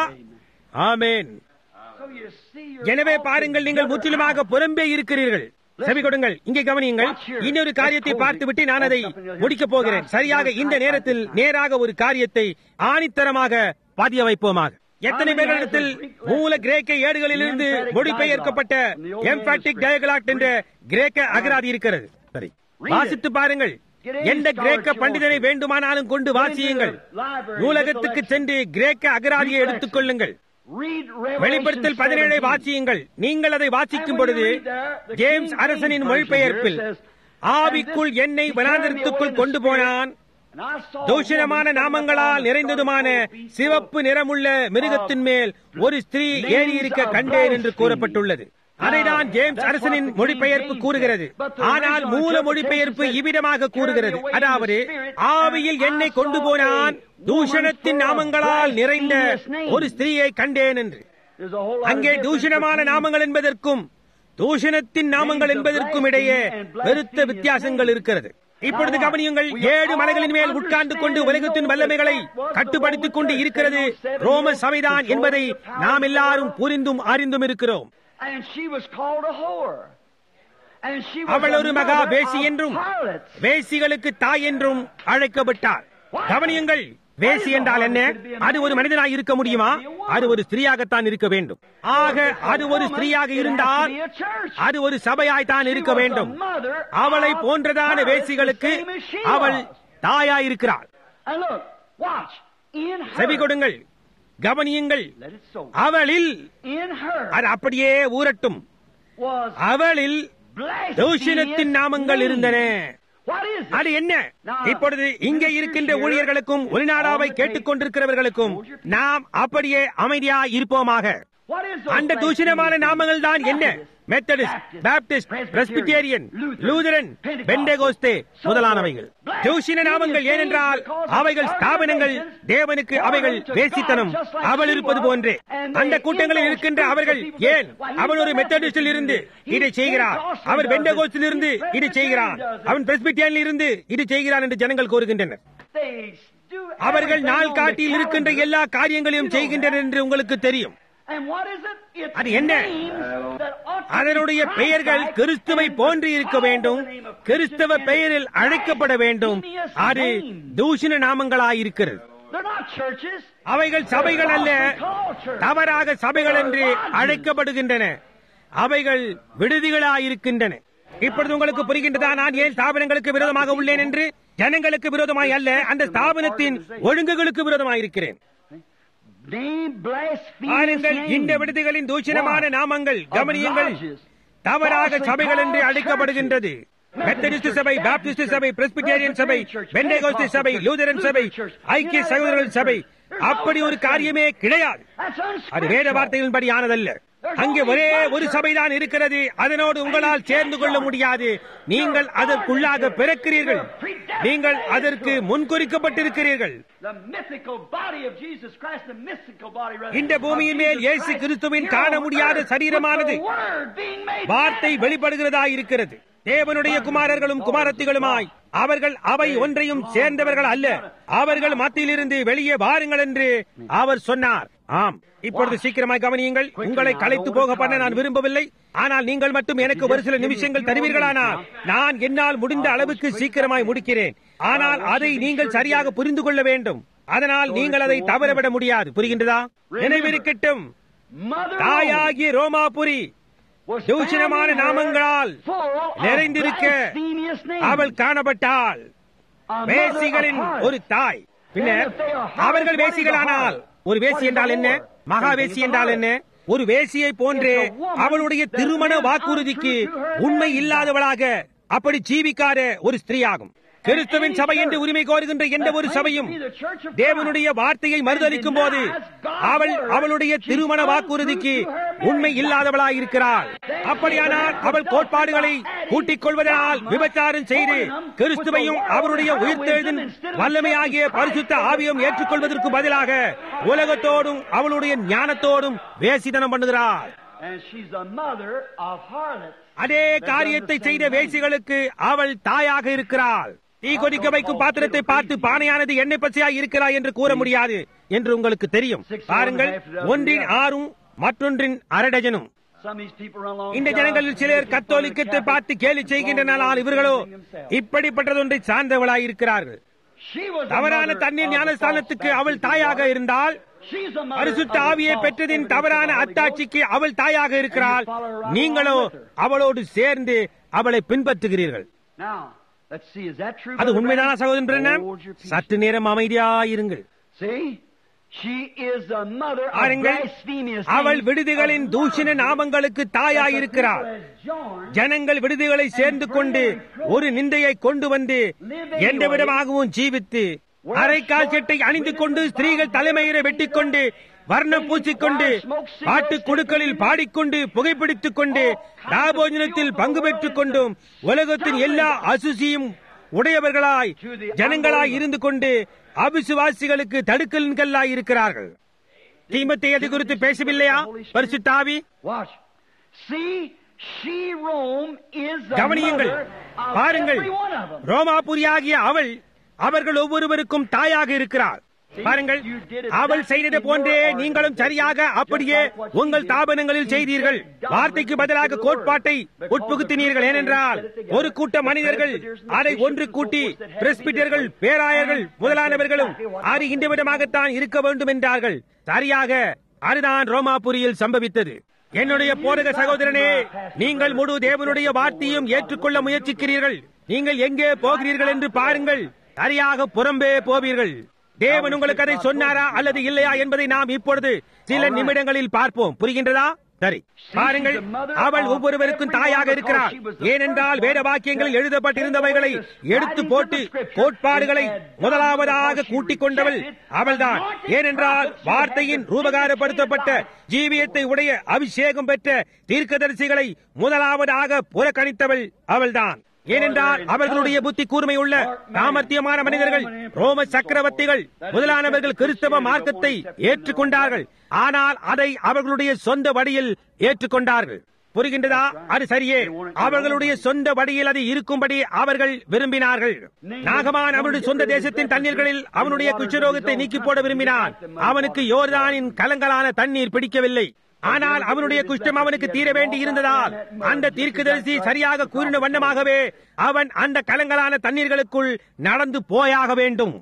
ஆமென்
So you see your
எனவே பாருங்கள் நீங்கள் முற்றிலுமாக புறம்பே இருக்கிறீர்கள் செவி கொடுங்கள் இங்கே கவனியுங்கள் இன்னொரு காரியத்தை பார்த்துவிட்டு நான் அதை முடிக்கப் போகிறேன் சரியாக இந்த நேரத்தில் நேராக ஒரு காரியத்தை ஆணித்தரமாக பதிய வைப்போமாக எத்தனை பேர்களிடத்தில் மூல கிரேக்க ஏடுகளிலிருந்து மொழிபெயர்க்கப்பட்ட எம்பாட்டிக் டயகலாக்ட் என்ற கிரேக்க அகராதி இருக்கிறது சரி வாசித்து பாருங்கள் எந்த கிரேக்க பண்டிதனை வேண்டுமானாலும் கொண்டு வாசியுங்கள் நூலகத்துக்கு சென்று கிரேக்க அகராதியை எடுத்துக் கொள்ளுங்கள்
Read
வெளிப்படுத்தல்
Revelation
பதினேழை
17.
வாசியுங்கள் நீங்கள் அதை வாசிக்கும் பொழுது ஜேம்ஸ் அரசனின் மொழிபெயர்ப்பில் ஆவிக்குள் என்னை வனாந்தரத்துக்குள் கொண்டு போனான்
And I saw
தூஷணமான நாமங்களால் நிறைந்ததுமான சிவப்பு நிறமுள்ள மிருகத்தின் மேல் ஒரு ஸ்திரீ ஏறி இருக்க கண்டேன் என்று கூறப்பட்டுள்ளது அதைதான் ஜேம்ஸ் அரசனின் மொழிபெயர்ப்பு கூறுகிறது ஆனால் மூல மொழிபெயர்ப்பு இவ்விதமாக கூறுகிறது அதாவது ஆவியில் என்னை கொண்டு போனான் தூஷணத்தின் நாமங்களால் நிறைந்த ஒரு ஸ்திரீயை கண்டேன் என்று
There's a whole lot of
அங்கே
difference
தூஷணமான
between
நாமங்கள் என்பதற்கும் தூஷணத்தின் நாமங்கள் என்பதற்கும் இடையே பெருத்த வித்தியாசங்கள் இருக்கிறது இப்பொழுது கவனியுங்கள் ஏழு மலைகளின் மேல் உட்கார்ந்து கொண்டு உலகத்தின் வல்லமைகளை கட்டுப்படுத்திக் கொண்டு இருக்கிறது ரோம சபைதான் என்பதை நாம் எல்லாரும் புரிந்தும் அறிந்தும் இருக்கிறோம்
And she was called a whore. And she was
அவள் ஒரு
a
மகா
mother
வேசி
of
என்றும்
harlots.
வேசிகளுக்கு தாய் என்றும் அழைக்கப்பட்டார் கவனியுங்கள் வேசி என்றால் என்ன அது ஒரு மனிதனாய் இருக்க முடியுமா அது ஒரு ஸ்திரீயாகத்தான் இருக்க வேண்டும் ஆக அது ஒரு ஸ்திரீயாக இருந்தால் அது ஒரு சபையாய்த்தான் இருக்க வேண்டும் அவளை போன்றதான வேசிகளுக்கு அவள் தாயாயிருக்கிறாள்
And look, watch. In her.
செவி கொடுங்கள் கவனியுங்கள்
Let it so.
அவளில்
In her
அது அப்படியே ஊரட்டும்
was
அவளில் தூஷணத்தின் நாமங்கள் இருந்தன
What is it?
அது என்ன இப்பொழுது இங்கே இருக்கின்ற ஊழியர்களுக்கும் ஒளிநாடாவை கேட்டுக் கொண்டிருக்கிறவர்களுக்கும் நாம் அப்படியே அமைதியா இருப்போமாக
What is those
அந்த
things?
தூஷணமான நாமங்கள் தான் என்ன Methodist Baptist Presbyterian Lutheran Pentecost முதலானவைகள் தூஷண நாமங்கள் ஏனென்றால் அவைகள் ஸ்தாபனங்கள் தேவனுக்கு அவைகள் வேசித்தனம் அவள் இருப்பது போன்றே அந்த கூட்டங்களில் இருக்கின்ற அவர்கள் ஏன் அவன் ஒரு மெத்தடிஸ்டில் இருந்து இதை செய்கிறார் அவர் பெண்டகோஸ்டில் இருந்து இதை செய்கிறார் அவன் பிரஸ்பிட்டியனில் இருந்து இது செய்கிறார் என்று ஜனங்கள் கூறுகின்றனர்
They do
அவர்கள்
everything
நாள்
on the
காட்டியில் இருக்கின்ற
calendar.
எல்லா காரியங்களையும் செய்கின்றனர் என்று உங்களுக்கு தெரியும்
And what is it? It's
அது என்ன?
names that ought to be
அதனுடைய பெயர்கள்
Christ-like
கிறிஸ்துவை
and
போன்று இருக்க
called
வேண்டும்
the name of
கிறிஸ்தவ
Christian
பெயரில்
and
அழைக்கப்பட வேண்டும்
blasphemous
அது
names.
தூஷண நாமங்களாயிருக்கிறது
They're not churches.
அவைகள் சபைகள் அல்ல தவறாக சபைகள் என்று அழைக்கப்படுகின்றன அவைகள் விடுதிகளாயிருக்கின்றன இப்பொழுது உங்களுக்கு புரிகின்றதா நான் ஏன் ஸ்தாபனங்களுக்கு விரோதமாக உள்ளேன் என்று ஜனங்களுக்கு விரோதமாய் அல்ல அந்த ஸ்தாபனத்தின் ஒழுங்குகளுக்கு விரோதமாய் இருக்கிறேன்
Name blasphemous
பாருங்கள்
names.
இந்த விடுதிகளின் தூஷணமான
What?
நாமங்கள்
Of
கவனியுங்கள்
lodges.
தவறாக
Falsely
சபைகள் என்று
called
அழைக்கப்படுகின்றது
churches.
மெத்தடிஸ்ட் சபை
Methodist
பாப்டிஸ்ட்
church,
சபை பிரஸ்பிட்டேரியன் சபை
Presbyterian church,
பெண்டேகோஸ்து
Pentecostal
சபை
church,
லூதரன் சபை
Lutheran church,
ஐக்கிய
United
சகோதரர்கள்
Methodist
சபை
church. There's no
அப்படி ஒரு
such
காரியமே கிடையாது
That's
அது வேத
unscriptural.
வார்த்தைகளின்படி ஆனதல்ல அங்கே ஒரே ஒரு சபைதான் இருக்கிறது அதனோடு உங்களால் சேர்ந்து கொள்ள முடியாது நீங்கள் அதற்குள்ளாக பிறக்கிறீர்கள் நீங்கள் அதற்கு முன்குறிக்கப்பட்டிருக்கிறீர்கள்
The mythical body of Jesus Christ, the mystical body rather,
இந்த பூமியின் மேல்
of Jesus
இயேசு
Christ,
கிறிஸ்துவின்
here
காண
on
முடியாத
earth,
சரீரமானது
with the word being made
வார்த்தை
manifest.
வெளிப்படுகிறதா இருக்கிறது தேவனுடைய குமாரர்களும் குமாரத்திகளுமாய் அவர்கள் அவை ஒன்றையும் சேர்ந்தவர்கள் அல்ல அவர்கள் மத்தியிலிருந்து வெளியே வாருங்கள் என்று அவர் சொன்னார் ஆம் இப்பொழுது சீக்கிரமாய் கவனியுங்கள் உங்களை கலைத்து போக பண்ண நான் விரும்பவில்லை ஆனால் நீங்கள் மட்டும் எனக்கு ஒரு சில நிமிஷங்கள் தருவீர்களானால் நான் என்னால் முடிந்த அளவுக்கு சீக்கிரமாய் முடிக்கிறேன் ஆனால் அதை நீங்கள் சரியாக புரிந்து கொள்ள வேண்டும் அதனால் நீங்கள் அதை தவறவிட முடியாது புரிகின்றதா நினைவிருக்கட்டும்
Mother
தாயாகிய ரோமாபுரி
was
தூஷணமான
found in her
நாமங்களால்
full of
நிறைந்திருக்க
blasphemous names.
அவள் காணப்பட்டாள்
A mother
வேசிகளின்
of harlots.
ஒரு தாய் பின்னர் அவர்கள் வேசிகளானால் ஒரு வேசி என்றால் என்ன மகா வேசி என்றால் என்ன ஒரு வேசியை போன்றே அவளுடைய திருமண வாக்குறுதிக்கு உண்மை இல்லாதவளாக அப்படி ஜீவிக்காத ஒரு ஸ்திரீயாகும் கிறிஸ்துவின் சபை என்று உரிமை கோருகின்ற எந்த ஒரு சபையும் தேவனுடைய வார்த்தையை மறுதளிக்கும் போது அவள் அவளுடைய திருமண வாக்குறுதிக்கு உண்மை இல்லாதவளாய் இருக்கிறாள் அப்படியானால் அவள் கோட்பாடுகளை கூட்டிக் கொள்வதனால் விபச்சாரம் செய்து கிறிஸ்துவையும் அவருடைய உயிர்த்தெழுதின் வல்லமையாகிய பரிசுத்த ஆவியம் ஏற்றுக்கொள்வதற்கு பதிலாக உலகத்தோடும் அவளுடைய ஞானத்தோடும் வேசிதனம் பண்ணுகிறாள்
And she's the mother of harlots.
அதே காரியத்தை செய்த வேசிகளுக்கு அவள் தாயாக இருக்கிறாள் தீ கொதிக்க வைக்கும் பாத்திரத்தை பார்த்து பானையானது எண்ணெய் பச்சையாய் இருக்கிறாய் என்று கூற முடியாது என்று உங்களுக்கு தெரியும் பாருங்கள் ஒன்றின் ஆறும் மற்றொன்றின் அரடஜனும்
Some of these people run along.
இந்த ஜனங்களில் சிலர் கத்தோலிக்கத்தை பார்த்து கேலி செய்கின்றனால் இவர்களோ இப்படிப்பட்டதொன்றை சார்ந்தவளாய் இருக்கிறார்கள்
She was the
தவறான
mother
தண்ணீர்
of the
ஞானஸ்தானத்துக்கு
false
அவள்
baptism
தாயாக
water.
இருந்தால்
She's the mother
பரிசுத்த
of the
ஆவியை
false
பெற்றதின்
evidence
தவறான
of the Holy Ghost.
அத்தாட்சிக்கு அவள் தாயாக இருக்கிறாள் நீங்களோ அவளோடு சேர்ந்து அவளை பின்பற்றுகிறீர்கள்
Now, let's see, is that true?
அது
Brother
உண்மைதானா
Branham?
சகோதரன் பிரண்ணம்
Hold your peace.
சற்று நேரம் அமைதியாயிருங்கள்
See? She is the mother of
பாருங்கள்
blasphemous
அவள்
names
விடுதிகளின்
of
தூஷண
love
நாமங்களுக்கு தாயாயிருக்கிறாள்
that the people has joined
ஜனங்கள் விடுதிகளை சேர்ந்து கொண்டு ஒரு நிந்தையை கொண்டு வந்து எந்த விதமாகவும் ஜீவித்து அரைக்கால் சட்டை அணிந்து கொண்டு ஸ்திரீகள் தலைமையில வெட்டிக் கொண்டு வர்ணம் பூசிக்கொண்டு பாட்டு குழுக்களில் பாடிக்கொண்டு புகைப்பிடித்துக் கொண்டு ராபோஜனத்தில் பங்கு பெற்றுக் கொண்டும் உலகத்தின் எல்லா அசுசியும் உடையவர்களாய் ஜனங்களாய் இருந்து கொண்டு அவிசுவாசிகளுக்கு தடுக்கல்களாய் இருக்கிறார்கள் தீமத்தை அது குறித்து பேசவில்லையா பரிசுத்தாவி
Watch. See, she Rome is the
கவனியுங்கள்
mother of
பாருங்கள்
every one of them.
ரோமாபுரியாகிய அவள் அவர்கள் ஒவ்வொருவருக்கும் தாயாக இருக்கிறார் பாருங்கள் அவள் செய்தது போன்றே நீங்களும் சரியாக அப்படியே உங்கள் தாபனங்களில் செய்தீர்கள் வார்த்தைக்கு பதிலாக கோட்பாட்டை உட்புகுத்தினீர்கள் ஏனென்றால் ஒரு கூட்ட மனிதர்கள் அதை ஒன்று கூட்டி பிரஸ்பிட்டர்கள் பேராயர்கள் முதலானவர்களும் அது இந்த விதமாகத்தான் இருக்க வேண்டும் என்றார்கள் சரியாக அதுதான் ரோமாபுரியில் சம்பவித்தது என்னுடைய போதக சகோதரனே நீங்கள் முழு தேவனுடைய வார்த்தையும் ஏற்றுக்கொள்ள முயற்சிக்கிறீர்கள் நீங்கள் எங்கே போகிறீர்கள் என்று பாருங்கள் சரியாக புறம்பே போவீர்கள் தேவன் உங்களுக்கு அதை சொன்னாரா அல்லது இல்லையா என்பதை நாம் இப்பொழுது சில நிமிடங்களில் பார்ப்போம் புரிகின்றதா சரி பாருங்கள் அவள் ஒவ்வொருவருக்கும் தாயாக இருக்கிறார் ஏனென்றால் வேத வாக்கியங்களில் எழுதப்பட்டிருந்தவைகளை எடுத்து போட்டு கோட்பாடுகளை முதலாவதாக கூட்டிக் கொண்டவள் அவள்தான் ஏனென்றால் வார்த்தையின் ரூபகாரப்படுத்தப்பட்ட ஜீவியத்தை உடைய அபிஷேகம் பெற்ற தீர்க்கதரிசிகளை முதலாவதாக புறக்கணித்தவள் அவள்தான் ஏனென்றால் அவர்களுடைய புத்தி கூர்மை உள்ள சாமர்த்தியமான மனிதர்கள் ரோம சக்கரவர்த்திகள் முதலானவர்கள் கிறிஸ்தவ மார்க்கத்தை ஏற்றுக்கொண்டார்கள் ஆனால் அதை அவர்களுடைய சொந்த வழியில் ஏற்றுக்கொண்டார்கள் புரிகின்றதா அது சரியே அவர்களுடைய சொந்த வழியில் அது இருக்கும்படி அவர்கள் விரும்பினார்கள் நாகமான் அவனுடைய சொந்த தேசத்தின் தண்ணீர்களில் அவனுடைய குஷ்டரோகத்தை நீக்கி போட விரும்பினான் அவனுக்கு யோர்தானின் கலங்கலான தண்ணீர் பிடிக்கவில்லை ஆனால் அவனுடைய குஷ்டம் அவனுக்கு தீர வேண்டி இருந்ததால் அந்த தீர்க்கதரிசி சரியாக கூறின வண்ணமாகவே அவன் அந்த கலங்கலான தண்ணீர்களுக்குள் நடந்து போயாக வேண்டும்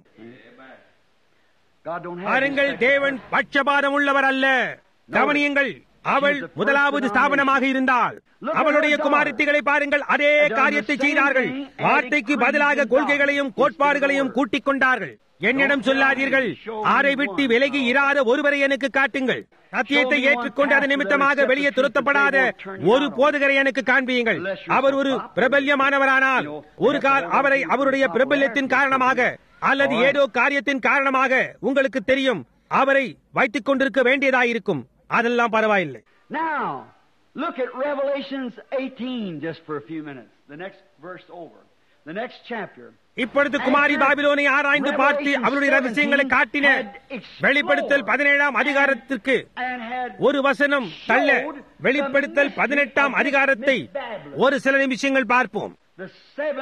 God don't have
பாருங்கள்
this
தேவன் பட்சபாதம் உள்ளவர் அல்ல கவனியுங்கள் அவள் முதலாவது ஸ்தாபனமாக இருந்தால் அவளுடைய குமாரத்திகளை பாருங்கள் அதே காரியத்தை செய்தார்கள் வார்த்தைக்கு பதிலாக கொள்கைகளையும் கோட்பாடுகளையும் கூட்டிக் கொண்டார்கள் என்னிடம் சொல்லாதீர்கள் ஆரை விட்டு விலகி இராத ஒருவரை எனக்கு காட்டுங்கள் சத்தியத்தை ஏற்றுக்கொண்டு அது நிமித்தமாக வெளியே துரத்தப்படாத ஒரு போதகரை எனக்கு காண்பியுங்கள் அவர் ஒரு பிரபல்யமானவரானால் ஒரு கால் அவரை அவருடைய பிரபல்யத்தின் காரணமாக அல்லது ஏதோ காரியத்தின் காரணமாக உங்களுக்கு தெரியும் அவரை வைத்துக் கொண்டிருக்க வேண்டியதாயிருக்கும் அதெல்லாம் பரவாயில்லை
Now, look at Revelations 18 just for a few minutes. The next verse over. The next chapter.
இப்பொழுது குமாரி பாபிலோனை ஆராய்ந்து பார்த்து அவருடைய ரகசியங்களை காட்டின வெளிப்படுத்தல் பதினேழாம் அதிகாரத்திற்கு
And had
ஒரு வசனம் தள்ள வெளிப்படுத்தல் பதினெட்டாம் அதிகாரத்தை ஒரு சில நிமிஷங்கள் பார்ப்போம்
the seven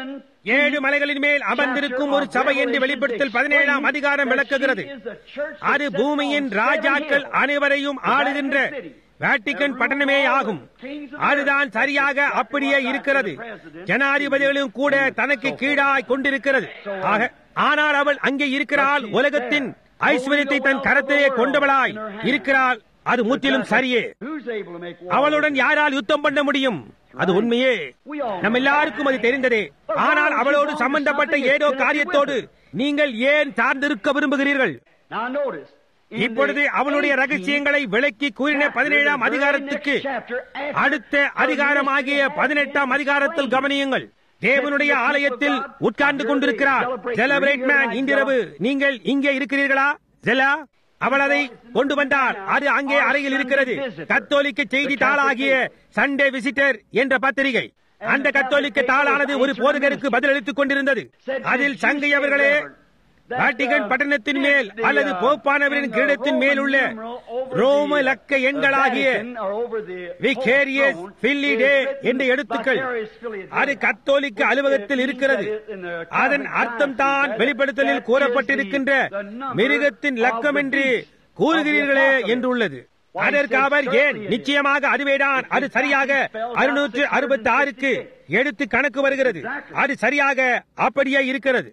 ஏழு மலைகளின் மேல் அமர்ந்திருக்கும் ஒரு சபை என்று வெளிப்படுத்தல் பதினேழாம் அதிகாரம் விளக்குகிறது அது பூமியின் ராஜாக்கள் அனைவரையும் ஆளுகின்ற வேட்டிக்கன் பட்டணமே ஆகும் அதுதான் சரியாக அப்படியே இருக்கிறது ஜனாதிபதிகளும் கூட தனக்கு கீழாய் கொண்டிருக்கிறது ஆக ஆனால் அவள் அங்கே இருக்கிறாள் உலகத்தின் ஐஸ்வர்யத்தை தன் கரத்திலே கொண்டவளாய் இருக்கிறாள் அது முற்றிலும் சரியே அவளுடன் யாரால் யுத்தம் பண்ண முடியும் அது உண்மையே நம்ம எல்லாருக்கும் அது தெரிந்ததே ஆனால் அவளோடு சம்பந்தப்பட்ட ஏதோ காரியத்தோடு நீங்கள் ஏன் சார்ந்திருக்க விரும்புகிறீர்கள் இப்பொழுது அவளுடைய ரகசியங்களை விளக்கி கூறின பதினேழாம் அதிகாரத்துக்கு அடுத்த அதிகாரமாகிய பதினெட்டாம் அதிகாரத்தில் கவனியுங்கள் தேவனுடைய ஆலயத்தில் உட்கார்ந்து கொண்டிருக்கிறார் செலபிரேட் மேன் இன்றிரவு நீங்கள் இங்கே இருக்கிறீர்களா ஜெலா அவள் அதை கொண்டு வந்தார் அது அங்கே அறையில் இருக்கிறது கத்தோலிக்க செய்தித்தாளாகிய சண்டே விசிட்டர் என்ற பத்திரிகை அந்த கத்தோலிக்க தாளானது ஒரு போதகருக்கு பதிலளித்துக் கொண்டிருந்தது அதில் சங்கை அவர்களே வாட்டிகன் பட்டணத்தின் மேல் அல்லது போப்பானவரின் கிரீடத்தின் மேல் உள்ள ரோம லக்க எண்களாகிய விகேரியஸ் பில்லிடே என்ற எழுத்துக்கள் அது கத்தோலிக்க அலுவலகத்தில் இருக்கிறது அதன் அர்த்தம் தான் வெளிப்படுத்தலில் கூறப்பட்டிருக்கின்ற மிருகத்தின் லக்கம் என்று கூறுகிறீர்களே என்று உள்ளது அதற்கு அவர் ஏன் நிச்சயமாக அதுவேதான் அது சரியாக அறுநூற்று அறுபத்தி ஆறுக்கு எடுத்து கணக்கு வருகிறது அது சரியாக அப்படியே இருக்கிறது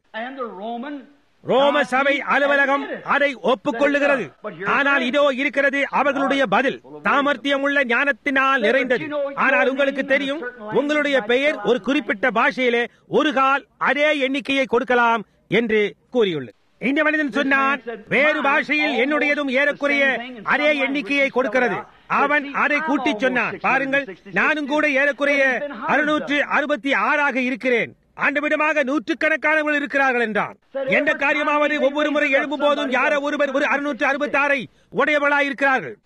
ரோம சபை அலுவலகம் அதை ஒப்புக்கொள்ளுகிறது ஆனால் இதோ இருக்கிறது அவர்களுடைய பதில் தாமர்த்தியம் உள்ள ஞானத்தினால் நிறைந்தது ஆனால் உங்களுக்கு தெரியும் உங்களுடைய பெயர் ஒரு குறிப்பிட்ட பாஷையிலே ஒரு கால் அதே எண்ணிக்கையை கொடுக்கலாம் என்று கூறியுள்ளது இந்த மனிதன் சொன்னான் வேறு பாஷையில் என்னுடையதும் ஏறக்குறைய அதே எண்ணிக்கையை கொடுக்கிறது அவன் அதை கூட்டி சொன்னான் பாருங்கள் நானும் கூட ஏறக்குறைய அறுநூற்று அறுபத்தி ஆறாக இருக்கிறேன் ஆண்டுவிடமாக நூற்றுக்கணக்கானவர்கள் இருக்கிறார்கள் என்றான் எந்த காரியமாவது ஒவ்வொரு முறை எழும்பும் போதும் யாரோ ஒருவர் ஒரு அறுநூற்று அறுபத்தி ஆறை உடையவளாய் இருக்கிறார்கள்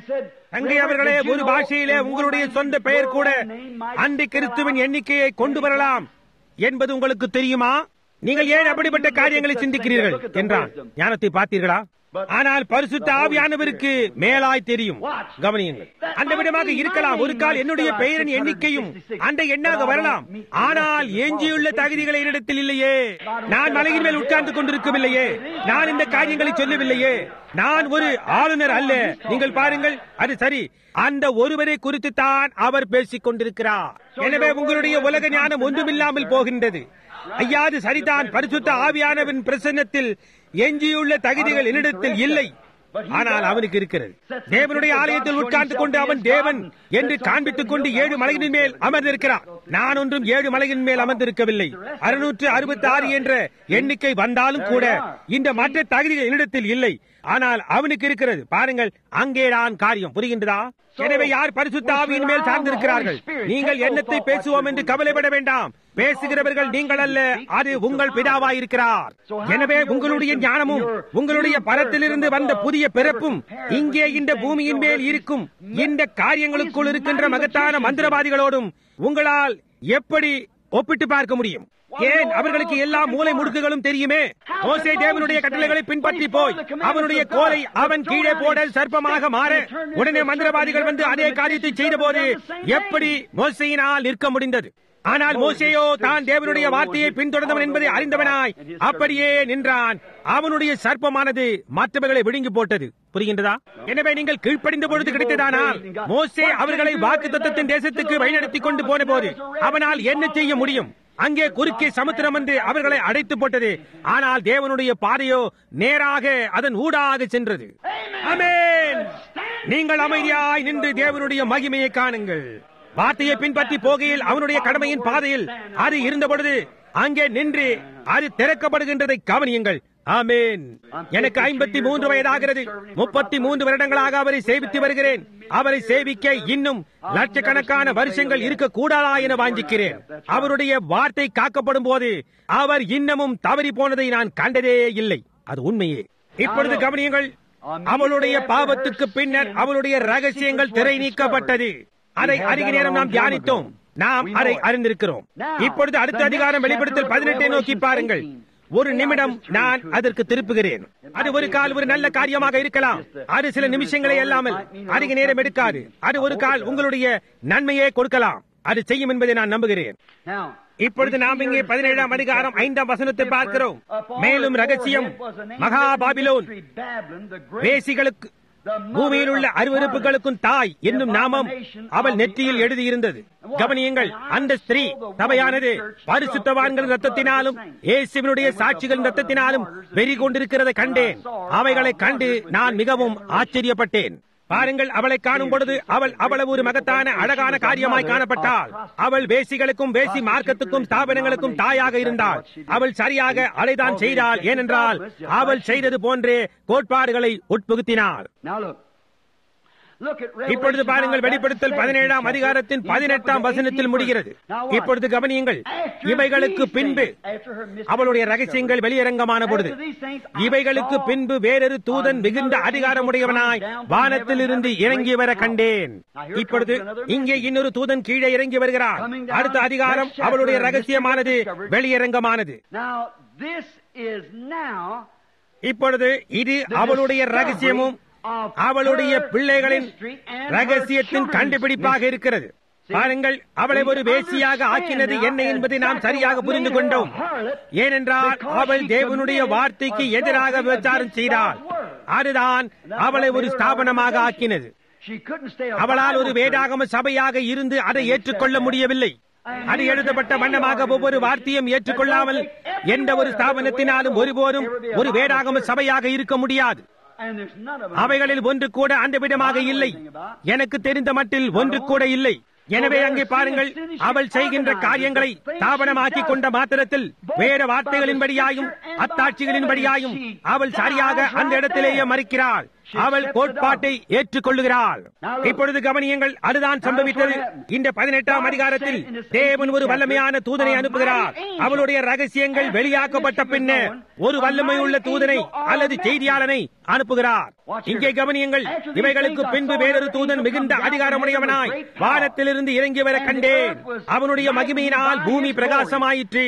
அங்கே அவர்களே ஒரு பாஷையிலே உங்களுடைய சொந்த பெயர் கூட அந்தி கிறிஸ்துவின் எண்ணிக்கையை கொண்டு வரலாம் என்பது உங்களுக்கு தெரியுமா நீங்கள் ஏன் அப்படிப்பட்ட காரியங்களை சிந்திக்கிறீர்கள் என்றான் ஞானத்தை பார்த்தீர்களா ஆனால் பரிசுத்த ஆவியானவருக்கு மேலாய் தெரியும் கவனியுங்கள் அந்த விதமாக இருக்கலாம் ஒரு கால் என்னுடைய பெயரின் எண்ணிக்கையும் அந்த எண்ணாக வரலாம் ஆனால் எஞ்சியுள்ள தகுதிகளை என்னிடத்தில் இல்லையே நான் மலையின் மேல் உட்கார்ந்து கொண்டிருக்கவில்லையே நான் இந்த காரியங்களை சொல்லவில்லையே நான் ஒரு ஆளுநர் அல்ல நீங்கள் பாருங்கள் அது சரி அந்த ஒருவரை குறித்து தான் அவர் பேசிக் கொண்டிருக்கிறார் எனவே உங்களுடைய உலக ஞானம் ஒன்றுமில்லாமல் போகின்றது ஐயாது சரிதான் பரிசுத்த ஆவியானவன் பிரசன்னத்தில் எஞ்சியுள்ள தகுதிகள் என்னிடத்தில் இல்லை ஆனால் அவனுக்கு இருக்கிறது தேவனுடைய ஆலயத்தில் உட்கார்ந்து கொண்டு அவன் தேவன் என்று காண்பித்துக் கொண்டு ஏழு மலையின் மேல் அமர்ந்திருக்கிறார் நான் ஒன்றும் ஏழு மலையின் மேல் அமர்ந்திருக்கவில்லை அறுநூற்று அறுபத்தி ஆறு என்ற எண்ணிக்கை வந்தாலும் கூட இந்த மற்ற தகுதிகள் என்னிடத்தில் இல்லை ஆனால் அவனுக்கு இருக்கிறது பாருங்கள் அங்கேதான் காரியம் புரிகின்றதா எனவே யார் பரிசுத்த ஆவியின் மேல் சார்ந்திருக்கிறார்கள் நீங்கள் எண்ணத்தை பேசுவோம் என்று கவலைப்பட வேண்டாம் பேசுகிறவர்கள் நீங்கள் அல்ல அது உங்கள் பிதாவாய் இருக்கிறார் எனவே உங்களுடைய ஞானமும் உங்களுடைய பரத்திலிருந்து வந்த புதிய பிறப்பும் இங்கே இந்த பூமியின் மேல் இருக்கும் இந்த காரியங்களுக்குள் இருக்கின்ற மகத்தான மந்திரவாதிகளோடும் உங்களால் எப்படி ஒப்பிட்டு பார்க்க முடியும் ஏன் அவர்களுக்கு எல்லா மூளை முடுக்குகளும் தெரியுமே மோசே தேவனுடைய கட்டளைகளை பின்பற்றி போய் அவனுடைய கோலை அவன் கீழே போட சர்ப்பமாக மாற உடனே மந்திரவாதிகள் வந்து அதே காரியத்தை செய்த போது எப்படி மோசையினால் நிற்க முடிந்தது ஆனால் மோசேயோ தான் தேவனுடைய வார்த்தையை பின்தொடர்ந்தவன் என்பதை அறிந்தவனாய் அப்படியே நின்றான் அவனுடைய சர்ப்பமானது மற்றவர்களை விழுங்கி போட்டது புரிகின்றதா எனவே நீங்கள் கீழ்ப்படிந்த பொழுது கிடைத்ததானால் மோசே அவர்களை வாக்கு தத்துவத்தின் தேசத்துக்கு வழிநடத்தி கொண்டு போன போது அவனால் என்ன செய்ய முடியும் அங்கே குறுக்கே சமுத்திரம் வந்து அவர்களை அடைத்து போட்டது ஆனால் தேவனுடைய பாதையோ நேராக அதன் ஊடாக சென்றது அமேன் நீங்கள் அமைதியாய் நின்று தேவனுடைய மகிமையை காணுங்கள் வார்த்தையை பின்பற்றி போகையில் அவனுடைய கடமையின் பாதையில் அது இருந்த பொழுது அங்கே நின்று அது திறக்கப்படுகின்றதை கவனியுங்கள் ஆமேன் எனக்கு ஐம்பத்தி மூன்று வயதாகிறது முப்பத்தி மூன்று வருடங்களாக அவரை சேவித்து வருகிறேன் அவரை சேவிக்க இன்னும் லட்சக்கணக்கான வருஷங்கள் இருக்க கூடாதா என வாஞ்சிக்கிறேன் அவருடைய வார்த்தை காக்கப்படும் போது அவர் இன்னமும் தவறி போனதை நான் கண்டதே இல்லை அது உண்மையே இப்பொழுது கவனியுங்கள் அவளுடைய பாவத்துக்கு பின்னர் அவளுடைய ரகசியங்கள் திரை நீக்கப்பட்டது அதை அதிக நேரம் நாம் தியானித்தோம் நாம் அதை அறிந்திருக்கிறோம் இப்பொழுது அடுத்த அதிகாரம் வெளிப்படுத்தல் பதினெட்டை நோக்கி பாருங்கள் ஒரு நிமிடம் நான் அதற்கு திருப்புகிறேன் அது ஒரு கால் ஒரு நல்ல காரியமாக இருக்கலாம் அது சில நிமிஷங்களை அல்லாமல் அதிக நேரம் எடுக்காது அது ஒரு கால் உங்களுடைய நன்மையே கொடுக்கலாம் அது செய்யும் என்பதை நான் நம்புகிறேன் இப்பொழுது நாம் இங்கே பதினேழாம் அதிகாரம் ஐந்தாம் வசனத்தை பார்க்கிறோம் மேலும் ரகசியம் மகா பாபிலோன் வேசிகளுக்கு பூமியில் உள்ள அருவருப்புகளுக்கும் தாய் என்னும் நாமம் அவள் நெற்றியில் எழுதியிருந்தது கவனியுங்கள் அந்த ஸ்திரீ சபையானது பரிசுத்தவான்கள் ரத்தத்தினாலும் இயேசுவினுடைய சாட்சிகள் ரத்தத்தினாலும் வெறி கொண்டிருக்கிறதை கண்டேன் அவைகளை கண்டு நான் மிகவும் ஆச்சரியப்பட்டேன் பாருங்கள் அவளை காணும் பொழுது அவள் அவ்வளவு ஒரு மகத்தான அழகான காரியமாய் காணப்பட்டாள் அவள் வேசிகளுக்கும் வேசி மார்க்கத்துக்கும் ஸ்தாபனங்களுக்கும் தாயாக இருந்தாள் அவள் சரியாக அலைதான் செய்தாள் ஏனென்றால் அவள் செய்தது போன்றே கோட்பாடுகளை உட்புகுத்தினாள் இப்பொழுது பாருங்கள் வெளிப்படுத்தல் பதினேழாம் அதிகாரத்தின் பதினெட்டாம் வசனத்தில் முடிகிறது இப்பொழுது கவனியுங்கள் இவைகளுக்கு பின்பு அவளுடைய ரகசியங்கள் வெளியரங்கமான பொழுது இவைகளுக்கு பின்பு வேறொரு தூதன் மிகுந்த அதிகாரமுடையவனாய் வானத்தில் இருந்து இறங்கி வர கண்டேன் இப்பொழுது இங்கே இன்னொரு தூதன் கீழே இறங்கி வருகிறார் அடுத்த அதிகாரம் அவளுடைய ரகசியமானது வெளியரங்கமானது இப்பொழுது இது அவளுடைய ரகசியமும் அவளுடைய பிள்ளைகளின் ரகசியத்தின் கண்டுபிடிப்பாக இருக்கிறது பாருங்கள் அவளை ஒரு வேசியாக ஆக்கினது என்ன என்பதை நாம் சரியாக புரிந்து கொண்டோம் ஏனென்றால் அவள் தேவனுடைய வார்த்தைக்கு எதிராக விபச்சாரம் செய்தாள் அதுதான் அவளை ஒரு ஸ்தாபனமாக ஆக்கினது அவளால் ஒரு வேதாகம சபையாக இருந்து அதை ஏற்றுக்கொள்ள முடியவில்லை அது எழுதப்பட்ட வண்ணமாக ஒவ்வொரு வார்த்தையும் ஏற்றுக்கொள்ளாமல் எந்த ஒரு ஸ்தாபனத்தினாலும் ஒருபோதும் ஒரு வேதாகம சபையாக இருக்க முடியாது அவைகளில் ஒன்று கூட அந்த விதமாக இல்லை எனக்கு தெரிந்த மட்டில் ஒன்று கூட இல்லை எனவே அங்கே பாருங்கள் அவள் செய்கின்ற காரியங்களை ஸ்தாபனமாக்கி கொண்ட மாத்திரத்தில் வேற வார்த்தைகளின்படியாயும் அத்தாட்சிகளின்படியாயும் அவள் சரியாக அந்த இடத்திலேயே மறிக்கிறாள் அவள் கோட்பாட்டை ஏற்றுக்கொள்ளுகிறாள் இப்பொழுது கவனியங்கள் அதுதான் சம்பவித்தது இந்த பதினெட்டாம் அதிகாரத்தில் தேவன் ஒரு வல்லமையான தூதனை அனுப்புகிறார் அவளுடைய ரகசியங்கள் வெளியாக்கப்பட்ட பின்னர் ஒரு வல்லமை உள்ள தூதனை அல்லது செய்தியாளனை அனுப்புகிறார் இங்கே கவனியங்கள் இவைகளுக்கு பின்பு வேறொரு தூதன் மிகுந்த அதிகாரமுடையவனாய் வானத்திலிருந்து இறங்கி வர கண்டேன் அவனுடைய மகிமையினால் பூமி பிரகாசமாயிற்று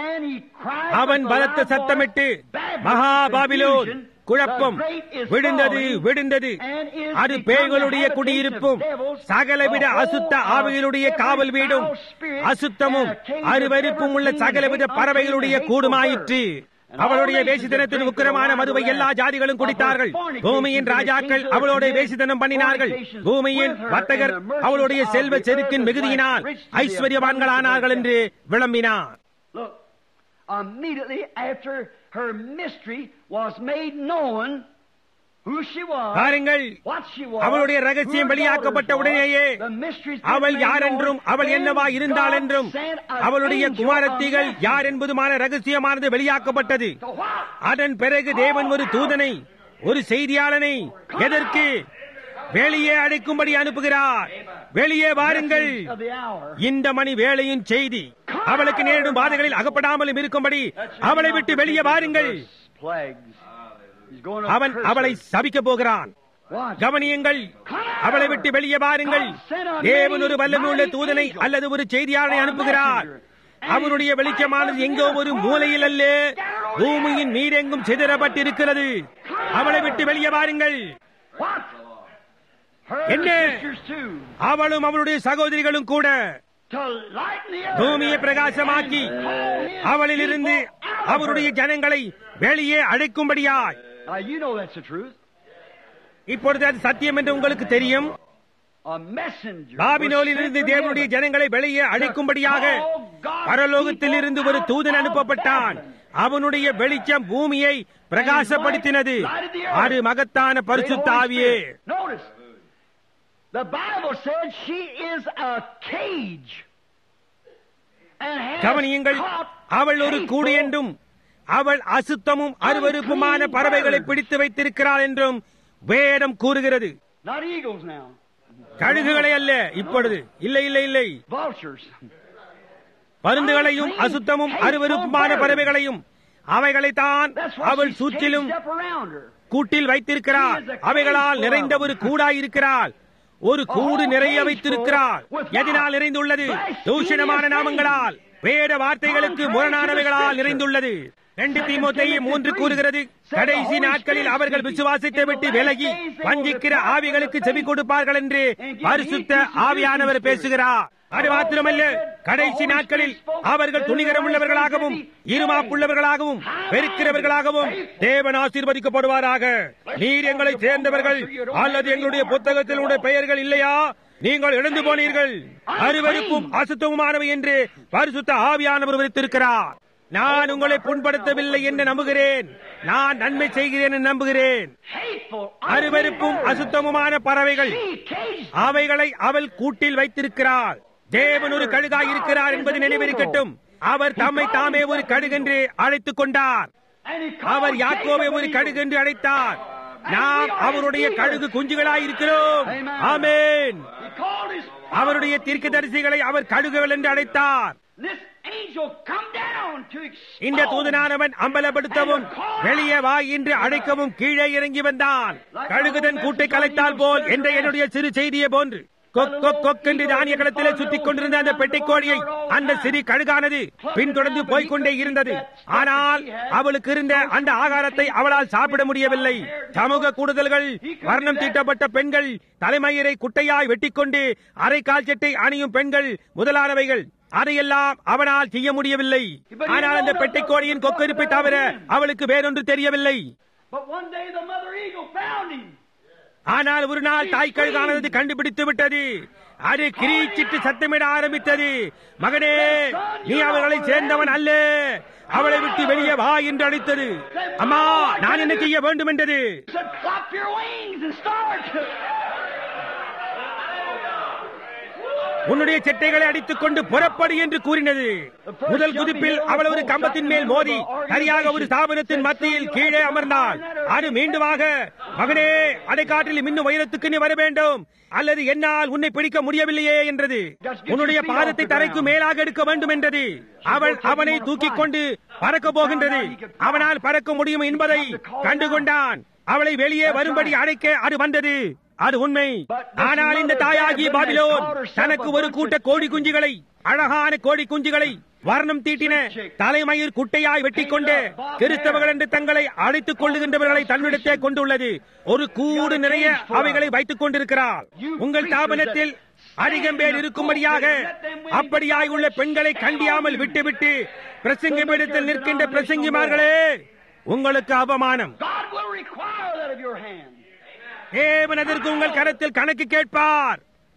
அவன் பலத்த சத்தமிட்டு மகா பாபிலோன் குழப்பம் விழுந்தது விழுந்தது அது பேய்களுடைய குடியிருப்பும் சகலவித அசுத்த ஆவைகளுடைய காவல் வீடும் அசுத்தமும் அருவருப்பும் உள்ள சகலவித பறவைகளுடைய கூடுமாயிற்று அவளுடைய வேசித்தனத்தின் உக்கிரமான மதுவை எல்லா ஜாதிகளும் குடித்தார்கள் பூமியின் ராஜாக்கள் அவளோட வேசித்தனம் பண்ணினார்கள் பூமியின் வர்த்தகர் அவளுடைய செல்வ செருக்கின் மிகுதியினால் ஐஸ்வர்யவான்களானார்கள் என்று விளம்பினார்
Immediately after her mystery was made known, who she was,
பாருங்கள்
what she was,
அவளுடைய ரகசியம்
who her
வெளியாக்கப்பட்ட
daughters
உடனேயே
were, the mysteries
அவள்
made
யார்
known,
என்றும் அவள்
then
என்னவா இருந்தாள்
God
என்றும்
sent an
அவளுடைய
angel,
குமாரத்திகள்
a messenger.
யார் என்பதுமான ரகசியமானது வெளியாக்கப்பட்டது
So what?
அதன் பிறகு தேவன் ஒரு தூதனை ஒரு செய்தியாளனை எதற்கு வெளியே அடைக்கும்படி அனுப்புகிறார் வெளியே வாருங்கள்
Of the hour.
இந்த மணி வேளையின் செய்தி அவளுக்கு நேரிடும் பாதைகளில் அகப்படாமலும் இருக்கும்படி அவளை விட்டு வெளியே வாருங்கள்
Plagues. He's going to
அவன்
curse
அவளை
her.
சபிக்க போகிறான்
Watch.
கவனியுங்கள் அவளை விட்டு வெளியே வாருங்கள் தேவன் ஒரு வல்லமையுள்ள தூதனை அல்லது ஒரு செய்தியாளனை அனுப்புகிறார் அவருடைய வெளிச்சமானது எங்கோ ஒரு மூலையில் அல்ல பூமியின் மீதெங்கும் சிதறப்பட்டிருக்கிறது அவளை விட்டு வெளியே வாருங்கள்
What? Her
என்ன?
sisters too.
அவளும் அவளுடைய சகோதரிகளும் கூட
To lighten the earth.
பூமியை பிரகாசமாக்கி அவளிலிருந்து அவருடைய ஜனங்களை வெளியே அழைக்கும்படியாய்
Now you know that's the truth.
இப்பொழுது அது சத்தியம் என்று உங்களுக்கு தெரியும்
A messenger.
பாபிலோனில்
was
இருந்து
sent from
தேவனுடைய
heaven.
ஜனங்களை வெளியே அழைக்கும்படியாக பரலோகத்தில் இருந்து ஒரு தூதன் அனுப்பப்பட்டான் அவனுடைய வெளிச்சம் பூமியை பிரகாசப்படுத்தினது அது மகத்தான பரிசுத்த ஆவியே
Notice, the Bible said she is a cage. And has
கவனியுங்கள்
caught
அவள் ஒரு கூடு
people
என்றும் அவள் அசுத்தமும் அருவருப்புமான பறவைகளை பிடித்து வைத்திருக்கிறாள் என்றும் வேதம் கூறுகிறது
Not eagles now.
கழுகுகளை அல்ல இப்பொழுது இல்லை இல்லை இல்லை
Vultures.
பருந்துகளையும் அசுத்தமும் அருவருப்புமான பறவைகளையும் அவைகளைத்தான்
That's why
அவள்
she's
சுற்றிலும்
caged up around her.
கூட்டில் வைத்திருக்கிறாள் அவைகளால் நிறைந்த ஒரு கூடாய் இருக்கிறாள் ஒரு கூடு நிறைய வைத்திருக்கிறாள் எதனால் நிறைந்துள்ளது தூஷணமான நாமங்களால் வேத வார்த்தைகளுக்கு முரணானவைகளால் நிறைந்துள்ளது ரெண்டு தீமோத்தேயு மூன்று கூறுகிறது கடைசி நாட்களில் அவர்கள் விசுவாசத்தை விட்டு விலகி வஞ்சிக்கிற ஆவிகளுக்கு செவி கொடுப்பார்கள் என்று பரிசுத்த ஆவியானவர் பேசுகிறார் அது மாத்திரமல்ல கடைசி நாட்களில் அவர்கள் துணிகரம் உள்ளவர்களாகவும் இருமாப்புள்ளவர்களாகவும் வெறுக்கிறவர்களாகவும் தேவன் ஆசீர்வதிக்கப்படுவாராக நீர் எங்களை சேர்ந்தவர்கள் அல்லது எங்களுடைய புத்தகத்தில் உடைய பெயர்கள் இல்லையா நீங்கள் இழந்து போனீர்கள் அருவருப்பும் அசுத்தமுமானவை என்று பரிசுத்த ஆவியானவர் விரித்திருக்கிறார் நான் உங்களை புண்படுத்தவில்லை என்று நம்புகிறேன் நான் நன்மை செய்கிறேன் என்று நம்புகிறேன்
Hateful,
அருவருப்பும் அசுத்தமுமான பறவைகள்
She caged
அவைகளை அவள் கூட்டில் வைத்திருக்கிறார் தேவன் ஒரு கழுகாய் இருக்கிறார் என்பது நினைவிருக்கட்டும் அவர் தம்மை தாமே ஒரு கழுகென்று அழைத்துக் கொண்டார்
and he
our
called
யாக்கோவை
Jacob
ஒரு
when he
கழுகென்று அழைத்தார் நாம் அவருடைய கழுகு குஞ்சுகளாய் இருக்கிறோம் ஆமென்
He called his
அவருடைய தீர்க்கதரிசிகளை அவர் கழுகுகள் என்று அழைத்தார்
This angel come down to
இந்த
expose
தூதனானவன் அம்பலப்படுத்தவும் வெளியே வா என்று அழைக்கவும் கீழே இறங்கி வந்தான் கழுகுதன் கூட்டை கலைத்தால் போல் என்ற என்னுடைய சிறு செய்தியை போன்று கொக் கொக் கொக் என்று தானிய களத்திலே சுத்திக் கொண்டிருந்த அந்த பெட்டைக்கோழியை அந்த சிறு கழுகானது பின்தொடர்ந்து போய்க்கொண்டே இருந்தது ஆனால் அவளுக்கு இருந்த அந்த ஆகாரத்தை அவளால் சாப்பிட முடியவில்லை சமூக கூடுதல்கள் வர்ணம் தீட்டப்பட்ட பெண்கள் தலைமயிரை குட்டையாய் வெட்டிக்கொண்டு அரை கால் சட்டை அணியும் பெண்கள் முதலானவைகள் அதையெல்லாம் அவனால் செய்ய முடியவில்லை ஆனால் அந்த பெட்டைக்கோழியின் கொக்கரிப்பை தவிர அவளுக்கு வேறொன்று தெரியவில்லை
But one day the mother eagle found him.
ஆனால் ஒரு நாள் தாய் கழுகானது கண்டுபிடித்து விட்டது அது கிரீச்சிட்டு சத்தமிட ஆரம்பித்தது மகனே நீ அவர்களை சேர்ந்தவன் அல்ல அவளை விட்டு வெளியே வா என்று அழைத்தது அம்மா நான் என்ன செய்ய வேண்டும் என்றது
He said, flop your wings and start.
உன்னுடைய செட்டைகளை அடித்துக் கொண்டு புறப்படு என்று கூறினது முதல் குதிப்பில் அவள் ஒரு கம்பத்தின் மேல் மோதி சரியாக ஒரு ஸ்தாபனத்தின் மத்தியில் கீழே அமர்ந்தாள் அது மீண்டுமாக மகனே அதை காட்டிலும் இன்னும் உயரத்துக்கு நீ வர வேண்டும் அல்லது என்னால் உன்னை பிடிக்க முடியவில்லையே என்றது உன்னுடைய பாதத்தை தரைக்கு மேலாக எடுக்க வேண்டும் என்றது அவள் அவனை தூக்கிக் கொண்டு பறக்க போகின்றது அவனால் பறக்க முடியும் என்பதை கண்டுகொண்டான் அவளை வெளியே வரும்படி அழைக்க அது வந்தது அது உண்மை ஆனால் இந்த தாயாகிய பாபிலோன் தனக்கு ஒரு கூட்ட கோடி குஞ்சுகளை அழகான கோடி குஞ்சுகளை வர்ணம் தீட்டின தலைமயிர் குட்டையாய் வெட்டிக் கொண்டு கிறிஸ்தவர்கள் என்று தங்களை அழைத்துக் கொள்ளுகின்றவர்களை தன்னிடத்தே கொண்டுள்ளது ஒரு கூடு நிறைய அவைகளை வைத்துக் கொண்டிருக்கிறார் உங்கள் தாபனத்தில் அதிகம் பேர் இருக்கும்படியாக அப்படியாய் உள்ள பெண்களை கண்டியாமல் விட்டுவிட்டு பிரசங்கமிடத்தில் நிற்கின்ற பிரசங்கிமார்களே உங்களுக்கு அவமானம்
God will require that of your hand.
தேவன் அதற்கு உங்கள் கரத்தில் கணக்கு கேட்பார்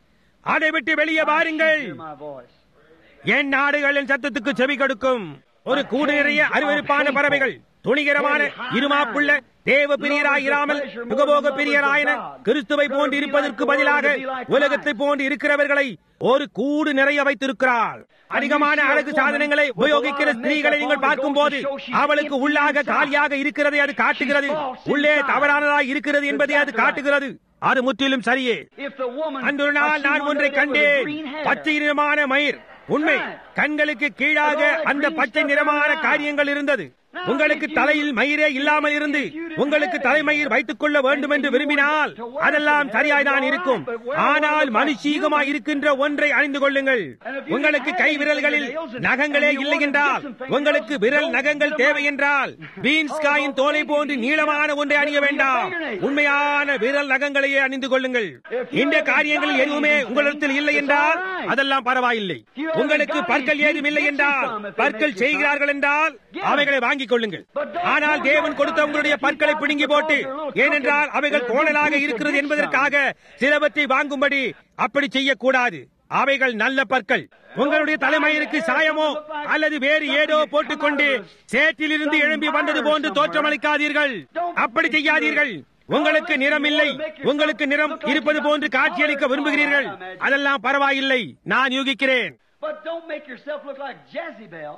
அதை விட்டு வெளியே வாருங்கள்
Hear my voice.
என் நாடுகளின் சத்தத்துக்கு செவி கொடுக்கும் ஒரு கூடு நிறைய அருவருப்பான பறவைகள் துணிகரமான இருமாப்புள்ள தேவ பிரியராயிராமல் சுகபோக பிரியராயன கிறிஸ்துவை போன்று இருப்பதற்கு பதிலாக உலகத்தை போன்று இருக்கிறவர்களை ஒரு கூடு நிறைய வைத்திருக்கிறார் அதிகமான அழகு சாதனங்களை உபயோகிக்கிற ஸ்திரீகளை நீங்கள் பார்க்கும் போது அவளுக்கு உள்ளாக காலியாக இருக்கிறதை அது காட்டுகிறது உள்ளே தவறானதாய் இருக்கிறது என்பதை அது காட்டுகிறது அது முற்றிலும் சரியே
If the woman
அன்று ஒரு நாள் நான் ஒன்றை கண்டேன் பச்சை நிறமான மயிர் உண்மை கண்களுக்கு கீழாக அந்த பச்சை நிறமான காரியங்கள் இருந்தது உங்களுக்கு தலையில் மயிரே இல்லாமல் இருந்து உங்களுக்கு தலைமயிர் வைத்துக் கொள்ள வேண்டும் என்று விரும்பினால் அதெல்லாம் சரியாய்தான் இருக்கும் ஆனால் மனுஷீகமாய் இருக்கின்ற ஒன்றை அணிந்து கொள்ளுங்கள் உங்களுக்கு கை விரல்களில் நகங்களே இல்லை என்றால் உங்களுக்கு விரல் நகங்கள் தேவை என்றால் பீன்ஸ் காயின் தோலை போன்று நீளமான ஒன்றை அணிய வேண்டாம் உண்மையான விரல் நகங்களையே அணிந்து கொள்ளுங்கள் இந்த காரியங்கள் எதுவுமே உங்களிடத்தில் இல்லை என்றால் அதெல்லாம் பரவாயில்லை உங்களுக்கு பற்கள் ஏதும் இல்லை என்றால் பற்கள் செய்கிறார்கள் என்றால் அவைகளை வாங்கிக் கொள்ளுங்கள் ஆனால் தேவன் கொடுத்த உங்களுடைய பற்களை பிடுங்கி போட்டு ஏனென்றால் அவைகள் கோணலாக இருக்கிறது என்பதற்காக சிலவற்றை வாங்கும்படி அப்படி செய்யக்கூடாது அவைகள் நல்ல பற்கள் உங்களுடைய தலைமயிருக்கு சாயமோ அல்லது வேறு ஏதோ போட்டுக்கொண்டு சேற்றிலிருந்து எழும்பி வந்தது போன்று தோற்றமளிக்காதீர்கள் அப்படி செய்யாதீர்கள் உங்களுக்கு நிறம் இல்லை உங்களுக்கு நிறம் இருப்பது போன்று காட்சியளிக்க விரும்புகிறீர்கள் அதெல்லாம் பரவாயில்லை நான் யூகிக்கிறேன்
But don't make yourself look like Jezebel.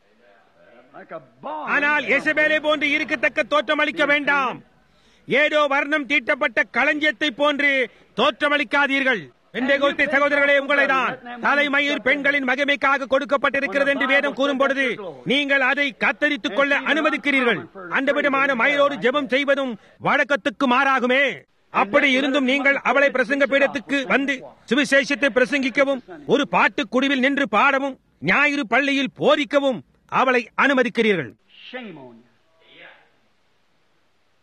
Like a barn.
ஆனால் எசபேலை போன்று இருக்கத்தக்க தோற்றம் அளிக்க வேண்டாம் ஏதோ வர்ணம் தீட்டப்பட்ட களஞ்சியத்தை போன்று தோற்றமளிக்காதீர்கள் பெந்தேகோஸ்தே சகோதரர்களே உங்களை தான் தலைமயிர் பெண்களின் மகிமைக்காக கொடுக்கப்பட்டிருக்கிறது என்று வேதம் கூறும் பொழுது நீங்கள் அதை கத்தரித்துக் கொள்ள அனுமதிக்கிறீர்கள் அந்த விதமான மயிரோடு ஜெபம் செய்வதும் வழக்கத்துக்கு மாறாகுமே அப்படி இருந்தும் நீங்கள் அவளை பிரசங்க பீடத்துக்கு வந்து சுவிசேஷத்தை பிரசங்கிக்கவும் ஒரு பாட்டு குடிவில் நின்று பாடவும் ஞாயிறு பள்ளியில் போரிக்கவும் அவளை அனுமதிக்கிறீர்கள்
Shame on you.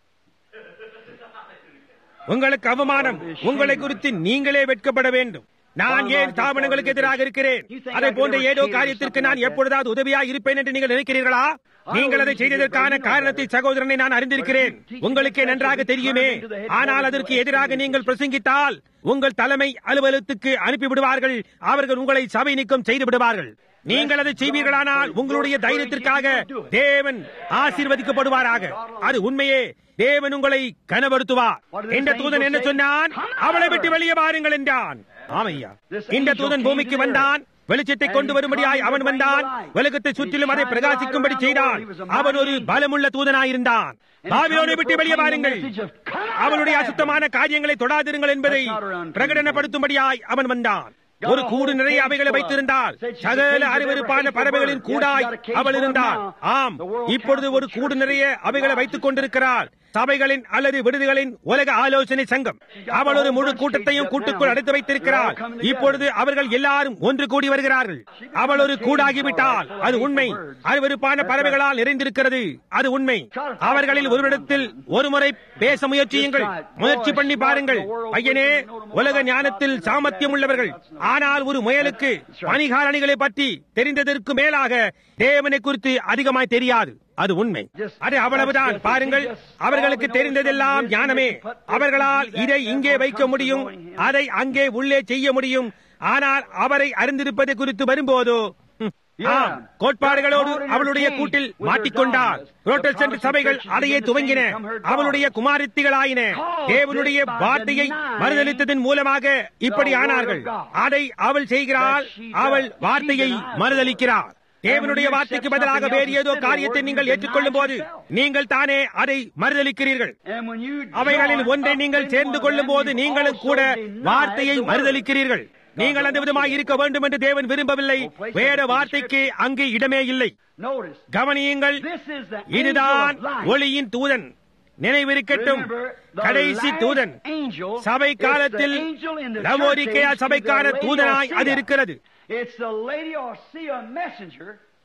உங்களுக்கு அவமானம் உங்களை குறித்து நீங்களே வெட்கப்பட வேண்டும் நான் ஏன் ஸ்தாபனங்களுக்கு எதிராக இருக்கிறேன் அதை போன்ற ஏதோ காரியத்திற்கு நான் எப்பொழுதாவது உதவியாக இருப்பேன் என்று நீங்கள் நினைக்கிறீர்களா நீங்கள் அதை செய்ததற்கான காரணத்தை சகோதரனை நான் அறிந்திருக்கிறேன் உங்களுக்கே நன்றாக தெரியுமே ஆனால் அதற்கு எதிராக நீங்கள் பிரசங்கித்தால் உங்கள் தலைமை அலுவலகத்துக்கு அனுப்பிவிடுவார்கள் அவர்கள் உங்களை சபை நீக்கம் செய்து விடுவார்கள் நீங்கள் அதை செய்வீர்களானால் உங்களுடைய தைரியத்திற்காக தேவன் ஆசீர்வதிக்கப்படுவாராக அது உண்மையே தேவன் உங்களை கனப்படுத்துவார் இந்த தூதன் என்ன சொன்னான் அவளை விட்டு வெளியே வாருங்கள் என்றான் ஆமையா இந்த தூதன் பூமிக்கு வந்தான் வெளிச்சத்தை கொண்டு வரும்படியாய் அவன் வந்தான் உலகத்தை சுற்றிலும் அதை பிரகாசிக்கும்படி செய்தான் அவன் ஒரு பலமுள்ள தூதனாயிருந்தான் பாபிலோனை விட்டு வெளியே வாருங்கள் அவனுடைய அசுத்தமான காரியங்களை தொடாதிருங்கள் என்பதை பிரகடனப்படுத்தும்படியாய் அவன் வந்தான் ஒரு கூடு நிறைய அவைகளை வைத்திருந்தால் சகல அறிவறுப்பான பறவைகளின் கூடாய் அவள் இருந்தாள் ஆம் இப்பொழுது ஒரு கூடு நிறைய அவைகளை வைத்துக் கொண்டிருக்கிறாள் சபைகளின் அல்லது விடுதிகளின் உலக ஆலோசனை சங்கம் அவள் ஒரு முழு கூட்டத்தையும் கூட்டுக்குள் அடைத்து வைத்திருக்கிறாள் இப்பொழுது அவர்கள் எல்லாரும் ஒன்று கூடி வருகிறார்கள் அவள் ஒரு கூடாகிவிட்டால் அது உண்மை அருவருப்பான பறவைகளால் நிறைந்திருக்கிறது அது உண்மை அவர்களில் ஒருவரிடத்தில் ஒரு முறை பேச முயற்சியுங்கள் முயற்சி பண்ணி பாருங்கள் பையனே உலக ஞானத்தில் சாமர்த்தியம் உள்ளவர்கள் ஆனால் ஒரு முயலுக்கு பணிகாரணிகளை பற்றி தெரிந்ததற்கு மேலாக தேவனை குறித்து அதிகமாய் தெரியாது அது உண்மை அது அவ்வளவுதான் பாருங்கள் அவர்களுக்கு தெரிந்ததெல்லாம் ஞானமே அவர்களால் இதை இங்கே வைக்க முடியும் அதை அங்கே உள்ளே செய்ய முடியும் ஆனால் அவரை அறிந்திருப்பது குறித்து வரும்போதோ ஆம், கோட்பாடுகளோடு அவளுடைய கூட்டில் மாட்டிக்கொண்டார் புரோட்டஸ்டன்ட் சபைகள் அதையே துவங்கின அவளுடைய குமாரித்திகளாயின தேவனுடைய வார்த்தையை மறுதளித்ததன் மூலமாக இப்படி ஆனார்கள் அதை அவள் செய்கிறாள் அவள் வார்த்தையை மறுதளிக்கிறார் தேவனுடைய வார்த்தைக்கு பதிலாக வேறு ஏதோ காரியத்தை நீங்கள் ஏற்றுக்கொள்ளும் போது நீங்கள் தானே அதை மறுதளிக்கிறீர்கள் அவைகளில் ஒன்றை நீங்கள் சேர்ந்து கொள்ளும் போது நீங்களும் கூட வார்த்தையை மறுதளிக்கிறீர்கள் நீங்கள் அந்த விதமாக இருக்க வேண்டும் என்று தேவன் விரும்பவில்லை வேற வார்த்தைக்கு அங்கு இடமே இல்லை கவனியுங்கள் இதுதான் ஒளியின் தூதன் நினைவிருக்கட்டும் கடைசி தூதன் சபை காலத்தில் லவோரிக்கையா சபைக்கான தூதனாய் அது இருக்கிறது
It's a lady or see a messenger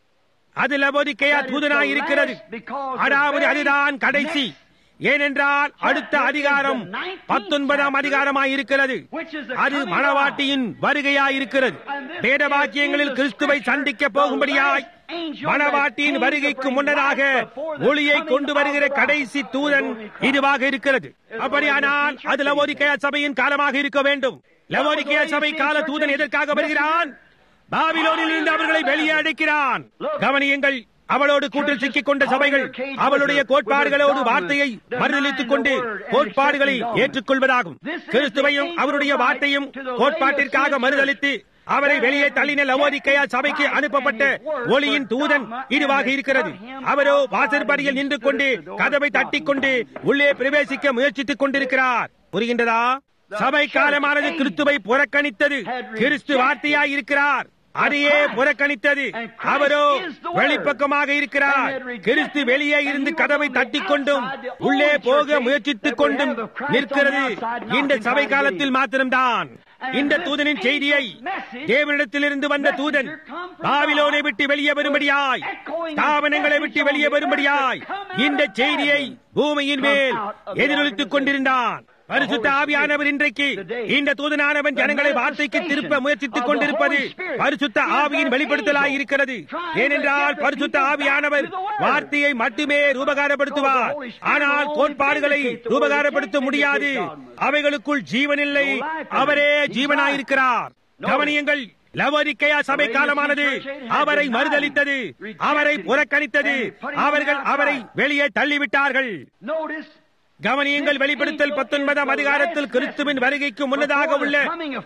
அது லவோரிக்கையா தூதனாய் இருக்கிறது அதாவது அதுதான் கடைசி ஏனென்றால் அடுத்த அதிகாரம் பத்தொன்பதாம் அதிகாரமாய் இருக்கிறது அது மணவாட்டியின் வருகையாய் இருக்கிறது வேத வாக்கியங்களில் கிறிஸ்துவை சந்திக்க போகும்படியாய் மணவாட்டியின் வருகைக்கு முன்னதாக ஒளியை கொண்டு வருகிற கடைசி தூதன் இதுவாக இருக்கிறது அப்படியானால் அது லவோரிக்கையா சபையின் காலமாக இருக்க வேண்டும் லவோரிக்கையா சபை கால தூதன் எதற்காக வருகிறான் பாபிலோனில் இருந்து அவர்களை வெளியே அடைக்கிறான் கவனியுங்கள் அவளோடு கூட்டில் சிக்கிக் கொண்ட சபைகள் அவளுடைய கோட்பாடுகளோடு வார்த்தையை மறுதளித்துக் கொண்டு கோட்பாடுகளை ஏற்றுக்கொள்வதாகும் கிறிஸ்துவையும் அவருடைய வார்த்தையும் கோட்பாட்டிற்காக மறுதளித்து அவரை வெளியே தள்ளின லவோதிக்கையா சபைக்கு அனுப்பப்பட்ட ஒளியின் தூதன் இதுவாக இருக்கிறது அவரோ வாசற்படியில் நின்று கொண்டு கதவை தட்டிக் கொண்டு உள்ளே பிரவேசிக்க முயற்சித்துக் கொண்டிருக்கிறார் புரிகின்றதா சபை காலமானது கிறிஸ்துவை புறக்கணித்தது கிறிஸ்து வார்த்தையாய் இருக்கிறார் அதையே புறக்கணித்தது அவரோ வெளிப்பக்கமாக இருக்கிறார் கிறிஸ்து வெளியே இருந்து கதவை தட்டிக் கொண்டும் உள்ளே போக முயற்சித்துக் கொண்டும் நிற்கிறது இந்த சபை காலத்தில் மாத்திரம்தான் இந்த தூதனின் செய்தியை தேவனிடத்திலிருந்து வந்த தூதன் பாவிலோனை விட்டு வெளியே வரும்படியாய் ஸ்தாபனங்களை விட்டு வெளியே வரும்படியாய் இந்த செய்தியை பூமியின் மேல் எதிரொலித்துக் கொண்டிருந்தான் பரிசுத்த ஆவியானவர் இன்றைக்கு இந்த தூதனானவன் ஜனங்களை வார்த்தைக்கு திருப்ப முயற்சித்துக் கொண்டிருப்பது பரிசுத்த ஆவியின் வெளிப்படுத்தலாய் இருக்கிறது ஏனென்றால் பரிசுத்த ஆவியானவர் வார்த்தையை மட்டுமே ரூபகாரப்படுத்துவார் ஆனால் கோட்பாடுகளை ரூபகாரப்படுத்த முடியாது அவைகளுக்குள் ஜீவனில்லை அவரே ஜீவனாயிருக்கிறார் கவனியங்கள் லவோரிக்கையா சபை காலமானது அவரை மறுதளித்தது அவரை புறக்கணித்தது அவர்கள் அவரை வெளியே தள்ளிவிட்டார்கள்
Notice
கவனியங்கள் வெளிப்படுத்தல் பத்தொன்பதாம் அதிகாரத்தில் கிறிஸ்துவின் வருகைக்கு முன்னதாக உள்ள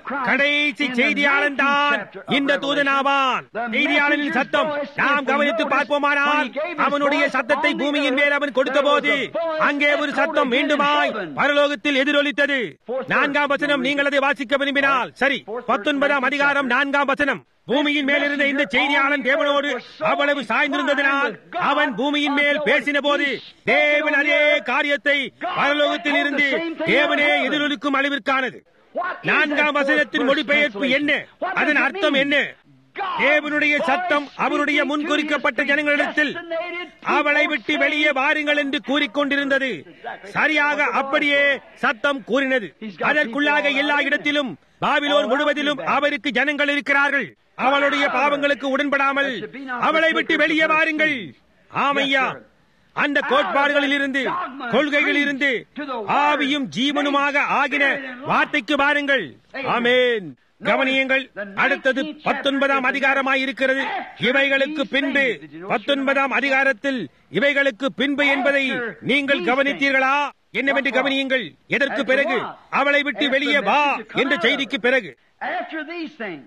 கடைசி செய்தியாளன் தான் இந்த தூதனாவான் செய்தியாளனின் சத்தம் நாம் கவனித்து பார்ப்போமானால் அவனுடைய சத்தத்தை பூமியின் மேல் அவன் கொடுத்த போது அங்கே ஒரு சத்தம் மீண்டுமாய் பரலோகத்தில் எதிரொலித்தது நான்காம் வசனம் நீங்கள் அதை வாசிக்க விரும்பினால் சரி பத்தொன்பதாம் அதிகாரம் நான்காம் வசனம் பூமியின் மேல் இருந்த இந்த செய்தியாளன் தேவனோடு அவ்வளவு சாய்ந்திருந்ததினால் அவன் பூமியின் மேல் பேசின போது தேவன் அதே காரியத்தை பரலோகத்தில் இருந்து தேவனே எதிரொலிக்கும் அளவிற்கானது நான்காம் வசனத்தின் மொழிபெயர்ப்பு என்ன அதன் அர்த்தம் என்ன தேவனுடைய சத்தம் அவருடைய முன்குறிக்கப்பட்ட ஜனங்களிடத்தில் அவளை விட்டு வெளியே வாருங்கள் என்று கூறிக்கொண்டிருந்தது சரியாக அப்படியே சத்தம் கூறினது அதற்குள்ளாக எல்லா இடத்திலும் பாபிலோன் முழுவதிலும் அவருக்கு ஜனங்கள் இருக்கிறார்கள் அவளுடைய பாவங்களுக்கு உடன்படாமல் அவளை விட்டு வெளியே வாருங்கள் ஆமையா அந்த கோட்பாடுகளில் இருந்து கொள்கைகளில் இருந்து ஆவியும் ஜீவனுமாக ஆகின வார்த்தைக்கு வாருங்கள் ஆமேன் கவனியுங்கள் அடுத்தது பத்தொன்பதாம் அதிகாரமாயிருக்கிறது இவைகளுக்கு பின்பு பத்தொன்பதாம் அதிகாரத்தில் இவைகளுக்கு பின்பு என்பதை நீங்கள் கவனித்தீர்களா என்னவென்று கவனியுங்கள் எதற்கு பிறகு அவளை விட்டு வெளியே வா என்ற செய்திக்கு பிறகு
After these things,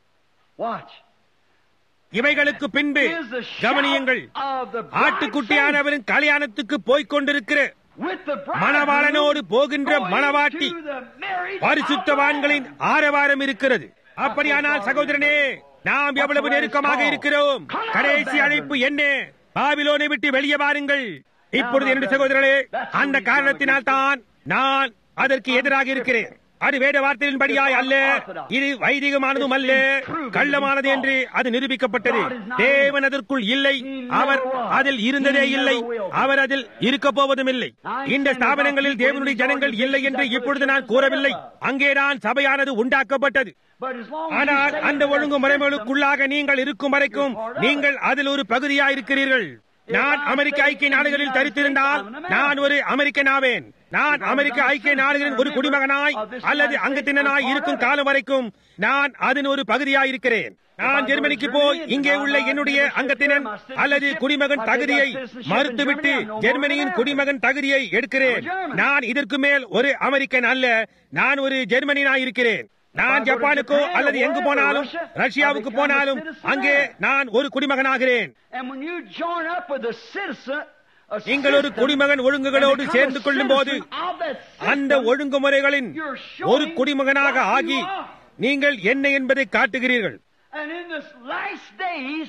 watch.
இவைகளுக்கு பின்பு
is the shout
கவனியுங்கள்
of the bride
ஆட்டுக்குட்டியானவரின் கல்யாணத்துக்கு போய்க் கொண்டிருக்கிற
with the bride
மணவாளனோடு போகின்ற மணவாட்டி பரிசுத்தவான்களின் ஆரவாரம் இருக்கிறது அப்படியானால் சகோதரனே நாம் எவ்வளவு நெருக்கமாக இருக்கிறோம் கடைசி அழைப்பு என்ன பாபிலோனை விட்டு வெளியே வாருங்கள் இப்பொழுது என்னுடைய சகோதரர்களே அந்த காரணத்தினால் தான் நான் அதற்கு எதிராக இருக்கிறேன் அது வேத வார்த்தையின்படியாய் அல்ல இது வைதிகமானதும் அல்ல கள்ளமானது என்று அது நிரூபிக்கப்பட்டது தேவன் அதற்குள் இல்லை அவர் அதில் இருந்ததே இல்லை அவர் அதில் இருக்க போவதும் இல்லை இந்த ஸ்தாபனங்களில் தேவனுடைய ஜனங்கள் இல்லை என்று இப்பொழுது நான் கூறவில்லை அங்கேதான் சபையானது உண்டாக்கப்பட்டது
But as long as
ஆனால்
you stay
அந்த
in that
ஒழுங்குமுறைகளுக்குள்ளாக நீங்கள் இருக்கும் வரைக்கும் நீங்கள் அதில் ஒரு பகுதியா இருக்கிறீர்கள் நான் அமெரிக்க ஐக்கிய நாடுகளில் தரித்திருந்தால் நான் ஒரு அமெரிக்கன் ஆவேன் நான் அமெரிக்க ஐக்கிய நாடுகளின் ஒரு குடிமகனாய் அல்லது அங்கத்தினனாய் இருக்கும் காலம் வரைக்கும் நான் அதன் ஒரு பகுதியாய் இருக்கிறேன் நான் ஜெர்மனிக்கு போய் இங்கே உள்ள என்னுடைய அங்கத்தினன் அல்லது குடிமகன் தகுதியை மறுத்துவிட்டு ஜெர்மனியின் குடிமகன் தகுதியை எடுக்கிறேன் நான் இதற்கு மேல் ஒரு அமெரிக்கன் அல்ல நான் ஒரு ஜெர்மனியனாய் இருக்கிறேன் நான் ஜப்பானுக்கோ அல்லது எங்கு போனாலும் ரஷ்யாவுக்கு போனாலும் அங்கே நான் ஒரு குடிமகனாகிறேன்
And when you join up with a citizen, a
நீங்கள் ஒரு
system,
குடிமகன் ஒழுங்குகளோடு
and become
சேர்ந்து
a
கொள்ளும் போது
citizen of that
அந்த
system,
ஒழுங்குமுறைகளின் ஒரு குடிமகனாக ஆகி நீங்கள் என்ன என்பதை காட்டுகிறீர்கள்
And in this last days,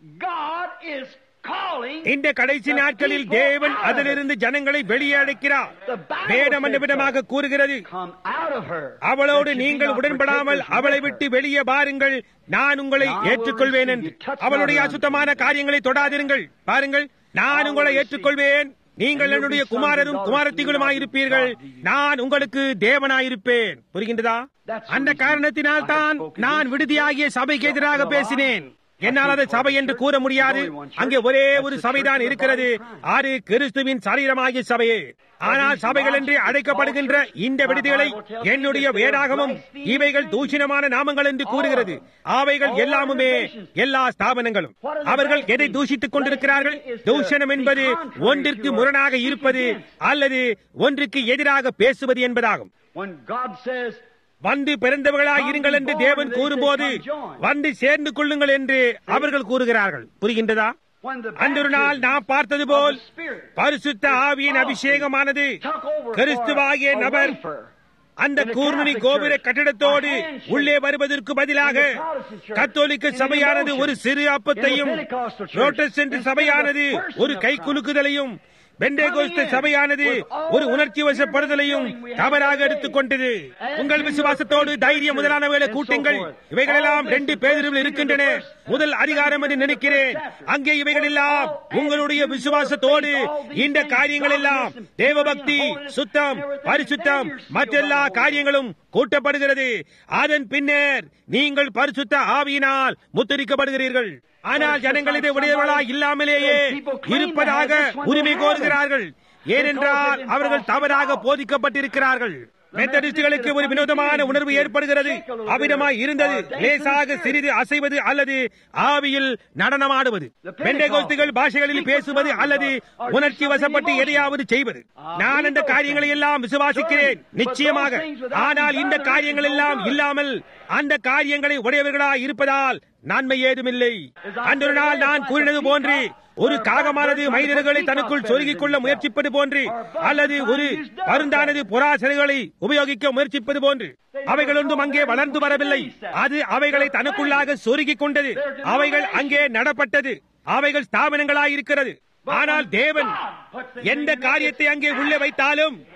God is calling
இந்த கடைசி நாட்களில் தேவன் அதிலிருந்து ஜனங்களை வெளியே அழைக்கிறார் வேதம் அந்த விதமாக கூறுகிறது
come out of her.
அவளோடு
That you be
நீங்கள்
not
உடன்படாமல்
partakers
அவளை
with
விட்டு
her.
வெளியே பாருங்கள் நான் உங்களை ஏற்றுக்கொள்வேன் என்று அவளுடைய அசுத்தமான காரியங்களை தொடாதிருங்கள் பாருங்கள் நான் உங்களை ஏற்றுக்கொள்வேன் நீங்கள் என்னுடைய குமாரரும் குமாரத்திகளுமாயிருப்பீர்கள் நான் உங்களுக்கு தேவனாயிருப்பேன் புரிகின்றதா அந்த காரணத்தினால் தான் நான் விடுதியாகிய சபைக்கு எதிராக பேசினேன் என்னால் அதை சபை என்று கூற முடியாது அங்கே ஒரே ஒரு சபைதான் இருக்கிறது அது கிறிஸ்துவின் சரீரமாகிய சபையே ஆனால் சபைகள் என்று அழைக்கப்படுகின்ற இந்த விடுதிகளை என்னுடைய வேதாகமும் இவைகள் தூஷணமான நாமங்கள் என்று கூறுகிறது அவைகள் எல்லாமுமே எல்லா ஸ்தாபனங்களும் அவர்கள் எதை தூஷித்துக் கொண்டிருக்கிறார்கள் தூஷணம் என்பது ஒன்றிற்கு முரணாக இருப்பது அல்லது ஒன்றுக்கு எதிராக பேசுவது என்பதாகும்
When God says,
வந்து பிறந்தவர்களாய் இருங்கள் என்று தேவன் கூறும்போது வந்து சேர்ந்து கொள்ளுங்கள் என்று அவர்கள் கூறுகிறார்கள் புரிகின்றதா
when the
அன்று ஒரு நாள் நாம் பார்த்தது போல்
of the Spirit
பரிசுத்த ஆவியின் அபிஷேகமானது
took over
கிறிஸ்துவாகிய
for a
நபர்
wafer.
அந்த கூர்நுனி கோபுர கட்டிடத்தோடு உள்ளே வருவதற்கு பதிலாக கத்தோலிக்க சபையானது ஒரு சிறு அப்பத்தையும் புரோட்டஸ்டன்ட் சபையானது ஒரு கை குலுக்குதலையும் பெண்டேகோஸ்த சபையானது ஒரு உணர்ச்சி வசப்படுதலையும் தவறாக எடுத்துக்கொண்டது உங்கள் விசுவாசத்தோடு தைரியம் முதலானவைகளை கூட்டுங்கள் இவைகளெல்லாம் ரெண்டு பேரில் இருக்கின்றன முதல் அதிகாரம் என்று நினைக்கிறேன் அங்கே இவைகள் எல்லாம் உங்களுடைய விசுவாசத்தோடு இந்த காரியங்கள் எல்லாம் தேவபக்தி சுத்தம் பரிசுத்தம் மற்றெல்லா காரியங்களும் கூட்டப்படுகிறது அதன் பின்னர் நீங்கள் பரிசுத்த ஆவியினால் முத்தரிக்கப்படுகிறீர்கள் ஆனால் ஜனங்கள் இதை உடையவர்களா இல்லாமலேயே இருப்பதாக உரிமை கோருகிறார்கள் ஏனென்றால் அவர்கள் தவறாக போதிக்கப்பட்டிருக்கிறார்கள் மெத்தடிஸ்டுகளுக்கு ஒரு வினோதமான உணர்வு ஏற்படுகிறது அவ்விதமாய் இருந்தது லேசாக சிறிது அசைவது அல்லது ஆவியில் நடனமாடுவது பெண்டகோஸ்துகள் பாஷைகளில் பேசுவது அல்லது உணர்ச்சி வசப்பட்டு எதையாவது செய்வது நான் அந்த காரியங்களை எல்லாம் விசுவாசிக்கிறேன் நிச்சயமாக ஆனால் இந்த காரியங்கள் எல்லாம் இல்லாமல் அந்த காரியங்களை உடையவர்களாய் இருப்பதால் நன்மை ஏதுமில்லை அன்று ஒரு நாள் நான் கூறினது போன்று ஒரு காகமானது மனிதர்களை தனக்குள் சொருகிக் கொள்ள முயற்சிப்பது போன்று அல்லது ஒரு பருந்தானது புறாசிறைகளை உபயோகிக்க முயற்சிப்பது போன்று அவைகள் ஒன்றும் அங்கே வளர்ந்து வரவில்லை அது அவைகளை தனக்குள்ளாக சொருகிக் கொண்டது அவைகள் அங்கே நடப்பட்டது அவைகள் ஸ்தாபனங்களாய் இருக்கிறது ஆனால் தேவன் எந்த காரியத்தை அங்கே உள்ளே வைத்தாலும்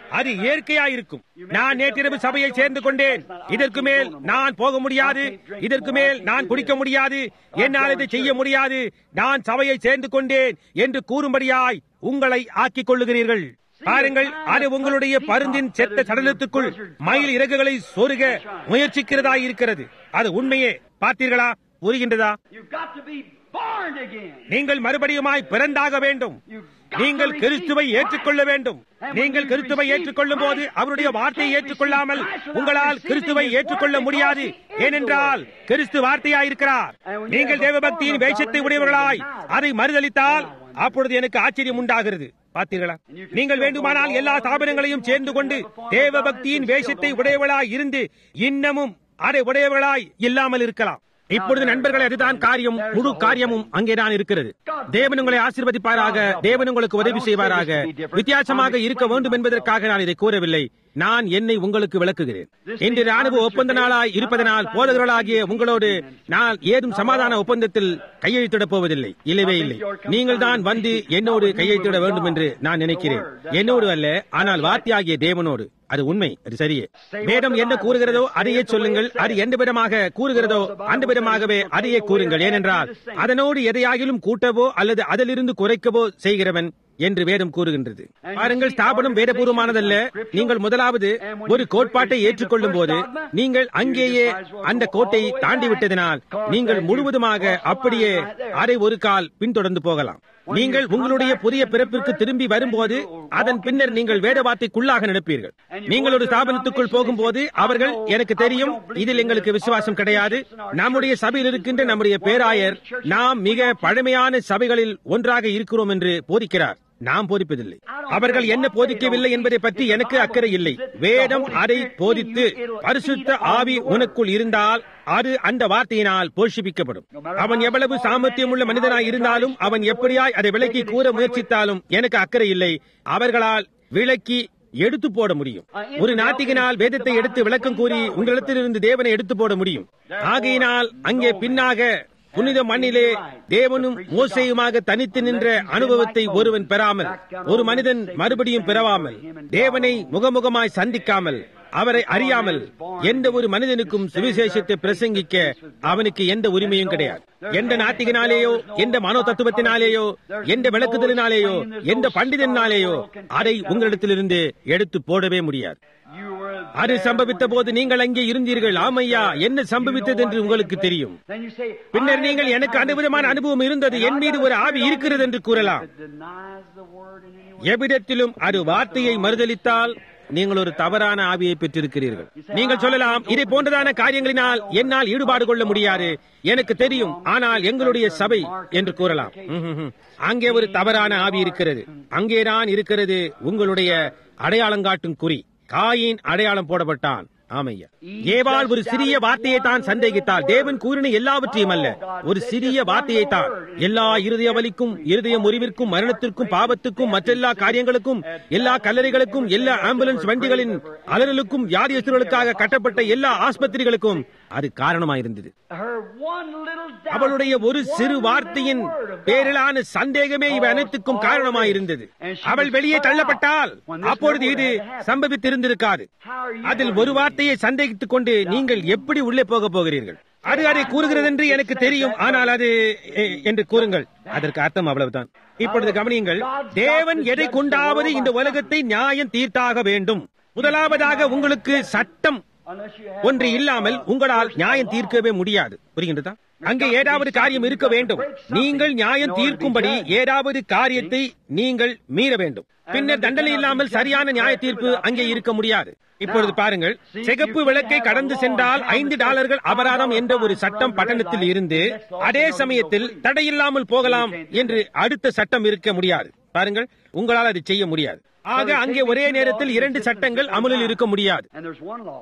அது இயற்கையா இருக்கும் நான் நேற்றிரவு சபையை சேர்ந்து கொண்டேன் இதற்கு மேல் நான் போக முடியாது இதற்கு மேல் நான் குடிக்க முடியாது என்னால் இதை செய்ய முடியாது நான் சபையை சேர்ந்து கொண்டேன் என்று கூறும்படியாய் உங்களை ஆக்கிக் கொள்ளுகிறீர்கள் பாருங்கள் அது உங்களுடைய பருந்தின் செத்த சடலத்துக்குள் மயில் இறகுகளை சொருக முயற்சிக்கிறதா இருக்கிறது அது உண்மையே பார்த்தீர்களா புரிகின்றதா
You've got to be born again.
நீங்கள் மறுபடியுமாய் பிறந்தாக வேண்டும் நீங்கள் கிறிஸ்துவை ஏற்றுக்கொள்ள வேண்டும் நீங்கள் கிறிஸ்துவை ஏற்றுக்கொள்ளும் போது அவருடைய வார்த்தையை ஏற்றுக்கொள்ளாமல் உங்களால் கிறிஸ்துவை ஏற்றுக்கொள்ள முடியாது ஏனென்றால் கிறிஸ்து வார்த்தையாயிருக்கிறார் நீங்கள் தேவபக்தியின் வேஷத்தை உடையவர்களாய் அதை மறுதளித்தால் அப்பொழுது எனக்கு ஆச்சரியம் உண்டாகிறது பார்த்தீர்களா நீங்கள் வேண்டுமானால் எல்லா ஸ்தாபனங்களையும் சேர்ந்து கொண்டு தேவபக்தியின் வேஷத்தை உடையவளாய் இருந்து இன்னமும் அதை உடையவளாய் இல்லாமல் இருக்கலாம் இப்பொழுது நண்பர்களே அதுதான் காரியம் முழு காரியமும் அங்கேதான் இருக்கிறது தேவன் உங்களை ஆசீர்வதிப்பாராக தேவன் உங்களுக்கு உதவி செய்வாராக வித்தியாசமாக இருக்க வேண்டும் என்பதற்காக நான் இதை கூறவில்லை நான் என்னை உங்களுக்கு விளக்குகிறேன் இன்று ராணுவ ஒப்பந்த நாளாய் இருப்பதனால் போதகர்களாகிய உங்களோடு நான் ஏதும் சமாதான ஒப்பந்தத்தில் கையெழுத்திடப் போவதில்லை இல்லவே இல்லை நீங்கள் தான் வந்து என்னோடு கையெழுத்திட வேண்டும் என்று நான் நினைக்கிறேன் என்னோடு அல்ல ஆனால் வார்த்தையாகிய தேவனோடு அது உண்மை அது சரியே வேதம் என்ன கூறுகிறதோ அதையே சொல்லுங்கள் அது எந்த விதமாக கூறுகிறதோ அந்த விதமாகவே அதையே கூறுங்கள் ஏனென்றால் அதனோடு எதையாகிலும் கூட்டவோ அல்லது அதிலிருந்து குறைக்கவோ செய்கிறவன் என்று வேதம் கூறுகின்றது பாருங்கள் ஸ்தாபனம் வேதபூர்வமானதல்ல நீங்கள் முதலாவது ஒரு கோட்பாட்டை ஏற்றுக்கொள்ளும் போது நீங்கள் அங்கேயே அந்த கோட்டை தாண்டி விட்டதினால் நீங்கள் முழுவதுமாக அப்படியே அதை ஒரு கால் பின்தொடர்ந்து போகலாம் நீங்கள் உங்களுடைய புதிய பிறப்பிற்கு திரும்பி வரும்போது அதன் பின்னர் நீங்கள் வேத வார்த்தைக்குள்ளாக நடப்பீர்கள் நீங்கள் ஒரு ஸ்தாபனத்துக்குள் போகும்போது அவர்கள் எனக்கு தெரியும் இதில் எங்களுக்கு விசுவாசம் கிடையாது நம்முடைய சபையில் இருக்கின்ற நம்முடைய பேராயர் நாம் மிக பழமையான சபைகளில் ஒன்றாக இருக்கிறோம் என்று போதிக்கிறார் நாம் போதிப்பதில்லை அவர்கள் என்ன போதிக்கவில்லை என்பதை பற்றி எனக்கு அக்கறை இல்லை வேதம் அதை போதித்து பரிசுத்த ஆவி உனக்குள் இருந்தால் அது அந்த வார்த்தையினால் போஷிப்பிக்கப்படும் அவன் எவ்வளவு சாமர்த்தியம் உள்ள மனிதனாய் இருந்தாலும் அவன் எப்படியாய் அதை விளக்கி கூற முயற்சித்தாலும் எனக்கு அக்கறை இல்லை அவர்களால் விளக்கி எடுத்து போட முடியும் ஒரு நாத்திகனால் வேதத்தை எடுத்து விளக்கம் கூறி உங்களிடத்திலிருந்து தேவனை எடுத்து போட முடியும் ஆகையினால் அங்கே பின்னாக புனித மண்ணிலே தேவனும் மோசையுமாக தனித்து நின்ற அனுபவத்தை ஒருவன் பெறாமல் ஒரு மனிதன் மறுபடியும் பெறவாமல் தேவனை முகமுகமாய் சந்திக்காமல் அவரை அறியாமல் எந்த ஒரு மனிதனுக்கும் சுவிசேஷத்தை பிரசங்கிக்க அவனுக்கு எந்த உரிமையும் கிடையாது எந்த நாத்திகனாலேயோ எந்த மனோ தத்துவத்தினாலேயோ எந்த விளக்குதலினாலேயோ எந்த பண்டிதனாலேயோ அதை உங்களிடத்திலிருந்து எடுத்து போடவே முடியாது
You were
அது சம்பவித்த போது நீங்கள் அங்கே இருந்தீர்கள் ஆமையா என்ன சம்பவித்தது என்று உங்களுக்கு தெரியும்
Then you say,
பின்னர்
"I
நீங்கள்
have
எனக்கு
that
அந்த விதமான
kind of
அனுபவம் இருந்தது
And
என்
I've
மீது
got
ஒரு
a
ஆவி
spirit
இருக்கிறது என்று கூறலாம்
that denies the word in any way.
எவ்விடத்திலும் அது வார்த்தையை மறுதலித்தால் நீங்கள் ஒரு தவறான ஆவியை பெற்றிருக்கிறீர்கள் நீங்கள் சொல்லலாம் இதை போன்றதான காரியங்களினால் என்னால் ஈடுபாடு கொள்ள முடியாது எனக்கு தெரியும் ஆனால் எங்களுடைய சபை என்று கூறலாம் ம்ஹும். அங்கே ஒரு தவறான ஆவி இருக்கிறது அங்கேதான் இருக்கிறது உங்களுடைய அடையாளங்காட்டும் குறி காயின் அடையாளம் போடப்பட்டான் ஆமையா ஏவாள் ஒரு சிறிய வார்த்தையை தான் சந்தேகித்தால் தேவன் கூறின எல்லாவற்றையும் அல்ல ஒரு சிறிய வார்த்தையை தான் எல்லா இருதய வலிக்கும் இருதய முறிவிற்கும் மரணத்திற்கும் பாவத்துக்கும் மற்றெல்லா காரியங்களுக்கும் எல்லா கல்லறைகளுக்கும் எல்லா ஆம்புலன்ஸ் வண்டிகளின் அலறலுக்கும் வியாதியஸ்தர்களுக்காக கட்டப்பட்ட எல்லா ஆஸ்பத்திரிகளுக்கும் அது காரணமாயிருந்தது
Her one little doubt,
அவளுடைய ஒரு சிறு
one
வார்த்தையின்
little word of God.
பேரிலான சந்தேகமே இவை அனைத்துக்கும் காரணமாயிருந்தது அவள் வெளியே தள்ளப்பட்டால் அப்பொழுது இது சம்பவித்திருந்திருக்காது
How are you
அதில்
going
ஒரு
to
வார்த்தையை சந்தேகித்துக் கொண்டு நீங்கள் எப்படி உள்ளே போக போகிறீர்கள் அது அதை கூறுகிறது என்று எனக்கு தெரியும் ஆனால் அது எ- என்று கூறுங்கள் அதற்கு அர்த்தம் அவ்வளவுதான் இப்பொழுது கவனியுங்கள் தேவன் எதை கொண்டாவது இந்த உலகத்தை நியாயம் தீர்த்தாக வேண்டும் முதலாவதாக உங்களுக்கு சட்டம்
Unless you have
ஒன்று இல்லாமல் உங்களால் நியாயம் தீர்க்கவே முடியாது புரிகின்றதா அங்கே ஏதாவது காரியம் இருக்க வேண்டும் நீங்கள் நியாயம் தீர்க்கும்படி ஏதாவது காரியத்தை நீங்கள் மீற வேண்டும் பின்னர் தண்டனை இல்லாமல் சரியான நியாய தீர்ப்பு அங்கே இருக்க முடியாது இப்பொழுது பாருங்கள் சிகப்பு விளக்கை கடந்து சென்றால் ஐந்து டாலர்கள் அபராதம் என்ற ஒரு சட்டம் பட்டணத்தில் இருந்து அதே சமயத்தில் தடையில்லாமல் போகலாம் என்று அடுத்த சட்டம் இருக்க முடியாது பாருங்கள் உங்களால் அதை செய்ய முடியாது ஆக அங்கே ஒரே நேரத்தில் இரண்டு சட்டங்கள் அமலில் இருக்க முடியாது
And there's one law,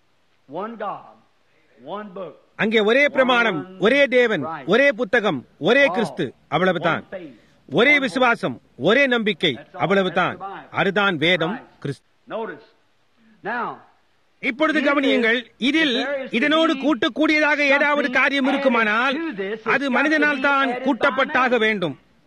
one God, one book.
அங்கே ஒரே பிரமாணம் ஒரே தேவன் ஒரே புத்தகம் ஒரே கிறிஸ்து அவ்வளவுதான் ஒரே விசுவாசம் ஒரே நம்பிக்கை அவ்வளவுதான் அதுதான் வேதம் கிறிஸ்து
Notice. Now,
இப்பொழுது கவனியுங்கள் இதில் இதனோடு கூட்டக்கூடியதாக ஏதாவது காரியம் இருக்குமானால் அது மனிதனால் தான் கூட்டப்பட்டாக வேண்டும்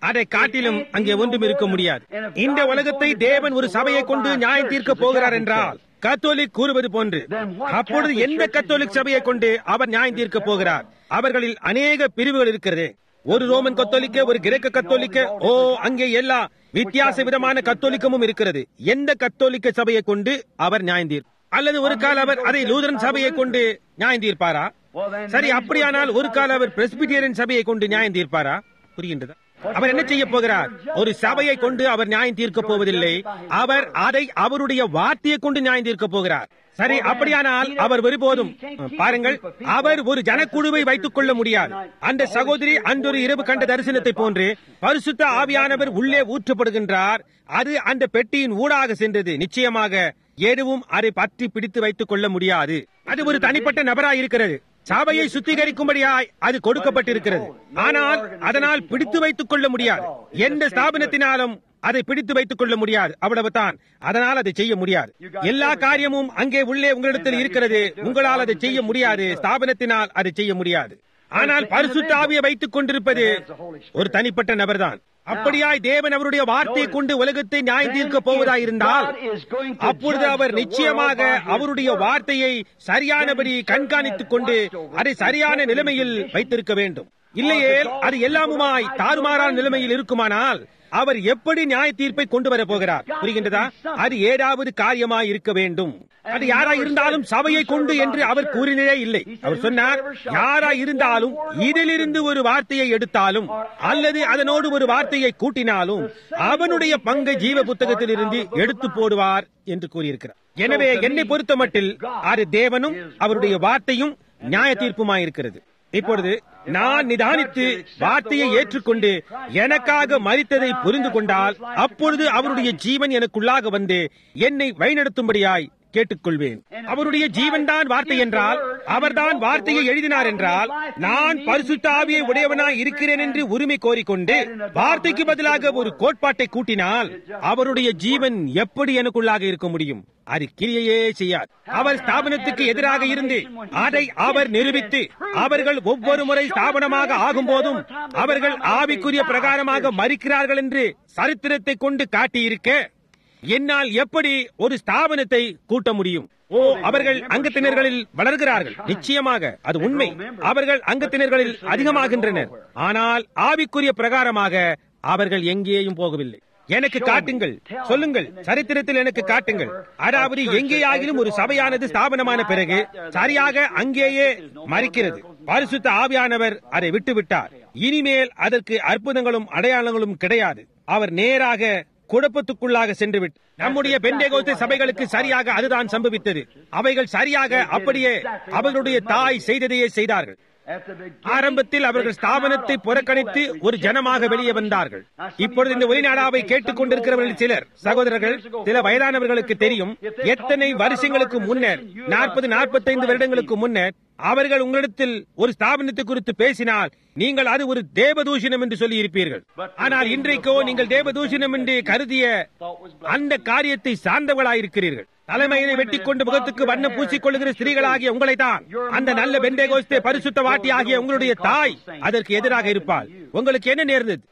அதை காட்டிலும் அங்கே ஒன்றும் இருக்க முடியாது இந்த உலகத்தை தேவன் ஒரு சபையை கொண்டு நியாயம் தீர்க்க போகிறார் என்றால் கத்தோலிக் கூறுவது போன்று அப்பொழுது எந்த கத்தோலிக் சபையை கொண்டு அவர் நியாயம் தீர்க்க போகிறார் அவர்களில் அநேக பிரிவுகள் இருக்கிறது ஒரு ரோமன் கத்தோலிக்க ஒரு கிரேக்க கத்தோலிக்க ஓ அங்கே எல்லா வித்தியாச விதமான கத்தோலிக்கமும் இருக்கிறது எந்த கத்தோலிக்க சபையை கொண்டு அவர் நியாயம் தீர்ப்பார் அல்லது ஒரு கால அவர் அதை லூதரன் சபையை கொண்டு நியாயம் தீர்ப்பாரா சரி அப்படியானால் ஒரு கால அவர் பிரஸ்பிட்டியரின் சபையை கொண்டு நியாயம் தீர்ப்பாரா புரிகின்றதா அவர் என்ன செய்ய போகிறார் ஒரு சபையை கொண்டு அவர் நியாயம் தீர்க்க போவதில்லை அவர் அதை அவருடைய வார்த்தையை கொண்டு நியாயம் தீர்க்க போகிறார் சரி அப்படியானால் அவர் ஒருபோதும் பாருங்கள் அவர் ஒரு ஜனக்குழுவை வைத்துக் கொள்ள முடியாது அந்த சகோதரி அன்றொரு இரவு கண்ட தரிசனத்தை போன்று பரிசுத்த ஆவியானவர் உள்ளே ஊற்றப்படுகின்றார் அது அந்த பெட்டியின் ஊடாக சென்றது நிச்சயமாக எதுவும் அதை பற்றி பிடித்து வைத்துக் கொள்ள முடியாது அது ஒரு தனிப்பட்ட நபராய் இருக்கிறது சபையை சுத்திகரிக்கும்படியாய் அது கொடுக்கப்பட்டிருக்கிறது ஆனால் அதனால் பிடித்து வைத்துக் கொள்ள முடியாது எந்த ஸ்தாபனத்தினாலும் அதை பிடித்து வைத்துக் கொள்ள முடியாது அவ்வளவுதான் அதனால் அதை செய்ய முடியாது எல்லா காரியமும் அங்கே உள்ளே உங்களிடத்தில் இருக்கிறது உங்களால் அதை செய்ய முடியாது ஸ்தாபனத்தினால் அதை செய்ய முடியாது ஆனால் பரிசுத்த ஆவியை வைத்துக் கொண்டிருப்பது ஒரு தனிப்பட்ட நபர்தான் அப்படியாய் தேவன் அவருடைய வார்த்தையை கொண்டு உலகத்தை நியாயம் தீர்க்க போவதாயிருந்தால் அப்பொழுது அவர் நிச்சயமாக அவருடைய வார்த்தையை சரியானபடி கண்காணித்துக் கொண்டு அதை சரியான நிலைமையில் வைத்திருக்க வேண்டும் இல்லையே அது எல்லாமுமாய் தாறுமாறான நிலைமையில் இருக்குமானால் அவர் எப்படி நியாய தீர்ப்பை கொண்டு வர போகிறார் புரிகின்றதா அது ஏதாவது காரியமாய் இருக்க வேண்டும் அது யாரா இருந்தாலும் சபையை கொண்டு என்று அவர் கூறினே இல்லை அவர் சொன்னார் யாரா இருந்தாலும் இதிலிருந்து ஒரு வார்த்தையை எடுத்தாலும் அல்லது அதனோடு ஒரு வார்த்தையை கூட்டினாலும் அவனுடைய பங்கை ஜீவ புத்தகத்தில் இருந்து எடுத்து போடுவார் என்று கூறியிருக்கிறார் எனவே என்னை பொறுத்த மட்டில் அது தேவனும் அவருடைய வார்த்தையும் நியாய தீர்ப்புமாயிருக்கிறது இப்பொழுது நான் நிதானித்து வார்த்தையை ஏற்றுக்கொண்டு எனக்காக மறித்ததை புரிந்து கொண்டால் அப்பொழுது அவருடைய ஜீவன் எனக்குள்ளாக வந்து என்னை வழிநடத்தும்படியாய் கேட்டுக்கொள்வேன் அவருடைய ஜீவன் தான் வார்த்தை என்றால் அவர்தான் வார்த்தையை எழுதினார் என்றால் நான் பரிசுத்த ஆவியை உடையவனாய் இருக்கிறேன் என்று உரிமை கோரிக்கொண்டு வார்த்தைக்கு பதிலாக ஒரு கோட்பாட்டை கூட்டினால் அவருடைய ஜீவன் எப்படி எனக்குள்ளாக இருக்க முடியும் அது கிரியையே செய்யார் அவர் ஸ்தாபனத்துக்கு எதிராக இருந்து அதை அவர் நிரூபித்து அவர்கள் ஒவ்வொரு முறை ஸ்தாபனமாக ஆகும் போதும் அவர்கள் ஆவிக்குரிய பிரகாரமாக மறிக்கிறார்கள் என்று சரித்திரத்தை கொண்டு காட்டியிருக்க என்னால் எப்படி ஒரு ஸ்தாபனத்தை கூட்ட முடியும் ஓ அவர்கள் அங்கத்தினர்களில் வளர்கிறார்கள் நிச்சயமாக அது உண்மை அவர்கள் அங்கத்தினர்களில் அதிகமாகின்றனர் ஆனால் ஆவிக்குரிய பிரகாரமாக அவர்கள் எங்கேயும் போகவில்லை எனக்கு காட்டுங்கள் சொல்லுங்கள் சரித்திரத்தில் எனக்கு காட்டுங்கள் அதாவது எங்கேயாகிலும் ஒரு சபையானது ஸ்தாபனமான பிறகு சரியாக அங்கேயே மறிக்கிறது பரிசுத்த ஆவியானவர் அதை விட்டுவிட்டார் இனிமேல் அதற்கு அற்புதங்களும் அடையாளங்களும் கிடையாது அவர் நேராக குழப்பத்துக்குள்ளாக சென்று விட்டு நம்முடைய பெண்டேகோஸ்தே சபைகளுக்கு சரியாக அதுதான் சம்பவித்தது அவைகள் சரியாக அப்படியே அவர்களுடைய தாய் செய்ததையே செய்தார்கள் ஆரம்பத்தில் அவர்கள் ஸ்தாபனத்தை புறக்கணித்து ஒரு ஜனமாக வெளியே வந்தார்கள் இப்பொழுது இந்த ஒளிநாடாவை கேட்டுக் கொண்டிருக்கிறவர்கள் சிலர் சகோதரர்கள் சில வயதானவர்களுக்கு தெரியும் எத்தனை வருஷங்களுக்கு முன்னர் நாற்பது நாற்பத்தைந்து வருடங்களுக்கு முன்னர் அவர்கள் உங்களிடத்தில் ஒரு ஸ்தாபனத்தை குறித்து பேசினால் நீங்கள் அது ஒரு தேவதூஷணம் என்று சொல்லி இருப்பீர்கள் ஆனால் இன்றைக்கோ நீங்கள் தேவதூஷணம் என்று கருதிய அந்த காரியத்தை சார்ந்தவர்களாயிருக்கிறீர்கள் தலைமையினை வெட்டி கொண்டு முகத்துக்கு வண்ண பூசிக் கொள்ளுகிற ஸ்திரீகளாகிய உங்களை தான் அந்த நல்ல பெண்டேகோஸ்தே பரிசுத்த வாட்டி ஆகிய உங்களுடைய தாய் அதற்கு எதிராக இருப்பாள் உங்களுக்கு என்ன நேர்ந்தது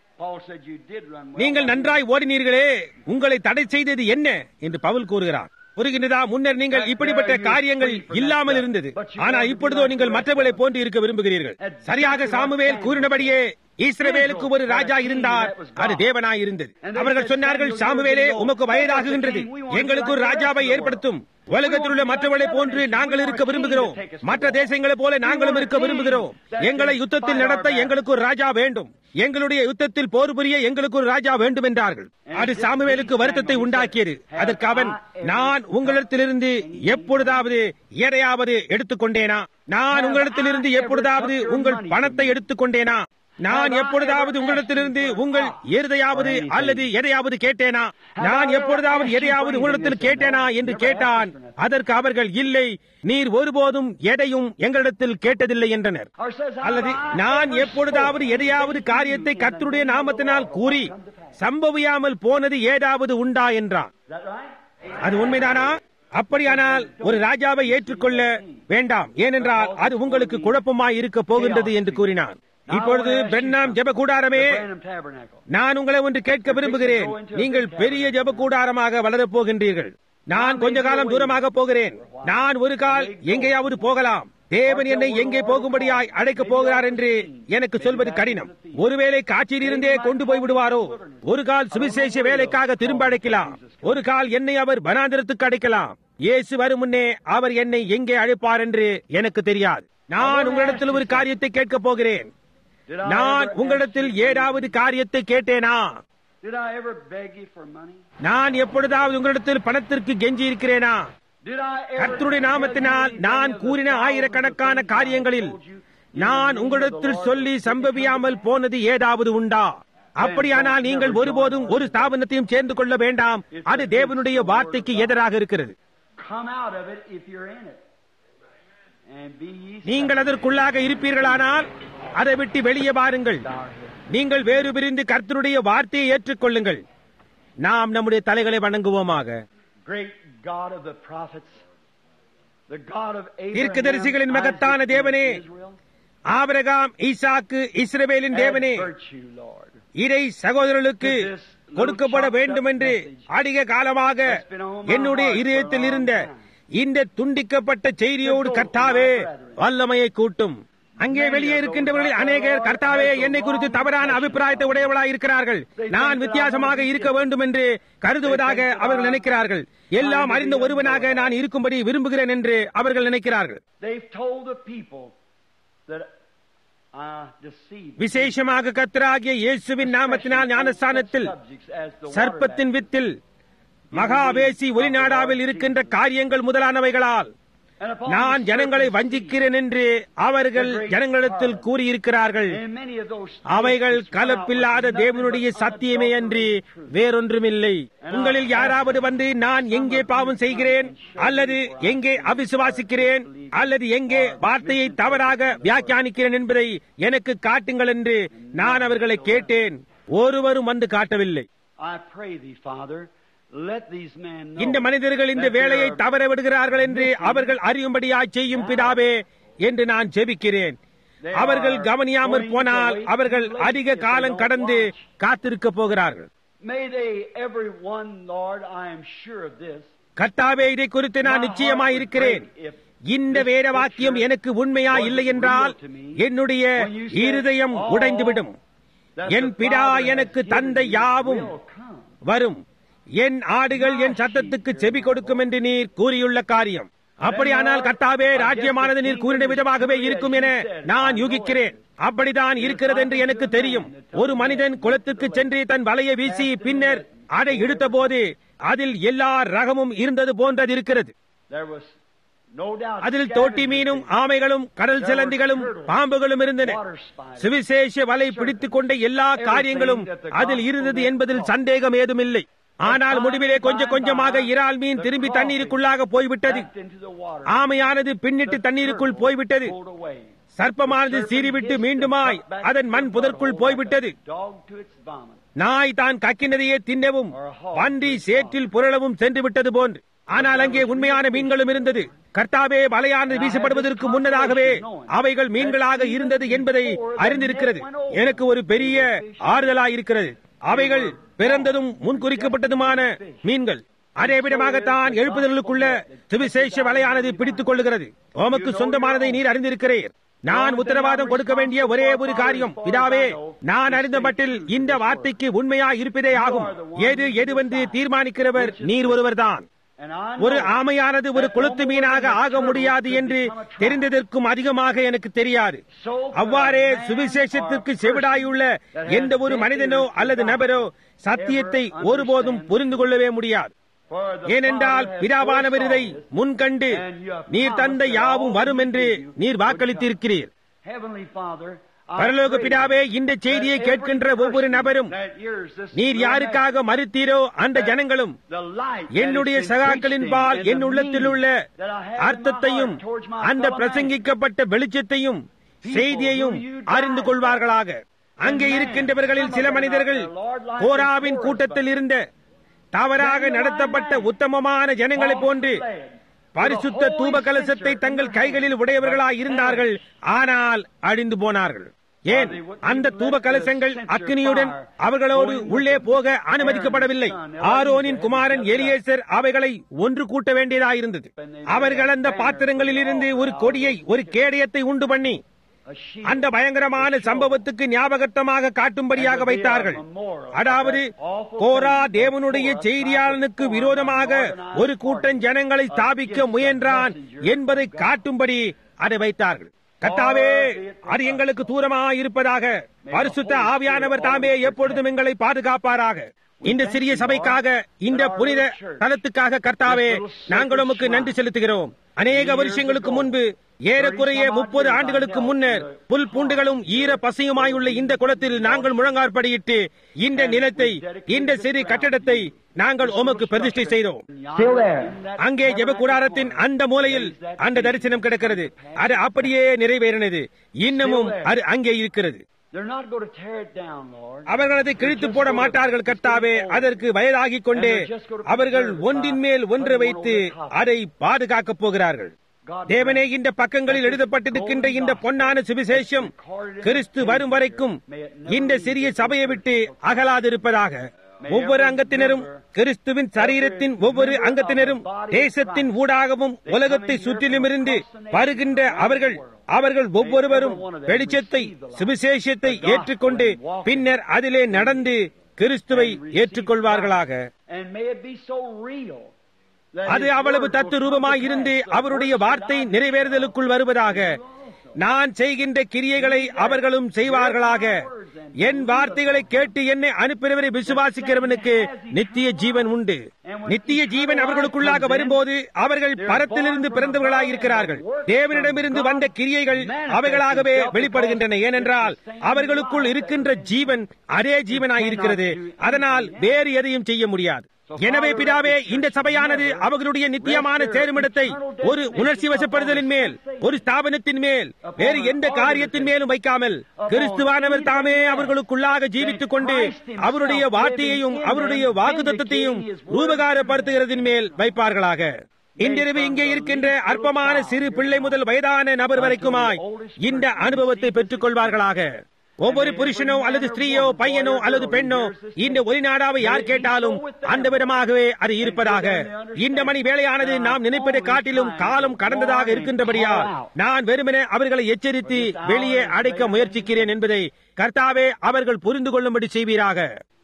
நீங்கள் நன்றாய் ஓடினீர்களே உங்களை தடை செய்தது என்ன என்று பவுல் கூறுகிறார் புரிகின்றதா முன்னர் நீங்கள் இப்படிப்பட்ட காரியங்கள் இல்லாமல் இருந்தது ஆனால் இப்பொழுதோ நீங்கள் மற்றவர்களை போன்று இருக்க விரும்புகிறீர்கள் சரியாக சாமுவேல் கூறினபடியே இஸ்ரவேலுக்கு ஒரு ராஜா இருந்தார் அது தேவனாய் இருந்தது அவர்கள் சொன்னார்கள் சாமுவேலே உமக்கு வயதாகுகின்றது எங்களுக்கு ஒரு ராஜாவை ஏற்படுத்தும் உலகத்தில் உள்ள மற்றவர்களை போன்று நாங்கள் இருக்க விரும்புகிறோம் மற்ற தேசங்களை போல நாங்களும் இருக்க விரும்புகிறோம் எங்களை யுத்தத்தில் நடத்த எங்களுக்கு ஒரு ராஜா வேண்டும் எங்களுடைய யுத்தத்தில் போர் புரிய எங்களுக்கு ஒரு ராஜா வேண்டும் என்றார்கள் அது சாமுவேலுக்கு வருத்தத்தை உண்டாக்கியது அதற்கு அவன் நான் உங்களிடத்திலிருந்து எப்பொழுதாவது எதையாவது எடுத்துக்கொண்டேனா நான் உங்களிடத்திலிருந்து எப்பொழுதாவது உங்கள் பணத்தை எடுத்துக்கொண்டேனா நான் எப்பொழுதாவது உங்களிடத்திலிருந்து உங்கள் எருதையாவது அல்லது எதையாவது கேட்டேனா நான் எப்பொழுதாவது எதையாவது உங்களிடத்தில் கேட்டேனா என்று கேட்டான் அதற்கு அவர்கள் இல்லை நீர் ஒருபோதும் எதையும் எங்களிடத்தில் கேட்டதில்லை என்றனர் அல்லது நான் எப்பொழுதாவது எதையாவது காரியத்தை கர்த்தருடைய நாமத்தினால் கூறி சம்பவியாமல் போனது ஏதாவது உண்டா என்றான் அது உண்மைதானா அப்படியானால் ஒரு ராஜாவை ஏற்றுக்கொள்ள வேண்டாம் ஏனென்றால் அது உங்களுக்கு குழப்பமாய் இருக்க போகின்றது என்று கூறினான் இப்பொழுது பிரண்ணாம் ஜெப கூடாரமே
The Branham Tabernacle.
நான் உங்களை ஒன்று கேட்க விரும்புகிறேன் நீங்கள் பெரிய ஜெப கூடாரமாக வளரப் போகின்றீர்கள் நான் கொஞ்ச காலம் தூரமாக போகிறேன் நான் ஒரு கால் எங்கேயாவது போகலாம் தேவன் என்னை எங்கே போகும்படியாய் அழைக்கப் போகிறார் என்று எனக்கு சொல்வது கடினம் ஒருவேளை காட்சியில் இருந்தே கொண்டு போய் விடுவாரோ ஒரு கால் சுவிசேஷ வேலைக்காக திரும்ப அழைக்கலாம் ஒரு கால் என்னை அவர் வனாந்திரத்துக்கு அழைக்கலாம் இயேசு வரும் முன்னே அவர் என்னை எங்கே அழைப்பார் என்று எனக்கு தெரியாது நான் உங்களிடத்தில் ஒரு காரியத்தை கேட்கப் போகிறேன்
Did I
நான்
ever
உங்களிடத்தில்
ask you-
ஏதாவது காரியத்தை கேட்டேனா
Did I ever beg you for money?
நான் எப்பொழுதாவது உங்களிடத்தில் பணத்திற்கு கெஞ்சி இருக்கிறேனா
Did I ever
கர்த்தருடைய நாமத்தினால் நான் கூறின ஆயிரக்கணக்கான காரியங்களில் நான் உங்களிடத்தில் சொல்லி சம்பவியாமல் போனது ஏதாவது உண்டா அப்படியானால் நீங்கள் ஒருபோதும் ஒரு ஸ்தாபனத்தையும் சேர்ந்து கொள்ள வேண்டாம் அது தேவனுடைய வார்த்தைக்கு எதிராக இருக்கிறது
come out of it if you're in it? And be ye
நீங்கள் அதற்குள்ளாக இருப்பீர்களானால் அதை விட்டு வெளியே வாருங்கள் நீங்கள் வேறு பிரிந்து கர்த்தருடைய வார்த்தையை ஏற்றுக்கொள்ளுங்கள் நாம் நம்முடைய தலைகளை வணங்குவோமாக
great God of the prophets, the God of
தீர்க்கதரிசிகளின்
Abraham,
மகத்தான
Isaac,
தேவனே,
and Israel,
ஆபிரகாம் ஈசாக்கு இஸ்ரவேலின் தேவனே
add virtue, Lord.
இதை சகோதரர்களுக்கு கொடுக்கப்பட வேண்டும் என்று அதிக காலமாக என்னுடைய இதயத்தில் இருந்த இந்த துண்டிக்கப்பட்ட செய்தியோடு கர்த்தாவே வல்லமையை கூட்டும் அங்கே வெளியே இருக்கின்றவர்களில் அநேகர் கர்த்தாவே என்னை குறித்து தவறான அபிப்பிராயத்தை உடையவர்களாக இருக்கிறார்கள் நான் வித்தியாசமாக இருக்க வேண்டும் என்று கருதுவதாக அவர்கள் நினைக்கிறார்கள் எல்லாம் அறிந்த ஒருவனாக நான் இருக்கும்படி விரும்புகிறேன் என்று அவர்கள் நினைக்கிறார்கள்
They've told the people that I deceived them.
விசேஷமாக கர்த்தராகிய இயேசுவின் நாமத்தினால் ஞானஸ்தானத்தில்
Subjects as the water
சர்ப்பத்தின் வித்தில் மகாவேசி ஒளிநாடாவில் இருக்கின்ற காரியங்கள் முதலானவைகளால்
And upon
நான்
the
ஜனங்களை
surface,
வஞ்சிக்கிறேன் என்று அவர்கள் ஜனங்களிடத்தில் கூறியிருக்கிறார்கள்
in many of those
அவைகள்
statements,
கலப்பில்லாத
nothing
தேவனுடைய
but
சத்தியமே அன்றி
unadulterated truth.
வேறொன்றுமில்லை உங்களில் யாராவது வந்து நான் எங்கே பாவம் செய்கிறேன் அல்லது எங்கே அவிசுவாசிக்கிறேன் அல்லது எங்கே வார்த்தையை தவறாக வியாக்கியானிக்கிறேன் என்பதை எனக்கு காட்டுங்கள் என்று நான் அவர்களை கேட்டேன் ஒருவரும் வந்து காட்டவில்லை
I pray thee, Father, let these men know
இந்த மனிதர்கள் இந்த
that
வேலையை
they are
தவற விடுகிறார்கள் என்று அவர்கள் அறியும்படியாய் செய்யும் பிதாவே என்று நான் ஜெபிக்கிறேன் அவர்கள் கவனியாமற் போனால் அவர்கள் அதிக காலம் கடந்து காத்திருக்க போகிறார்கள்
May they, every one, Lord, I am sure of this.
கர்த்தாவே இதை குறித்து நான் நிச்சயமாய் இருக்கிறேன் இந்த வேத வாக்கியம் எனக்கு உண்மையா இல்லை என்றால் என்னுடைய இருதயம் உடைந்துவிடும்
that
என்
the
பிதா
Father has
எனக்கு
given
தந்த
me
யாவும்
will come.
வரும் என் ஆடுகள் என் சத்தத்துக்கு செவி கொடுக்கும் என்று நீர் கூறியுள்ள காரியம் அப்படியானால் கர்த்தாவே ராஜ்யமானது நீர் கூறின விதமாகவே இருக்கும் என நான் யூகிக்கிறேன் அப்படிதான் இருக்கிறது என்று எனக்கு தெரியும் ஒரு மனிதன் குளத்துக்கு சென்று தன் வலையை வீசி பின்னர் அதை இழுத்த போது அதில் எல்லா ரகமும் இருந்தது போன்றது இருக்கிறது
There was no doubt
அதில்
scattered
தோட்டி மீனும் ஆமைகளும் கடல் சிலந்திகளும் பாம்புகளும் இருந்தன சுவிசேஷ வலை பிடித்துக் கொண்ட எல்லா காரியங்களும் அதில் இருந்தது என்பதில் சந்தேகம் ஏதுமில்லை ஆனால் முடிவிலே கொஞ்சம் கொஞ்சமாக இறால் மீன் திரும்பி தண்ணீருக்குள்ளாக போய்விட்டது
backed into the water,
ஆமையானது பின்னிட்டு தண்ணீருக்குள் போய்விட்டது
pulled away.
சர்ப்பமானது சீறிவிட்டு மீண்டுமாய் அதன் மண் புதற்குள் போய்விட்டது
Dog to its vomit.
நாய் தான் கக்கினதையே தின்னவும் பன்றி சேற்றில் புரளவும் சென்று விட்டது போன்று ஆனால் அங்கே உண்மையான மீன்களும் இருந்தது கர்த்தாவே வலையானது வீசப்படுவதற்கு முன்னதாகவே அவைகள் மீன்களாக இருந்தது என்பதை அறிந்திருக்கிறது எனக்கு ஒரு பெரிய ஆறுதலாயிருக்கிறது அவைகள் பிறந்ததும் முன்குறிக்கப்பட்டதுமான மீன்கள் அதே விதமாகத்தான் எழுப்புதலுக்குள்ள சுவிசேஷ வலையானது பிடித்துக் கொள்ளுகிறது உமக்கு சொந்தமானதை நீர் அறிந்திருக்கிறீர் நான் உத்தரவாதம் கொடுக்க வேண்டிய ஒரே ஒரு காரியம் பிதாவே நான் அறிந்த மட்டில் இந்த வார்த்தைக்கு உண்மையா இருப்பதே ஆகும் எது எதுவென்று தீர்மானிக்கிறவர் நீர் ஒருவர்தான்
And I
ஒரு
know
ஆமையானது ஒரு கொளுத்து மீனாக ஆக முடியாது என்று தெரிந்ததற்கும் அதிகமாக எனக்கு தெரியாது அவ்வாறே சுவிசேஷத்திற்கு செவிடாயுள்ள எந்த ஒரு மனிதனோ அல்லது நபரோ சத்தியத்தை ஒருபோதும் புரிந்து கொள்ளவே முடியாது
for the
ஏனென்றால்
Father has
பிதாவானவர் இதை
foresaw
முன்கண்டு நீர் தந்த யாவும் வரும் என்று நீர் வாக்களித்திருக்கிறீர்
this. Heavenly Father, I
பரலோக
pray
பிதாவே இந்த செய்தியை
that
கேட்கின்ற
every
ஒவ்வொரு
person
நபரும்
that hears this
நீர்
will
யாருக்காக
have
மறுத்தீரோ அந்த ஜனங்களும்
the light that
என்னுடைய
has been
சகாக்களின்
preached
ball
in and
N
the
உள்ளத்தில் உள்ள
meaning that I have in my
அர்த்தத்தையும்
heart towards my
அந்த
fellow man.
பிரசங்கிக்கப்பட்ட வெளிச்சத்தையும் செய்தியையும் அறிந்து கொள்வார்களாக அங்கே இருக்கின்றவர்களில் சில மனிதர்கள் கோராவின் கூட்டத்தில் இருந்த தவறாக நடத்தப்பட்ட உத்தமமான ஜனங்களைப் போன்று பரிசுத்த தூப கலசத்தை தங்கள் கைகளில் உடையவர்களாய் இருந்தார்கள் ஆனால் அழிந்து போனார்கள் ஏன் அந்த தூப கலசங்கள் அக்னியுடன் அவர்களோடு உள்ளே போக அனுமதிக்கப்படவில்லை ஆரோனின் குமாரன் எலியேசர் அவைகளை ஒன்று கூட்ட வேண்டியதாயிருந்தது அவர்கள் அந்த பாத்திரங்களில் இருந்து ஒரு கொடியை ஒரு கேடயத்தை உண்டு பண்ணி அந்த பயங்கரமான சம்பவத்துக்கு ஞாபகத்தமாக காட்டும்படியாக வைத்தார்கள் அதாவது கோரா தேவனுடைய செய்தியாளனுக்கு விரோதமாக ஒரு கூட்டம் ஜனங்களை ஸ்தாபிக்க முயன்றான் என்பதை காட்டும்படி அதை வைத்தார்கள் கத்தாவே அது எங்களுக்கு தூரமாக இருப்பதாக பரிசுத்த ஆவியானவர் தாமே எப்பொழுதும் எங்களை பாதுகாப்பாராக இந்த சிறிய சபைக்காக இந்த புனித தலத்துக்காக கர்த்தாவே நாங்கள் உமக்கு நன்றி செலுத்துகிறோம் அநேக வருஷங்களுக்கு முன்பு ஏறக்குறைய முப்பது ஆண்டுகளுக்கு முன்னர் புல் பூண்டுகளும் ஈர பசையுமாயுள்ள இந்த குளத்தில் நாங்கள் முழங்காற்படியிட்டு இந்த நிலத்தை இந்த சிறு கட்டடத்தை நாங்கள் உமக்கு பிரதிஷ்டை செய்தோம் அங்கே ஜெபக்கூடாரத்தின் அந்த மூலையில் அந்த தரிசனம் கிடக்கிறது அது அப்படியே நிறைவேறினது இன்னமும் அது அங்கே இருக்கிறது அவர்கள் அதை கிழித்து போட மாட்டார்கள் கர்த்தாவே அதற்கு வயதாகிக் கொண்டே அவர்கள் ஒன்றின் மேல் ஒன்று வைத்து அதை பாதுகாக்கப் போகிறார்கள் தேவனே இந்த பக்கங்களில் எழுதப்பட்டிருக்கின்ற இந்த பொன்னான சுவிசேஷம் கிறிஸ்து வரும் வரைக்கும் இந்த சிறிய சபையை விட்டு அகலாதிருப்பதாக ஒவ்வொரு அங்கத்தினரும் கிறிஸ்துவின் சரீரத்தின் ஒவ்வொரு அங்கத்தினரும் தேசத்தின் ஊடாகவும் உலகத்தை சுற்றிலும் இருந்து வருகின்ற அவர்கள் அவர்கள் ஒவ்வொருவரும் வெளிச்சத்தை சுவிசேஷத்தை ஏற்றுக்கொண்டு பின்னர் அதிலே நடந்து கிறிஸ்துவை ஏற்றுக்கொள்வார்களாக அது அவ்வளவு தத்து ரூபமாய் இருந்து அவருடைய வார்த்தை நிறைவேறுதலுக்குள் வருவதாக நான் செய்கின்ற கிரியைகளை அவர்களும் செய்வார்களாக என் வார்த்தைகளை கேட்டு என்னை அனுப்பினவரை விசுவாசிக்கிறவனுக்கு நித்திய ஜீவன் உண்டு நித்திய ஜீவன் அவர்களுக்குள்ளாக வரும்போது அவர்கள் பரத்திலிருந்து பிறந்தவர்களாக இருக்கிறார்கள் தேவனிடமிருந்து வந்த கிரியைகள் அவைகளாகவே வெளிப்படுகின்றன ஏனென்றால் அவர்களுக்குள் இருக்கின்ற ஜீவன் அதே ஜீவனாய் இருக்கிறது அதனால் வேறு எதையும் செய்ய முடியாது எனவே பிதாவே இந்த சபையானது அவர்களுடைய நித்தியமான சேருமிடத்தை ஒரு உணர்ச்சி வசப்படுதலின் மேல் ஒரு ஸ்தாபனத்தின் மேல் வேறு எந்த காரியத்தின் மேலும் வைக்காமல் கிறிஸ்துவானவர் தாமே அவர்களுக்குள்ளாக ஜீவித்துக் கொண்டு அவருடைய வார்த்தையையும் அவருடைய வாக்கு தத்துவத்தையும் ரூபகாரப்படுத்துகிறதின் மேல் வைப்பார்களாக இன்றிரவு இங்கே இருக்கின்ற அற்பமான சிறு பிள்ளை முதல் வயதான நபர் வரைக்குமாய் இந்த அனுபவத்தை பெற்றுக் கொள்வார்களாக ஒவ்வொரு புருஷனோ அல்லது ஸ்திரீயோ பையனோ அல்லது பெண்ணோ இந்த ஒளிநாடாவை யார் கேட்டாலும் அந்த விதமாகவே அது இருப்பதாக இந்த மணி வேலையானது நாம் நினைப்பதை காட்டிலும் காலம் கடந்ததாக இருக்கின்றபடியால் நான் வெறுமனே அவர்களை எச்சரித்து வெளியே அடைக்க முயற்சிக்கிறேன் என்பதை கர்த்தாவே அவர்கள் புரிந்து கொள்ளும்படி செய்வீராக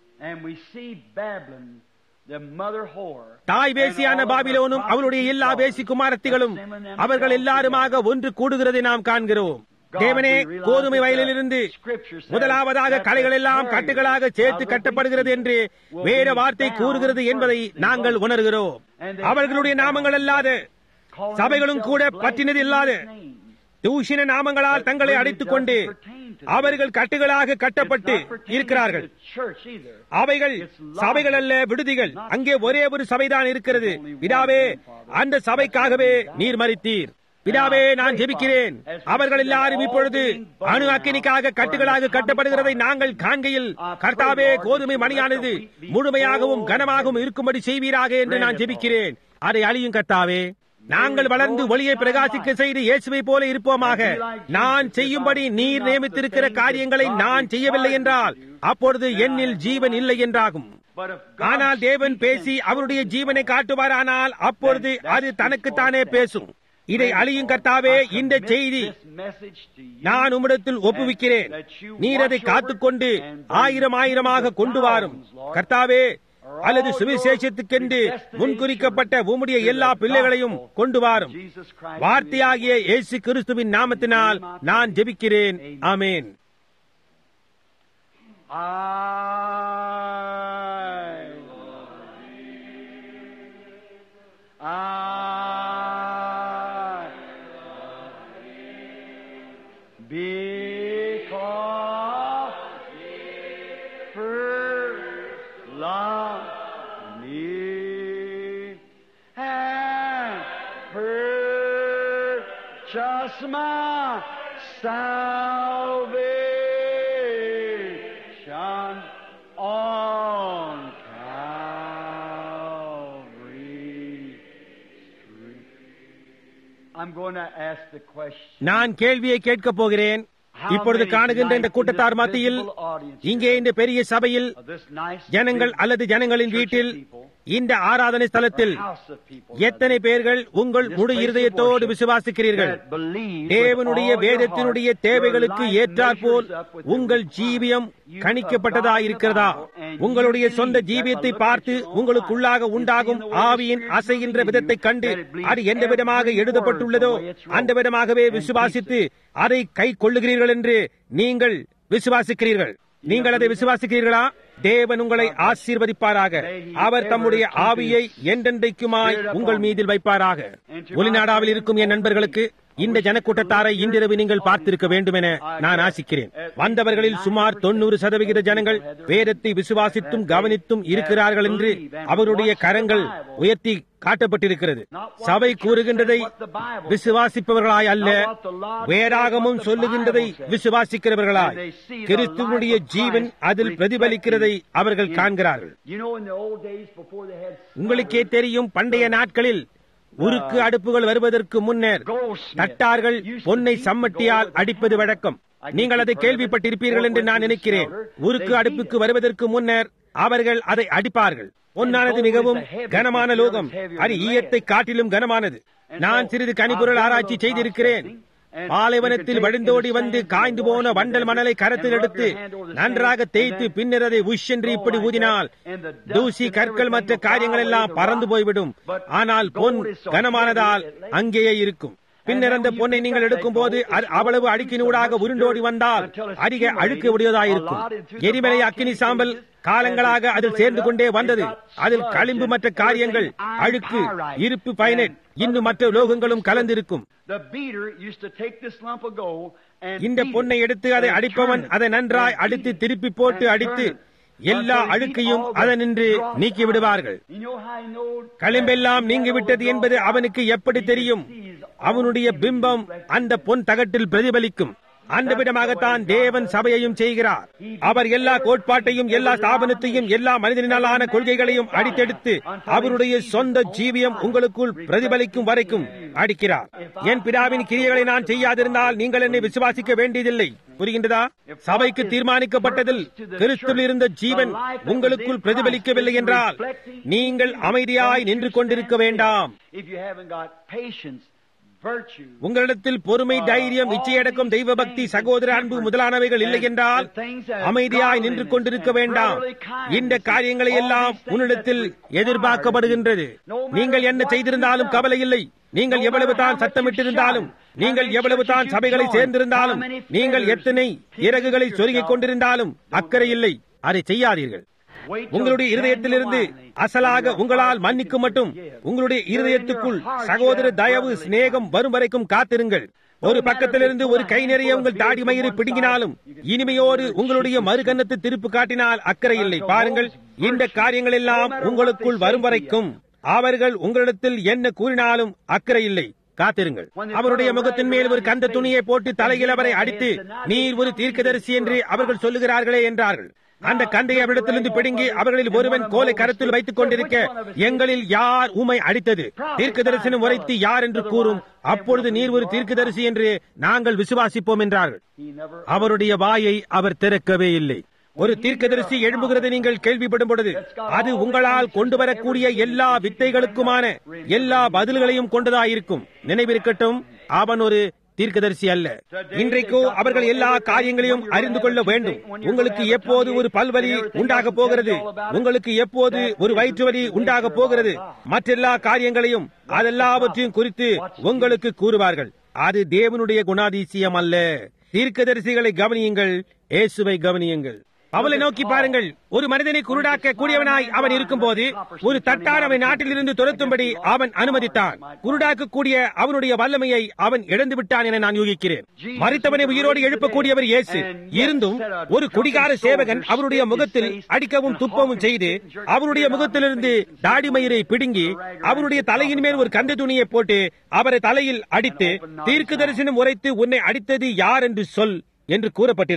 தாய் வேசியான பாபிலோனும் அவளுடைய எல்லா வேசி குமாரத்திகளும் அவர்கள் எல்லாருமாக ஒன்று கூடுகிறதை நாம் காண்கிறோம் தேவனே கோதுமை வயலிலிருந்து முதலாவதாக கலைகள் எல்லாம் கட்டுகளாக சேர்த்து கட்டப்படுகிறது என்று வேற வார்த்தை கூறுகிறது என்பதை நாங்கள் உணர்கிறோம் அவர்களுடைய நாமங்கள் அல்லாத சபைகளும் கூட பற்றினது இல்லாத தூஷண நாமங்களால் தங்களை அடைத்துக் கொண்டு அவர்கள் கட்டுகளாக கட்டப்பட்டு இருக்கிறார்கள் அவைகள் சபைகள் அல்ல விடுதிகள் அங்கே ஒரே ஒரு சபைதான் இருக்கிறது விடாவே அந்த சபைக்காகவே நீர் மறித்தீர் பிதாவே நான் ஜெபிக்கிறேன் அவர்கள் எல்லாரும் இப்பொழுது அணு அக்கினிக்காக கட்டுகளாக கட்டப்படுகிறதை நாங்கள் காண்கையில் கர்த்தாவே கோதுமை மணியானது முழுமையாகவும் கனமாகவும் இருக்கும்படி செய்வீராக என்று நான் ஜெபிக்கிறேன் அதை அழியும் கர்த்தாவே நாங்கள் வளர்ந்து ஒளியை பிரகாசிக்க செய்து இயேசுவை போல இருப்போமாக நான் செய்யும்படி நீர் நியமித்திருக்கிற காரியங்களை நான் செய்யவில்லை என்றால் அப்பொழுது என்னில் ஜீவன் இல்லை என்றாகும் ஆனால் தேவன் பேசி அவருடைய ஜீவனை காட்டுவாரானால் அப்பொழுது அது தனக்குத்தானே பேசும் இதை அழியும் கர்த்தாவே இந்த செய்தி நான் உம்மிடத்தில் ஒப்புவிக்கிறேன் நீர் அதை காத்துக்கொண்டு ஆயிரம் ஆயிரமாக கொண்டு வாரும் கர்த்தாவே அல்லது சுவிசேஷத்துக்கென்று முன்குறிக்கப்பட்ட உம்முடைய எல்லா பிள்ளைகளையும் கொண்டு வாரும் வார்த்தையாகிய இயேசு கிறிஸ்துவின் நாமத்தினால் நான் ஜெபிக்கிறேன் ஆமேன்
Because first love me and purchase my salvation on Calvary Street. I'm going to ask the question.
நான் கேள்வியை கேட்கப் போகிறேன் இப்பொழுது காணுகின்ற இந்த கூட்டத்தார் மத்தியில் இங்கே இந்த பெரிய சபையில் ஜனங்கள் அல்லது ஜனங்களின் வீட்டில் இந்த ஆராதனை ஸ்தலத்தில் எத்தனை பேர்கள் உங்கள் முழு இருதயத்தோடு விசுவாசிக்கிறீர்கள் தேவனுடைய வேதத்தினுடைய தேவைகளுக்கு ஏற்றாற்போல் உங்கள் ஜீவியம் கணிக்கப்பட்டதா உங்களுடைய சொந்த ஜீவியத்தை பார்த்து உங்களுக்குள்ளாக உண்டாகும் ஆவியின் அசைகின்ற விதத்தை கண்டு அது எந்த விதமாக எழுதப்பட்டுள்ளதோ அந்த விதமாகவே விசுவாசித்து அதை கை கொள்ளுகிறீர்கள் என்று நீங்கள் விசுவாசிக்கிறீர்கள் நீங்கள் அதை விசுவாசிக்கிறீர்களா தேவன் உங்களை ஆசீர்வதிப்பாராக அவர் தம்முடைய ஆவியை என்றென்றைக்குமாய் உங்கள் மீதில் வைப்பாராக ஒலிநாடாவில் இருக்கும் என் நண்பர்களுக்கு இந்த ஜனக்கூட்டத்தாரை இன்றிரவு நீங்கள் பார்த்திருக்க வேண்டும் என நான் ஆசிக்கிறேன் வந்தவர்களில் சுமார் தொண்ணூறு சதவிகித ஜனங்கள் வேதத்தை விசுவாசித்தும் கவனித்தும் இருக்கிறார்கள் என்று அவருடைய கரங்கள் உயர்த்தி காட்டப்பட்டிருக்கிறது சபை கூறுகின்றதை விசுவாசிப்பவர்களாய் அல்ல வேறாகமும் சொல்லுகின்றதை விசுவாசிக்கிறவர்களாய் கிறிஸ்துவனுடைய ஜீவன் அதில் பிரதிபலிக்கிறதை அவர்கள் காண்கிறார்கள் உங்களுக்கே தெரியும் பண்டைய நாட்களில் உருக்கு அடுப்புகள் வருவதற்கு முன்னர் தட்டார்கள் பொன்னை சம்மட்டியால் அடிப்பது வழக்கம் நீங்கள் அதை கேள்விப்பட்டிருப்பீர்கள் என்று நான் நினைக்கிறேன் உருக்கு அடுப்புக்கு வருவதற்கு முன்னர் அவர்கள் அதை அடிப்பார்கள் பொன்னானது மிகவும் கனமான லோகம் அது ஈயத்தை காட்டிலும் கனமானது நான் சிறிது கனிபொருள் ஆராய்ச்சி செய்திருக்கிறேன் பாலைவனத்தில் வழிந்தோடி வந்து காய்ந்து போன வண்டல் மணலை கரத்தில் எடுத்து நன்றாக தேய்த்து பின்னர் அதை உஷ் என்று இப்படி ஊதினால் தூசி கற்கள் மற்ற காரியங்கள் எல்லாம் பறந்து போய்விடும் ஆனால் பொன் கனமானதால் அங்கேயே இருக்கும் பின்னர் அந்த பொன்னை நீங்கள் எடுக்கும் போது அவ்வளவு அழுக்கினூடாக உருண்டோடி வந்தால் அதிக அழுக்க உடையதாயிருக்கும் எரிமலை அக்கினி சாம்பல் காலங்களாக அதில் சேர்ந்து கொண்டே வந்தது அதில் களிம்பு மற்ற காரியங்கள் அழுக்கு இருப்பு பயனட் இன்னும் மற்ற லோகங்களும் கலந்திருக்கும் இந்த பொன்னை எடுத்து அதை அடிப்பவன் அதை நன்றாய் அடித்து திருப்பி போட்டு அடித்து எல்லா அழுக்கையும் அதனின்று நீக்கி விடுவார்கள் களிம்பெல்லாம் நீங்கிவிட்டது என்பது அவனுக்கு எப்படி தெரியும் அவனுடைய பிம்பம் அந்த பொன் தகட்டில் பிரதிபலிக்கும் அந்த விதமாகத்தான் தேவன் சபையையும் செய்கிறார் அவர் எல்லா கோட்பாட்டையும் எல்லா ஸ்தாபனத்தையும் எல்லா மனிதனாலான கொள்கைகளையும் அடித்தெடுத்து அவருடைய சொந்த ஜீவியம் உங்களுக்குள் பிரதிபலிக்கும் வரைக்கும் அடிக்கிறார் என் பிதாவின் கிரியைகளை நான் செய்யாதிருந்தால் நீங்கள் என்னை விசுவாசிக்க வேண்டியதில்லை புரிகின்றதா சபைக்கு தீர்மானிக்கப்பட்டதில் கிறிஸ்துவில் இருந்த ஜீவன் உங்களுக்குள் பிரதிபலிக்கவில்லை என்றால் நீங்கள் அமைதியாய் நின்று கொண்டிருக்க வேண்டாம் உங்களிடத்தில் பொறுமை தைரியம் இச்சையடக்கம் தெய்வ பக்தி சகோதர அன்பு முதலானவைகள் இல்லை என்றால் அமைதியாய் நின்று கொண்டிருக்க வேண்டாம் இந்த காரியங்களை எல்லாம் உன்னிடத்தில் எதிர்பார்க்கப்படுகின்றது நீங்கள் என்ன செய்திருந்தாலும் கவலை இல்லை நீங்கள் எவ்வளவு தான் சத்தமிட்டிருந்தாலும் நீங்கள் எவ்வளவு தான் சபைகளை சேர்ந்திருந்தாலும் நீங்கள் எத்தனை இறகுகளை சொருகிக் கொண்டிருந்தாலும் அக்கறை இல்லை அதை செய்யாதீர்கள் உங்களுடைய இருதயத்திலிருந்து அசலாக உங்களால் மன்னிக்கும் மட்டும் உங்களுடைய இருதயத்துக்குள் சகோதர தயவு சிநேகம் வரும் வரைக்கும் காத்திருங்கள் ஒரு பக்கத்திலிருந்து ஒரு கை நிறைய உங்கள் தாடி மயிரை பிடுங்கினாலும் இனிமையோடு உங்களுடைய மறுகன்னத்து திருப்பு காட்டினால் அக்கறை இல்லை பாருங்கள் இந்த காரியங்கள் எல்லாம் உங்களுக்குள் வரும் வரைக்கும் அவர்கள் உங்களிடத்தில் என்ன கூறினாலும் அக்கறை இல்லை காத்திருங்கள் அவருடைய முகத்தின் மேல் ஒரு கந்த துணியை போட்டு தலையில் அவரை அடித்து நீர் ஒரு தீர்க்கதரிசி என்று அவர்கள் சொல்லுகிறார்களே என்றார்கள் அந்த கந்தை அவரிடத்திலிருந்து பிடுங்கி அவர்களில் ஒருவன் கோலை கருத்தில் வைத்துக் கொண்டிருக்க எங்களில் யார் உமை அடித்தது தீர்க்க தரிசனம் உரைத்து யார் என்று கூறும் அப்பொழுது நீர் ஒரு தீர்க்கதரிசி என்று நாங்கள் விசுவாசிப்போம் என்றார்கள் அவருடைய வாயை அவர் திறக்கவே இல்லை ஒரு தீர்க்கதரிசி எழும்புகிறது நீங்கள் கேள்விப்படும் பொழுது அது உங்களால் கொண்டு வரக்கூடிய எல்லா வித்தைகளுக்குமான எல்லா பதில்களையும் கொண்டதாயிருக்கும் நினைவிருக்கட்டும் அவன் ஒரு தீர்க்கதரிசி அல்ல இன்றைக்கோ அவர்கள் எல்லா காரியங்களையும் அறிந்து கொள்ள வேண்டும் உங்களுக்கு எப்போது ஒரு பல்வலி உண்டாக போகிறது உங்களுக்கு எப்போது ஒரு வயிற்று வலி உண்டாக போகிறது மற்றெல்லா காரியங்களையும் அதெல்லாவற்றையும் குறித்து உங்களுக்கு கூறுவார்கள் அது தேவனுடைய குணாதிசயம் அல்ல தீர்க்கதரிசிகளை கவனியுங்கள் இயேசுவை கவனியுங்கள் அவளை நோக்கி பாருங்கள் ஒரு மனிதனை குருடாக்க கூடியவனாய் அவன் இருக்கும் போது ஒரு தட்டார் அவன் நாட்டிலிருந்து துரத்தும்படி அவன் அனுமதித்தான் குருடாக்க கூடிய அவனுடைய வல்லமையை அவன் இழந்து விட்டான் என நான் யூகிக்கிறேன் மறித்தவனை உயிரோடு எழுப்பக்கூடியவர் இயேசு இருந்தும் ஒரு குடிகார சேவகன் அவருடைய முகத்தில் அடிக்கவும் துப்பவும் செய்து அவருடைய முகத்திலிருந்து தாடிமயிரை பிடுங்கி அவருடைய தலையின் மேல் ஒரு கந்த துணியை போட்டு அவரை தலையில் அடித்து தீர்க்கு தரிசனம் உரைத்து உன்னை அடித்தது யார் என்று சொல் என்று கூறப்பட்டிருந்தது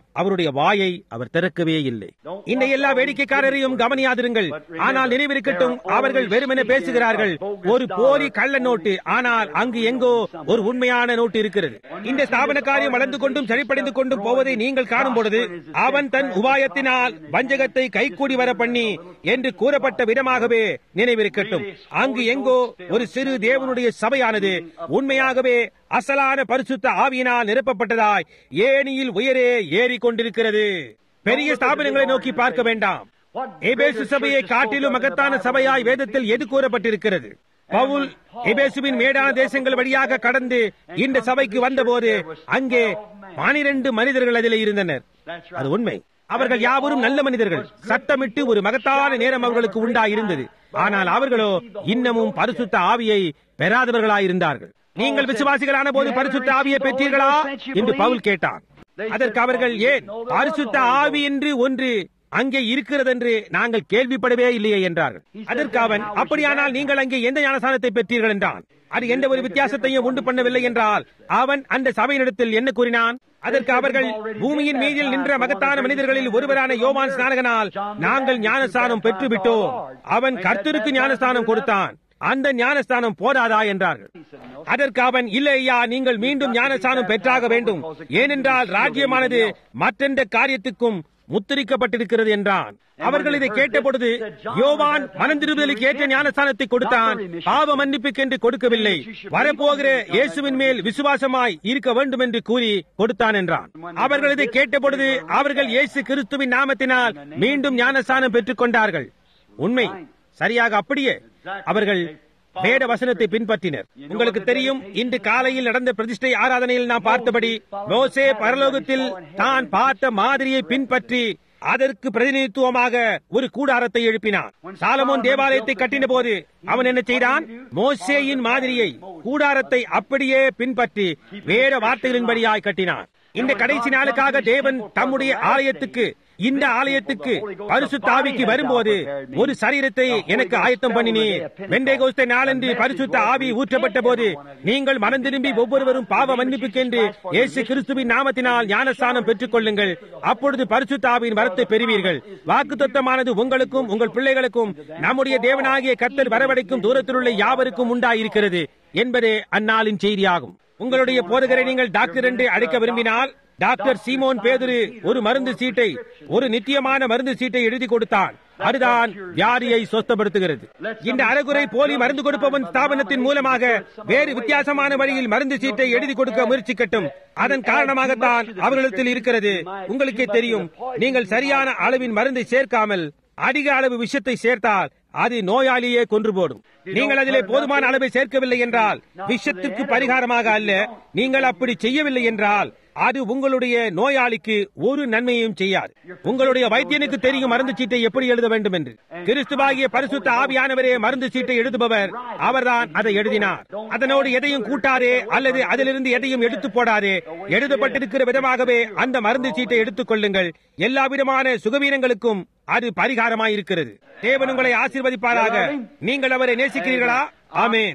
அவருடைய வாயை அவர் திறக்கவே இல்லை இந்த எல்லா வேடிக்கைக்காரரையும் கவனியாதிருங்கள் ஆனால் நினைவிருக்கட்டும் அவர்கள் வெறுமனே பேசுகிறார்கள் ஒரு போலி கள்ள நோட்டு ஆனால் அங்கு எங்கோ ஒரு உண்மையான நோட்டு இருக்கிறது இந்த ஸ்தாபன காரியம் வளர்ந்து கொண்டும் செழிப்படைந்து கொண்டும் போவதை நீங்கள் காணும் பொழுது அவன் தன் உபாயத்தினால் வஞ்சகத்தை கைகூடி வர பண்ணி என்று கூறப்பட்ட விதமாகவே நினைவிருக்கட்டும் அங்கு எங்கோ ஒரு சிறு தேவனுடைய சபையானது உண்மையாகவே அசலான பரிசுத்த ஆவியினால் நிரப்பப்பட்டதாய் ஏனியில் உயரே ஏறிக் கொண்டிருக்கிறது பெரிய ஸ்தாபனங்களை நோக்கி பார்க்க வேண்டாம் எபேசு சபையை காட்டிலும் மகத்தான சபையாய் வேதத்தில் எது கூறப்பட்டிருக்கிறது பவுல் எபேசுவின் மேடான தேசங்கள் வழியாக கடந்து இந்த சபைக்கு வந்தபோது அங்கே பனிரெண்டு மனிதர்கள் அதில் இருந்தனர் அது உண்மை அவர்கள் யாவரும் நல்ல மனிதர்கள் சட்டமிட்டு ஒரு மகத்தான நேரம் அவர்களுக்கு உண்டாயிருந்தது ஆனால் அவர்களோ இன்னமும் பரிசுத்த ஆவியை பெறாதவர்களாயிருந்தார்கள் நீங்கள் விசுவாசிகளான போது பரிசுத்த ஆவியை பெற்றீர்களா என்று பவுல் கேட்டான் அதற்கு அவர்கள் ஏன் பரிசுத்த ஆவி என்று ஒன்று அங்கே இருக்கிறது என்று நாங்கள் கேள்விப்படவே இல்லையே என்றார்கள் அதற்கு அவன் அப்படியானால் நீங்கள் அங்கே எந்த ஞானசானத்தை பெற்றீர்கள் என்றான் அது எந்த ஒரு வித்தியாசத்தையும் உண்டு பண்ணவில்லை என்றால் அவன் அந்த சபையினிடத்தில் என்ன கூறினான் அதற்கு அவர்கள் பூமியின் மீதில் நின்ற மகத்தான மனிதர்களில் ஒருவரான யோவான் ஸ்நானகனால் நாங்கள் ஞானஸ்தானம் பெற்றுவிட்டோம் அவன் கர்த்தருக்கு ஞானஸ்தானம் கொடுத்தான் அந்த ஞானஸ்தானம் போதாதா என்றார்கள் அதற்கு அவன் இல்லை ஐயா நீங்கள் மீண்டும் ஞானஸ்தானம் பெற்றாக வேண்டும் ஏனென்றால் ராஜ்யமானது மற்றெந்த காரியத்துக்கும் முத்திரிக்கப்பட்டிருக்கிறது என்றான் அவர்கள் இதை கேட்டபொழுது யோவான் மனந்திருதலுக்கு ஏற்ற ஞானஸ்தானத்தை கொடுத்தான் பாவ மன்னிப்புக்கென்று கொடுக்கவில்லை வரப்போகிற இயேசுவின் மேல் விசுவாசமாய் இருக்க வேண்டும் என்று கூறி கொடுத்தான் என்றான் அவர்கள் இதை கேட்டபொழுது அவர்கள் இயேசு கிறிஸ்துவின் நாமத்தினால் மீண்டும் ஞானஸ்தானம் பெற்றுக் கொண்டார்கள் உண்மை சரியாக அப்படியே அவர்கள் வேத வசனத்தை பின்பற்றினர் உங்களுக்கு தெரியும் இன்று காலையில் நடந்த பிரதிஷ்டை ஆராதனையில் நாம் பார்த்தபடி மோசே பரலோகத்தில் தான் பார்த்த மாதிரியை பின்பற்றி அதற்கு பிரதிநிதித்துவமாக ஒரு கூடாரத்தை எழுப்பினான் சாலமோன் தேவாலயத்தை கட்டின போது அவன் என்ன செய்தான் மோசேயின் மாதிரியை கூடாரத்தை அப்படியே பின்பற்றி வேற வார்த்தைகளின்படியாய் கட்டினான் இந்த கடைசி நாளுக்காக தேவன் தம்முடைய ஆலயத்துக்கு இந்த ஆலயத்துக்கு பரிசுத்த வரும்போது ஒரு சரீரத்தை எனக்கு ஆயத்தம் பண்ணினீர் வெண்டேகோஸ்த நாளன்று பரிசுத்த ஆவி ஊற்றப்பட்ட போது நீங்கள் மனம் திரும்பி ஒவ்வொருவரும் பாவ மன்னிப்புக்கென்று இயேசு கிறிஸ்துவின் நாமத்தினால் ஞானஸ்தானம் பெற்றுக் கொள்ளுங்கள் அப்பொழுது பரிசுத்த ஆவியின் வரத்தை பெறுவீர்கள் வாக்கு தத்தமானது உங்களுக்கும் உங்கள் பிள்ளைகளுக்கும் நம்முடைய தேவனாகிய கத்தல் வரவழைக்கும் தூரத்தில் உள்ள யாவருக்கும் உண்டாயிருக்கிறது என்பதே அந்நாளின் செய்தியாகும் உங்களுடைய போதகரை நீங்கள் டாக்டர் என்று அழைக்க விரும்பினால் டாக்டர் சீமோன் பேதுரு ஒரு மருந்து சீட்டை ஒரு நித்தியமான மருந்து சீட்டை எழுதி கொடுத்தான் அதுதான் வியாதியை சொஸ்தப்படுத்துகிறது இந்த அறகுறை போலி மருந்து கொடுப்பவன் ஸ்தாபனத்தின் மூலமாக வேறு வித்தியாசமான வழியில் மருந்து சீட்டை எழுதி கொடுக்க முயற்சிக்கட்டும் அதன் காரணமாகத்தான் அவர்களிடத்தில் இருக்கிறது உங்களுக்கே தெரியும் நீங்கள் சரியான அளவின் மருந்தை சேர்க்காமல் அதிக அளவு விஷத்தை சேர்த்தால் அது நோயாளியே கொன்று போடும் நீங்கள் அதிலே போதுமான அளவை சேர்க்கவில்லை என்றால் விஷத்திற்கு பரிகாரமாக அல்ல நீங்கள் அப்படி செய்யவில்லை என்றால் அது உங்களுடைய நோயாளிக்கு ஒரு நன்மையும் செய்யாது உங்களுடைய வைத்தியனுக்கு தெரியும் மருந்து சீட்டை எப்படி எழுத வேண்டும் என்று கிறிஸ்துவாகிய பரிசுத்த ஆவியானவரே மருந்து சீட்டை எழுதுபவர் அவர்தான் அதை எழுதினார் அதனோடு எதையும் கூட்டாதே அல்லது அதிலிருந்து எதையும் எடுத்து போடாதே எழுதப்பட்டிருக்கிற விதமாகவே அந்த மருந்து சீட்டை எடுத்துக் கொள்ளுங்கள் எல்லா விதமான சுகவீனங்களுக்கும் அது பரிகாரமாயிருக்கிறது தேவன் உங்களை ஆசீர்வதிப்பாராக நீங்கள் அவரை நேசிக்கிறீர்களா ஆமேன்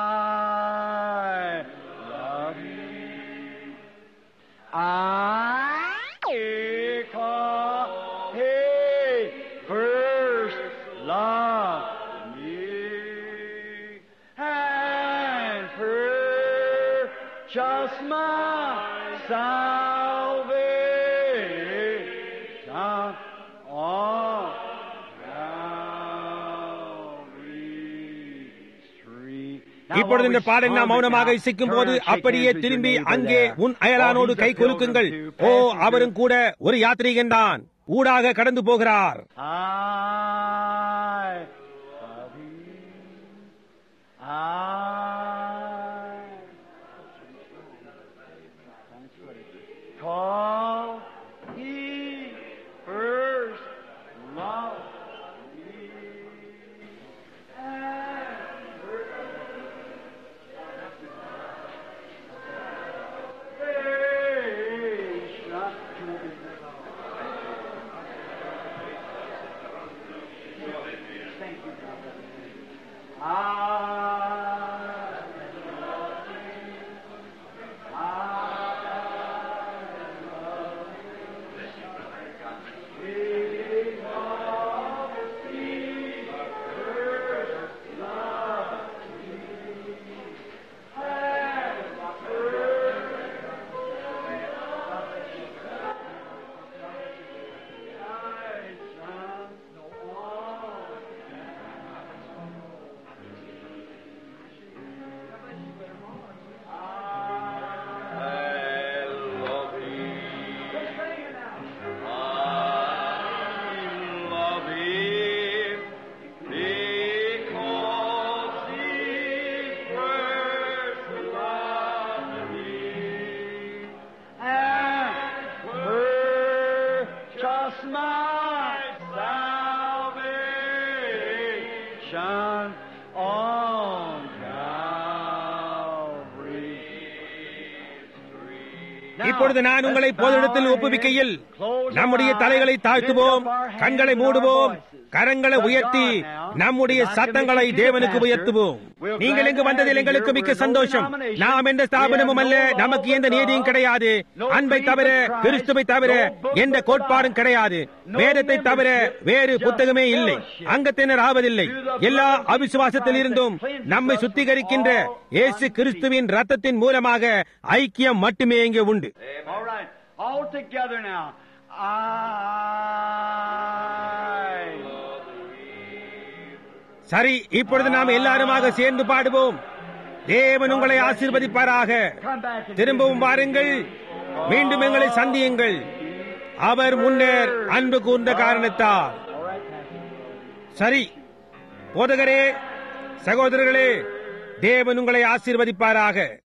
I because he first loved me and purchased my salvation on Calvary's tree.
இப்பொழுது இந்த பாடல் நாம் மௌனமாக இசைக்கும் போது அப்படியே திரும்பி அங்கே உன் அயலானோடு கை கொலுக்குங்கள் ஓ அவரும் கூட ஒரு யாத்ரீகன் தான் ஊடாக கடந்து போகிறார்
I love you. I call he first loved me. Thank you. I
இப்பொழுது நான் உங்களை பொதுடத்தில் ஒப்புவிக்கையில் நம்முடைய தலைகளை தாழ்த்துவோம் கண்களை மூடுவோம் கரங்களை உயர்த்தி நம்முடைய சத்தங்களை தேவனுக்கு உயர்த்துவோம் நீங்கள் இங்கு வந்ததில் எங்களுக்கு மிக்க சந்தோஷம் நாம் எந்த ஸ்தாபனமும் அல்ல நமக்கு எந்த நீதியும் கிடையாது அன்பை தவிர கிறிஸ்துவை தவிர எந்த கோட்பாடும் கிடையாது வேதத்தை தவிர வேறு புத்தகமே இல்லை அங்கத்தினர் ஆவதில்லை எல்லா அவிசுவாசத்தில் இருந்தும் நம்மை சுத்திகரிக்கின்ற இயேசு கிறிஸ்துவின் ரத்தத்தின் மூலமாக ஐக்கியம் மட்டுமே இங்கே உண்டு
All right. All together now. I.
சரி இப்பொழுது நாம் எல்லாருமாக சேர்ந்து பாடுவோம் தேவன் உங்களை ஆசீர்வதிப்பாராக
Come back and
திரும்பவும் வாருங்கள் மீண்டும் எங்களை சந்தியுங்கள் அவர் முன்னர் அன்பு கூர்ந்த காரணத்தால்
All right, Pastor.
சரி போதகரே சகோதரர்களே தேவன் உங்களை ஆசீர்வதிப்பாராக